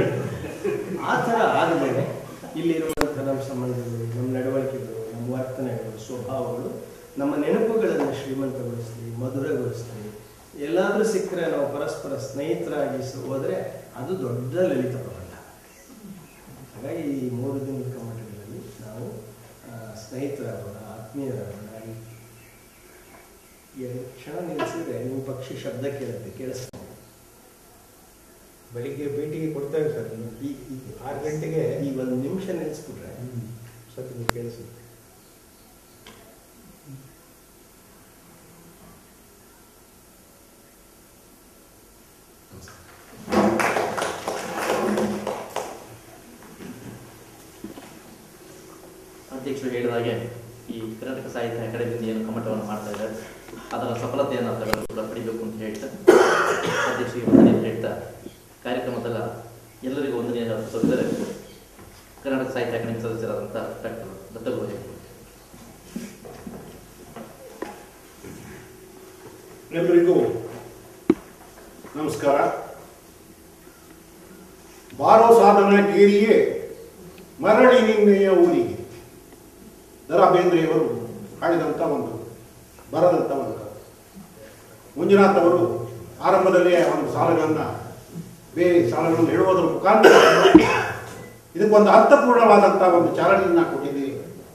Speaker 10: ಆ ಥರ ಆದಮೇಲೆ ಇಲ್ಲಿರುವಂಥ ನಮ್ಮ ಸಂಬಂಧಗಳು ನಮ್ಮ ನಡವಳಿಕೆಗಳು ನಮ್ಮ ವರ್ತನೆಗಳು ಸ್ವಭಾವಗಳು ನಮ್ಮ ನೆನಪುಗಳನ್ನು ಶ್ರೀಮಂತಗೊಳಿಸ್ಲಿ ಮಧುರಗೊಳಿಸ್ಲಿ ಎಲ್ಲಾದರೂ ಸಿಕ್ಕರೆ ನಾವು ಪರಸ್ಪರ ಸ್ನೇಹಿತರಾಗಿ ಸ- ಹೋದ್ರೆ ಅದು ದೊಡ್ಡ ಲಲಿತ ಪ್ರಬಂಧ ಹಾಗಾಗಿ ಈ ಮೂರು ದಿನದ ಕಮ್ಮಟಗಳಲ್ಲಿ ನಾವು ಆ, ಸ್ನೇಹಿತರಾಗೋಣ ಆತ್ಮೀಯರಾಗೋಣ ಈ ಎರಡು ಕ್ಷಣ ನಿಲ್ಲಿಸಿದ್ರೆ ನೀವು ಪಕ್ಷಿ ಶಬ್ದ ಕೇಳುತ್ತೆ ಕೇಳಿಸ್ತಾ
Speaker 4: ಬೆಳಿಗ್ಗೆ ಭೇಟಿಗೆ ಕೊಡ್ತೇವೆ ಸರ್
Speaker 10: ಈ ಈ
Speaker 4: ಆರು ಗಂಟೆಗೆ
Speaker 10: ಈ ಒಂದು ನಿಮಿಷ ನಿಲ್ಲಿಸ್ಬಿಟ್ರೆ
Speaker 4: ಸ್ವಲ್ಪ ನೀವು ಕೇಳಿಸುತ್ತೆ
Speaker 1: ಅಧ್ಯಕ್ಷರು ಹೇಳಿದ ಹಾಗೆ ಈ ಕರ್ನಾಟಕ ಸಾಹಿತ್ಯ ಅಕಾಡೆಮಿಯಿಂದ ಏನು ಕಮ್ಮಟವನ್ನು ಮಾಡ್ತಾ ಇದ್ದಾರೆ ಅದರ ಸಫಲತೆಯನ್ನು ತಾವೆಲ್ಲರೂ ಕೂಡ ಪಡಿಬೇಕು ಅಂತ ಹೇಳ್ತಾ ಅಧ್ಯಕ್ಷರಿಗೆ ವಂದನೆ ಅಂತ ಹೇಳ್ತಾ ಕಾರ್ಯಕ್ರಮದಲ್ಲ ಎಲ್ಲರಿಗೂ ವಂದನೆ ಸಲ್ಲಿಸಿದರೆ ಕರ್ನಾಟಕ ಸಾಹಿತ್ಯ ಅಕಾಡೆಮಿ ಸದಸ್ಯರಾದಂಥ ಡಾಕ್ಟರ್ ದತ್ತಗುರು
Speaker 11: ಎಲ್ಲರಿಗೂ ನಮಸ್ಕಾರ ಬಾರೋ ಸಾಧನ ಗೇರಿಯೇ ಮರಳಿ ನಿನ್ನೆಯ ಊರಿಗೆ ದರ ಬೇಂದ್ರೆಯವರು ಹಾಡಿದಂಥ ಒಂದು ಬರದಂಥ ಒಂದು ಕಥೆ. ಮಂಜುನಾಥ್ ಅವರು ಆರಂಭದಲ್ಲೇ ಒಂದು ಸಾಲಗಳನ್ನು ಬೇರೆ ಸಾಲಗಳನ್ನು ಹೇಳುವುದರ ಮುಖಾಂತರ ಇದಕ್ಕೊಂದು ಅರ್ಥಪೂರ್ಣವಾದಂಥ ಒಂದು ಚಾಲನೆಯನ್ನು ಕೊಟ್ಟಿದ್ದೀರಿ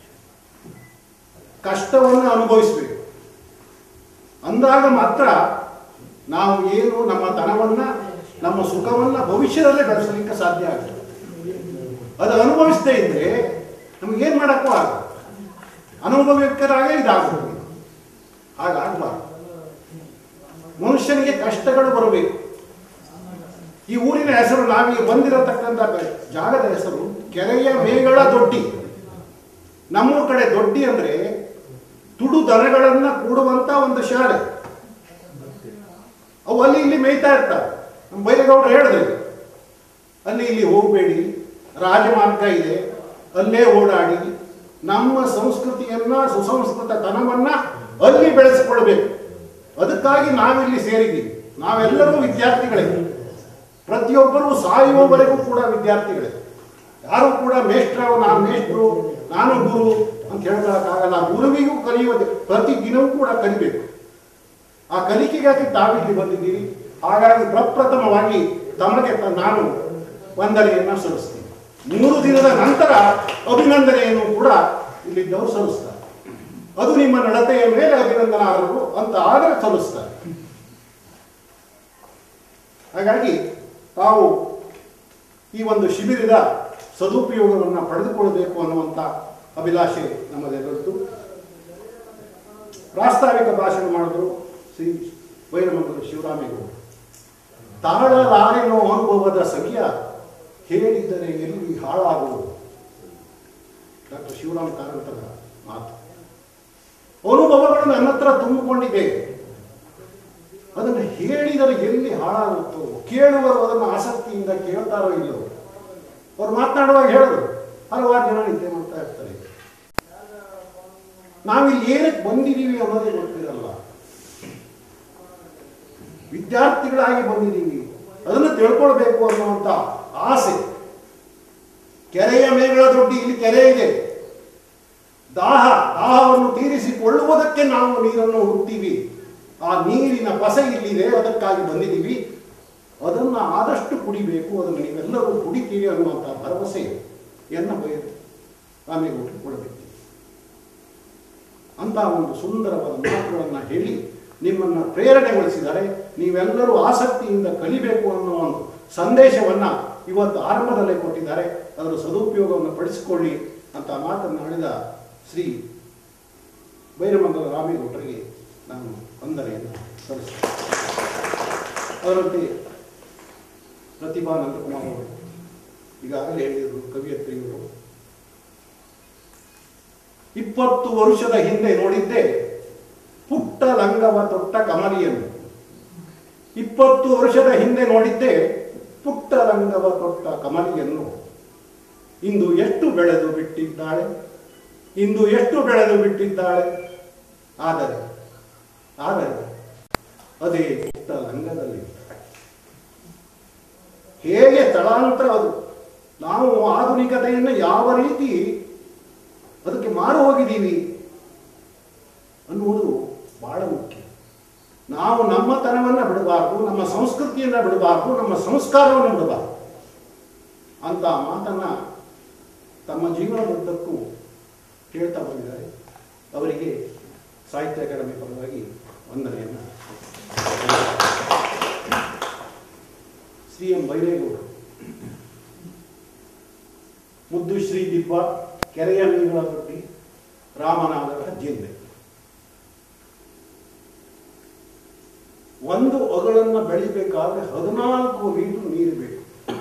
Speaker 11: ಕಷ್ಟವನ್ನು ಅನುಭವಿಸಬೇಕು ಅಂದಾಗ ಮಾತ್ರ ನಾವು ಏನು ನಮ್ಮ ಧನವನ್ನ ನಮ್ಮ ಸುಖವನ್ನ ಭವಿಷ್ಯದಲ್ಲೇ ಬೆಳೆಸಲಿಕ್ಕೆ ಸಾಧ್ಯ ಆಗ್ತದೆ ಅದು ಅನುಭವಿಸದೇ ಇದ್ರೆ ನಮಗೇನ್ ಮಾಡಕ್ಕೂ ಆಗ ಅನುಭವಿಕರಾಗೇ ಇದಾಗ್ತದೆ ಹಾಗಾಗಬಾರ್ದು ಮನುಷ್ಯನಿಗೆ ಕಷ್ಟಗಳು ಬರಬೇಕು ಈ ಊರಿನ ಹೆಸರು ನಾವೀಗ ಬಂದಿರತಕ್ಕಂಥ ಬೆ- ಜಾಗದ ಹೆಸರು ಕೆರೆಯ ಮೇಗಳ ದೊಡ್ಡಿ ನಮ್ಮ ಕಡೆ ದೊಡ್ಡಿ ಅಂದ್ರೆ ತುಡು ದನಗಳನ್ನ ಕೂಡುವಂತ ಒಂದು ಶಾಲೆ ಅವು ಅಲ್ಲಿ ಇಲ್ಲಿ ಮೇಯ್ತಾ ಇರ್ತಾರೆ ನಮ್ಮ ಬೈರೇಗೌಡರು ಹೇಳಿದ್ರು ಅಲ್ಲಿ ಇಲ್ಲಿ ಹೋಗಬೇಡಿ ರಾಜಮಾರ್ಗ ಇದೆ ಅಲ್ಲೇ ಓಡಾಡಿ ನಮ್ಮ ಸಂಸ್ಕೃತಿಯನ್ನ ಸುಸಂಸ್ಕೃತ ತನವನ್ನ ಅಲ್ಲಿ ಬೆಳೆಸಿಕೊಳ್ಬೇಕು ಅದಕ್ಕಾಗಿ ನಾವಿಲ್ಲಿ ಸೇರಿದ್ದೀವಿ ನಾವೆಲ್ಲರೂ ವಿದ್ಯಾರ್ಥಿಗಳೇ ಪ್ರತಿಯೊಬ್ಬರೂ ಸಾಯುವವರೆಗೂ ಕೂಡ ವಿದ್ಯಾರ್ಥಿಗಳೇ ಯಾರು ಕೂಡ ಮೇಷ್ಟ್ರವ ನಾನು ಮೇಷ್ಟ್ರು ನಾನು ಗುರು ಅಂತ ಹೇಳೋಕ್ಕಾಗಲ್ಲ ಗುರುವಿಗೂ ಕಲಿಯೋದು ಪ್ರತಿ ದಿನವೂ ಕೂಡ ಕಲಿಬೇಕು ಆ ಕಲಿಕೆಗಾಗಿ ತಾವಿಲ್ಲಿ ಬಂದಿದ್ದೀರಿ ಹಾಗಾಗಿ ಪ್ರಪ್ರಥಮವಾಗಿ ತಮಗೆ ತ- ನಾನು ವಂದನೆಯನ್ನ ಸಲ್ಲಿಸ್ತೀನಿ ಮೂರು ದಿನದ ನಂತರ ಅಭಿನಂದನೆಯನ್ನು ಕೂಡ ಇಲ್ಲಿದ್ದವರು ಸಲ್ಲಿಸ್ತಾರೆ ಅದು ನಿಮ್ಮ ನಡತೆಯ ಮೇಲೆ ಅಭಿನಂದನಾರ್ಹರು ಅಂತ ಆದರೆ ಸಲ್ಲಿಸ್ತಾರೆ ಹಾಗಾಗಿ ತಾವು ಈ ಒಂದು ಶಿಬಿರದ ಸದುಪಯೋಗವನ್ನು ಪಡೆದುಕೊಳ್ಳಬೇಕು ಅನ್ನುವಂಥ ಅಭಿಲಾಷೆ ನಮ್ಮದೆಲ್ಲರದ್ದು ಪ್ರಾಸ್ತಾವಿಕ ಭಾಷಣ ಮಾಡಿದ್ರು ಶ್ರೀ ಬೈರಮಂಗಲ ಶಿವರಾಮೇಗೌಡರು ತಾಳಲಾರೆನೋ ಅನುಭವದ ಸಖಿಯ ಹೇಳಿದರೆ ಎಲ್ಲಿ ಹಾಳಾಗುವುದು ಡಾಕ್ಟರ್ ಶಿವರಾಮ್ ಕಾರಂತರ ಮಾತು ಅನುಭವಗಳು ನನ್ನ ಹತ್ರ ತುಂಬಿಕೊಂಡಿದೆ ಅದನ್ನು ಕೇಳಿದರೆ ಎಲ್ಲಿ ಹಾಳಾಗುತ್ತೋ ಕೇಳುವರು ಅದನ್ನು ಆಸಕ್ತಿಯಿಂದ ಕೇಳ್ತಾರೋ ಇಲ್ಲವೋ ಅವ್ರು ಮಾತನಾಡುವಾಗ ಹೇಳಿದ್ರು ಹಲವಾರು ಜನ ನಿದ್ದೆ ಮಾಡ್ತಾ ಇರ್ತಾರೆ ನಾವಿಲ್ಲಿ ಏನಕ್ಕೆ ಬಂದಿದ್ದೀವಿ ಅನ್ನೋದೇ ಗೊತ್ತಿರಲ್ಲ ವಿದ್ಯಾರ್ಥಿಗಳಾಗಿ ಬಂದಿದ್ದೀವಿ ಅದನ್ನು ತಿಳ್ಕೊಳ್ಬೇಕು ಅನ್ನುವಂಥ ಆಸೆ ಕೆರೆಯ ಮೇಗಳ ದೊಡ್ಡಿ ಇಲ್ಲಿ ಕೆರೆ ಇದೆ ದಾಹ ದಾಹವನ್ನು ತೀರಿಸಿಕೊಳ್ಳುವುದಕ್ಕೆ ನಾವು ನೀರನ್ನು ಹುಡ್ತೀವಿ ಆ ನೀರಿನ ಪಸ ಇಲ್ಲಿದೆ ಅದಕ್ಕಾಗಿ ಬಂದಿದ್ದೀವಿ ಅದನ್ನ ಆದಷ್ಟು ಕುಡಿಬೇಕು ಅದನ್ನು ನೀವೆಲ್ಲರೂ ಕುಡಿತೀವಿ ಅನ್ನುವಂಥ ಭರವಸೆ ಎನ್ನ ಬಯ ಆಮೇಲೆ ಕೊಡಬೇಕು ಅಂತ ಒಂದು ಸುಂದರವಾದ ಮಾತುಗಳನ್ನು ಹೇಳಿ ನಿಮ್ಮನ್ನು ಪ್ರೇರಣೆಗೊಳಿಸಿದರೆ ನೀವೆಲ್ಲರೂ ಆಸಕ್ತಿಯಿಂದ ಕಲಿಬೇಕು ಅನ್ನೋ ಒಂದು ಸಂದೇಶವನ್ನ ಇವತ್ತು ಆರಂಭದಲ್ಲೇ ಕೊಟ್ಟಿದ್ದಾರೆ ಅದರ ಸದುಪಯೋಗವನ್ನು ಪಡಿಸಿಕೊಳ್ಳಿ ಅಂತ ಮಾತನ್ನು ಆಡಿದ ಶ್ರೀ ಬೈರಮಂಗಲ ರಾಮೇಗೌಡರಿಗೆ ನಾನು ವಂದನೆಯನ್ನು ಸಲ್ಲಿಸ್ತೇನೆ ಅದರಂತೆ ಪ್ರತಿಭಾ ನಂದಕುಮಾರ್ ಅವರು ಈಗಾಗಲೇ ಹೇಳಿದರು ಕವಿಯತ್ರಿಯವರು ಇಪ್ಪತ್ತು ವರ್ಷದ ಹಿಂದೆ ನೋಡಿದ್ದೆ ಪುಟ್ಟ ಲಂಗವ ತೊಟ್ಟ ಕಮಲಿಯನ್ನು ಇಪ್ಪತ್ತು ವರ್ಷದ ಹಿಂದೆ ನೋಡಿದ್ದೆ ಪುಟ್ಟ ಲಂಗವ ತೊಟ್ಟ ಕಮಲಿಯನ್ನು ಇಂದು ಎಷ್ಟು ಬೆಳೆದು ಬಿಟ್ಟಿದ್ದಾಳೆ ಇಂದು ಎಷ್ಟು ಬೆಳೆದು ಬಿಟ್ಟಿದ್ದಾಳೆ ಆದರೆ ಆದರೆ ಅದೇ ಪುಟ್ಟ ಲಂಗದಲ್ಲಿ ಹೇಗೆ ತಳಾಂತರ ಅದು ನಾವು ಆಧುನಿಕತೆಯನ್ನು ಯಾವ ರೀತಿ ಅದಕ್ಕೆ ಮಾರು ಹೋಗಿದ್ದೀವಿ ಅನ್ನುವುದು ಬಹಳ ಮುಖ್ಯ ನಾವು ನಮ್ಮ ತನವನ್ನು ಬಿಡಬಾರ್ದು ನಮ್ಮ ಸಂಸ್ಕೃತಿಯನ್ನು ಬಿಡಬಾರ್ದು ನಮ್ಮ ಸಂಸ್ಕಾರವನ್ನು ಬಿಡಬಾರ್ದು ಅಂತ ಮಾತನ್ನ ತಮ್ಮ ಜೀವನದುದ್ದಕ್ಕೂ ಕೇಳ್ತಾ ಬಂದಿದ್ದಾರೆ ಅವರಿಗೆ ಸಾಹಿತ್ಯ ಅಕಾಡೆಮಿ ಪರವಾಗಿ ವಂದನೆಯನ್ನು ಶ್ರೀ ಎಂ ಬೈರೇಗೌಡರು ಮುದ್ದು ಶ್ರೀ ದಿಬ್ಬ ಕೆರೆಯ ಮೀನುಗಳ ದೊಡ್ಡಿ ರಾಮನಾಥರ ಜಿಲ್ಲೆ ಒಂದು ಅಗಳನ್ನ ಬೆಳಿಬೇಕಾದ್ರೆ ಹದಿನಾಲ್ಕು ಲೀಟರ್ ನೀರು ಬೇಕು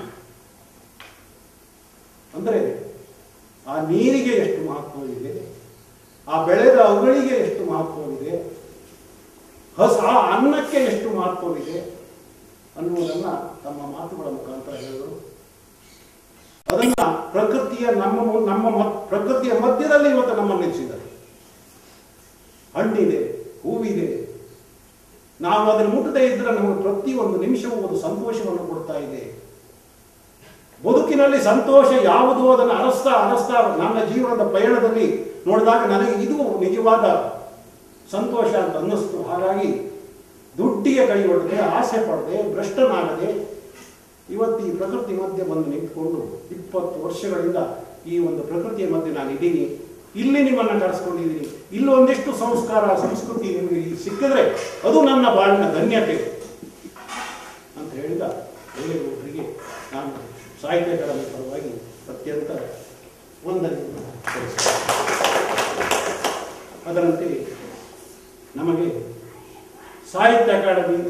Speaker 11: ಅಂದ್ರೆ ಆ ನೀರಿಗೆ ಎಷ್ಟು ಮಹತ್ವವಿದೆ ಆ ಬೆಳೆದ ಅಗಳಿಗೆ ಎಷ್ಟು ಮಹತ್ವವಿದೆ ಹಸ ಆ ಅನ್ನಕ್ಕೆ ಎಷ್ಟು ಮಹತ್ವವಿದೆ ಅನ್ನುವುದನ್ನ ತಮ್ಮ ಮಾತುಗಳ ಮುಖಾಂತರ ಹೇಳಿದರು ಅದನ್ನ ಪ್ರಕೃತಿಯ ನಮ್ಮ ಮು- ನಮ್ಮ ಮ- ಪ್ರಕೃತಿಯ ಮಧ್ಯದಲ್ಲಿ ಇವತ್ತು ನಮ್ಮನ್ನು ನಿಲ್ಲಿಸಿದ್ದಾರೆ ಹಣ್ಣಿದೆ ಹೂವಿದೆ ನಾವು ಅದನ್ನು ಮುಟ್ಟದೇ ಇದ್ರೆ ನಮಗೆ ಪ್ರತಿಯೊಂದು ನಿಮಿಷವೂ ಒಂದು ಸಂತೋಷವನ್ನು ಕೊಡ್ತಾ ಇದೆ ಬದುಕಿನಲ್ಲಿ ಸಂತೋಷ ಯಾವುದು ಅದನ್ನು ಅರಸ್ತಾ ಅರಸ್ತಾ ನನ್ನ ಜೀವನದ ಪಯಣದಲ್ಲಿ ನೋಡಿದಾಗ ನನಗೆ ಇದು ನಿಜವಾದ ಸಂತೋಷ ಅಂತ ಅನ್ನಿಸ್ತು ಹಾಗಾಗಿ ದುಡ್ಡಿಗೆ ಕೈ ಹೊಡೆದೆ ಆಸೆ ಪಡದೆ ಭ್ರಷ್ಟನಾಗದೆ ಇವತ್ತು ಈ ಪ್ರಕೃತಿ ಮಧ್ಯೆ ಬಂದು ನಿಂತ್ಕೊಂಡು ಇಪ್ಪತ್ತು ವರ್ಷಗಳಿಂದ ಈ ಒಂದು ಪ್ರಕೃತಿಯ ಮಧ್ಯೆ ನಾನು ಇದ್ದೀನಿ ಇಲ್ಲಿ ನಿಮ್ಮನ್ನು ಕರೆಸ್ಕೊಂಡಿದ್ದೀನಿ ಇಲ್ಲಿ ಒಂದಿಷ್ಟು ಸಂಸ್ಕಾರ ಸಂಸ್ಕೃತಿ ನಿಮಗೆ ಇಲ್ಲಿ ಸಿಕ್ಕಿದ್ರೆ ಅದು ನನ್ನ ಬಾಳಿನ ಧನ್ಯತೆ ಅಂತ ಹೇಳಿದ ಒಳ್ಳೆಯವರಿಗೆ ನಾನು ಸಾಹಿತ್ಯ ಅಕಾಡೆಮಿ ಪರವಾಗಿ ಅತ್ಯಂತ ವಂದನೆಯನ್ನು ಸಲ್ಲಿಸ್ತೇನೆ. ಅದರಂತೆ ನಮಗೆ ಸಾಹಿತ್ಯ ಅಕಾಡೆಮಿ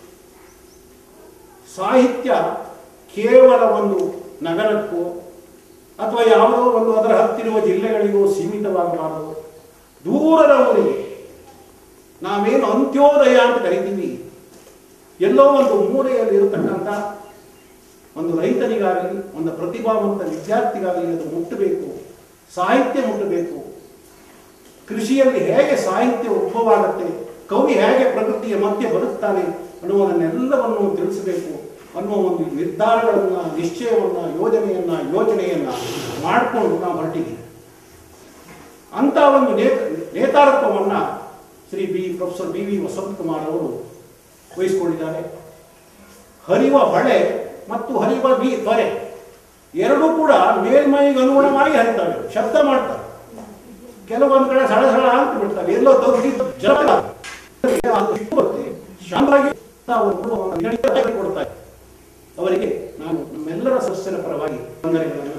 Speaker 11: ಸಾಹಿತ್ಯ ಕೇವಲ ಒಂದು ನಗರಕ್ಕೋ ಅಥವಾ ಯಾವುದೋ ಒಂದು ಅದರ ಹತ್ತಿರುವ ಜಿಲ್ಲೆಗಳಿಗೂ ಸೀಮಿತವಾಗಬಾರದು ದೂರದ ಊರಿಗೆ ನಾವೇನು ಅಂತ್ಯೋದಯ ಅಂತ ಕರಿತೀವಿ ಎಲ್ಲೋ ಒಂದು ಮೂಲೆಯಲ್ಲಿ ಇರತಕ್ಕಂಥ ಒಂದು ರೈತನಿಗಾಗಲಿ ಒಂದು ಪ್ರತಿಭಾವಂತ ವಿದ್ಯಾರ್ಥಿಗಾಗಲಿ ಅದು ಮುಟ್ಟಬೇಕು ಸಾಹಿತ್ಯ ಮುಟ್ಟಬೇಕು ಕೃಷಿಯಲ್ಲಿ ಹೇಗೆ ಸಾಹಿತ್ಯ ಉದ್ಭವವಾಗುತ್ತೆ ಕವಿ ಹೇಗೆ ಪ್ರಕೃತಿಯ ಮಧ್ಯೆ ಬದುಕ್ತಾನೆ ಅನ್ನುವುದನ್ನೆಲ್ಲವನ್ನು ತಿಳಿಸಬೇಕು ಅನ್ನುವ ಒಂದು ನಿರ್ಧಾರಗಳನ್ನ ನಿಶ್ಚಯವನ್ನ ಯೋಜನೆಯನ್ನ ಯೋಚನೆಯನ್ನ ಮಾಡಿಕೊಂಡು ನಾವು ಹೊರಟಿದ್ದೀವಿ ಅಂತ ಒಂದು ನೇತ ನೇತಾರತ್ವವನ್ನ Shri B professor B V Vasanthakumar ಅವರು ವಹಿಸಿಕೊಂಡಿದ್ದಾರೆ ಹರಿವ ಹೊಳೆ ಮತ್ತು ಹರಿವ ನೀ ತೊರೆ ಎರಡೂ ಕೂಡ ಮೇಲ್ಮೈಗೆ ಅನುಗುಣವಾಗಿ ಹರಿತವೆ ಶಬ್ದ ಮಾಡ್ತವೆ ಕೆಲವೊಂದು ಕಡೆ ಸಳ ಸಳ ಅಂತ ಬಿಡ್ತವೆ ಎಲ್ಲೋ ತಗ್ಗಿ ಜಲ ಅದು ಇಷ್ಟು ಬರುತ್ತೆ. ಶಾಂತವಾಗಿ ತಾವು ಕೊಡ್ತಾರೆ ಅವರಿಗೆ ನಾನು ನಮ್ಮೆಲ್ಲರ ಸದಸ್ಯರ ಪರವಾಗಿ ವಂದನೆಗಳನ್ನು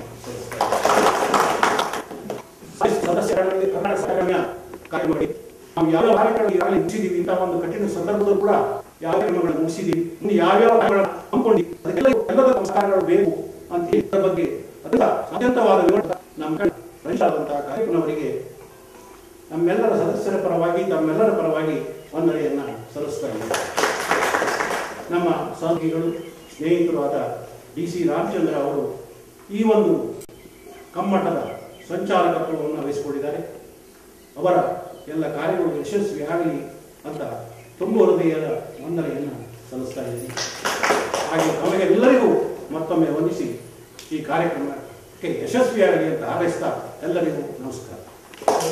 Speaker 11: ಸಲ್ಲಿಸ್ತೇನೆ. ಸದಸ್ಯರಲ್ಲಿ ಕನ್ನಡ ಸಾಗಮ್ಯ ಕಾರ್ಯ ಮಾಡಿ ನಾವು ಯಾವ ಕಾರ್ಯಗಳನ್ನು ಈಗಾಗಲೇ ಮುಗಿಸಿದೀವಿ ಇಂತಹ ಒಂದು ಕಠಿಣ ಸಂದರ್ಭದಲ್ಲೂ ಕೂಡ ಯಾವ ಕಾರ್ಯಕ್ರಮಗಳನ್ನು ಮುಗಿಸಿದೀವಿ ಇನ್ನು ಯಾವ್ಯಾವ ಕಾರ್ಯಗಳನ್ನು ಹಮ್ಮಿಕೊಂಡಿವಿ ಅದಕ್ಕೆಲ್ಲ ಎಲ್ಲದ ಸಂಸ್ಕಾರಗಳು ಬೇಕು ಅಂತ ಹೇಳಿ ಇದರ ಬಗ್ಗೆ ಅದರ ಅತ್ಯಂತವಾದ ವಿವರ ನಮ್ಮ ಕಡೆ ರಚಿಸಾದಂತಹ ಕಾರ್ಯಕ್ರಮವರಿಗೆ ನಮ್ಮೆಲ್ಲರ ಸದಸ್ಯರ ಪರವಾಗಿ ತಮ್ಮೆಲ್ಲರ ಪರವಾಗಿ ವಂದನೆಯನ್ನ ಸಲ್ಲಿಸ್ತಾ ಇದ್ದೇನೆ ನಮ್ಮ ಸಹೋದ್ಯೋಗಿಗಳು ಸ್ನೇಹಿತರು ಆದ ಡಿ ಸಿ ರಾಮಚಂದ್ರ ಅವರು ಈ ಒಂದು ಕಮ್ಮಟದ ಸಂಚಾಲಕತ್ವವನ್ನು ವಹಿಸಿಕೊಂಡಿದ್ದಾರೆ ಅವರ ಎಲ್ಲ ಕಾರ್ಯಗಳು ಯಶಸ್ವಿಯಾಗಲಿ ಅಂತ ತುಂಬ ಹೃದಯದ ವಂದನೆಯನ್ನು ಸಲ್ಲಿಸ್ತಾ ಇದ್ದೀನಿ ಹಾಗೆ ನಮಗೆಲ್ಲರಿಗೂ ಮತ್ತೊಮ್ಮೆ ವಂದಿಸಿ ಈ ಕಾರ್ಯಕ್ರಮಕ್ಕೆ ಯಶಸ್ವಿಯಾಗಲಿ ಅಂತ ಹಾರೈಸ್ತಾ ಎಲ್ಲರಿಗೂ ನಮಸ್ಕಾರ